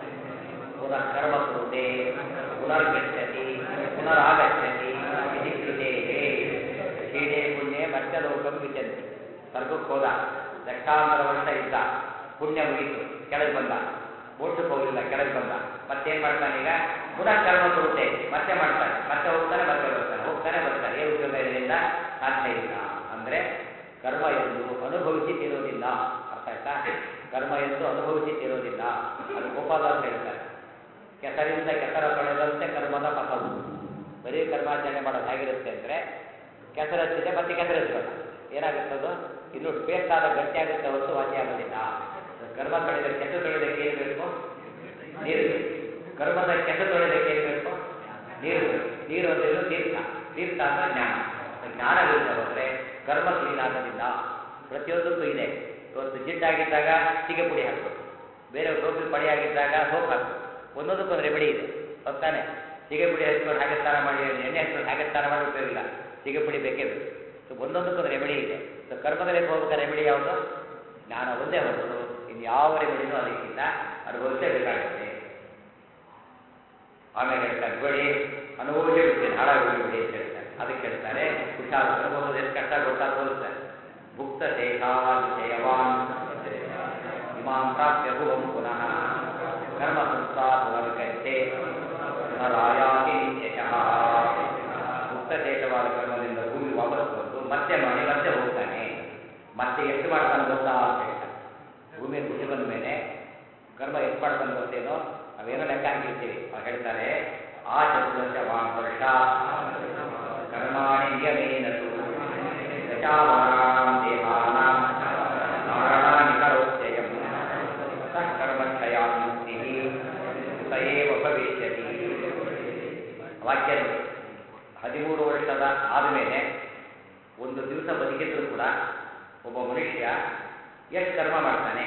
ಪುನಃ ಕರ್ಮಕೃತೆ ಪುನರ್ಗಚ್ಚತಿ ಪುನರಾಗಚ್ಚತಿ ಇತಿ ಕೃತೇಹೇ ಕ್ಷೀಣೆ ಪುಣ್ಯೆ ಮತ್ತೆ ಲೋಕಂ ವಿಚಂತಿ ಸ್ವರ್ಗಕ್ಕೆ ಹೋದ ಲಕ್ಷಾಂತರ ವರ್ಷ ಇದ್ದ ಪುಣ್ಯ ಮುಗೀತು ಕೆಳಗೆ ಬಂದ ಮೋಕ್ಷಕ್ಕೆ ಹೋಗಲಿಲ್ಲ ಕೆಳಗೆ ಬಂದ ಮತ್ತೇನ್ ಮಾಡ್ತಾನೆ ಈಗ ಪುನಃ ಕರ್ಮ ಕೊಡುತ್ತೆ ಮತ್ತೆ ಮಾಡ್ತಾನೆ ಮತ್ತೆ ಹೋಗ್ತಾನೆ ಮತ್ತೆ ಬರ್ತಾನೆ ಹೋಗ್ತಾನೆ ಬರ್ತಾನೆ ಏನು ಉಪಯೋಗ ಇದರಿಂದ ಸಾಧ್ಯ ಇಲ್ಲ ಅಂದ್ರೆ ಕರ್ಮ ಎಂದು ಅನುಭವಿಸಿ ತಿರೋದಿಲ್ಲ ಅರ್ಥ ಆಯ್ತಾ ಕರ್ಮ ಎಂದು ಅನುಭವಿಸಿ ತಿರೋದಿಲ್ಲ ಅದು ಗೋಪಾಲ ಅಂತ ಹೇಳ್ತಾರೆ ಕೆಸರಿಂದ ಕೆಸರ ತೊಳೆದಂತೆ ಕರ್ಮದ ಪಥವು ಬರೀ ಕರ್ಮಾಚರಣೆ ಮಾಡೋದು ಹೇಗಿರುತ್ತೆ ಅಂದ್ರೆ ಕೆಸರು ಹಚ್ಚಿದೆ ಮತ್ತೆ ಕೆಸರು ಹಚ್ಚೋಣ ಏನಾಗುತ್ತದು ಇನ್ನು ಪೇಸ್ಟ್ ಆದ ಗಟ್ಟಿ ಆಗುತ್ತೆ ಹೊರತು ವಾಸಿ ಆಗೋದಿಲ್ಲ ಕರ್ಮ ತೊಳೆದ ಕೆಸರು ತೊಳೆದಕ್ಕೆ ಏನು ಬೇಕು ನೀರು ಬೇಕು ಕರ್ಮದ ಕೆಸರು ತೊಳೆದಕ್ಕೆ ಏನು ಬೇಕು ನೀರು ಬೇಕು ನೀರು ಅಂದ್ರೆ ಏನು? ತೀರ್ಥ ತೀರ್ಥ ಅಂದ್ರೆ ಜ್ಞಾನ ಜ್ಞಾನವಿಲ್ಲದೆ ಹೋದ್ರೆ ಕರ್ಮ ಕ್ಲೀನ್ ಆಗೋದಿಲ್ಲ ಪ್ರತಿಯೊಂದಕ್ಕೂ ಇದೆ ಇವತ್ತು ಜಿಡ್ಡಾಗಿದ್ದಾಗ ಸಿಗೆ ಪುಡಿ ಹಾಕಬೇಕು ಬೇರೆ ಸೋಪಿನ ಪಡಿ ಆಗಿದ್ದಾಗ ಸೋಪ್ ಹಾಕಬೇಕು ಒಂದೊಂದಕ್ಕೊಂದು ರೆಮಿಡಿ ಇದೆ ಗೊತ್ತಾನೆ ಸಿಗೆ ಪುಡಿ ಹಚ್ಕೊಂಡು ಹಾಗೆ ಸ್ನಾನ ಮಾಡಿ ಎಣ್ಣೆ ಹಚ್ಕೊಂಡು ಹಾಗೆ ಸ್ನಾನ ಮಾಡಿ ಉಪಯೋಗ ಇಲ್ಲ ಸಿಗೆ ಪುಡಿ ಬೇಕೇ ಬೇಕು ಸೊ ಒಂದೊಂದಕ್ಕೊಂದು ರೆಮಿಡಿ ಇದೆ ಸೊ ಕರ್ಮದಲ್ಲಿ ಹೋಗ್ಬೇಕಾ ರೆಮಿಡಿ ಯಾವುದು ಜ್ಞಾನ ಒಂದೇ ಹೊರತು ಇನ್ನು ಯಾವ ರೆಮಿಡಿನೂ ಅದಕ್ಕಿಲ್ಲ ಅನುಭವಿಸಬೇಕಾಗುತ್ತೆ ಆಮೇಲೆ ಹೇಳ್ತಾರೆ ಬಿಡಿ ಅನುಭವಿಸಿ ಬಿಡ್ತೀನಿ ಹಾಳಾಗಿ ಬಿಡಿ ಅಂತ ಹೇಳ್ತಾರೆ ಅದಕ್ಕೆ ಹೇಳ್ತಾರೆ ಹುಷಾರು ಅನುಭವದ ಎಷ್ಟು ಕಷ್ಟ ಗೊತ್ತಾ ತೋರಿಸ್ತಾರೆ ಭುಕ್ತ ಶೇಷಾ ವಿಷಯವಾನ್ ಇಮಾಂ ಪ್ರಾಪ್ಯ ಭುವಂ ಪುನಃ ಕರ್ಮ ಸಂಸ್ಥಾ ಪುನರ್ಗಚ್ಚೆ ಪುನರಾಯಾತಿ ನಿತ್ಯಶಃ ಮುಕ್ತ ಶೇಷವಾದ ಕರ್ಮದಿಂದ ಭೂಮಿ ವಾಪಸ್ ಬಂದು ಮತ್ತೆ ಮಾಡಿ ಮತ್ತೆ ಹೋಗ್ತಾನೆ ಮತ್ತೆ ಎಷ್ಟು ಮಾಡ್ತಾನೆ ಗೊತ್ತಾ ಅಂತ ಹೇಳ್ತಾರೆ ಭೂಮಿ ಖುಷಿ ಬಂದ ಮೇಲೆ ಕರ್ಮ ಎಷ್ಟು ಮಾಡ್ತಾನೆ ಗೊತ್ತೇನೋ ನಾವೇನೋ ಲೆಕ್ಕ ಹಾಕಿರ್ತೀವಿ ಅವ್ರು ಹೇಳ್ತಾರೆ ಆ ಚತುರ್ದಶ ವರ್ಷ ಕರ್ಮಾಣಿ ನಿಯಮೇನತು ದಶಾವರಾಣಾಂ ದೇಹಾನಾಂ ನಾರಣಾನಿ ಕರೋತ್ಯಯಂ ಸಃ ಕರ್ಮಕ್ಷಯಾನ್ಮುಕ್ತಿ ಉತ ಏವ ಭವಿಷ್ಯತಿ ವಾಕ್ಯ ನೋಡಿ ಹದಿಮೂರು ವರ್ಷದ ಆದಮೇಲೆ ಒಂದು ದಿವಸ ಬದುಕಿದ್ರು ಕೂಡ ಒಬ್ಬ ಮನುಷ್ಯ ಎಷ್ಟು ಕರ್ಮ ಮಾಡ್ತಾನೆ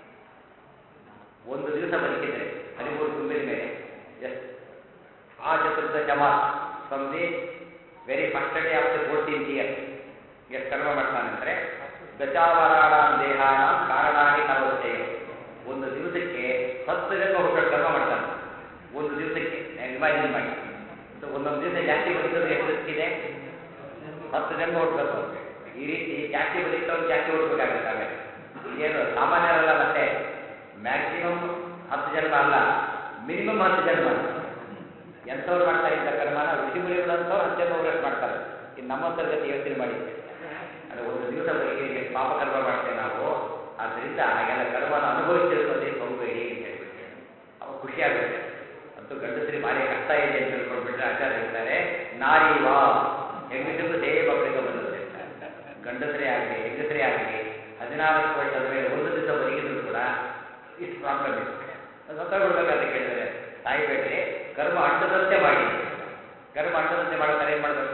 ಒಂದು ದಿವಸ ಬದುಕಿದ್ರೆ ಹದಿಮೂರು ತುಂಬಿದ ಮೇಲೆ ಎಷ್ಟು ಆ ಚತುರ್ದಶ ಮಾಸ from the very first day of the fourteenth year ಎಷ್ಟು ಕರ್ಮ ಮಾಡ್ತಾನೆ ಅಂದರೆ ದಶಾವರಾಣ ದೇಹಾನ ಕಾರಣಾನಿ ಕರೋತ್ಯಯ ಒಂದು ದಿವಸಕ್ಕೆ ಹತ್ತು ಜನ್ಮ ಹುಟ್ಟು ಕರ್ಮ ಮಾಡ್ತಾನೆ ಒಂದು ದಿವಸಕ್ಕೆ ಇಮ್ಯಾಜಿನ್ ಮಾಡಿ ಸೊ ಒಂದೊಂದು ದಿವಸ ಜಾಸ್ತಿ ಬದುಕಿದ್ರೆ ಎಷ್ಟು ಇದೆ ಹತ್ತು ಜನ್ಮ ಹುಟ್ಟಬೇಕು ಈ ರೀತಿ ಜಾಸ್ತಿ ಬದುಕಿದವ್ರು ಜಾಸ್ತಿ ಹುಟ್ಟಬೇಕಾಗುತ್ತೆ ಆಮೇಲೆ ಏನು ಸಾಮಾನ್ಯರಲ್ಲ ಮತ್ತೆ ಮ್ಯಾಕ್ಸಿಮಮ್ ಹತ್ತು ಜನ್ಮ ಅಲ್ಲ ಮಿನಿಮಮ್ ಹತ್ತು ಜನ ಮಾಡ್ತಾರೆ ಎಂಥವ್ರು ಮಾಡ್ತಾರೆ ಇಂಥ ಕರ್ಮನ ಋಷಿಮುನಿಗಳಂಥವ್ರು ಹತ್ತೆಂಬವರಷ್ಟು ಮಾಡ್ತಾರೆ ಇನ್ನು ನಮ್ಮಂಥರ ಜೊತೆ ಯೋಚನೆ ಮಾಡಿದ್ದೆ ಅದು ಒಂದು ದಿವಸ ಬರೀ ಪಾಪ ಕರ್ಮ ಮಾಡ್ತೇವೆ ನಾವು ಆದ್ದರಿಂದ ಹಾಗೆಲ್ಲ ಕರ್ಮನ ಅನುಭವಿಸಿರುತ್ತದೆ ಹೋಗಬೇಡಿ ಅಂತ ಹೇಳ್ಬಿಟ್ಟು ಅವಾಗ ಖುಷಿ ಆಗುತ್ತೆ ಅಂತೂ ಗಂಡಸರಿಗೆ ಭಾರಿ ಕಷ್ಟ ಇದೆ ಅಂತ ತಿಳ್ಕೊಂಡ್ಬಿಟ್ರೆ ಆಚಾರ್ಯ ಹೇಳ್ತಾರೆ ನಾರೀವಾ ಹೆಂಗಸರು ಸೇಮ್ ಅಪ್ಲಿಕ ಬಂದದ್ದು ಹೇಳ್ತಾರೆ ಗಂಡಸರೇ ಆಗಲಿ ಹೆಂಗಸರೇ ಆಗಲಿ ಹದಿನಾಲ್ಕು ವರ್ಷದ ಮೇಲೆ ಒಂದು ದಿವಸ ಬದುಕಿದ್ರು ಕೂಡ ಇಷ್ಟು ಪ್ರಾಬ್ಲಮ್ ಇದೆ ಸತ್ತೋಗ್ಬಿಡ್ಬೇಕಂತ ಕೇಳಿದರೆ ಸಾಯ್ಬೇಡ್ರಿ ಕರ್ಮ ಅಂಟದಂತೆ ಮಾಡಿ ಕರ್ಮ ಅಂಟದಂತೆ ಮಾಡ್ತಾರೆ ಏನು ಮಾಡಬೇಕು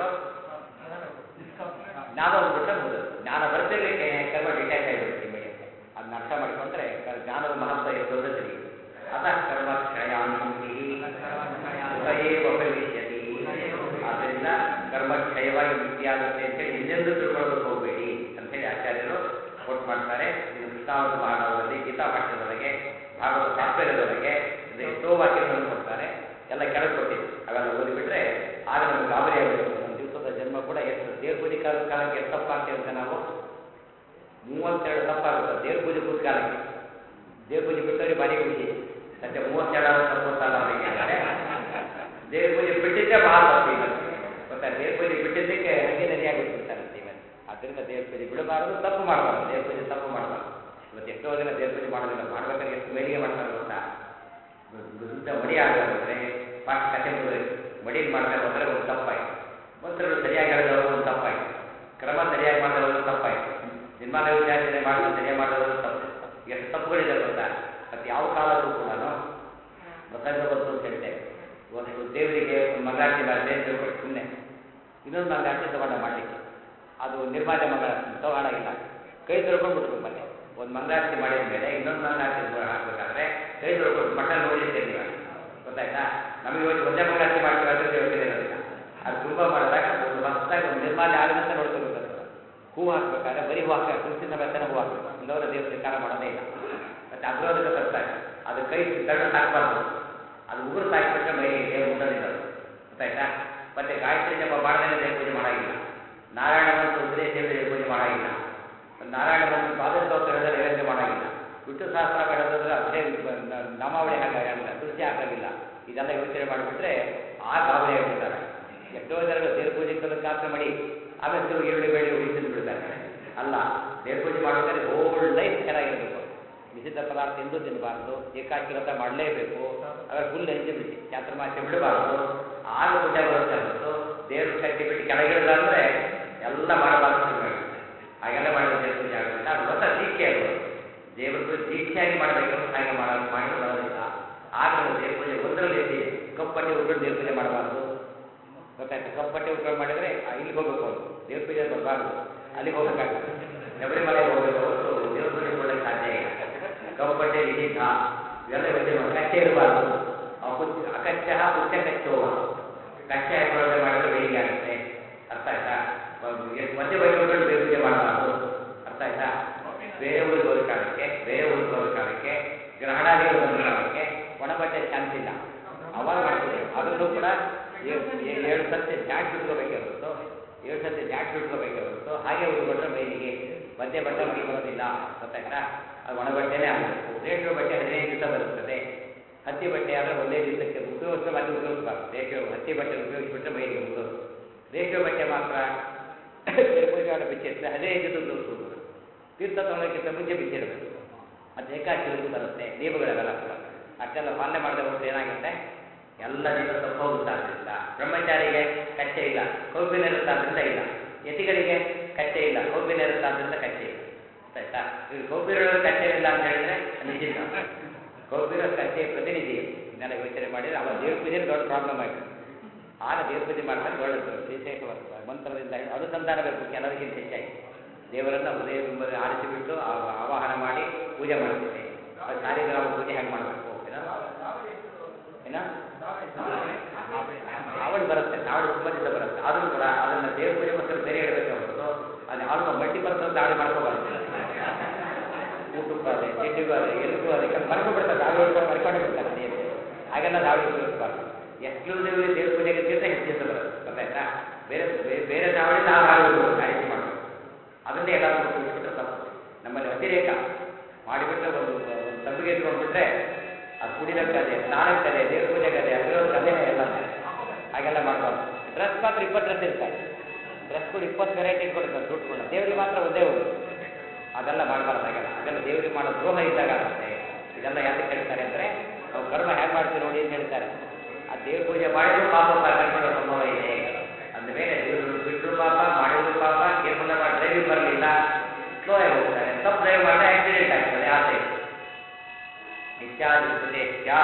ಜ್ಞಾನ ಹೋಗ್ಬಿಟ್ರೆ ಮುಗಿದು ಜ್ಞಾನ ಬರ್ತಿರ್ಲಿಕ್ಕೆ ಕರ್ಮ ಡಿಟ್ಯಾಚ್ ಆಗಿಬಿಡುತ್ತೆ ಇಮಿಡಿಯೇಟ್ ಅದನ್ನ ಅರ್ಥ ಮಾಡಿಕೊಂಡ್ರೆ ಕ- ಜ್ಞಾನದ ಮಹತ್ವ ಎಷ್ಟು ಅಂತ ತಿಳಿಯುತ್ತೆ ಅತಃ ಕರ್ಮ ಕ್ಷಯಾಂತಿ ಸುಖಯೇವ ಭವಿಷ್ಯತಿ ಆದ್ದರಿಂದ ಕರ್ಮ ಕ್ಷಯವಾಗಿ ಮುಕ್ತಿಯಾಗುತ್ತೆ ಅಂತೇಳಿ ಇನ್ನೆಂದೂ ತಿಳ್ಕೊಳ್ಳೋದಕ್ಕೆ ಹೋಗಬೇಡಿ ಅಂತೇಳಿ ಆಚಾರ್ಯರು ಕೋಟ್ ಮಾಡ್ತಾರೆ ಇದು ಕೃಷ್ಣಾವತ ಮಹಾಭಾರತದಲ್ಲಿ ಗೀತಾ ಭಾಷ್ಯದೊಳಗೆ ಭಾಗವತ ತಾತ್ಪರ್ಯದೊಳಗೆ ಇದು ಎಷ್ಟೋ ವಾಕ್ಯಗಳನ್ನು ಕೊಡ್ತಾರೆ ಎಲ್ಲ ಕೆಳಗೆ ಕೊಟ್ಟಿದ್ದು ಅವೆಲ್ಲ ಓದಿಬಿಟ್ರೆ ಆಗ ನಮಗೆ ಗಾಬರಿ ಆಗಿರುತ್ತೆ ನಮ್ಮ ದಿವಸದ ಜನ್ಮ ಕೂಡ ಎಷ್ಟು ದೇವ್ರ ಪೂಜೆ ಕಾಲ ಕಾಲಕ್ಕೆ ಎಷ್ಟು ತಪ್ಪಾಗ್ತೇವೆ ಅಂತ ನಾವು ಮೂವತ್ತೆರಡು ತಪ್ಪಾಗುತ್ತೆ ದೇವ್ರ ಪೂಜೆ ಕೂತ ಕಾಲಕ್ಕೆ ದೇವ್ರ ಪೂಜೆ ಬಿಟ್ಟವ್ರಿಗೆ ಭಾರಿ ಖುಷಿ ಸದ್ಯ ಮೂವತ್ತೆರಡು ಆದ್ರೂ ತಪ್ಪು ಅಂತಲ್ಲ ಅವರಿಗೆ ದೇವ್ರ ಪೂಜೆ ಬಿಟ್ಟಿದ್ದೆ ಬಹಳ ತಪ್ಪು ಇವತ್ತು ಗೊತ್ತಾ ದೇವ್ರ ಪೂಜೆ ಬಿಟ್ಟಿದ್ದಕ್ಕೆ ಹಂಗೆ ನದಿಯಾಗಿ ಬಿಟ್ಬಿಡ್ತಾರಂತೆ ಇವತ್ತು ಆದ್ದರಿಂದ ದೇವ್ರ ಪೂಜೆ ಬಿಡಬಾರದು ತಪ್ಪು ಮಾಡಬಾರ್ದು ದೇವ್ರ ಪೂಜೆ ತಪ್ಪು ಮಾಡಬಾರ್ದು ಇವತ್ತು ಎಷ್ಟೋ ಜನ ದೇವ್ರ ಪೂಜೆ ಮಾಡೋದಿಲ್ಲ ಮಾಡ್ಬೇಕಾದ್ರೆ ಎಷ್ಟು ಮೇಲಿಗೆ ಮಾಡ್ತಾರೆ ಗೊತ್ತಾ ದೊಡ್ಡ ಮಡಿ ಆಗೋದ್ರೆ ಫಾಸ್ಟ್ ಕಥೆ ಮುಗಿದೋಯ್ತು ಮಡಿಲಿ ಮಾಡ್ತಾ ಹೋದ್ರೆ ಒಂದು ತಪ್ಪಾಯ್ತು ಮಂತ್ರಗಳು ಸರಿಯಾಗಿ ಹೇಳಿದವರು ಒಂದು ತಪ್ಪಾಯ್ತು ಕ್ರಮ ಸರಿಯಾಗಿ ಮಾಡಿದವರು ತಪ್ಪಾಯ್ತು ನಿರ್ಮಾಣ ವಿಚಾರಣೆ ಮಾಡಿದ ಸರಿಯಾಗಿ ಮಾಡಿದವರು ತಪ್ಪು ಎಷ್ಟು ತಪ್ಪುಗಳಿದೆ ಗೊತ್ತಾ ಮತ್ತು ಯಾವ ಕಾಲಕ್ಕೂ ಕೂಡ ಪ್ರಸಂಗ ಬಂತು ಅಂತ ಹೇಳ್ತೇವೆ ಒಂದು ದೇವರಿಗೆ ಒಂದು ಮಂಗಳಾರತಿ ಮಾಡಿದೆ ಅಂತ ತಿಳ್ಕೊಳ್ಳಿ ಸುಮ್ಮನೆ ಇನ್ನೊಂದು ಮಂಗಳಾರತಿ ತಗೊಂಡ ಮಾಡಲಿಕ್ಕೆ ಅದು ನಿರ್ಮಾಲ್ಯ ಮಂಗಳಾರತಿ ತಗೊಳ್ಳೋಂಗಿಲ್ಲ ಕೈ ತೊಳ್ಕೊಂಡು ಬಿಡ್ಬೇಕು ಮತ್ತೆ ಒಂದು ಮಂಗಳಾರತಿ ಮಾಡಿದ ಮೇಲೆ ಇನ್ನೊಂದು ಮಂಗಳಾರತಿ ಹಾಕ್ಬೇಕಾದ್ರೆ ಕೈ ತೊಳ್ಕೊಂಡು ಮಠ ನೋಡಲಿಕ್ಕೆ ನೀವು ಗೊತ್ತಾಯ್ತಾ ನಮಗೆ ಇವತ್ತು ಒಂದೇ ಮಂಗಳಾರತಿ ಮಾಡ್ತೀವಿ ಅದ್ರಲ್ಲಿ ಯೋಚನೆ ಇರೋದಿಲ್ಲ ಅದು ತುಂಬ ಮಾಡಿದಾಗ ಒಂದು ಹೊಸದಾಗಿ ಒಂದು ನಿರ್ಮಾಲ್ಯ ಆಗದಂತೆ ನೋಡ್ಕೋಬೇಕು ಅದನ್ನ. ಹೂ ಹಾಕ್ಬೇಕಾದ್ರೆ ಬರೀ ಹೂ ಹಾಕ ತುಳಸಿ ಸಮೇತನ ಹೂ ಹಾಕಬೇಕು ಇಲ್ಲವರ ದೇವ್ರ ಸ್ವೀಕಾರ ಮಾಡೋದೇ ಇಲ್ಲ ಮತ್ತೆ ಅಗ್ರೋದಕ್ಕೆ ತರ್ತಾರೆ ಅದು ಕೈ ತಳ್ಳು ಹಾಕಬಾರ್ದು ಅದು ಉಗುರು ತಾಕಿಬಿಟ್ರೆ ಮೈಗೆ ದೇವ್ರು ಮುಟ್ಟೋದಿಲ್ಲ ಅದು. ಗೊತ್ತಾಯ್ತಾ ಮತ್ತೆ ಗಾಯತ್ರಿ ಜಪ ಮಾಡದೇ ದೇವ್ರ ಪೂಜೆ ಮಾಡಾಗಿಲ್ಲ ನಾರಾಯಣ ಮಂತ್ರ ಉಪದೇಶ ದೇವ್ರ ಪೂಜೆ ಮಾಡಾಗಿಲ್ಲ ನಾರಾಯಣ ಮಂತ್ರ ಪಾದಸ್ತೋತ್ರ ಹೇಳಿದ್ರೆ ನೈವೇದ್ಯ ಮಾಡಾಗಿಲ್ಲ ವಿಷ್ಣು ಸಹಸ್ರ ಹೇಳಿದ್ರೆ ಅದೇ ನಾಮಾವಳಿ ಹಾಗಾಗಿಲ್ಲ ತುಳಸಿ ಹಾಕಾಗಿಲ್ಲ ಇದೆಲ್ಲ ಯೋಚನೆ ಮಾಡಿಬಿಟ್ರೆ ಆ ಗಾಬರಿ ಆಗಿಬಿಡ್ತಾರೆ ಎಷ್ಟೋ ಜನಗಳು ದೇವ್ರ ಪೂಜೆ ಕಾತ್ರ ಮಾಡಿ ಆಮೇಲೆ ತಿರುಗಿ ಈರುಳ್ಳಿ ಬೇಳೆ ಉಳಿಸಿದ್ದು ಬಿಡ್ತಾರೆ ಅಲ್ಲ ದೇವ್ರ ಪೂಜೆ ಮಾಡ್ಬೇಕಾದ್ರೆ ಹೋಲ್ ಲೈಫ್ ಚೆನ್ನಾಗಿರಬೇಕು ನಿಷಿದ್ಧ ಪದಾರ್ಥ ಎಂದೂ ತಿನ್ನಬಾರ್ದು ಏಕಾಕಿ ವ್ರತ ಮಾಡಲೇಬೇಕು ಅವಾಗ ಫುಲ್ ಎಂಜಿ ಬಿಡಿ ಚಾತುರ್ಮಾಸ್ಯ ಬಿಡಬಾರ್ದು ಆಗ ಪುಣ್ಯ ಬರುತ್ತೆ ಹೊರತು ದೇವ್ರ ಕಟ್ಟಿ ಬಿಟ್ಟು ಕೆಳಗಿಳಿದ ಅಂದರೆ ಎಲ್ಲ ಮಾಡಬಾರ್ದು ಶುರುವಾಗುತ್ತೆ ಹಾಗೆಲ್ಲ ಮಾಡಿದ್ರೆ ದೇವ್ರ ಪೂಜೆ ಆಗೋದಿಲ್ಲ ಅದು ವ್ರತ ದೀಕ್ಷೆ ಅದು ದೇವ್ರ ಪೂಜೆ ದೀಕ್ಷೆಯಾಗಿ ಮಾಡಬೇಕು ಹಾಗೆ ಮಾಡ ಮಾಡಿದ್ರೆ ಬರೋದಿಲ್ಲ ಆಗ ನಾವು ದೇವ್ರ ಪೂಜೆ ಒಂದರಲ್ಲಿ ಎಷ್ಟಿದೆ ಕಪ್ಪಟ್ಟೆ ಉಟ್ಕೊಂಡು ದೇವ್ರ ಪೂಜೆ ಮಾಡಬಾರ್ದು ಗೊತ್ತಾಯ್ತು ಕಪ್ಪಟ್ಟೆ ಉಟ್ಕೊಂಡು ಮಾಡಿದ್ರೆ ಆ, ಇಲ್ಲಿಗೆ ಹೋಗ್ಬೇಕು ಅವ್ರು ದೇವ್ರ ಪೂಜೆ ಬರಬಾರ್ದು ಅಲ್ಲಿಗೆ ಹೋಗ್ಬೇಕಾಗುತ್ತೆ ಶಬರಿಮಲೆಗೆ ಹೋಗ್ಬೇಕು ಹೊರತು ದೇವ್ರ ಪೂಜೆ ಕೊಡಲಿಕ್ಕೆ ಸಾಧ್ಯ ಇಲ್ಲ ಕಪ್ಪಟ್ಟೆ ನಿಷಿದ್ಧ ಇವೆಲ್ಲ ಯೋಚನೆ ಮಾಡಿ ಕಚ್ಚೆ ಇರಬಾರ್ದು ಅಪುಚ್ಚ ಅಕಚ್ಚ ಪುಚ್ಚ ಕಚ್ಚೋವ ಕಚ್ಚೆ ಹಾಕೊಳ್ಳೋದೇ ಮಾಡಿದ್ರೆ ಬೇಡಿಕೆ ಆಗುತ್ತೆ ಅರ್ಥ ಆಯ್ತಾ ಎಷ್ಟು ಮಧ್ಯೆ ಬೈಕೊಂಡು ದೇವ್ರ ಪೂಜೆ ಮಾಡಬಾರ್ದು ಅರ್ಥ ಆಯ್ತಾ ಬೇರೆ ಊರಿಗೆ ಹೋದ ಕಾಲಕ್ಕೆ ಬೇರೆ ಊರಿಗೆ ಹೋದ ಕಾಲಕ್ಕೆ ಗ್ರಹಣಾದಿಗಳು ಬಂದ ಕಾಲಕ್ಕೆ ಒಣಬಟ್ಟೆ ಚಾನ್ಸ್ ಇಲ್ಲ ಅವಾಗ ಮಾಡ್ತೀವಿ ಅದನ್ನು ಕೂಡ ಏ- ಏ- ಏಳು ಸತಿ ಜಾಟ್ ಬಿಟ್ಕೋಬೇಕೇ ಹೊರತು ಏಳು ಸತಿ ಜಾಟ್ ಬಿಟ್ಕೋಬೇಕೇ ಹೊರತು ಹಾಗೆ ಉಟ್ಕೊಂಡ್ರೆ ಮೈಲಿಗೆ ಮಧ್ಯೆ ಬಟ್ಟೆ ಮೈ ಬರೋದಿಲ್ಲ ಗೊತ್ತಾಯ್ತಾ ಅದು ಒಣಬಟ್ಟೆನೇ ಆಗಬೇಕು ರೇಷ್ಮೆ ಬಟ್ಟೆ ಹದಿನೈದು ದಿವಸ ಬರುತ್ತದೆ ಹತ್ತಿ ಬಟ್ಟೆ ಆದರೆ ಒಂದೇ ದಿವಸಕ್ಕೆ ಉಪಯೋಗಿಸಿದ್ರೆ ಮತ್ತೆ ಉಪಯೋಗಿಸಬಾರ್ದು ರೇಷ್ಮೆ ಹತ್ತಿ ಬಟ್ಟೆ ಉಪಯೋಗಿಸ್ಬಿಟ್ರೆ ಮೈಲಿಗೆ ಮುಗಿದೋದು ರೇಷ್ಮೆ ಬಟ್ಟೆ ಮಾತ್ರ ಪೂಜೆಯನ್ನು ಬಿಚ್ಚಿಟ್ಟರೆ ಹದಿನೈದು ದಿವಸ ಉಪಯೋಗಿಸ್ಬೋದು ತೀರ್ಥ ತೊಗೊಳಕ್ಕಿಂತ ಮುಂಚೆ ಬಿಚ್ಚಿಡಬೇಕು ಮತ್ತೆ ಏಕಾಚಿವರೆಗೂ ಬರುತ್ತೆ ದೀಪಗಳೆಲ್ಲ ಕೂಡ ಅಷ್ಟೆಲ್ಲ ಪಾಲನೆ ಮಾಡದೆ ಹೋದ್ರೆ ಏನಾಗುತ್ತೆ ಎಲ್ಲ ಜೀವ ತಪ್ಪು ಹೋಗುತ್ತೆ ಆದ್ದರಿಂದ ಬ್ರಹ್ಮಚಾರಿಗೆ ಕಚ್ಚೆ ಇಲ್ಲ ಕೌಪಿನ ಇರುತ್ತೆ ಆದ್ದರಿಂದ ಇಲ್ಲ ಯತಿಗಳಿಗೆ ಕಚ್ಚೆ ಇಲ್ಲ ಕೌಪಿನ ಇರುತ್ತೆ ಆದ್ದರಿಂದ ಕಚ್ಚೆ ಇಲ್ಲ ಆಯ್ತಾ ಈಗ ಕೌಪಿರೋರು ಕಚ್ಚೆ ಇಲ್ಲ ಅಂತ ಹೇಳಿದ್ರೆ ನಿಜ ಕೌಪಿರ ಕಚ್ಚೆ ಪ್ರತಿನಿಧಿ ಇದನ್ನೆಲ್ಲ ಯೋಚನೆ ಮಾಡಿದ್ರೆ ಅವ ದೇವ್ರ ಪೂಜೆ ದೊಡ್ಡ ಪ್ರಾಬ್ಲಮ್ ಆಯಿತು ಆಗ ದೇವ್ರ ಪೂಜೆ ಮಾಡ್ತಾರೆ ಒಳ್ಳೆದು ವಿಶೇಷವಾದ ಮಂತ್ರದಿಂದ ಹಿಡಿದು ಅನುಸಂಧಾನ ಬೇಕು ಕೆಲವರಿಗಿಂತ ಹೆಚ್ಚಾಗಿ ದೇವರನ್ನ ಹೃದಯ ತುಂಬ ಆರಿಸಿಬಿಟ್ಟು ಆ- ಆವಾಹನ ಮಾಡಿ ಪೂಜೆ ಮಾಡ್ತೇವೆ ಅದು ಸಾರಿಗ್ರಾಮ ಪೂಜೆ ಹೆಂಗೆ ಮಾಡಬೇಕು ಏನೋ ಏನೋ ನಾವಳಿ ಬರುತ್ತೆ ನಾವಳಿ ತುಂಬ ದಿವಸ ಬರುತ್ತೆ ಆದರೂ ಕೂಡ ಅದನ್ನು ದೇವ್ರ ಪೂಜೆಗೋಸ್ಕರ ಬೇರೆ ಇಡಬೇಕು ಹೊರತು ಅದು ಆಲ್ಮ ಮಲ್ಟಿಪರ್ಪಸ್ ನಾವಳಿ ಮಾಡ್ಕೋಬಾರ್ದು ಊಟಕ್ಕೂ ಅದೇ ತಿಂಡಿಗೂ ಅದೇ ಎಲ್ಲಿಗೂ ಅದೇ ಕೆಲವು ಮರ್ಕೊಂಡ್ಬಿಡ್ತಾರೆ ದಾಳಿ ಇಟ್ಕೊಂಡು ಮರ್ಕೊಂಡೇ ಬಿಡ್ತಾರೆ ದೇವರು ಹಾಗೆಲ್ಲ ದಾಳಿ ಉಪಯೋಗಿಸಬಾರ್ದು ಎಕ್ಸ್ಕ್ಲೂಸಿವ್ಲಿ ದೇವ್ರ ಪೂಜೆಗೆ ತೀರ್ಥ ಹೆಚ್ಚು ದಿವಸ ಬರುತ್ತೆ ಗೊತ್ತಾಯ್ತಾ ಬೇರೆ ಬೇರೆ- ಬೇರೆ ದಾವಳಿ ನಾವು ದಾಳಿ ಆ ರೀತಿ ಮಾಡಬೇಕು ಅದನ್ನೇ ಎಲ್ಲರೂ ಉಪಯೋಗಿಸ್ಬಿಟ್ರೆ ತಪ್ಪು ನಮ್ಮಲ್ಲಿ ಅತಿರೇಕ ಮಾಡಿಬಿಟ್ರೆ ಒಂದು ಒಂದು ತಬ್ಬಿಗೆ ಇಟ್ಕೊಂಡ್ಬಿಟ್ರೆ ಅದು ಕುಡಿಯೋಕ್ಕೆ ಕದೆ ಸ್ನಾನಕ್ಕೆ ಕದೆ ದೇವ್ರ ಪೂಜೆ ಕದೆ ಅದಿರೋದು ಕದೇನೆ ಎಲ್ಲ ಹಾಗೆಲ್ಲ ಮಾಡಬಾರ್ದು ಡ್ರೆಸ್ ಮಾತ್ರ ಇಪ್ಪತ್ತು ಡ್ರೆಸ್ ಇರ್ತಾರೆ ಡ್ರೆಸ್ಗಳು ಇಪ್ಪತ್ತು ವೆರೈಟಿ ಇಟ್ಕೊಡ್ತಾರೆ ಸೂಟ್ಗಳನ್ನ ದೇವ್ರಿಗೆ ಮಾತ್ರ ಒಂದೇ ಒಂದು ಅದೆಲ್ಲ ಮಾಡಬಾರ್ದು ಹಾಗೆಲ್ಲ ಅದೆಲ್ಲ ದೇವ್ರಿಗೆ ಮಾಡೋ ದ್ರೋಹ ಇದ್ದಾಗ ಆಗುತ್ತೆ ಇದೆಲ್ಲ ಯಾಕೆ ಹೇಳ್ತಾರೆ ಅಂದರೆ ನಾವು ಕರ್ಮ ಹೇಗೆ ಮಾಡ್ತೀವಿ ನೋಡಿ ಅಂತ ಹೇಳ್ತಾರೆ ಆ ದೇವ್ರ ಪೂಜೆ ಮಾಡಿದ್ರು ಪಾಪ ಕಳ್ಕೊಳ್ಳೋ ಸಂಭವ ಇದೆ ಅಂದಮೇಲೆ ದೇವರು ಬಿಟ್ಟರು ಪಾಪ ಮಾಡಿದ್ರು ಪಾಪ ಕೇರ್ಫುಲ್ ಮಾಡಿ ಡ್ರೈವಿಂಗ್ ಬರಲಿಲ್ಲ ಸ್ಲೋ ಆಗಿ ಹೋಗ್ತಾರೆ ತಪ್ಪು ಡ್ರೈವ್ ಮಾಡಿದ್ರೆ ಆಕ್ಸಿಡೆಂಟ್ ಆಗ್ತದೆ ಆ ಸೈಡ್ ಇತ್ಯಾದಿ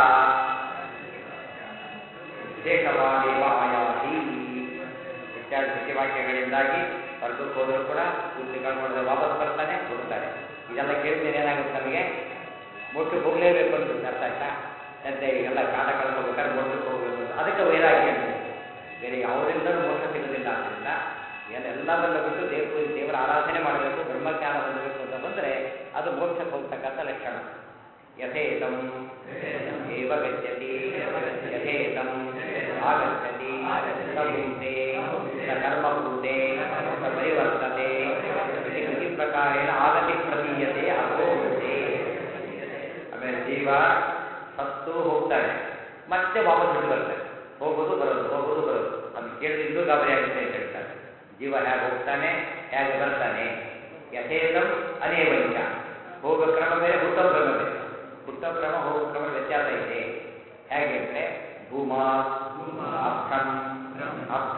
ವಿಶೇಷವಾಗಿ ಮಾಯಾತಿ ಇತ್ಯಾದಿ ಶ್ರುತಿವಾಕ್ಯಗಳಿಂದಾಗಿ ಸ್ವರ್ಗಕ್ಕೆ ಹೋದರೂ ಕೂಡ ಪೂರ್ತಿ ಕಳ್ಕೊಂಡ್ರೆ ವಾಪಸ್ ಬರ್ತಾನೆ ಹೋಗ್ತಾರೆ ಇದೆಲ್ಲ ಕೇಳಿದ್ರೆ ಏನಾಗುತ್ತೆ ನಮಗೆ ಮೋಕ್ಷಕ್ಕೆ ಹೋಗಲೇಬೇಕು ಅಂತ ಅರ್ಥ ಆಯ್ತಾ ಮತ್ತೆ ಈಗೆಲ್ಲ ಕಾಟ ಕಳ್ಕೊಬೇಕಾದ್ರೆ ಮೋಕ್ಷಕ್ಕೆ ಹೋಗಬೇಕು ಅಂತ ಅದಕ್ಕೆ ವೈರಾಗ್ಯ ಅಂತ ಬೇರೆ ಯಾವುದರಿಂದಲೂ ಮೋಕ್ಷ ಸಿಗೋದಿಲ್ಲ ಆದ್ದರಿಂದ ಏನೆಲ್ಲವನ್ನ ಬಿಟ್ಟು ದೇವ ದೇವರ ಆರಾಧನೆ ಮಾಡಬೇಕು ಬ್ರಹ್ಮಜ್ಞಾನ ಹೊಂದಬೇಕು ಅಂತ ಬಂದರೆ ಅದು ಮೋಕ್ಷಕ್ಕೆ ಹೋಗ್ತಕ್ಕಂಥ ಲಕ್ಷಣ ಯಥೇತಂ ಏವ ಗಚ್ಚತಿ ಯಥೇತಂ ಆಗಚ್ಚತಿ ಸ ಭುಂಕ್ತೆ ಸ ಕರ್ಮಭೂತೆ ಸ ಪರಿವರ್ತತೆ ಇತಿ ಕೃತಿ ಪ್ರಕಾರೇಣ ಆಗತಿ ಪ್ರತೀಯತೆ ಅಭೋಗತೆ ಆಮೇಲೆ ಜೀವ ಸತ್ತು ಹೋಗ್ತಾನೆ ಮತ್ತೆ ವಾಪಸ್ ಬಿಟ್ಟು ಬರ್ತಾನೆ ಹೋಗೋದು ಬರೋದು ಹೋಗೋದು ಬರೋದು ಅದು ಕೇಳಿದ್ರೆ ಇನ್ನೂ ಗಾಬರಿ ಆಗುತ್ತೆ ಅಂತ ಹೇಳ್ತಾರೆ ಜೀವ ಹೇಗೆ ಹೋಗ್ತಾನೆ ಹೇಗೆ ಬರ್ತಾನೆ ಯಥೇತಂ ಅನೇವಂಚ ಹೋಗೋ ಕ್ರಮ ಬೇರೆ ಹುಟ್ಟೋ ಕ್ರಮ ಬೇರೆ ಹುಟ್ಟೋ ಕ್ರಮ ಹೋಗೋ ಕ್ರಮ ವ್ಯತ್ಯಾಸ ಇದೆ ಹೇಗೆ ಅಂದರೆ ಭೂಮಾ ಅರ್ಥಂ ಅರ್ಥ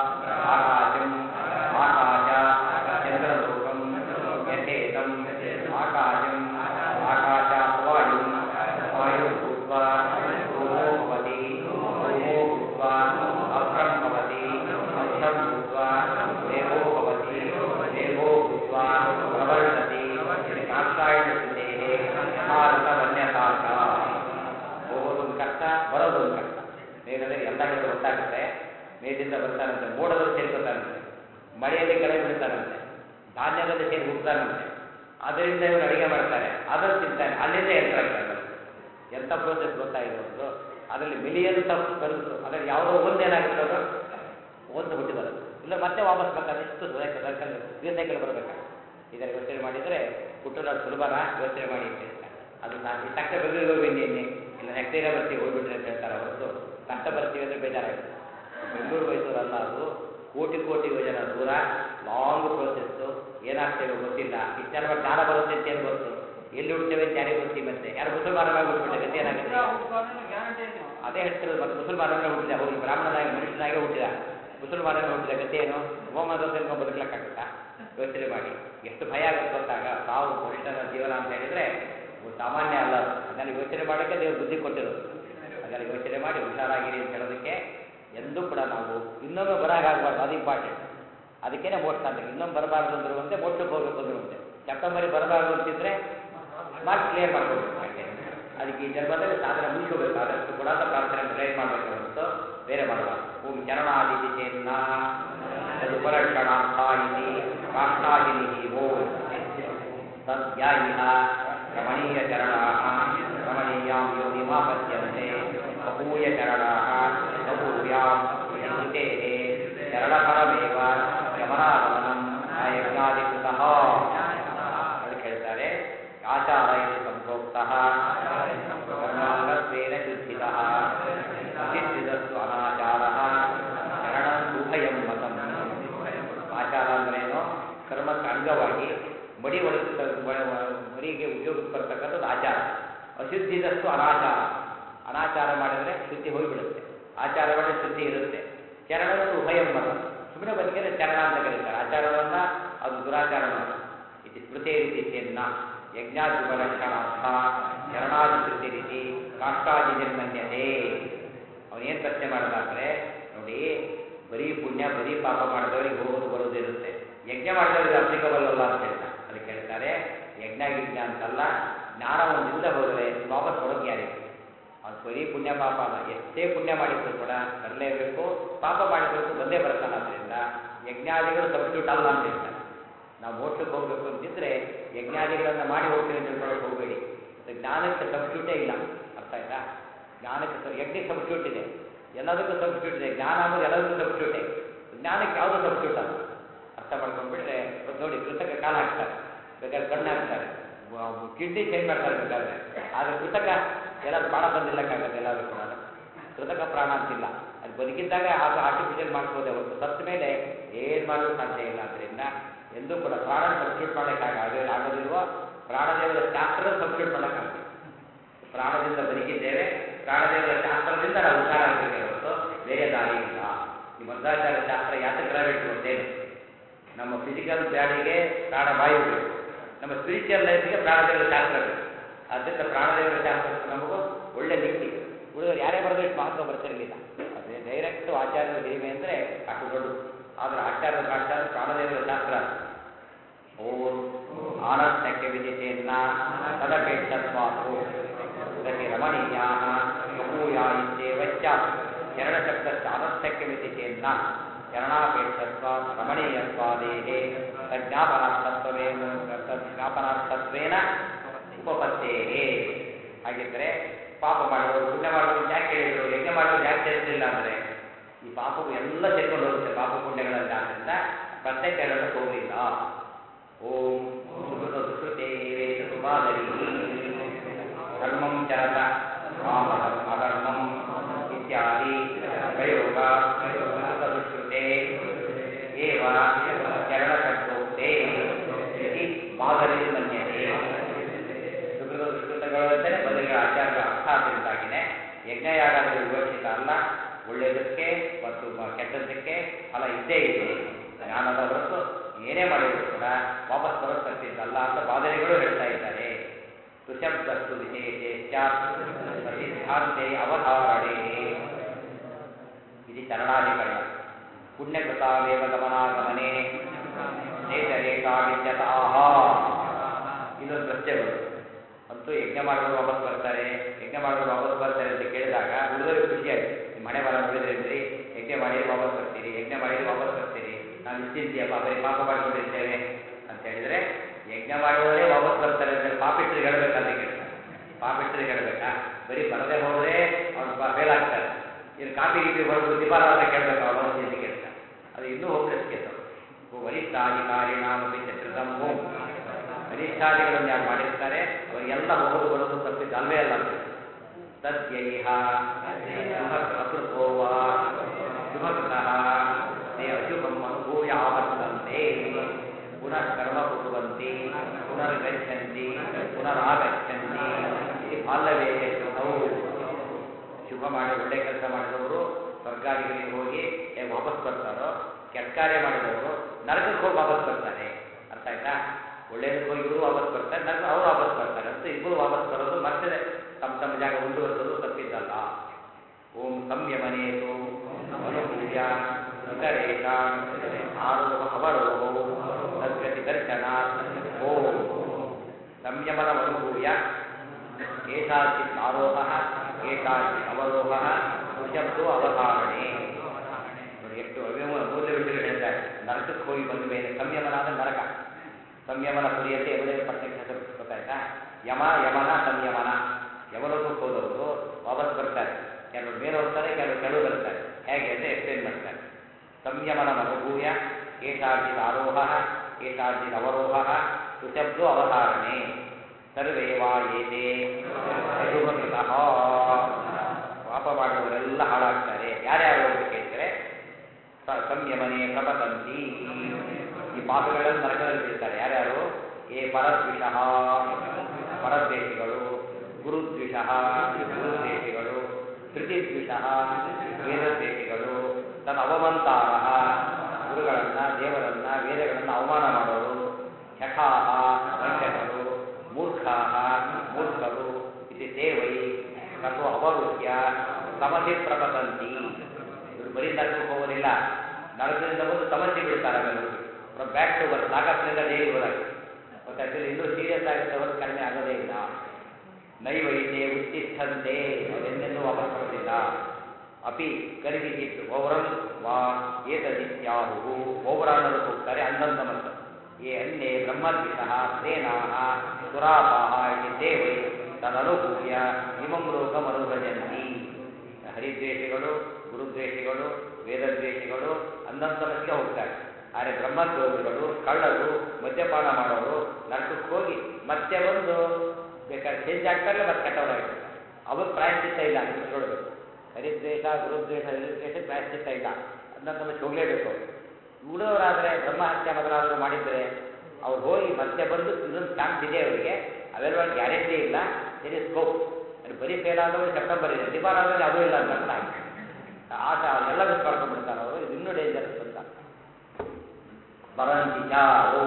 ಆಕಾಶಂ ಆಕಾಶ ಚಂದ್ರಲೋಕಂ ಯಥೇತಂ ಆಕಾಶಂ ಆಕಾಶಾತ್ ವಾಯು ವಾಯು ಭೂತ್ವಾ ಭೂಮೋ ಭವತಿ ಭೂಮೋ ಭೂತ್ವಾ ಅರ್ಥಂ ಭವತಿ ಅರ್ಥಂ ಭೂತ್ವಾ ದೇವೋ ಭವತಿ ದೇವೋ ಭೂತ್ವಾ ಪ್ರವರ್ತತಿ ಕಾಷ್ಟಾಯನ ಸ್ಥಿತೇಃ ಯಥಾರ್ಥವನ್ಯಥಾರ್ಥ ಹೋಗೋದೊಂದು ಕಷ್ಟ ಬರೋದೊಂದು ಕಷ್ಟ ಮೇಘದಲ್ಲಿ ಎಲ್ಲ ಹೇಳೋದು ಗೊತ್ತಾಗುತ್ತೆ ಮೇಲಿಂದ ಬರ್ತಾರಂತೆ ಮೋಡದಲ್ಲಿ ಸೇರ್ಕೊತಾರಂತೆ ಮಳೆಯಲ್ಲಿ ಕೆಳಗೆ ಬೀಳ್ತಾರಂತೆ ಧಾನ್ಯದಲ್ಲಿ ಸೇರಿ ಹುಡ್ತಾರಂತೆ ಅದರಿಂದ ಇವರು ಅಡಿಗೆ ಮಾಡ್ತಾರೆ ಅದನ್ನು ತಿಂತಾನೆ ಅಲ್ಲಿಂದ ಯಂತ್ರ ಆಗ್ತಾರೆ ಎಂಥ ಪ್ರೋಸೆಸ್ ಗೊತ್ತಾಗಿದೆ ಒಂದು ಅದರಲ್ಲಿ ಮಿಲಿಯನ್ಸ್ ಆಫ್ ಕನಸು ಅದರಲ್ಲಿ ಯಾವುದೋ ಒಂದು ಏನಾಗುತ್ತೆ ಅದು ಒಂದು ಹುಟ್ಟಿ ಬರುತ್ತೆ ಇಲ್ಲ ಮತ್ತೆ ವಾಪಸ್ ಬರ್ತಾರೆ ಎಷ್ಟು ಸರ್ಕಲ್ ಸೈಕಲ್ ಬರಬೇಕಾಗುತ್ತೆ ಇದರ ಯೋಚನೆ ಮಾಡಿದರೆ ಹುಟ್ಟೋದು ಸುಲಭನ ಯೋಚನೆ ಮಾಡಿ ಅಂತ ಹೇಳ್ತಾರೆ ಅದು ನಾನು ಈ ತಕ್ಕ ಬೆಂಗಳೂರಿಗೆ ಹೋಗಿ ನಿನ್ನೆ ಇಲ್ಲ ನೆಕ್ಸ್ಟ್ ಡೇನೇ ಬರ್ತೀವಿ ಹೋಗ್ಬಿಟ್ರಿ ಅಂತ ಹೇಳ್ತಾರೆ ಹೊರತು ಕಷ್ಟ ಬರ್ತೀವಿ ಅಂದರೆ ಬೇಜಾರಾಗುತ್ತೆ ಬೆಂಗಳೂರು ಮೈಸೂರು ಅಲ್ಲ ಅದು ಕೋಟಿ ಕೋಟಿ ಯೋಜನೆ ದೂರ ಲಾಂಗ್ ಪ್ರೋಸೆಸ್ಸು ಏನಾಗ್ತೇವೆ ಗೊತ್ತಿಲ್ಲ ಇಷ್ಟೆಲ್ಲ ಜ್ಞಾನ ಬರುತ್ತೆ ಅಂತ ಏನು ಗೊತ್ತು ಎಲ್ಲಿ ಹುಡ್ತೇವೆ ಅಂತ ಯಾರಿಗೆ ಗೊತ್ತಿ ಮತ್ತೆ ಯಾರು ಮುಸಲ್ಮಾನರಾಗಿ ಹುಟ್ಬಿಟ್ಟೆ ಗತಿ ಏನಾಗುತ್ತೆ ಗ್ಯಾರಂಟಿ ಇದೆ ಅದೇ ಹೇಳ್ತಿರೋದು ಮತ್ತೆ ಮುಸಲ್ಮಾನರೇ ಹುಟ್ಟಿದ ಹೋಗಿ ಬ್ರಾಹ್ಮಣನಾಗಿ ಮನುಷ್ಯನಾಗೆ ಹುಟ್ಟಿದ ಮುಸಲ್ಮಾನರೇ ಹುಟ್ಟಿದ ಗತಿ ಏನು ಹೋಮದ ತಿನ್ಕೊಂಡು ಬದುಕಲಿಕ್ಕಾಗುತ್ತಾ ಯೋಚನೆ ಮಾಡಿ ಎಷ್ಟು ಭಯ ಆಗುತ್ತೆ ಗೊತ್ತಾಗ ಸಾವು ಮನುಷ್ಯನ ಜೀವನ ಅಂತ ಹೇಳಿದ್ರೆ ಅದು ಸಾಮಾನ್ಯ ಅಲ್ಲ ಅದು. ಅದನ್ನೆಲ್ಲ ಯೋಚನೆ ಮಾಡೋಕ್ಕೆ ದೇವರು ಬುದ್ಧಿ ಕೊಟ್ಟಿರೋದು ಅದೆಲ್ಲ ಯೋಚನೆ ಮಾಡಿ ಹುಷಾರಾಗಿರಿ ಅಂತ ಹೇಳೋದಕ್ಕೆ ಎಂದೂ ಕೂಡ ನಾವು ಇನ್ನೊಮ್ಮೆ ಬರಾಗಬಾರ್ದು ಅದು ಇಂಪಾರ್ಟೆಂಟ್ ಅದಕ್ಕೇನೆ ಮೋಕ್ಷ ಅಂತ ಇನ್ನೊಮ್ಮೆ ಬರಬಾರ್ದು ಅಂದ್ರು ಒಂದೇ ಮೋಕ್ಷಕ್ಕೆ ಹೋಗಬೇಕು ಅಂದ್ರು ಒಂದೇ ಸೆಪ್ಟೆಂಬರಿಗೆ ಬರಬಾರ್ದು ಅಂತಿದ್ರೆ ಮಾರ್ಕ್ಸ್ ಕ್ಲಿಯರ್ ಮಾಡ್ಕೋಬೇಕು ಅಷ್ಟೇ ಅದಕ್ಕೆ ಈ ಜನ್ಮದಲ್ಲಿ ಸಾಧನೆ ಮುಗಿಸ್ಕೋಬೇಕು ಆದಷ್ಟು ಕೂಡ ಅಂತ ಪ್ರಾರ್ಥನೆ ಟ್ರೈ ಮಾಡಬೇಕು ಹೊರತು ಬೇರೆ ಮಾಡಬಾರ್ದು ಓಂ ಚರಣಾದಿತಿ ಚೇನ್ನ ಉಪರಕ್ಷಣಾರ್ಥ ಇತಿ ಕಾಷ್ಟಾದಿನಿ ಓಂ ತದ್ಯಾಯಿಹ ರಮಣೀಯ ಚರಣಾಃ ರಮಣೀಯಾಂ ಯೋನಿಮಾಪದ್ಯಂತೆ ಬಹೂಯ ಚರಣಾಃ ಬಹೂಯಾಂ ಶ್ರುತೇಃ ಚರಣಫಲಮೇವ ಗಮನಾಗಮನಂ ಯಜ್ಞಾಧಿಕೃತಃ ಅದಕ್ಕೆ ಹೇಳ್ತಾರೆ ಆಚಾರ ಇದು ಸಂಪ್ರೋಕ್ತಃ ಕರ್ಮಾಂಗತ್ವೇನ ಶುದ್ಧಿತಃ ಅತಿಷ್ಠಿತಸ್ತು ಅನಾಚಾರಃ ಚರಣಂ ಉಭಯಂ ಮತಂ ಆಚಾರ ಅಂದ್ರೇನು ಕರ್ಮಕ್ಕೆ ಅಂಗವಾಗಿ ಮಡಿ ಒಳಗೆ ಮಡಿಗೆ ಉಪಯೋಗಕ್ಕೆ ಬರ್ತಕ್ಕಂಥದ್ದು ಆಚಾರ ಅಶುದ್ಧಿದಷ್ಟು ಅನಾಚಾರ ಅನಾಚಾರ ಮಾಡಿದರೆ ಶುದ್ಧಿ ಹೋಗಿಬಿಡುತ್ತೆ ಆಚಾರ ಮಾಡಿದ್ರೆ ಶುದ್ಧಿ ಇರುತ್ತೆ ಚರಣಗಳು ಉಭಯಂ ಮತ ಸುಮ್ಮನೆ ಬದುಕಿದ್ರೆ ಚರಣ ಅಂತ ಕರೀತಾರೆ ಆಚಾರವನ್ನ ಅದು ದುರಾಚಾರವಲ್ಲ ಇದು ಸ್ಮೃತಿ ರೀತಿ ಚೆನ್ನ ಯಜ್ಞಾಧಿಪಲಕ್ಷಣಾರ್ಥ ಚರಣಾದಿ ಶ್ರುತಿ ರೀತಿ ಕಾಷ್ಟಾದಿ ಜನ್ಮನ್ಯತೆ ಅವನೇನು ಪ್ರಶ್ನೆ ಮಾಡಿದ ಅಂದರೆ ನೋಡಿ ಬರೀ ಪುಣ್ಯ ಬರೀ ಪಾಪ ಮಾಡಿದವರಿಗೆ ಹೋಗೋದು ಬರೋದು ಇರುತ್ತೆ ಯಜ್ಞ ಮಾಡಿದವರಿಗೆ ಅಪ್ಲಿಕಬಲ್ ಅಲ್ಲ ಅಂತ ಹೇಳ್ತಾರೆ ಅದಕ್ಕೆ ಹೇಳ್ತಾರೆ ಯಜ್ಞ ಗಿಜ್ಞ ಅಂತಲ್ಲ ಜ್ಞಾನ ಒಂದಿಲ್ಲದೆ ಹೋದರೆ ವಾಪಸ್ ಬರೋದು ಯಾರಿಗೆ ಅದು ಬರೀ ಪುಣ್ಯ ಪಾಪ ಅಲ್ಲ ಎಷ್ಟೇ ಪುಣ್ಯ ಮಾಡಿದ್ರು ಕೂಡ ಬರಲೇಬೇಕು ಪಾಪ ಮಾಡಿದ್ರು ಬಂದೇ ಬರ್ತಲ್ಲ ಅದರಿಂದ ಯಜ್ಞಾದಿಗಳು ಸಬ್ಸ್ಟ್ಯೂಟ್ ಅಲ್ಲ ಅಂತ ಹೇಳ್ತಾರೆ ನಾವು ಮೋಕ್ಷಕ್ಕೆ ಹೋಗ್ಬೇಕು ಅಂತಿದ್ರೆ ಯಜ್ಞಾದಿಗಳನ್ನು ಮಾಡಿ ಹೋಗ್ತೀವಿ ಅಂತ ತಿಳ್ಕೊಳ್ಳೋಕೆ ಹೋಗಬೇಡಿ ಅದು ಜ್ಞಾನಕ್ಕೆ ಸಬ್ಸ್ಟ್ಯೂಟೇ ಇಲ್ಲ ಅರ್ಥ ಆಯ್ತಾ ಜ್ಞಾನಕ್ಕೆ ಸ- ಯಜ್ಞಕ್ಕೆ ಸಬ್ಸ್ಟ್ಯೂಟ್ ಇದೆ ಎಲ್ಲದಕ್ಕೂ ಸಬ್ಸ್ಟ್ಯೂಟ್ ಇದೆ ಜ್ಞಾನ ಅನ್ನೋದು ಎಲ್ಲದಕ್ಕೂ ಸಬ್ಸ್ಟ್ಯೂಟೇ ಜ್ಞಾನಕ್ಕೆ ಯಾವುದೂ ಸಬ್ಸ್ಟ್ಯೂಟ್ ಅಲ್ಲ ಅರ್ಥ ಮಾಡ್ಕೊಂಡ್ಬಿಟ್ರೆ ಇವತ್ತು ನೋಡಿ ಕೃತಕ ಕಾಲ ಹಾಕ್ತಾರೆ ಬೇಕಾದ್ರೆ ಕಣ್ಣು ಹಾಕ್ತಾರೆ ಕಿಡ್ನಿ ಚೇಂಜ್ ಮಾಡ್ತಾರೆ ಬೇಕಾದ್ರೆ ಆದರೆ ಕೃತಕ ಎಲ್ಲಾದ್ರೂ ಪ್ರಾಣ ತಂದಿಲ್ಲಕ್ಕಾಗತ್ತೆ ಎಲ್ಲಾದ್ರೂ ಕೂಡ ಕೃತಕ ಪ್ರಾಣ ಅಂತಿಲ್ಲ ಅದು ಬದುಕಿದ್ದಾಗ ಅದು ಆರ್ಟಿಫಿಷಿಯಲ್ ಮಾಡ್ಬೋದೇ ಹೊರತು ಸತ್ತ ಮೇಲೆ ಏನು ಮಾಡಲು ಸಾಧ್ಯ ಇಲ್ಲ ಆದ್ದರಿಂದ ಎಂದೂ ಕೂಡ ಪ್ರಾಣ ಸಬ್ಸ್ಟಿಟ್ಯೂಟ್ ಮಾಡೋಕ್ಕಾಗ ಆಗೋದಿಲ್ವೋ ಪ್ರಾಣದೇವರ ಶಾಸ್ತ್ರದ ಸಬ್ಸ್ಟಿಟ್ಯೂಟ್ ಮಾಡೋಕ್ಕಾಗಲ್ಲ ಪ್ರಾಣದಿಂದ ಬದುಕಿದ್ದೇವೆ ಪ್ರಾಣದೇವರ ಶಾಸ್ತ್ರದಿಂದ ನಾವು ಉದ್ಧಾರ ಆಗಬೇಕೇ ಹೊರತು ಬೇರೆ ದಾರಿ ಇಲ್ಲ ಈ ಮಧ್ವಾಚಾರ ಶಾಸ್ತ್ರ ಯಾತಕ್ಕೆ ರವಿಟ್ಟು ಗೊತ್ತೇನು ನಮ್ಮ ಫಿಸಿಕಲ್ ಬಾಡಿಗೆ ಪ್ರಾಣವಾಯು ಬೇಕು ನಮ್ಮ ಸ್ಪಿರಿಚುವಲ್ ಲೈಫ್ಗೆ ಪ್ರಾಣದೇವರ ಶಾಸ್ತ್ರ ಬೇಕು ಆದ್ದರಿಂದ ಪ್ರಾಣದೇವರ ಶಾಸ್ತ್ರಕ್ಕೆ ನಮಗೂ ಒಳ್ಳೆ ಲಿಂಕ್ ಇದೆ ಉಳಿದವರು ಯಾರೇ ಬರೆದು ಇಷ್ಟು ಮಹತ್ವ ಬರ್ತಿರಲಿಲ್ಲ ಅದೇ ಡೈರೆಕ್ಟ್ ಆಚಾರ್ಯರ ಹಿರಿಮೆ ಅಂದರೆ ಅಷ್ಟು ದೊಡ್ಡದು ಆದರೆ ಆಚಾರ್ಯರ ಭಾಷೆ ಅಂದ್ರೆ ಪ್ರಾಣದೇವರ ಶಾಸ್ತ್ರ ಓಂ ಆನಂದಕ್ಕೆ ವಿದಿತೇನ್ನ ತದಪೇಕ್ಷತ್ವಾತು ಗತಿ ರಮಣೀಯಾ ಬಹೂಯ ಇತ್ಯೇವ ಸ್ಯಾತ್ ಚರಣಶಬ್ದಶ್ಚ ಆನಂದಕ್ಕೆ ವಿದಿತೇನ್ನ ಚರಣಾಪೇಕ್ಷತ್ವ ರಮಣೀಯತ್ವಾದೇಹೇ ತಜ್ಞಾಪನಾರ್ಥತ್ವೇನ ತಜ್ಞಾಪನಾರ್ಥತ್ವೇನ ಉಪಪತ್ತೇಹೇ ಹಾಗಿದ್ರೆ ಪಾಪ ಮಾಡೋರು ಪುಣ್ಯ ಮಾಡೋರು ಯಾಕೆ ಹೇಳಿದ್ರು ಯಜ್ಞ ಮಾಡೋರು ಯಾಕೆ ಸೇರಿಸಲಿಲ್ಲ ಅಂದರೆ ಈ ಪಾಪವು ಎಲ್ಲ ಸೇರ್ಕೊಂಡು ಹೋಗುತ್ತೆ ಪಾಪ ಪುಣ್ಯಗಳಲ್ಲಿ ಆದ್ದರಿಂದ ಪ್ರತ್ಯೇಕ ಹೇಳೋದಕ್ಕೆ ಹೋಗಲಿಲ್ಲ ಓಂ ಸುಕೃತ ಸುಕೃತೆ ವೇದ ಸುಮಾದರಿ ಧರ್ಮಂ ಚರತ ಕಾಮದಂ ಅಧರ್ಮಂ ಇತ್ಯಾದಿ ಪ್ರಯೋಗ ಸುಕೃತ ಸುಶ್ರುತೆ ಏವ ಚರಣಶಬ್ದೋಕ್ತೆ ಇತಿ ಮಾದರಿ ಮನ್ಯತೆ ಸುಕೃತ ದುಷ್ಕೃತಗಳು ಅಂತಲೇ ಬದಲಿಗೆ ಆಚಾರ್ಯ ಅರ್ಥ ಆದ್ದರಿಂದಾಗಿನೇ ಯಜ್ಞಯಾಗದಲ್ಲಿ ವಿವಕ್ಷಿತ ಅಲ್ಲ ಒಳ್ಳೆಯದಕ್ಕೆ ಮತ್ತು ಮ- ಕೆಟ್ಟದ್ದಕ್ಕೆ ಫಲ ಇದ್ದೇ ಇದೆ ಜ್ಞಾನದ ಹೊರತು ಏನೇ ಮಾಡಿದ್ರು ಕೂಡ ವಾಪಸ್ ಬರತಕ್ಕಿದ್ದಲ್ಲ ಅಂತ ಬಾದರಿಗಳು ಹೇಳ್ತಾ ಇದ್ದಾರೆ ಸುಶಬ್ದಸ್ತು ವಿಶೇಷ ಪ್ರಸಿದ್ಧಾಂತೆ ಅವಧಾರಣೆ ಇದು ಚರಣಾಧಿಕರಣ ಪುಣ್ಯಕೃತಾವೇವ ಗಮನಾಗಮನೆ ನೇತರೇಕಾವಿದ್ಯತಾಹ ಇದೊಂದು ಪ್ರಶ್ನೆ ಬಂತು ಅಂತೂ ಯಜ್ಞ ಮಾಡಿದ್ರು ವಾಪಸ್ ಬರ್ತಾರೆ ಯಜ್ಞ ಮಾಡಿದ್ರು ವಾಪಸ್ ಬರ್ತಾರೆ ಅಂತ ಕೇಳಿದಾಗ ಉಳಿದವ್ರಿಗೆ ಖುಷಿಯಾಗಿ ನಿಮ್ಮ ಮನೆ ಬರ ನೋಡಿದ್ರೇನ್ರಿ ಯಜ್ಞ ಮಾಡಿ ವಾಪಸ್ ಬರ್ತೀರಿ ಯಜ್ಞ ಮಾಡಿ ವಾಪಸ್ ಬರ್ತೀರಿ ನಾವು ನಿಶ್ಚಿಂತೆಯಪ್ಪ ಬರೀ ಪಾಪ ಮಾಡ್ಕೊಂಡಿರ್ತೇವೆ ಅಂತ ಹೇಳಿದ್ರೆ ಯಜ್ಞ ಮಾಡುವವರೇ ವಾಪಸ್ ಬರ್ತಾರೆ ಅಂತ ಪಾಪಿಟ್ರಿಗೆ ಹೇಳ್ಬೇಕಂತ ಕೇಳ್ತಾರೆ ಪಾಪಿಟ್ರಿಗೆ ಹೇಳ್ಬೇಕಾ ಬರೀ ಬರದೆ ಹೋದ್ರೆ ಅವ್ನು ಫೇಲ್ ಆಗ್ತಾರೆ ಇನ್ನು ಕಾಪಿ ಗೀಪಿ ಹೊಡೆದು ದಿಪಾರಾಧ ಕೇಳ್ಬೇಕು ಅವನು ಅಂತ ಕೇಳ್ತಾರೆ ಅದು ಇನ್ನೂ ಹೋಪ್ಲೆಸ್ ಕೇಸ್ ವರಿಷ್ಠಾಧಿಕಾರಿ ನಾಮಪಿ ಚಕ್ರದಂ ಓಂ ವರಿಷ್ಠಾದಿಗಳನ್ನು ಯಾರು ಮಾಡಿರ್ತಾರೆ ಅವರಿಗೆಲ್ಲ ಹೋಗೋದು ಬರೋದು ತಪ್ಪಿದ್ದು ಅಲ್ವೇ ಅಲ್ಲ ಅಂತ ತದ್ಯೈಹ ಅಕೃತೋ ವಾ ಶುಭಕೃತಃ ತೇ ಅಶುಭಂ ಅನುಭೂಯ ಆವರ್ತಂತೆ ಪುನಃ ಕರ್ಮ ಕುರುವಂತಿ ಪುನರ್ಗಚ್ಚಂತಿ ಪುನರಾಗಚ್ಚಂತಿ ಇದು ಬಾಲ್ಯವೇ ಶ್ರುತವು ಶುಭ ಮಾಡಿ ಒಳ್ಳೆ ಕೆಲಸ ಮಾಡಿದವರು ಸ್ವರ್ಗಾದಿಗಳಿಗೆ ಹೋಗಿ ಹೇಗೆ ವಾಪಸ್ ಬರ್ತಾರೋ ಕೆಟ್ಟ ಕಾರ್ಯ ಮಾಡಿದವರು ನರಕಕ್ಕೆ ಹೋಗಿ ವಾಪಸ್ ಬರ್ತಾರೆ ಅರ್ಥ ಆಯ್ತಾ ಒಳ್ಳೇದಕ್ಕೆ ಹೋಗಿ ಇವರು ವಾಪಸ್ ಬರ್ತಾರೆ ನರಕ ಅವ್ರು ವಾಪಸ್ ಬರ್ತಾರೆ ಅಂತ ಇಬ್ಬರು ವಾಪಸ್ ಬರೋದು ಮತ್ತೆ ತಮ್ಮ ತಮ್ಮ ಜಾಗ ಮುಂದುವರೆಸೋದು ತಪ್ಪಿದ್ದಲ್ಲ ಓಂ ಸಂಯಮನೇತು ಅನುಭೂಯ ಇತರೇಷಾಂ ಆರೋಹ ಅವರೋಹೋ ತದ್ಗತಿ ದರ್ಶನಾತ್ ಓಂ ಸಂಯಮನಮನುಭೂಯ ಕೇಶಾಚಿತ್ ಆರೋಹ ಕೇಶಾಚಿತ್ ಅವರೋಹ ಶಬ್ದೋ ಅವಧಾರಣೆ ನೋಡಿ ಎಷ್ಟು ಅವ್ಯಮ ಮೂಲ್ಯ ವಿಷಯಗಳು ಹೇಳ್ತಾರೆ ನರಕಕ್ಕೆ ಹೋಗಿ ಬಂದ ಮೇಲೆ ಸಂಯಮನ ಅಂದ್ರೆ ನರಕ ಸಂಯಮನ ಪುರಿಯತೆ ಯಮದೇವ ಪಟ್ಟಣಕ್ಕೆ ಹೆಸರು ಗೊತ್ತಾಯ್ತಾ ಯಮ ಯಮನ ಸಂಯಮನ ಯಮಲೋಕಕ್ಕೆ ಹೋದವರು ವಾಪಸ್ ಬರ್ತಾರೆ ಕೆಲವರು ಮೇಲೆ ಹೋಗ್ತಾರೆ ಕೆಲವರು ಕೆಳಗೆ ಬರ್ತಾರೆ ಹೇಗೆ ಅಂತ ಎಕ್ಸ್ಪ್ಲೇನ್ ಮಾಡ್ತಾರೆ ಸಂಯಮನ ಅನುಭೂಯ ಕೇಶಾರ್ಜಿತ ಆರೋಹ ಕೇಶಾರ್ಜಿತ ಅವರೋಹ ಸುಶಬ್ದೋ ಅವಧಾರಣೆ ಸರ್ವೇ ವಾ ಏತೆ ಅಶುಭಕೃತಃ ಪಾಪ ಮಾಡಿದವರೆಲ್ಲ ಹಾಳಾಗ್ತಾರೆ ಯಾರ್ಯಾರು ಅಂತ ಕೇಳಿದರೆ ಸ- ಸಂಯಮನೆ ಪ್ರಪತಂತಿ ಈ ಪಾಪಗಳೆಲ್ಲ ನರಕದಲ್ಲಿ ಬೀಳ್ತಾರೆ ಯಾರ್ಯಾರು ಏ ಪರದ್ವಿಷಃ ಪರದ್ವೇಷಿಗಳು ಗುರುದ್ವಿಷಃ ಗುರುದ್ವೇಷಿಗಳು ಧೃತಿದ್ವಿಷಃ ವೇದದ್ವೇಷಿಗಳು ತನ್ನ ಅವಮಂತಾರ ಗುರುಗಳನ್ನ ದೇವರನ್ನ ವೇದಗಳನ್ನ ಅವಮಾನ ಮಾಡೋರು ಶಠಾಹ ವಂಚಕರು ಮೂರ್ಖಾಹ ಮೂರ್ಖರು ಇತಿ ಸೇವೈ ತತ್ವ ಅವರುಹ್ಯ ಸಮಸಿ ಪ್ರಪತಂತಿ ಇವರು ಬರೀ ನರಕಕ್ಕೆ ಹೋಗೋದಿಲ್ಲ ನರಕದಿಂದ ಬಂದು ಸಮಸ್ಯೆ ಬೀಳ್ತಾರೆ ಆಮೇಲೆ ಹೋಗಿ ಫ್ರಮ್ ಬ್ಯಾಕ್ ಟು ವರ್ಕ್ ನಾಲ್ಕರಿಂದ ಡೈಲಿ ಹೋದಾಗ ಮತ್ತೆ ಆಕ್ಚುಲಿ ಇನ್ನೂ ಸೀರಿಯಸ್ ಆಗುತ್ತೆ ಹೊರತು ಕಡಿಮೆ ಆಗೋದೇ ಇಲ್ಲ ನೈವೈತೆ ಉತ್ತಿಷ್ಠಂತೆ ಅವರೆಂದೆಂದೂ ವಾಪಸ್ ಬರೋದಿಲ್ಲ ಅಪಿ ಕರಿಹಿಚಿತ್ ಓವರನ್ ವಾ ಏತದಿತ್ಯಾಹು ಓವರ ಅನ್ನೋದಕ್ಕೆ ಹೋಗ್ತಾರೆ ಅಂದಂತ ಮತ್ತು ಏ ಅನ್ನೇ ಬ್ರಹ್ಮದ್ವಿಷಃ ಸೇನಾಹ ಸುರಾಪಾಹ ಇತಿ ದೇವೈ ತದನುಭೂಯ ಇಮಂ ಲೋಕಂ ಅನುಭಜಂತಿ ಹರಿದ್ವೇಷಿಗಳು ಗುರುದ್ವೇಷಿಗಳು ವೇದದ್ವೇಷಿಗಳು ಅಂದಂತಮಕ್ಕೆ ಹೋಗ್ತಾರೆ ಆದರೆ ಬ್ರಹ್ಮದ್ರೋಹಿಗಳು ಕಳ್ಳರು ಮದ್ಯಪಾನ ಮಾಡೋರು ನರಕಕ್ಕೆ ಹೋಗಿ ಮತ್ತೆ ಬಂದು ಬೇಕಾದ್ರೆ ಚೇಂಜ್ ಆಗ್ತಾರೆ ಮತ್ತೆ ಕೆಟ್ಟವರಾಗಿರ್ತಾರೆ ಅವಕ್ಕೆ ಪ್ರಾಯಶ್ಚಿತ್ತ ಇಲ್ಲ ನಿಮಿಷೊಳಬೇಕು ಹರಿದ್ವೇಷ ಗುರುದ್ವೇಷ ಹರಿದ್ವೇಷ ಪ್ರಾಯಶ್ಚಿತ್ತ ಇಲ್ಲ ಅದನ್ನ ನಮಗೆ ಹೋಗಲೇಬೇಕು ಉಳಿದವರಾದರೆ ಬ್ರಹ್ಮಹತ್ಯೆ ಮೊದಲಾದರೂ ಮಾಡಿದರೆ ಅವ್ರು ಹೋಗಿ ಮತ್ತೆ ಬಂದು ಇನ್ನೊಂದು ಚಾನ್ಸ್ ಇದೆ ಅವರಿಗೆ ಅವೆಲ್ಲ ಗ್ಯಾರಂಟಿ ಇಲ್ಲ ಇಟ್ ಸ್ಕೋಪ್ ಅದು ಬರೀ ಫೇಲ್ ಆದವರು ಸೆಪ್ಟೆಂಬರ್ ಇದೆ ಡಿಪಾರ್ ಆದಮೇಲೆ ಅದೂ ಇಲ್ಲ ಅಂತ ಅರ್ಥ ಆಯ್ತು ಆಟ ಎಲ್ಲ ಮಿಸ್ ಮಾಡ್ಕೊಂಡ್ಬಿಡ್ತಾರೆ ಅವರು ಇದು ಇನ್ನೂ ಡೇಂಜರಸ್ ಅಂತ ಪರಂತಿಚ ಓ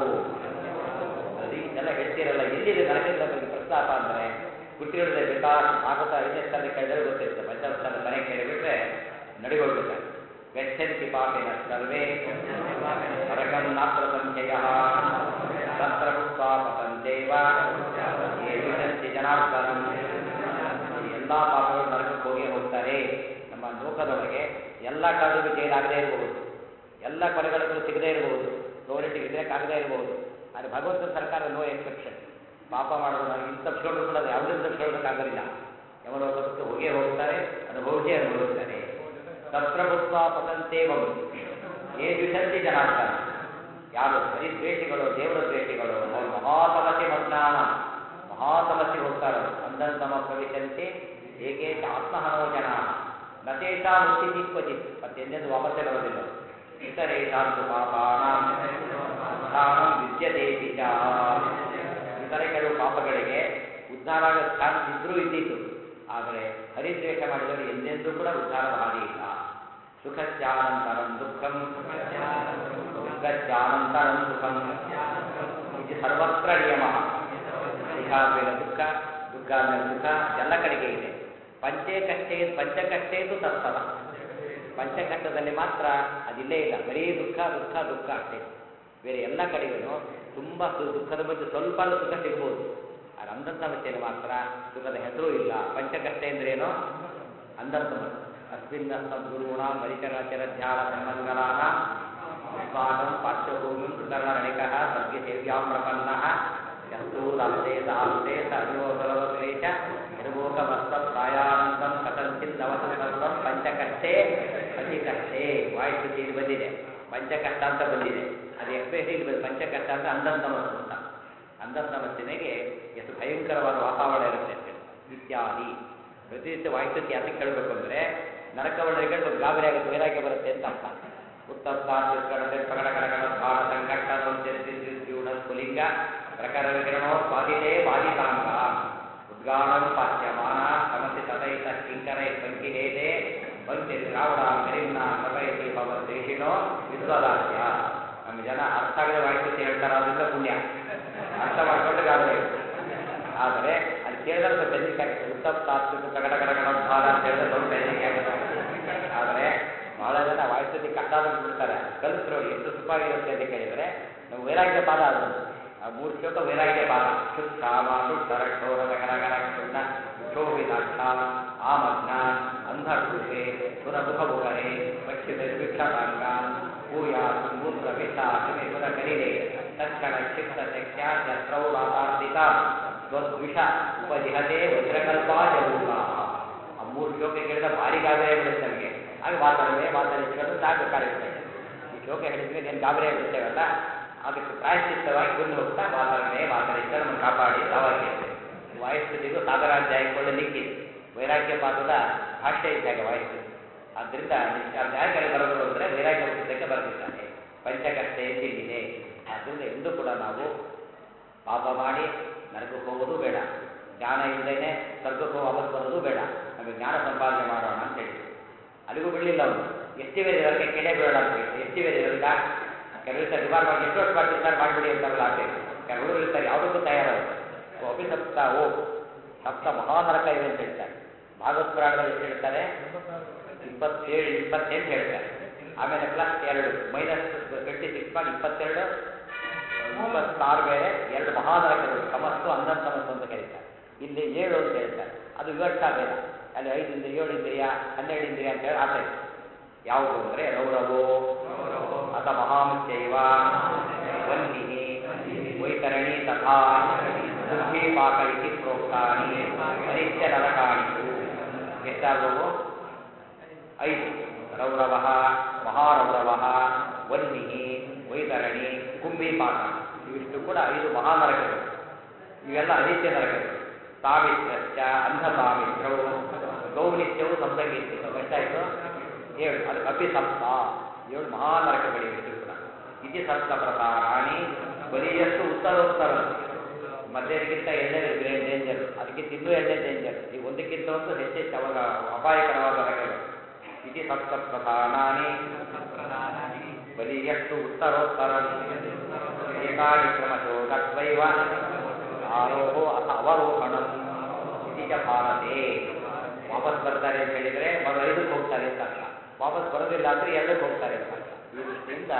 ಅದು ಇದೆಲ್ಲ ಹೇಳ್ತೀರಲ್ಲ ಎಲ್ಲಿದೆ ನರಕದ ಬಗ್ಗೆ ಪ್ರಸ್ತಾಪ ಅಂದರೆ ಹುಟ್ಟಿರೋದೇ ಬೇಕಾದ ಭಾಗವತ ಐದನೇ ಸ್ಥಾನ ಕೇಳಿದ್ರೆ ಗೊತ್ತಿರುತ್ತೆ ಪಂಚಮಸ್ಥಾನ ಮನೆ ಕೇಳಿಬಿಟ್ರೆ ನಡಿಗೊಳ್ಬೇಕಾದ್ರೆ ಗಚ್ಚಂತಿ ಪಾಪಿನ ಸರ್ವೇ ನರಕಂ ನಾತ್ರ ಸಂಖ್ಯೆಯ ತತ್ರ ಭುಕ್ತ್ವಾ ಪತಂತೇವ ಯೇ ವಿಶಂತಿ ಜನಾರ್ದನಂ ಎಲ್ಲ ಪಾಪಗಳು ನರಕಕ್ಕೆ ಹೋಗಿ ಹೋಗ್ತಾರೆ ನಮ್ಮ ಲೋಕದೊಳಗೆ ಎಲ್ಲ ಕಾಲದಲ್ಲೂ ಜೈಲಾಗದೇ ಇರಬಹುದು ಎಲ್ಲ ಕೊಲೆಗಳಿಗೂ ಸಿಗದೇ ಇರಬಹುದು ಗೌರ್ಮೆಂಟ್ಗೆ ಇರಬೇಕಾಗದೇ ಇರಬಹುದು ಆದರೆ ಭಗವಂತನ ಸರ್ಕಾರ ನೋ ಎಕ್ಸೆಪ್ಷನ್ ಪಾಪ ಮಾಡೋದು ನನಗೆ ಇಂಥ ತಪ್ಪಿಸ್ಕೊಂಡ್ರು ಕೂಡ ಯಾವುದನ್ನು ತಪ್ಪಿಸ್ಕೊಳ್ಳೋದಕ್ಕಾಗಲಿಲ್ಲ ಯಮಲೋಕಕ್ಕೆ ಹೋಗೇ ಹೋಗ್ತಾರೆ ಅನುಭವಿಸೇ ಅನುಭವಿಸ್ತಾರೆ ತತ್ರಭುತ್ವ ಪತಂತೇವಂ ಏ ದ್ವಿಷಂತಿ ಜನಾರ್ದನ ಯಾರು ಹರಿದ್ವೇಷಿಗಳು ದೇವರ ದ್ವೇಷಿಗಳು ಅವರು ಮಹಾತಮಸಿ ಮಜ್ಞಾನ ಮಹಾತಮಸಿ ಹೋಗ್ತಾರೆ ಅಂಧಂತಮ ಪ್ರವಿಶಂತೆ ಏಕೆ ಆತ್ಮಹನೋ ಜನ ನತೇಷಾ ಮುಕ್ತಿ ಕ್ವಚಿತ್ ಮತ್ತೆಂದೆಂದು ವಾಪಸ್ಸೇ ಬರೋದಿಲ್ಲ ಇತರೇಷಾಂತು ಪಾಪಾಣ ಉದ್ಧಾರಂ ವಿದ್ಯತೆ ಚ ಇತರ ಕೆಲವು ಪಾಪಗಳಿಗೆ ಉದ್ಧಾರ ಆಗೋ ಚಾನ್ಸ್ ಇದ್ರೂ ಇದ್ದಿತ್ತು ಆದರೆ ಹರಿದ್ವೇಷ ಮಾಡಿದರೆ ಎಂದೆಂದೂ ಕೂಡ ಉದ್ಧಾರದ ಹಾದಿ ಇಲ್ಲ ಸುಖಸ್ಯಾನಂತರಂ ದುಃಖಂ ದುಃಖಸ್ಯಾನಂತರಂ ಸುಖಂ ಇದು ಸರ್ವತ್ರ ನಿಯಮ ಸುಖ ಮೇಲೆ ದುಃಖ ದುಃಖ ಮೇಲೆ ಸುಖ ಎಲ್ಲ ಕಡೆಗೆ ಇದೆ ಪಂಚೇ ಕಷ್ಟೇ ಪಂಚಕಷ್ಟೇದು ತತ್ಸದ ಪಂಚಕಷ್ಟದಲ್ಲಿ ಮಾತ್ರ ಅದಿಲ್ಲೇ ಇಲ್ಲ ಬರೀ ದುಃಖ ದುಃಖ ದುಃಖ ಅಷ್ಟೇ ಬೇರೆ ಎಲ್ಲ ಕಡೆಗೂ ತುಂಬ ಸು- ದುಃಖದ ಮಧ್ಯೆ ಸ್ವಲ್ಪ ಸುಖ ಸಿಗ್ಬೋದು ಆದರೆ ಅಂಧಂತಮಸ್ಯೆಯಲ್ಲಿ ಮಾತ್ರ ಸುಖದ ಹೆಸರು ಇಲ್ಲ ಪಂಚಕಷ್ಟ ಎಂದ್ರೇನು ಅಂಧಂತಮಸ್ಸೆ ಅಸ್ಮಿನ್ನ ಸದ್ಗುರುಣ ಪರಿಚರಾಚರ ಧ್ಯಾನ ಸಂಗಂಗಲಾನ ವಿಸ್ವಾಗಂ ಪಾರ್ಶ್ವಭೂಮಿಂ ಸುಕರ್ಣರಣಿಕಃ ಸರ್ಗೆ ಸೇವ್ಯಾಂ ಪ್ರಪನ್ನಃ ಯಸ್ತೂದಾಸ್ತೆ ದಾಸ್ತೆ ಸರ್ವೋದರವಕ್ಲೇಶ ನಿರ್ಮೋಕಮಸ್ತ ಪ್ರಾಯಾನಂದಂ ಕಥಂಚಿನ್ ನವತ ಸರ್ವಂ ಪಂಚಕಷ್ಟೇ ಅತಿ ಕಷ್ಟೇ ವಾಯುಸ್ಥಿತಿಯಲ್ಲಿ ಬಂದಿದೆ ಪಂಚಕಷ್ಟ ಅಂತ ಬಂದಿದೆ ಅದು ಎಕ್ಸ್ಪೆಷಲಿ ಬಂದು ಪಂಚಕಷ್ಟ ಅಂತ ಅಂಧಂತಮಸ್ಸು ಅಂತ ಅಂಧಂತಮಸ್ಸಿನೆಗೆ ಎಷ್ಟು ಭಯಂಕರವಾದ ವಾತಾವರಣ ಇರುತ್ತೆ ಅಂತ ಹೇಳಿ. ಇತ್ಯಾದಿ ಪ್ರತಿನಿತ್ಯ ವಾಯುಸ್ಥಿತಿ ಯಾತಕ್ಕೆ ಕೇಳಬೇಕು ಅಂದರೆ ನರಕವಳಿಗೆ ಒಂದು ಗಾಬರಿ ಆಗುತ್ತೆ ವೈರಾಗ್ಯ ಬರುತ್ತೆ ಅಂತ ಅರ್ಥ ಉತ್ತಪ್ತಾತ್ಕಡತೆ ಪ್ರಕಟ ಕಡಕಡ ಭಾರ ಸಂಕಟ ದ್ಯೂಢ ಸ್ಫುಲಿಂಗ ಪ್ರಕರ ವಿಕಿರಣೋ ಬಾಧಿತೇ ಬಾಧಿತಾಂಗ ಉದ್ಗಾಢಂ ಪಾಚ್ಯಮಾನ ಸಮಸ್ಯೆ ತಥೈತ ಕಿಂಕರೈ ಪಂಕಿಲೇತೆ ಪಂಕ್ತಿ ಶ್ರಾವಣ ಕರಿಮ್ನ ಸಭಯತಿ ಭವ ದೇಶಿನೋ ವಿಶ್ವದಾಸ್ಯ ನಮ್ಮ ಜನ ಅರ್ಥ ಆಗದ ವಾಯುಸ್ಥಿತಿ ಹೇಳ್ತಾರೆ ಅದರಿಂದ ಪುಣ್ಯ ಅರ್ಥ ಮಾಡ್ಕೊಂಡು ಗಾಬರಿ ಆದರೆ ಅಲ್ಲಿ ಕೇಳಿದ್ರೆ ಸ್ವಲ್ಪ ಹೆದರಿಕೆ ಆಗುತ್ತೆ ಉತ್ತಮ ತಾತ್ವಿಕ ಕಗಡ ಕಡಗಡ ಭಾರ ಅಂತ ಹೇಳಿದ್ರೆ ಸ್ವಲ್ಪ ಹೆದರಿಕೆ ಆಗುತ್ತೆ ಆದರೆ ಬಹಳ ಜನ ವಾಯುಸ್ಥಿತಿ ಕಷ್ಟ ಬಿಡ್ತಾರೆ ಕಲಿಸ್ರು ಎಷ್ಟು ಸುಖವಾಗಿರುತ್ತೆ ಅಂತ ಕೇಳಿದರೆ ನಾವು ವೈರಾಗ್ಯ ಪಾದ ಅದು ಆ ಮೂರು ಶ್ಲೋಕ ವೈರಾಗ್ಯ ಪಾದ ಶುದ್ಧಾಮ ದುಡ್ಡರ ಕ್ಷೋರದ ಕರಗರ ಕ್ಷುಣ್ಣ ಶೋಭಿತಾಕ್ಷ ಆಮಗ್ನ ಅಂಧಕೂಪೆ ಸುರಮುಖಮುಖರೆ ಪಕ್ಷಿ ಭಿಕ್ಷಾಂಗ ಭೂಯ ಮೂತ್ರ ಪಿತ್ತ ಅಗ್ನಿ ಪುರ ಕಲಿಲೆ ತಕ್ಷಣ ಕ್ಷಿಪ್ತ ಶಕ್ಯ ಶಸ್ತ್ರೌರಾತಾರ್ಧಿಕ ಸ್ವದ್ವಿಷ ಉಪಜಿಹತೆ ವಜ್ರಕಲ್ಪಾಜಲೂಕ ಆ ಮೂರು ಶ್ಲೋಕ ಕೇಳಿದ ಭಾರಿ ಗಾಬರಿ ಬಿಡುತ್ತೆ ನಮಗೆ ಆಗ ಮಾತಾಡದೆ ಮಾತಾಡಿಸ್ಕೊಂಡು ಸಾಕು ಕಾರ್ಯಕ್ರಮ ಈ ಶ್ಲೋಕ ಹೇಳಿದ್ಮೇಲೆ ಏನು ಗಾಬರಿ ಆಗಿಬಿಡ್ತೇವಲ್ಲ ಅದಕ್ಕೆ ಪ್ರಾಯಶ್ಚಿತ್ತವಾಗಿ ಬಂದು ಹೋಗ್ತಾ ಮಾತಾಡದೆ ಮಾತಾಡಿಸ್ಕೊಂಡು ನಮ್ಮನ್ನು ಕಾಪಾಡಿ ಅವಾಗ ವಾಯುಸ್ಥಿತಿಗೂ ಸಾಗರಾಧ್ಯಾಯಕ್ಕೊಳ್ಳ ಲಿಕ್ಕಿದೆ ವೈರಾಗ್ಯ ಪಾದದ ಭಾಷೆ ಇದ್ದಾಗ ವಾಯುಸ್ಥಿತಿ ಆದ್ದರಿಂದ ಅಧ್ಯಾಯಗಳು ಬರಬೇಕು ಅಂದರೆ ವೈರಾಗ್ಯ ಪುಸ್ತಕ ಬರೆದಿದ್ದಾನೆ ಪಂಚಕಷ್ಟೇ ತಿಂಡಿದೆ ಆದ್ದರಿಂದ ಎಂದೂ ಕೂಡ ನಾವು ಪಾಪ ಮಾಡಿ ನರಕಕ್ಕೆ ಹೋಗೋದು ಬೇಡ ಜ್ಞಾನ ಇಲ್ಲದೇನೆ ಸ್ವರ್ಗಕ್ಕೆ ಹೋಗಿ ವಾಪಸ್ ಬರೋದು ಬೇಡ ನಮಗೆ ಜ್ಞಾನ ಸಂಪಾದನೆ ಮಾಡೋಣ ಅಂತ ಹೇಳಿದ್ರು ಅಲ್ಲಿಗೂ ಬಿಡಲಿಲ್ಲ ಅವನು ಎಸ್ಟಿವೇರ್ ಇರೋರಿಗೆ ಕೆಡೆ ಬೇಡ ಅಂತ ಹೇಳಿದ್ರು ಎಸ್ಟಿವೇರ್ ಇರೋರಿಗ ಕೆಲವು ಸರ್ ರಿಮಾರ್ಕ್ ಮಾಡಿ ಎಷ್ಟು ವರ್ಷ ಮಾಡ್ತೀವಿ ಸರ್ ಮಾಡಿಬಿಡಿ ಅಂತಾರಲ್ಲ ಆಸೆ ಕೆಲವು ಹುಡುಗರು ಇರ್ತಾರೆ ಯಾವುದಕ್ಕೂ ತಯಾರವರು ಅಭಿಸಪ್ತ ಓ ಸಪ್ತ ಮಹಾನರಕ ಇವೆ ಅಂತ ಹೇಳ್ತಾರೆ ಭಾಗವತ್ ಪುರಾಣದಲ್ಲಿ ಎಷ್ಟು ಹೇಳ್ತಾರೆ ಇಪ್ಪತ್ತೇಳು ಇಪ್ಪತ್ತೆಂಟು ಹೇಳ್ತಾರೆ ಆಮೇಲೆ ಪ್ಲಸ್ ಎರಡು ಮೈನಸ್ ಟ್ವೆಂಟಿ ಸಿಕ್ಸ್ ಮಾಡಿ ಇಪ್ಪತ್ತೆರಡು ಇಪ್ಪತ್ತಾರು ಬೇರೆ ಎರಡು ಮಹಾನರಕಗಳು ಸಮಸ್ತು ಅಂಧನ್ ಸಮಸ್ತು ಅಂತ ಕರೀತಾರೆ ಇಲ್ಲಿ ಏಳು ಅಂತ ಹೇಳ್ತಾರೆ ಅದು ವಿವಕ್ಷ ಬೇರೆ ಅಲ್ಲಿ ಐದಿಂದ ಏಳು ಇಂದ್ರಿಯ ಹನ್ನೆರಡು ಇಂದ್ರಿಯ ಅಂತ ಹೇಳಿ ಆಸೆ ಯಾವುದು ಅಂದರೆ ರೌರವೋ ಅಥ ಮಹಾಮುಚ್ಚೈವ ವಂದಿನಿ ವೈತರಣಿ ತಥಾ ಬುದ್ಧಿ ಪಾಕ ಇತಿ ಪ್ರೋಕ್ತಾನಿ ಅನಿತ್ಯ ನರಕಾಣಿತು ಎಷ್ಟಾದವು ಐದು ರೌರವ ಮಹಾರೌರವ ವನ್ನಿ ವೈತರಣಿ ಕುಂಭಿ ಪಾಕ ಇವಿಷ್ಟು ಕೂಡ ಐದು ಮಹಾನರಕಗಳು ಇವೆಲ್ಲ ಅನಿತ್ಯ ನರಕಗಳು ಸಾವಿತ್ರಶ್ಚ ಅಂಧ ಸಾವಿತ್ರವು ಗೌನಿತ್ಯವು ಸಂಸಂಗಿತ್ತು ಎಷ್ಟಾಯಿತು ಏಳು ಅದಕ್ಕೆ ಅಪಿ ಸಪ್ತ ಏಳು ಮಹಾ ನರಕಗಳಿವೆ ಇದು ಕೂಡ ಇತಿ ಸಪ್ತ ಪ್ರಕಾರಾಣಿ ಬಲಿಯಷ್ಟು ಉತ್ತರೋತ್ತರ ಮಧ್ಯದಕ್ಕಿಂತ ಎರಡನೇ ಗ್ರೇಟ್ ಡೇಂಜರ್ ಅದಕ್ಕಿಂತ ಇನ್ನೂ ಎರಡನೇ ಡೇಂಜರ್ ಈ ಒಂದಕ್ಕಿಂತ ಒಂದು ಹೆಚ್ಚೆಚ್ಚು ಅವಾಗ ಅಪಾಯಕರವಾದ ನರಕಗಳು ಇತಿ ಸಪ್ತ ಪ್ರಧಾನಾನಿ ಬಲಿಯಷ್ಟು ಉತ್ತರೋತ್ತರ ಏಕಾನಿ ಕ್ರಮಶೋ ಗತ್ವೈವ ಆರೋಹೋ ಅಥ ಅವರೋಹಣಂ ಇತಿ ಚ ಭಾರತೆ ವಾಪಸ್ ಬರ್ತಾರೆ ಅಂತ ಹೇಳಿದ್ರೆ ಮೊದಲು ಐದಕ್ಕೆ ಹೋಗ್ತಾರೆ ಅಂತ ಅರ್ಥ ವಾಪಸ್ ಬರೋದಿಲ್ಲ ಅಂದ್ರೆ ಎರಡಕ್ಕೆ ಹೋಗ್ತಾರೆ ಅಂತ ಅರ್ಥ ಈ ದೃಷ್ಟಿಯಿಂದ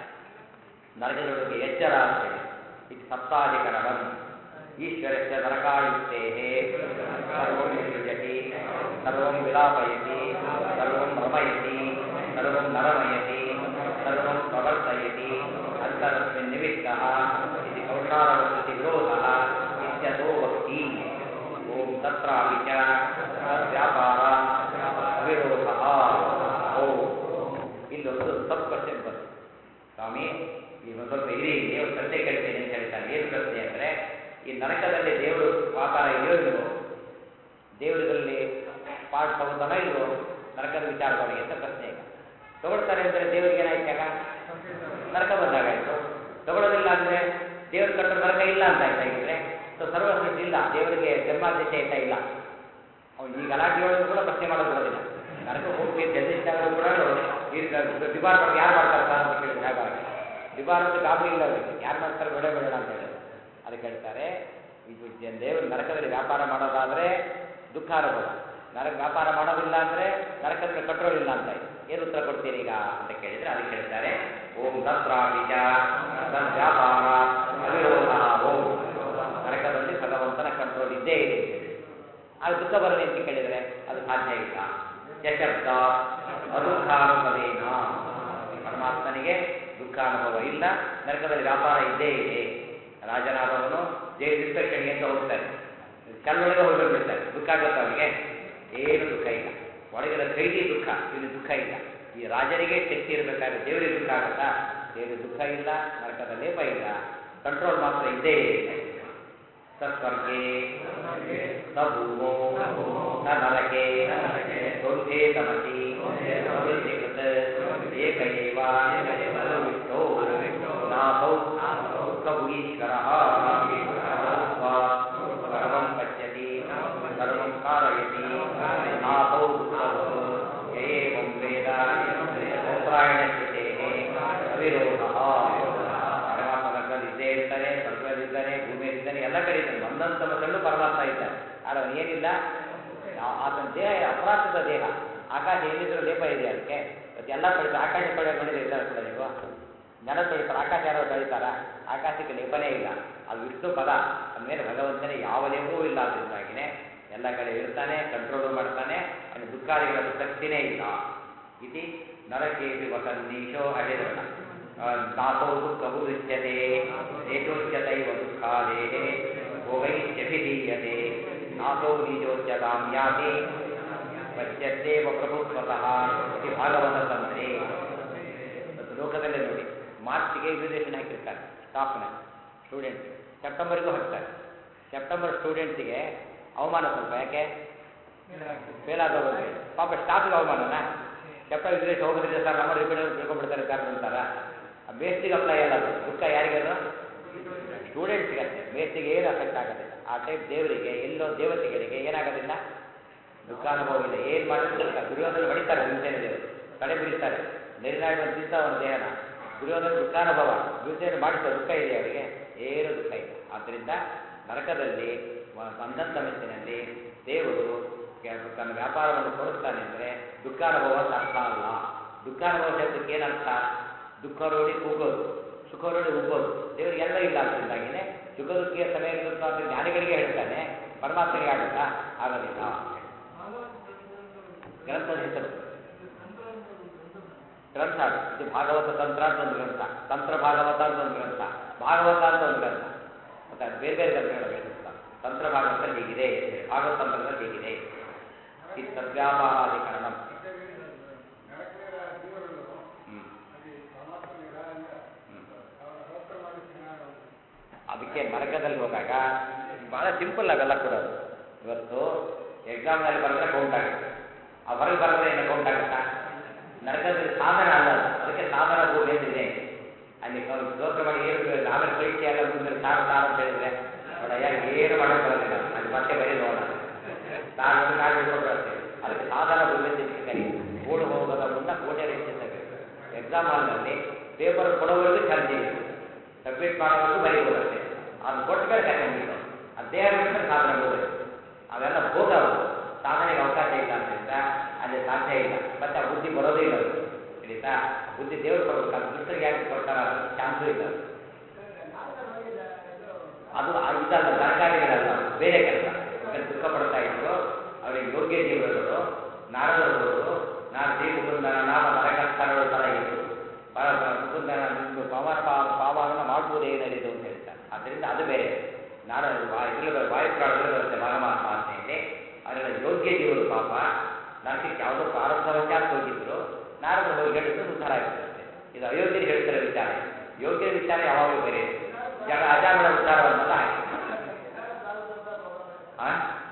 ನರಕಗಳಿಗೆ ಎಚ್ಚರ ಅಂತ ಹೇಳಿ ಇದು ಸಪ್ತಾಧಿಕರಣಂ ಈಶ್ವರಸ್ಯ ನರಕಾಯುಕ್ತೆ ಸರ್ವಂ ಸೃಜತಿ ಸರ್ವಂ ವಿಲಾಪಯತಿ ಸರ್ವಂ ರಮಯತಿ ಸರ್ವಂ ನರಮಯತಿ ಸರ್ವಂ ಪ್ರವರ್ತಯತಿ ಅಂತರಸ್ಮಿನ್ ನಿಮಿತ್ತಃ ಇದು ಕೌಶಾಲವೃತ್ತಿ ವಿರೋಧಃ ಇತ್ಯಥೋ ವಕ್ತಿ ಓಂ ತತ್ರಾಪಿ ಚ ವ್ಯಾಪಾರ ಅವಿರೋಧಃ ಓಂ ಇಲ್ಲೊಂದು ಸಬ್ ಕ್ವಶನ್ ಬಂತು ಸ್ವಾಮಿ ಈಗ ಒಂದು ಸ್ವಲ್ಪ ಇರಿ ಇಲ್ಲಿ ಒಂದು ಪ್ರಶ್ನೆ ಕೇಳ್ತೀನಿ ಅಂತ ಹೇಳ್ತಾನೆ ಏನು ಪ್ರಶ್ನೆ ಅಂದರೆ ಈ ನರಕದಲ್ಲಿ ದೇವರು ವ್ಯಾಪಾರ ಇದೆಯೋ ಇಲ್ವೋ ದೇವರಲ್ಲಿ ಪಾಠ ತಗೋತಾನೋ ಇಲ್ವೋ ನರಕದ ವಿಚಾರದೊಳಗೆ ಅಂತ ಪ್ರಶ್ನೆ ಈಗ ತಗೊಳ್ತಾರೆ ಅಂದರೆ ದೇವರಿಗೆ ಏನಾಯ್ತಾಗ ನರಕ ಬಂದಾಗಾಯ್ತು ತಗೊಳ್ಳೋದಿಲ್ಲ ಅಂದರೆ ದೇವ್ರ ಕಂಡ್ರೆ ನರಕ ಇಲ್ಲ ಅಂತ ಆಯ್ತಾ ಇದ್ರೆ ಸೊ ಸರ್ವಸೃಷ್ಟಿ ಇಲ್ಲ ದೇವರಿಗೆ ಜನ್ಮಾಧ್ಯಕ್ಷ ಆಯ್ತಾ ಇಲ್ಲ ಅವ್ನು ಈ ಗಲಾಟೆಯೊಳಗೂ ಕೂಡ ಪ್ರಶ್ನೆ ಮಾಡೋದು ಬರೋದಿಲ್ಲ ನರಕ ಹೋಗಿ ಜನಿಸಿದಾಗ ಕೂಡ ಈಗ ಡಿಪಾರ್ಟ್ಮೆಂಟ್ ಯಾರು ಮಾಡ್ತಾರೆ ಸರ್ ಅಂತ ಕೇಳಿದ್ರೆ ಹಾಗಾಗಿ ಡಿಪಾರ್ಟ್ಮೆಂಟ್ ಗಾಬರಿ ಇಲ್ಲ ಅವರಿಗೆ ಯಾರು ಮಾಡ್ತಾರೆ ಬೇಡ ಬೇಡ ಅಂತ ಹೇಳಿ ಅದಕ್ಕೆ ಹೇಳ್ತಾರೆ ಇದು ಜ- ದೇವರು ನರಕದಲ್ಲಿ ವ್ಯಾಪಾರ ಮಾಡೋದಾದ್ರೆ ದುಃಖ ಅನುಭವ ನರಕ ವ್ಯಾಪಾರ ಮಾಡೋದಿಲ್ಲ ಅಂದ್ರೆ ನರಕದಲ್ಲಿ ಕಂಟ್ರೋಲ್ ಇಲ್ಲ ಅಂತ ಇದೆ ಏನು ಉತ್ತರ ಕೊಡ್ತೀರಿ ಈಗ ಅಂತ ಕೇಳಿದ್ರೆ ಅದಕ್ಕೆ ಹೇಳ್ತಾರೆ ಓಂ ತತ್ರಾಪಿಚ ವ್ಯಾಪಾರ ಅವಿರೋಧ ಓಂ ನರಕದಲ್ಲಿ ಭಗವಂತನ ಕಂಟ್ರೋಲ್ ಇದ್ದೇ ಇದೆ ಅಂತ ಹೇಳಿ. ಆಗ ದುಃಖ ಬರಲಿ ಅಂತ ಕೇಳಿದರೆ ಅದು ಸಾಧ್ಯ ಇಲ್ಲ ಯಶಬ್ದ ಅದುಃಖಾನುಭವೇನ ಪರಮಾತ್ಮನಿಗೆ ದುಃಖಾನುಭವ ಇಲ್ಲ ನರಕದಲ್ಲಿ ವ್ಯಾಪಾರ ಇದ್ದೇ ಇದೆ ರಾಜನಾದವನು ಜೈಲ್ ಇನ್ಸ್ಪೆಕ್ಷನ್ಗೆ ಅಂತ ಹೋಗ್ತಾನೆ ಕಲ್ಲೊಳಗೆ ಹೋಗಿ ಬಂದ್ಬಿಡ್ತಾನೆ ದುಃಖ ಆಗುತ್ತೆ ಅವನಿಗೆ ಏನು ದುಃಖ ಇಲ್ಲ ಒಳಗಿನ ಕೈದಿ ದುಃಖ ಇವನು ದುಃಖ ಇಲ್ಲ ಈ ರಾಜನಿಗೆ ಶಕ್ತಿ ಇರಬೇಕಾದ್ರೆ ದೇವರಿಗೆ ದುಃಖ ಆಗುತ್ತಾ ದೇವರಿಗೆ ದುಃಖ ಇಲ್ಲ ನರಕದ ಲೇಪ ಇಲ್ಲ ಕಂಟ್ರೋಲ್ ಮಾತ್ರ ಇದ್ದೇ ಇದೆ ಸತ್ವರ್ಗೆ ಸ ಭೂಮೋ ಸ ನರಕೆ ದ್ವಂದ್ವೇ ತಮಸಿ ಪ್ರವೃತ್ತಿಕೃತ ಏಕ ಏವ ಸರ್ವವಿಷ್ಟೋ ನಾಥೌ ದುಃಖಭುಗೀಶ್ವರಃ ಸರ್ವಂ ಪಶ್ಯತಿ ಸರ್ವಂ ಕಾರಯತಿ ನಾಥೌ ದುಃಖಭು ಯ ಏವಂ ವೇದ ಉತ್ತರಾಯಣಸ್ಥಿತೇಃ ಅವಿರೋಧಃ ಪರಮಾತ್ಮ ನರಕದಲ್ಲಿ ಇದ್ದೇ ಇರ್ತಾನೆ ಸ್ವರ್ಗದಲ್ಲಿದ್ದಾನೆ ಭೂಮಿಯಲ್ಲಿದ್ದಾನೆ ಎಲ್ಲ ಕಡೆ ಇದ್ದಾನೆ ಒಂದೊಂದು ಸಮಯದಲ್ಲೂ ಪರಮಾತ್ಮ ಇದ್ದಾನೆ ಆದರೆ ಅವನು ಏನಿಲ್ಲ ಆ- ಆತನ ದೇಹ ಅಪರಾಧದ ದೇಹ ಆಕಾಶ ಎಲ್ಲಿದ್ರೂ ಲೇಪ ಇದೆ ಅದಕ್ಕೆ ಮತ್ತೆ ಎಲ್ಲ ತೊಳಿತಾರೆ ಆಕಾಶ ತೊಳೆಯೋದು ನೋಡಿದ್ರೆ ಇದ್ದಾರೆ ಕೂಡ ನೀವು ನೆಲ ತೊಳಿತಾರೆ ಆಕಾಶ ಯಾರೋ ತೊಳಿತಾರ ಆಕಾಶಕ್ಕೆ ಲೇಪನೇ ಇಲ್ಲ ಅದು ವಿಷ್ಣು ಪದ ಅಂದಮೇಲೆ ಭಗವಂತನೇ ಯಾವ ಲೇಪವೂ ಇಲ್ಲ ಅದರಿಂದಾಗಿನೇ ಎಲ್ಲ ಕಡೆ ಇರ್ತಾನೆ ಕಂಟ್ರೋಲು ಮಾಡ್ತಾನೆ ಅವನು ದುಃಖಾದಿಗಳ ಶಕ್ತಿನೇ ಇಲ್ಲ ಇತಿ ನರಕೇಪಿ ವಸನ್ನೀಶೋ ಹರಿರಣ ನಾಥೋ ದುಃಖವು ದೃಶ್ಯತೆ ದೇಶೋಚ್ಯತೈವ ದುಃಖಾದೇಹ ಭೋಗೈಶ್ಚಭಿಧೀಯತೆ ನಾಥೋ ನೀಜೋಚ್ಯತಾಂ ಯಾತಿ ಪಶ್ಯತ್ತೇವ ಪ್ರಭುತ್ವತಃ ಇತಿ ಭಾಗವತ ತಂತ್ರೆ ಮತ್ತು ಲೋಕದಲ್ಲೇ ನೋಡಿ ಮಾರ್ಚ್ಗೆ ಇನ್ವಿಟೇಷನ್ ಹಾಕಿರ್ತಾರೆ ಸ್ಟಾಫ್ನ ಸ್ಟೂಡೆಂಟ್ಸ್ ಸೆಪ್ಟೆಂಬರ್ಗೂ ಹಾಕ್ತಾರೆ ಸೆಪ್ಟೆಂಬರ್ ಸ್ಟೂಡೆಂಟ್ಸಿಗೆ ಅವಮಾನ ಸ್ವಲ್ಪ ಯಾಕೆ ಫೇಲ್ ಆದವರು ಪಾಪ ಸ್ಟಾಫ್ಗೆ ಅವಮಾನನ ಸೆಪ್ಟೆಂಬರ್ ಇನ್ವಿಟೇಷನ್ ಹೋಗೋದಿಲ್ಲ ಸರ್ ನಮ್ಮ ರಿಪೀಟ್ ತಿಳ್ಕೊಂಡ್ಬಿಡ್ತಾರೆ ಕಾರಣ ಅಂತಾರ ಆ ಮೇಸ್ಟಿಗೆ ಅಪ್ಲೈ ಅಲ್ಲ ಅದು ದುಃಖ ಯಾರಿಗದು ಸ್ಟೂಡೆಂಟ್ಸ್ಗೆ ಅಷ್ಟೇ ಮೇಸ್ಟಿಗೆ ಏನು ಅಫೆಕ್ಟ್ ಆಗೋದಿಲ್ಲ ಆ ಟೈಪ್ ದೇವರಿಗೆ ಎಲ್ಲೋ ದೇವತೆಗಳಿಗೆ ಏನಾಗೋದಿಲ್ಲ ದುಃಖಾನುಭವ ಇಲ್ಲ ಏನು ಮಾಡಿದ್ರು ದುಃಖ ದುರ್ಯೋಧನ ಹೊಡಿತಾರೆ ಹಿಂಸೇನ ದೇವರು ತಡೆ ಬಿಡಿಸ್ತಾರೆ ನಿರ್ಣಯ ಬಂದಿದ್ದ ಅವನ ದೇಹನ ದುರ್ಯೋಧನ ದುಃಖಾನುಭವ ಹಿಂಸೆಯನ್ನು ಮಾಡಿಸ್ತಾರೆ ದುಃಖ ಇದೆ ಅವರಿಗೆ ಏನು ದುಃಖ ಇಲ್ಲ ಆದ್ದರಿಂದ ನರಕದಲ್ಲಿ ವ- ಬಂದಂಥ ಮೆಚ್ಚಿನಲ್ಲಿ ದೇವರು ಕೆ- ತನ್ನ ವ್ಯಾಪಾರವನ್ನು ಕೊಡಿಸ್ತಾನೆ ಅಂದರೆ ದುಃಖಾನುಭವ ಅಂತ ಅರ್ಥ ಅಲ್ಲ ದುಃಖಾನುಭವ ಶಬ್ದಕ್ಕೆ ಏನರ್ಥ ದುಃಖ ರೋಡಿ ಕುಗ್ಗೋದು ಸುಖ ರೋಡಿ ಉಗ್ಗೋದು ದೇವರಿಗೆಲ್ಲ ಇಲ್ಲ ಅದರಿಂದಾಗಿನೇ ಸುಖ ದುಃಖಿಯ ಸಮಯ ಅಂತ ಜ್ಞಾನಿಗಳಿಗೆ ಹೇಳ್ತಾನೆ ಪರಮಾತ್ಮನಿಗೆ ಆಗುತ್ತಾ ಆಗೋದಿಲ್ಲ ಗ್ರಂಥದ ಹೆಸರು ಗ್ರಂಥ ಅದು. ಇದು ಭಾಗವತ ತಂತ್ರ ಅಂತ ಒಂದು ಗ್ರಂಥ ತಂತ್ರ ಭಾಗವತ ಅಂತ ಒಂದು ಗ್ರಂಥ ಭಾಗವತ ಅಂತ ಒಂದು ಗ್ರಂಥ ಮತ್ತೆ ಅದು ಬೇರೆ ಬೇರೆ ಗ್ರಂಥಗಳು ಹೇಳ್ತಾರೆ ತಂತ್ರ ಭಾಗವತದಲ್ಲಿ ಹೀಗಿದೆ ಭಾಗವತ ತಂತ್ರದಲ್ಲಿ ಹೀಗಿದೆ ಇದು ಸದ್ವ್ಯಾಪಾರಾಧಿಕರಣ ನರಕದ ಜೀವನಗಳು ಹ್ಮ್ ಅಲ್ಲಿ ಪರಮಾತ್ಮ ಇರಾಗಿಲ್ಲ ಹ್ಮ್ ಅವರ ಸ್ತೋತ್ರ ಮಾಡಿ ಅದಕ್ಕೆ ನರಕದಲ್ಲಿ ಹೋದಾಗ ಬಹಳ ಸಿಂಪಲ್ ಅವೆಲ್ಲ ಕೊಡೋದು ಇವತ್ತು ಎಕ್ಸಾಮ್ನಲ್ಲಿ ಬರೆದ್ರೆ ಕೌಂಟ್ ಆಗುತ್ತೆ ಆ ಹೊರಗೆ ಬರೆದ್ರೆ ಏನು ಕೌಂಟ್ ಆಗುತ್ತಾ ನರಕದಲ್ಲಿ ಸಾಧನ ಅಲ್ಲ ಅದು. ಅದಕ್ಕೆ ಸಾಧನ ಭೂಮಿ ಅಂತ ಇದೆ ಅಲ್ಲಿ ಅವ್ರು ಸ್ತೋತ್ರ ಮಾಡಿ ಏನು ಪ್ರಯೋಜನ? ಆಮೇಲೆ ಪರೀಕ್ಷೆ ಎಲ್ಲ ಮುಂದೆ ಸಾರು ಸಾರು ಅಂತ ಹೇಳಿದ್ರೆ ನೋಡಯ್ಯ ಏನು ಮಾಡಕ್ಕೆ ಬರೋದಿಲ್ಲ ಅಲ್ಲಿ ಮತ್ತೆ ಬರೀ ನೋಡೋಣ ಸಾರು ಒಂದು ನಾಲ್ಕು ಇಟ್ಕೊಂಡ್ರೆ ಅಷ್ಟೇ ಅದಕ್ಕೆ ಸಾಧನ ಭೂಮಿ ಅಂತ ಇದಕ್ಕೆ ಕರಿ ಓಡು ಹೋಗೋದ ಮುನ್ನ ಕೋಟೆ ಹೆಚ್ಚಿಸಬೇಕು ಎಕ್ಸಾಮ್ ಹಾಲ್ನಲ್ಲಿ ಪೇಪರ್ ಕೊಡೋವರೆಗೂ ಚಾರ್ಜ್ ಇದೆ ಸಬ್ಮಿಟ್ ಮಾಡೋವರೆಗೂ ಬರೀಬೋದಷ್ಟೇ ಅದು ಕೊಟ್ಟ ಮೇಲೆ ಸೆಕೆಂಡ್ ಬಿಟ್ಟು ಅದು ದೇಹ ಬಿಟ್ಟರೆ ಸಾಧನೆ ಹೋಗೋದು ಅವೆಲ್ಲ ಭೋಗ ಅವು ಸಾಧನೆಗೆ ಅವಕಾಶ ಇಲ್ಲ ಅಂತ ಅಲ್ಲಿ ಸಾಧ್ಯ ಇಲ್ಲ ಮತ್ತೆ ಆ ಬುದ್ಧಿ ಬರೋದೇ ಇಲ್ಲ ಅದು ತಿಳಿತಾ ಬುದ್ಧಿ ದೇವರು ಕೊಡ್ಬೇಕು ಅದು ದುಷ್ಟರಿಗೆ ಯಾಕೆ ಕೊಡ್ತಾರ ಅದು ಚಾನ್ಸು ಇಲ್ಲ ಅದು. ಅದು ಆ- ಇದಲ್ಲ ತರಕಾರಿಗಳಲ್ಲ ಅದು, ಬೇರೆ ಕೆಲಸ ಈಗ ದುಃಖ ಪಡ್ತಾ ಇದ್ರು ಅವರಿಗೆ ಯೋಗ್ಯ ಜೀವನಗಳು ನಾರದರು ನಾನು ಶ್ರೀ ಮುಕುಂದನ ನಾಮ ನರಕಸ್ಥಳಗಳು ತರ ಇತ್ತು ಬ- ಬ- ಮುಕುಂದನ ನಿಂದು ಪವನ ಪಾವ- ಪಾವನ ಮಾಡುವುದೇ ನಡೀತು ಅಂತ ಹೇಳ್ತಾರೆ ಅದರಿಂದ ಅದು ಬೇರೆ ನಾರ ಇದರಲ್ಲಿ ಬರ- ವಾಯುಪ್ರಾಣದಲ್ಲಿ ಬರುತ್ತೆ ಪರಮಾತ್ಮ ಅಂತ ಹೇಳಿ ಅದರಿಂದ ಯೋಗ್ಯ ಜೀವರು ಪಾಪ ನರಕಕ್ಕೆ ಯಾವುದೋ ಪ್ರಾರಂಭವಶಾತ್ ಹೋಗಿದ್ರು ನಾರದರು ಹೋಗಿ ಹೇಳಿದ್ರು ಉದ್ಧಾರ ಆಗಿರುತ್ತೆ ಇದು ಅಯೋಗ್ಯರು ಹೇಳ್ತಿರೋ ವಿಚಾರ ಯೋಗ್ಯರ ವಿಚಾರ ಯಾವಾಗಲೂ ಬೇರೆ ಜಗ ಅಜಾಗಳ ಉದ್ಧಾರವನ್ನೆಲ್ಲ ಹಾಕಿ ಆ?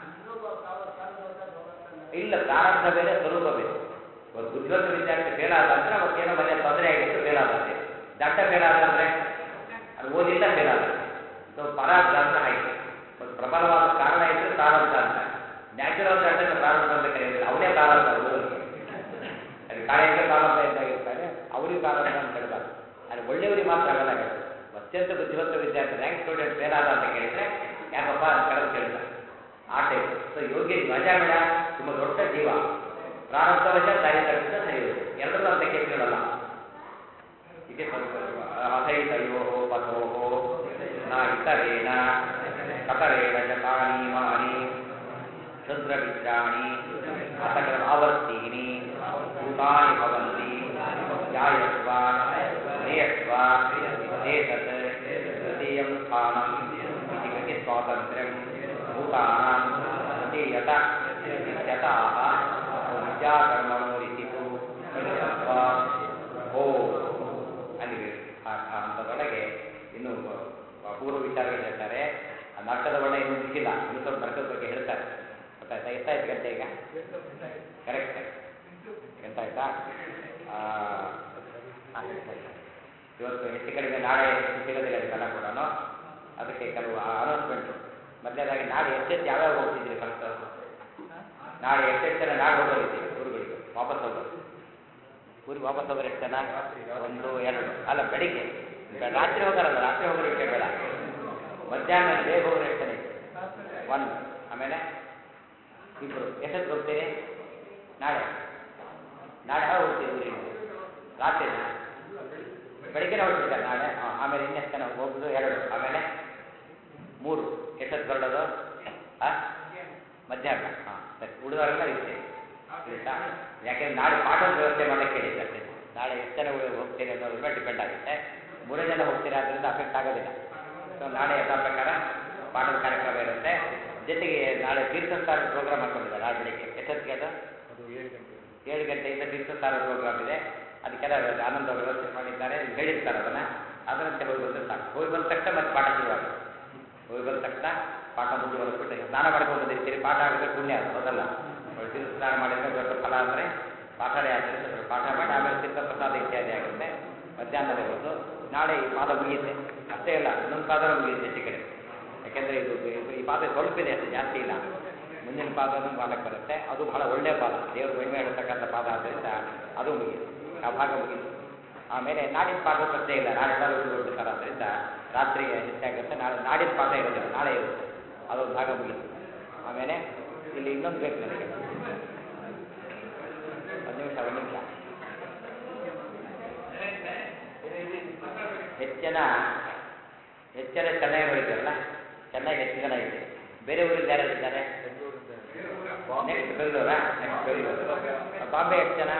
ಇಲ್ಲ ಪ್ರಾರಂಭ ಬೇರೆ ಸ್ವರೂಪ ಬೇರೆ ಒಂದು ಬುದ್ಧಿವಂತ ವಿದ್ಯಾರ್ಥಿ ಫೇಲ್ ಆದ ಅಂದ್ರೆ ಅವತ್ತೇನೋ ಮನೆ ತೊಂದರೆ ಆಗಿತ್ತು ಫೇಲ್ ಆದಂತೆ ದಡ್ಡ ಫೇಲ್ ಆದ ಅಂದ್ರೆ ಅದು ಓದಿಲ್ಲ ಫೇಲ್ ಆದ ಸೊ ಪರಾರ್ಥ ಅಂತ ಹಾಗೆ ಒಂದು ಪ್ರಬಲವಾದ ಕಾರಣ ಇದ್ರೆ ಪ್ರಾರಂಭ ಅಂತ ನ್ಯಾಚುರಲ್ ದಡ್ಡನ್ನು ಪ್ರಾರಂಭ ಅಂತ ಕರೆಯೋದಿಲ್ಲ ಅವನೇ ಪ್ರಾರಂಭ ಓದೋರಿಗೆ ಅದು ಕಾಯಕ್ಕೆ ಪ್ರಾರಂಭ ಇದ್ದಾಗಿರ್ತಾರೆ ಅವ್ರಿಗೆ ಪ್ರಾರಂಭ ಅಂತ ಹೇಳ್ಬಾರ್ದು ಅದು ಒಳ್ಳೆಯವರಿಗೆ ಮಾತ್ರ ಅವೆಲ್ಲ ಹೇಳೋದು ಅತ್ಯಂತ ಬುದ್ಧಿವಂತ ವಿದ್ಯಾರ್ಥಿ ರ್ಯಾಂಕ್ ಸ್ಟೂಡೆಂಟ್ ಫೇಲ್ ಆದ ಅಂತ ಕೇಳಿದ್ರೆ ಯಾಕಪ್ಪ ಅಂತ ಕೆಳಗೆ ಕೇಳ್ತಾರೆ ಆ ಟೈಪ್ ಸೊ ಯೋಗ್ಯ ಅಜಾಮಿಳ ತುಂಬ ದೊಡ್ಡ ಜೀವ ಪ್ರಾರಂಭವಶ ದಾರಿ ತಪ್ಪಿದ ಸರಿಯುವುದು ಎರಡರೂ ಅಂತ ಕೇಳ್ಕೊಳ್ಳಲ್ಲ ಇದೆ ಅಥೈತಯೋ ಪಥೋ ನ ಇತರೇಣ ಕತರೇಣ ಚ ತಾಣೀಮಾನಿ ಕ್ಷುದ್ರಮಿತ್ರಾಣಿ ಅತಗಳ ಆವರ್ತೀನಿ ಭೂತಾನಿ ಭವಂತಿ ಜಾಯಸ್ವ ನೇಯಸ್ವ ಏತತ್ ತೃತೀಯಂ ಸ್ಥಾನಂ ಇತಿ ಗತಿ ಸ್ವಾತಂತ್ರ್ಯಂ ಭೂತಾನಾಂ ತೃತೀಯತ ಇತ್ಯತಃ ವಿದ್ಯಾಕರ್ಮಣೋ ಇತಿತು ಓ ಅಲ್ಲಿಗೆ ಆ ಆ ಹಂತದೊಳಗೆ ಇನ್ನು ಅಪೂರ್ವ ವಿಚಾರಗಳು ಹೇಳ್ತಾರೆ ಆ ನರಕದ ವರ್ಣ ಇನ್ನೂ ಮುಗಿಸಿಲ್ಲ ಇನ್ನೂ ಸ್ವಲ್ಪ ನರಕದ ಬಗ್ಗೆ ಹೇಳ್ತಾರೆ ಗೊತ್ತಾಯ್ತಾ ಎಷ್ಟಾಯ್ತು ಗಂಟೆ ಈಗ ಕರೆಕ್ಟ್ ಎಂತಾಯ್ತಾ ಆ, ಆ, ಎಷ್ಟಾಯ್ತು? ಇವತ್ತು ಹೆಚ್ಚು ಕಡಿಮೆ ನಾಳೆ ಹೆಚ್ಚು ಸಿಗೋದಿಲ್ಲ ಇದೆಲ್ಲ ಕೂಡ ಅದಕ್ಕೆ ಕೆಲವು ಅನೌನ್ಸ್ಮೆಂಟು ಮೊದಲನೇದಾಗಿ ನಾಳೆ ಎಷ್ಟೆಷ್ಟು ಯಾವ್ಯಾವ ಹೋಗ್ತಿದ್ರಿ ಫಸ್ಟ್ ನಾಳೆ ಎಷ್ಟೆಷ್ಟು ಜನ ನಾಳೆ ಹೋಗೋರಿದ್ದೀವಿ ಊರುಗಳಿಗೆ ವಾಪಸ್ ಹೋಗೋದು ಊರಿಗೆ ವಾಪಸ್ ಹೋಗೋರು ಎಷ್ಟು ಜನ ಒಂದು ಎರಡು ಅಲ್ಲ ಬೆಳಿಗ್ಗೆ ಬೆ- ರಾತ್ರಿ ಹೋಗೋರಲ್ಲ ರಾತ್ರಿ ಹೋಗೋರು ಇಷ್ಟೇ ಬೇಡ ಮಧ್ಯಾಹ್ನ ಬೇಗ ಹೋಗೋರು ಎಷ್ಟು ಜನ ಇದ್ದೀರಿ? ಒಂದು ಆಮೇಲೆ ಇಬ್ಬರು ಎಷ್ಟೊತ್ತು ಹೋಗ್ತೀರಿ ನಾಳೆ ನಾಳೆ ಯಾವಾಗ ಹೋಗ್ತೀರಿ ಊರಿಗೆ ರಾತ್ರಿನಾ ಬೆಳಿಗ್ಗೆನೇ ಹೊರಟಿರ್ತಾರೆ ನಾಳೆ ಹಾಂ ಆಮೇಲೆ ಇನ್ನೆಷ್ಟು ಜನ ಹೋಗೋದು ಎರಡು ಆಮೇಲೆ ಮೂರು ಎಷ್ಟೊತ್ತು ಹೊರಡೋದು ಹಾಂ ಮಧ್ಯಾಹ್ನ ಹಾಂ ಸರಿ ಉಳಿದವರೆಲ್ಲ ಇಷ್ಟೇ ಆಯ್ತಾ ಯಾಕೆಂದ್ರೆ ನಾಳೆ ಪಾಠದ ವ್ಯವಸ್ಥೆ ಮಾಡಕ್ಕೆ ಹೇಳಿದ್ದೆ ಅಷ್ಟೇ ನಾಳೆ ಎಷ್ಟು ಜನ ಹೋಗ್- ಹೋಗ್ತೀರಿ ಅನ್ನೋದ್ರ ಮೇಲೆ ಡಿಪೆಂಡ್ ಆಗುತ್ತೆ ಮೂರೇ ಜನ ಹೋಗ್ತೀರಾ ಅದರಿಂದ ಅಫೆಕ್ಟ್ ಆಗೋದಿಲ್ಲ ಸೊ ನಾಳೆ ಎಲ್ಲ ಪ್ರಕಾರ ಪಾಠದ ಕಾರ್ಯಕ್ರಮ ಇರುತ್ತೆ ಜೊತೆಗೆ ನಾಳೆ ತೀರ್ಥಸ್ಥಾನ ಪ್ರೋಗ್ರಾಮ್ ಹಾಕೊಂಡಿದ್ದಾರೆ ನಾಳೆ ಬೆಳಿಗ್ಗೆ ಎಷ್ಟೊತ್ತಿಗೆ ಅದು ಏಳು ಗಂಟೆಯಿಂದ ತೀರ್ಥಸ್ಥಾನ ಪ್ರೋಗ್ರಾಮ್ ಇದೆ ಅದಕ್ಕೆಲ್ಲ ಆನಂದ ಅವರು ವ್ಯವಸ್ಥೆ ಮಾಡಿದ್ದಾರೆ ನೀವು ಹೇಳಿರ್ತಾರೆ ಅದನ್ನು ಅದರಂತೆ ಹೋಗಿ ಬಂದರೆ ಸಾಕು ಹೋಗಿ ಬಂದ ತಕ್ಷಣ ಮತ್ತೆ ಪಾಠ ಶುರುವಾಗುತ್ತೆ ಹೋಗಿ ಬಂದ ತಕ್ಷಣ ಪಾಠ ಮುಂದುವರೆಸ್ಬಿಟ್ಟು ಸ್ನಾನ ಮಾಡ್ಕೊಂಡು ಬಂದಿರ್ತೀರಿ ಪಾಠ ಆಗಿದ್ರೆ ಪುಣ್ಯ ಅದು ಹೌದಲ್ಲ ಅವ್ರು ತೀರ್ಥ ಸ್ನಾನ ಮಾಡಿದ್ರೆ ದೊಡ್ಡ ಫಲ ಅಂದರೆ ಪಾಠನೇ ಆದ್ದರಿಂದ ಸ್ವಲ್ಪ ಪಾಠ ಮಾಡಿ ಆಮೇಲೆ ತೀರ್ಥಪ್ರಸಾದ ಇತ್ಯಾದಿ ಆಗುತ್ತೆ ಮಧ್ಯಾಹ್ನದ ಹೊರತು ನಾಳೆ ಈ ಪಾದ ಮುಗಿಯುತ್ತೆ ಅಷ್ಟೇ ಇಲ್ಲ ಇನ್ನೊಂದು ಪಾದ ಮುಗಿಯುತ್ತೆ ಹೆಚ್ಚು ಕಡೆ ಯಾಕೆಂದರೆ ಇದು ಇದು- ಈ ಪಾದ ಸ್ವಲ್ಪ ಇದೆ ಅಷ್ಟು ಜಾಸ್ತಿ ಇಲ್ಲ ಮುಂದಿನ ಪಾದ ಪಾಲಕ್ಕೆ ಬರುತ್ತೆ ಅದು ಬಹಳ ಒಳ್ಳೆಯ ಪಾದ ದೇವರು ಮಹಿಮೆ ಇಡತಕ್ಕಂಥ ಪಾದ ಆದ್ದರಿಂದ ಅದು ಮುಗಿಯುತ್ತೆ ಆ ಭಾಗ ಮುಗಿಯುತ್ತೆ ಆಮೇಲೆ ನಾಡಿನ ಪಾಠ ಪ್ರಶ್ನೆ ಇಲ್ಲ ನಾಳೆ ಎಲ್ಲರೂ ಉಳ್ಕೊಳ್ತಾರೆ ಆದ್ದರಿಂದ ರಾತ್ರಿಗೆ ಹೆಚ್ಚಾಗುತ್ತೆ ನಾಳೆ ನಾಡಿನ ಪಾಠ ಇರೋದಿಲ್ಲ ನಾಳೆ ಇರುತ್ತೆ ಅದೊಂದು ಭಾಗ ಮುಗಿತು ಆಮೇಲೆ ಇಲ್ಲಿ ಇನ್ನೊಂದು ಬೇಕು ನನಗೆ ಒಂದು ನಿಮಿಷ ಒಂದು ನಿಮಿಷ ಹೆಚ್ಚಿನ ಹೆಚ್ಚಿನ ಚೆನ್ನಾಗಿ ನೋಡಿದ್ದಾರಲ್ಲ ಚೆನ್ನಾಗಿ ಹೆಚ್ಚು ಜನ ಇದೆ ಬೇರೆ ಊರಿಂದ ಯಾರು ಇದ್ದಾರೆ ನೆಕ್ಸ್ಟ್ ಬೆಂಗಳೂರಾ ನೆಕ್ಸ್ಟ್ ಬೆಂಗಳೂರು ಬಾಂಬೆ ಎಷ್ಟು ಜನ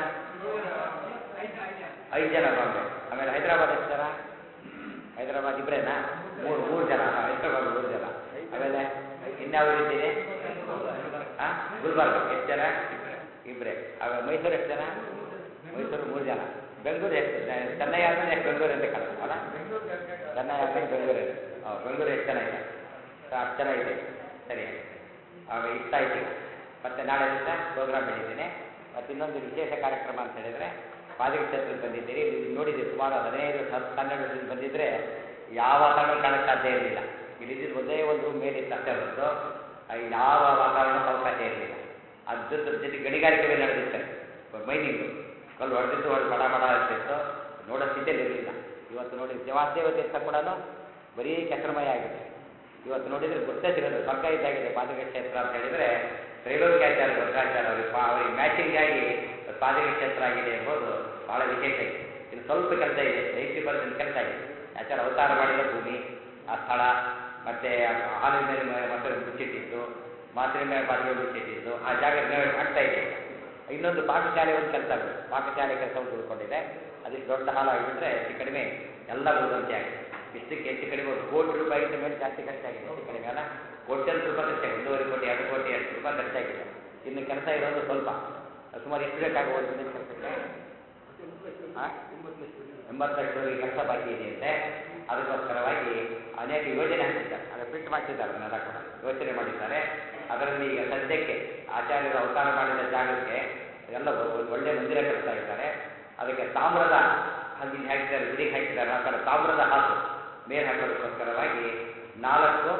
ಐದು ಜನ ಬಾಂಬೆ ಆಮೇಲೆ ಹೈದರಾಬಾದ್ ಎಷ್ಟು ಜನ ಹೈದರಾಬಾದ್ ಇಬ್ಬರೇನಾ ಮೂರು ಮೂರು ಜನ ಹಾಂ ಹೈದರಾಬಾದ್ ಮೂರು ಜನ ಆಮೇಲೆ ಇನ್ಯಾವ ಇದ್ದೀರಿ ಹಾಂ ಗುಲ್ಬರ್ಗ ಎಷ್ಟು ಜನ ಇಬ್ಬರೇ ಆಮೇಲೆ ಮೈಸೂರು ಎಷ್ಟು ಜನ ಮೈಸೂರು ಮೂರು ಜನ ಬೆಂಗಳೂರು ಎಷ್ಟು ಜನ? ಚೆನ್ನೈ ಆದ್ಮೇಲೆ ಎಷ್ಟು ಬೆಂಗಳೂರು ಅಂತ ಕಾಣುತ್ತೆ ಅಲ್ಲ ಚೆನ್ನೈ ಆದ್ಮೇಲೆ ಬೆಂಗಳೂರು ಹಾಂ ಬೆಂಗಳೂರು ಎಷ್ಟು ಜನ ಇದೆ ಸೊ ಅಷ್ಟು ಜನ ಇದೆ ಸರಿ ಆಗ ಇಷ್ಟ ಆಯ್ತು ಈಗ ಮತ್ತೆ ನಾಳೆ ದಿವಸ ಪ್ರೋಗ್ರಾಮ್ ಹೇಳಿದ್ದೇನೆ ಮತ್ತು ಇನ್ನೊಂದು ವಿಶೇಷ ಕಾರ್ಯಕ್ರಮ ಅಂತ ಹೇಳಿದರೆ ಪಾದಕ ಕ್ಷೇತ್ರಕ್ಕೆ ಬಂದಿದ್ದೀರಿ ಇಲ್ಲಿ ನೋಡಿದ್ದೀರಿ ಸುಮಾರು ಹದಿನೈದು ಹತ್ತು ಹನ್ನೆರಡು ವರ್ಷದಿಂದ ಬಂದಿದ್ದರೆ ಯಾವ ವಾತಾವರಣ ಕಾಣಕ್ಕೆ ಸಾಧ್ಯ ಇರಲಿಲ್ಲ ಇಲ್ಲಿದ್ದು ಒಂದೇ ಒಂದು ರೂಮ್ ಮೇಲೆ ಇತ್ತು ಅಷ್ಟೇ ಹೊರತು ಅಲ್ಲಿ ಯಾವ ವಾತಾವರಣ ಅವಕಾಶ ಇರಲಿಲ್ಲ ಅದ್ರ ಜೊತೆ ಗಣಿಗಾರಿಕೆ ಮೇಲೆ ನಡೆದಿತ್ತು ಮೈನಿಂಗು ಕಲ್ಲು ಹೊಡೆದಿದ್ದು ಹೊಡೆದು ಬಡ ಬಡ ಇರ್ತಿತ್ತು ನೋಡೋ ಸ್ಥಿತಿಯಲ್ಲಿ ಇರಲಿಲ್ಲ ಇವತ್ತು ನೋಡಿ ದೇವಾದೇವ ತೀರ್ಥ ಕೂಡ ಬರೀ ಕೆಸರಮಯ ಆಗಿದೆ ಇವತ್ತು ನೋಡಿದರೆ ಗೊತ್ತೇ ಸಿಗೋದು ಸ್ವರ್ಗ ಇದ್ದಾಗಿದೆ ಪಾದಕ ಕ್ಷೇತ್ರ ಅಂತ ಹೇಳಿದರೆ ತ್ರೈಲೋಕ್ಯಾಚಾರ್ಯ ಭದ್ರಾಚಾರ್ಯ ಅವರಿಗೆ ಪಾ ಅವರಿಗೆ ಮ್ಯಾಚಿಂಗ್ ಆಗಿ ಪಾದಕ ಕ್ಷೇತ್ರ ಆಗಿದೆ ಎಂಬುದು ಬಹಳ ವಿಶೇಷ ಇದೆ ಇನ್ನು ಸ್ವಲ್ಪ ಕೆಲಸ ಇದೆ ನೈಂಟಿ ಪರ್ಸೆಂಟ್ ಕೆಲಸ ಇದೆ ಆಚಾರ ಅವತಾರ ಮಾಡಿದ ಭೂಮಿ ಆ ಸ್ಥಳ ಮತ್ತೆ ಹಾಲಿನ ಮೇಲೆ ಮ- ಮೊಸರು ಮುಚ್ಚಿಟ್ಟಿದ್ದು ಮಾತ್ರೆ ಮೇಲೆ ಪಾತ್ರೆ ಮುಚ್ಚಿಟ್ಟಿದ್ದು ಆ ಜಾಗ ರಿನೋವೇಟ್ ಆಗ್ತಾ ಇದೆ ಇನ್ನೊಂದು ಪಾಕಶಾಲೆ ಒಂದು ಕೆಲಸ ಆಗುತ್ತೆ ಪಾಕಶಾಲೆ ಕೆಲಸ ಒಂದು ಉಳ್ಕೊಂಡಿದೆ ಅದಕ್ಕೆ ದೊಡ್ಡ ಹಾಲ್ ಆಗಿಬಿಟ್ರೆ ಹೆಚ್ಚು ಕಡಿಮೆ ಎಲ್ಲ ಬರುವಂತೆ ಆಗಿದೆ ಇಷ್ಟಕ್ಕೆ ಹೆಚ್ಚು ಕಡಿಮೆ ಒಂದು ಕೋಟಿ ರೂಪಾಯಿಗಿಂತ ಮೇಲೆ ಜಾಸ್ತಿ ಖರ್ಚಾಗಿದೆ ಹೆಚ್ಚು ಕಡಿಮೆ ಅಲ್ಲ ಕೋಟ್ಯಂತರ ರೂಪಾಯಿ ಖರ್ಚಾಗಿದೆ ಒಂದೂವರೆ ಕೋಟಿ ಎರಡು ಕೋಟಿ ಅಷ್ಟು ರೂಪಾಯಿ ಖರ್ಚಾಗಿದೆ ಇನ್ನು ಕೆಲಸ ಇರೋದು ಸ್ವಲ್ಪ ಸುಮಾರು ಎಷ್ಟು ಬೇಕಾಗಬಹುದು ಮುಂದಿನ ಕೆಲಸಕ್ಕೆ ಆ? ಎಂಬತ್ತು ಲಕ್ಷದವರೆಗೆ ಕೆಲಸ ಬಾಕಿ ಇದೆಯಂತೆ ಅದಕ್ಕೋಸ್ಕರವಾಗಿ ಅನೇಕ ಯೋಜನೆ ಹಾಕಿದ್ದಾರೆ ಅದನ್ನು ಪ್ರಿಂಟ್ ಮಾಡಿಸಿದ್ದಾರೆ ಅದನ್ನೆಲ್ಲ ಕೂಡ ಯೋಚನೆ ಮಾಡಿದ್ದಾರೆ ಅದರಲ್ಲಿ ಈಗ ಸದ್ಯಕ್ಕೆ ಆಚಾರ್ಯರು ಅವತಾರ ಮಾಡಿದ ಜಾಗಕ್ಕೆ ಎಲ್ಲ ಒ- ಒಂದು ಒಳ್ಳೆ ಮಂದಿರ ಕಟ್ತಾ ಇದ್ದಾರೆ ಅದಕ್ಕೆ ತಾಮ್ರದ ಅಲ್ಲಿ ಹಾಕಿದ್ದಾರೆ ಗುಡಿಗೆ ಹಾಕಿದ್ದಾರೆ ಆ ಥರ ತಾಮ್ರದ ಹಾಸು ಮೇಲೆ ಹಾಕೋದಕ್ಕೋಸ್ಕರವಾಗಿ ನಾಲ್ಕು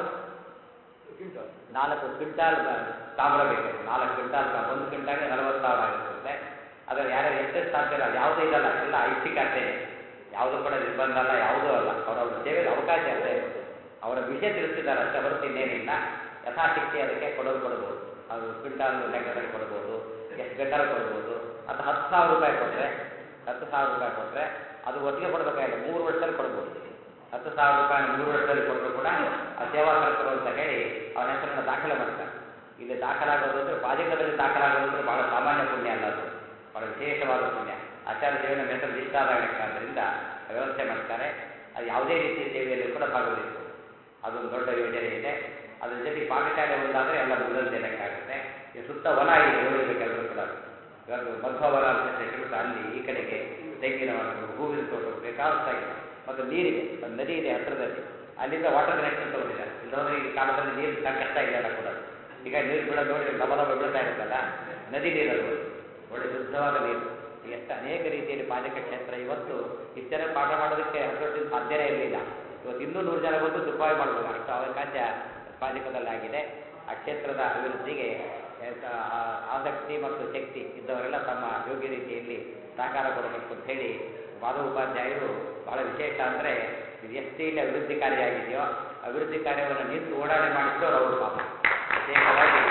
ನಾಲ್ಕು ಕ್ವಿಂಟಾಲ್ ಬ- ತಾಮ್ರ ಬೇಕು ನಾಲ್ಕು ಕ್ವಿಂಟಾಲ್ ತ- ಒಂದು ಕ್ವಿಂಟಾಲ್ಗೆ ನಲವತ್ತು ಸಾವಿರ ಆಗಿರುತ್ತೆ ಅದರಲ್ಲಿ ಯಾರ್ಯಾರು ಎಷ್ಟೆಷ್ಟು ಸಾಧ್ಯ ಇಲ್ಲ ಯಾವುದೂ ಇದಲ್ಲ ಎಲ್ಲ ಐಚ್ಛಿಕ ಅಷ್ಟೇನೆ ಯಾವುದು ಕೂಡ ನಿರ್ಬಂಧ ಅಲ್ಲ ಯಾವುದೂ ಅಲ್ಲ ಅವರವ್ರ ಸೇವೆಗೆ ಅವಕಾಶ ಅಷ್ಟೇ ಅವರ ವಿಷಯ ತಿಳಿಸ್ತಿದ್ದಾರೆ ಅಷ್ಟೇ ಹೊರತು ಇನ್ನೇನಿಲ್ಲ ಯಥಾಶಕ್ತಿ ಅದಕ್ಕೆ ಕೊಡೋದು ಕೊಡ್ಬೋದು ಅದು ಕ್ವಿಂಟಾಲ್ ಲೆಕ್ಕದಲ್ಲಿ ಕೊಡ್ಬೋದು ಎಷ್ಟು ಬೇಕಾದ್ರೂ ಕೊಡ್ಬೋದು ಅಥವಾ ಹತ್ತು ಸಾವಿರ ರೂಪಾಯಿ ಕೊಟ್ಟರೆ ಹತ್ತು ಸಾವಿರ ರೂಪಾಯಿ ಕೊಟ್ಟರೆ ಅದು ಒಟ್ಟಿಗೆ ಕೊಡಬೇಕಾಗಿಲ್ಲ ಮೂರು ವರ್ಷದಲ್ಲಿ ಕೊಡ್ಬೋದು ಹತ್ತು ಸಾವಿರ ರೂಪಾಯಿ ಮೂರು ವರ್ಷದಲ್ಲಿ ಕೊಟ್ಟರು ಕೂಡ ಆ ಸೇವಾ ಕರ್ತರು ಅಂತ ಹೇಳಿ ಅವನ ಹೆಸರನ್ನು ದಾಖಲೆ ಮಾಡ್ತಾರೆ ಇಲ್ಲಿ ದಾಖಲಾಗೋದು ಅಂದರೆ ಬಾಧಿಕದಲ್ಲಿ ದಾಖಲಾಗೋದು ಅಂದರೆ ಬಹಳ ಸಾಮಾನ್ಯ ಪುಣ್ಯ ಅಲ್ಲ ಅದು ಬಹಳ ವಿಶೇಷವಾದ ಪುಣ್ಯ ಆಚಾರ್ಯ ಸೇವೆನ ಹೆಸರು ಇಷ್ಟ ಆದ ಲೆಕ್ಕ ಆದ್ದರಿಂದ ವ್ಯವಸ್ಥೆ ಮಾಡ್ತಾರೆ ಅದು ಯಾವುದೇ ರೀತಿಯ ಸೇವೆಯಲ್ಲಿ ಕೂಡ ಭಾಗವಹಿಸಬಹುದು ಅದೊಂದು ದೊಡ್ಡ ಯೋಜನೆ ಇದೆ ಅದ್ರ ಜೊತೆಗೆ ಪಾಕಶಾಲೆ ಒಂದಾದರೆ ಎಲ್ಲ ಮುಗಿದಂತೆ ಲೆಕ್ಕ ಆಗುತ್ತೆ ಈ ಸುತ್ತ ವನ ಇದೆ ನೋಡಿರ್ಬೇಕು ಎಲ್ಲರೂ ಕೂಡ ಇವತ್ತು ಮಧ್ವವನ ಅಂತ ಹೇಳ್ಬಿಟ್ಟು ಅಲ್ಲಿ ಈ ಕಡೆಗೆ ತೆಂಗಿನ ಮರಗಳು ಹೂವಿನ ತೋಟಗಳು ಬೇಕಾದಷ್ಟಾಗಿದೆ ಮತ್ತು ನೀರಿದೆ ಒಂದು ನದಿ ಇದೆ ಹತ್ತಿರದಲ್ಲಿ ಅಲ್ಲಿಂದ ವಾಟರ್ ಕನೆಕ್ಷನ್ ತಗೊಂಡಿದ್ದಾರೆ ಇಲ್ಲದ್ರೆ ಈ ಕಾಲದಲ್ಲಿ ನೀರು ಕಷ್ಟ ಇಲ್ಲ ಎಲ್ಲ ಕೂಡ ಈಗ ನೀರು ಬಿಡೋದು ನೋಡಿ ಲಭ ಲಭ ಬೀಳ್ತಾ ಇರುತ್ತಲ್ಲ ನದಿ ನೀರದು ಒಳ್ಳೆ ಶುದ್ಧವಾದ ನೀರು ಎಷ್ಟು ಅನೇಕ ರೀತಿಯಲ್ಲಿ ಪಾದಕ ಕ್ಷೇತ್ರ ಇವತ್ತು ಇಷ್ಟೆಲ್ಲ ಪಾಠ ಮಾಡೋದಕ್ಕೆ ಹತ್ತು ವರ್ಷದಿಂದ ಸಾಧ್ಯನೇ ಇರಲಿಲ್ಲ ಇವತ್ತು ಇನ್ನೂ ನೂರು ಜನ ಬಂದು ಸುಖವಾಗಿ ಮಾಡ್ಬೋದು ಅಷ್ಟು ಅವಕಾಶ ಪಾದಕದಲ್ಲಾಗಿದೆ ಆ ಕ್ಷೇತ್ರದ ಅಭಿವೃದ್ಧಿಗೆ ಆ, ಆ- ಆಸಕ್ತಿ ಮತ್ತು ಶಕ್ತಿ ಇದ್ದವರೆಲ್ಲ ತಮ್ಮ ಯೋಗ್ಯ ರೀತಿಯಲ್ಲಿ ಸಹಕಾರ ಕೊಡಬೇಕು ಅಂತ ಹೇಳಿ ಮಾಧವ ಉಪಾಧ್ಯಾಯರು ಬಹಳ ವಿಶೇಷ ಅಂದರೆ ಇದು ಎಷ್ಟು ಇಲ್ಲಿ ಅಭಿವೃದ್ಧಿ ಕಾರ್ಯ ಅಭಿವೃದ್ಧಿ ಕಾರ್ಯವನ್ನು ನಿಂತು ಓಡಾಡಿ ಮಾಡಿಸಿದವರು ಅವರು ಪಾಪ ವಿಶೇಷವಾಗಿ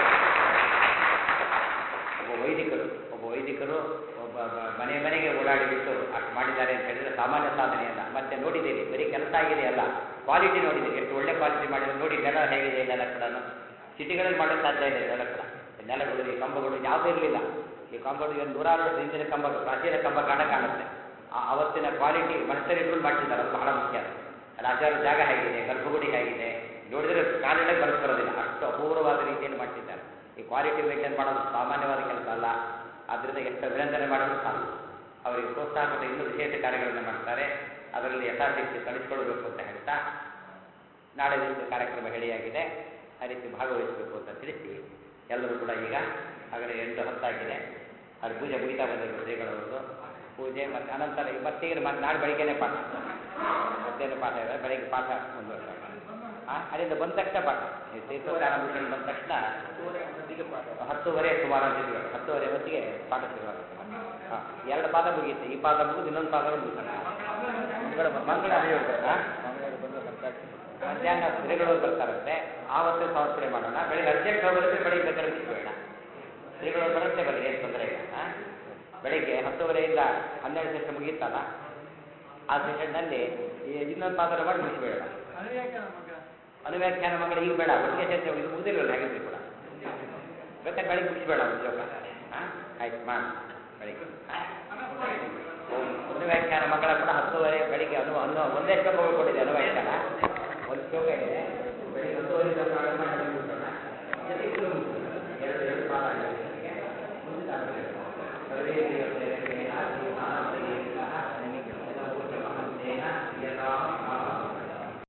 ಒಬ್ಬ ವೈದಿಕರು ಒಬ್ಬ ವೈದಿಕರು ಒಬ್ಬ ಬ- ಮನೆ ಮನೆಗೆ ಓಡಾಡಿಬಿಟ್ಟು ಅಷ್ಟು ಮಾಡಿದ್ದಾರೆ ಅಂತ ಹೇಳಿದ್ರೆ ಸಾಮಾನ್ಯ ಸಾಧನೆ ಅಲ್ಲ ಮತ್ತೆ ನೋಡಿದ್ದೀರಿ ಬರೀ ಕೆಲಸ ಆಗಿದೆ ಅಲ್ಲ ಕ್ವಾಲಿಟಿ ನೋಡಿದ್ದೀರಿ ಎಷ್ಟು ಒಳ್ಳೆ ಕ್ವಾಲಿಟಿ ಮಾಡಿದ್ರೆ ನೋಡಿ ನೆಲ ಹೇಗಿದೆ ಇಲ್ಲೆಲ್ಲ ಕೂಡ ಸಿಟಿಗಳಲ್ಲಿ ಮಾಡೋಕ್ಕೆ ಸಾಧ್ಯ ಇದೆ ಇದೆಲ್ಲ ಕೂಡ ಈ ನೆಲಗಳು ಈ ಕಂಬಗಳು ಯಾವುದೂ ಇರಲಿಲ್ಲ ಈ ಕಂಬಗಳು ಈಗ ನೂರಾರು ವರ್ಷದ ಹಿಂದಿನ ಕಂಬ ಪ್ರಾಚೀನ ಕಂಬ ಕಾಣ ಕಾಣುತ್ತೆ ಆ ಅವತ್ತಿನ ಕ್ವಾಲಿಟಿ ಮನುಷ್ಯರು ಇಟ್ಕೊಂಡು ಮಾಡ್ತಿದ್ದಾರೆ ಅದು ಬಹಳ ಮುಖ್ಯ ಅದು ಅಲ್ಲಿ ಆಚಾರ ಜಾಗ ಹೇಗಿದೆ ಗರ್ಭಗುಡಿ ಹೇಗಿದೆ ನೋಡಿದ್ರೆ ಕಾಲಿಡಕ್ಕೆ ಮನಸ್ಸು ಬರೋದಿಲ್ಲ ಅಷ್ಟು ಅಪೂರ್ವವಾದ ರೀತಿಯಲ್ಲಿ ಮಾಡ್ತಿದ್ದಾರೆ ಈ ಕ್ವಾಲಿಟಿ ಮೇಂಟೈನ್ ಮಾಡೋದು ಸಾಮಾನ್ಯವಾದ ಕೆಲಸ ಅಲ್ಲ ಆದ್ದರಿಂದ ಎಷ್ಟು ಅಭಿನಂದನೆ ಮಾಡಿದ್ರು ಸಾಕು ಅವರಿಗೆ ಪ್ರೋತ್ಸಾಹ ಕೊಟ್ಟು ಇನ್ನೂ ವಿಶೇಷ ಕಾರ್ಯಗಳನ್ನು ಮಾಡ್ತಾರೆ ಅದರಲ್ಲಿ ಯಥಾಶಕ್ತಿ ತೊಡಗಿಸ್ಕೊಳ್ಬೇಕು ಅಂತ ಹೇಳ್ತಾ ನಾಳೆ ದಿವಸ ಕಾರ್ಯಕ್ರಮ ಹೇಳಿಯಾಗಿದೆ ಆ ರೀತಿ ಭಾಗವಹಿಸಬೇಕು ಅಂತ ತಿಳಿಸಿ ಎಲ್ಲರೂ ಕೂಡ ಈಗ ಆಗಲೇ ಎಂಟು ಹತ್ತಾಗಿದೆ ಅಲ್ಲಿ ಪೂಜೆ ಮುಗಿತಾ ಬಂದಿರುವ ಶ್ರೀಗಳವರು ಪೂಜೆ ಮತ್ತು ಅನಂತರ ಮತ್ತೆ ಈಗ ಮತ್ತೆ ನಾಳೆ ಬೆಳಿಗ್ಗೆನೇ ಪಾಠ ಮತ್ತೇನು ಪಾಠ ಇದೆ ಬೆಳಿಗ್ಗೆ ಪಾಠ ಮುಂದುವರ್ಸ ಹಾಂ ಅಲ್ಲಿಂದ ಬಂದ ತಕ್ಷಣ ಪಾಠ ನೀವು ತೀರ್ಥೋದ್ಧಾರ ಮುಗಿಸ್ಕೊಂಡು ಬಂದ ತಕ್ಷಣ ಹತ್ತುವರೆ ಸುಮಾರು ಅಂತಿದ್ವಿ ಹತ್ತುವರೆ ಹೊತ್ತಿಗೆ ಪಾಠ ಶುರುವಾಗುತ್ತೆ ಹಾಂ ಎರಡು ಪಾದ ಮುಗಿಯುತ್ತೆ ಈ ಪಾದ ಮುಗಿದು ಇನ್ನೊಂದು ಪಾದ ಮುಗಿಸೋಣ ಮಂಗಳ ಮಂಗಳ ಹಾಂ ಮಧ್ಯಾಹ್ನ ಶ್ರೀಗಳು ಬರ್ತಾರಂತೆ ಆವತ್ತೇ ಸಮರ್ಪಣೆ ಮಾಡೋಣ ಬೆಳಿಗ್ಗೆ ಅರ್ಜೆಂಟ್ ಹೋಗೋದ್ರೆ ಬೆಳಿಗ್ಗೆ ಬೇಕಾದ್ರೆ ಮುಗಿಸ್ಬೇಡ ಶ್ರೀಗಳು ಬರುತ್ತೆ ಬರಲಿ ಏನು ತೊಂದರೆ ಇಲ್ಲ ಆ? ಬೆಳಿಗ್ಗೆ ಹತ್ತುವರೆಯಿಂದ ಹನ್ನೆರಡು ಸೆಷನ್ ಮುಗಿಯುತ್ತಲ್ಲ ಆ ಸೆಷನ್ನಲ್ಲಿ ಇನ್ನೊಂದು ಪಾತ್ರ ಮಾಡಿ ಮುಗಿಸ್ಬೇಡ ಅನುವ್ಯಾಖ್ಯಾನ ಮಗಳು ಈಗ ಬೇಡ ಒಟ್ಟಿಗೆ ಸೇರ್ಸಿ ಇದು ಮುಗಿದಿರಲ್ಲ ಹಾಗಿದ್ರೆ ಕೂಡ ಬೇಕಾದ್ರೆ ಬೆಳಿಗ್ಗೆ ಮುಗಿಸ್ಬೇಡ ಒಂದು ಶ್ಲೋಕ ಹಾಂ ಆಯ್ತು ಮಾಡಿ ಬೆಳಿಗ್ಗೆ ಅನುವ್ಯಾಖ್ಯಾನ ಮಕ್ಕಳ ಕೂಡ ಹತ್ತುವರೆ ಬೆಳಿಗ್ಗೆ ಅನು ಅನ್ನು ಒಂದೇ ಶ್ಲೋಕಗಳು ಕೊಟ್ಟಿದೆ ಅನುವ್ಯಾಖ್ಯಾನ ಒಂದು ಶ್ಲೋಕ ಇದೆ ಬೆಳಿಗ್ಗೆ ಹತ್ತುವರೆ ಪ್ರಾರಂಭ ಮಾಡಿ ಮುಗಿಸೋಣ ಜೊತೆಗೆ ಇದನ್ನು ಮುಗಿಸೋಣ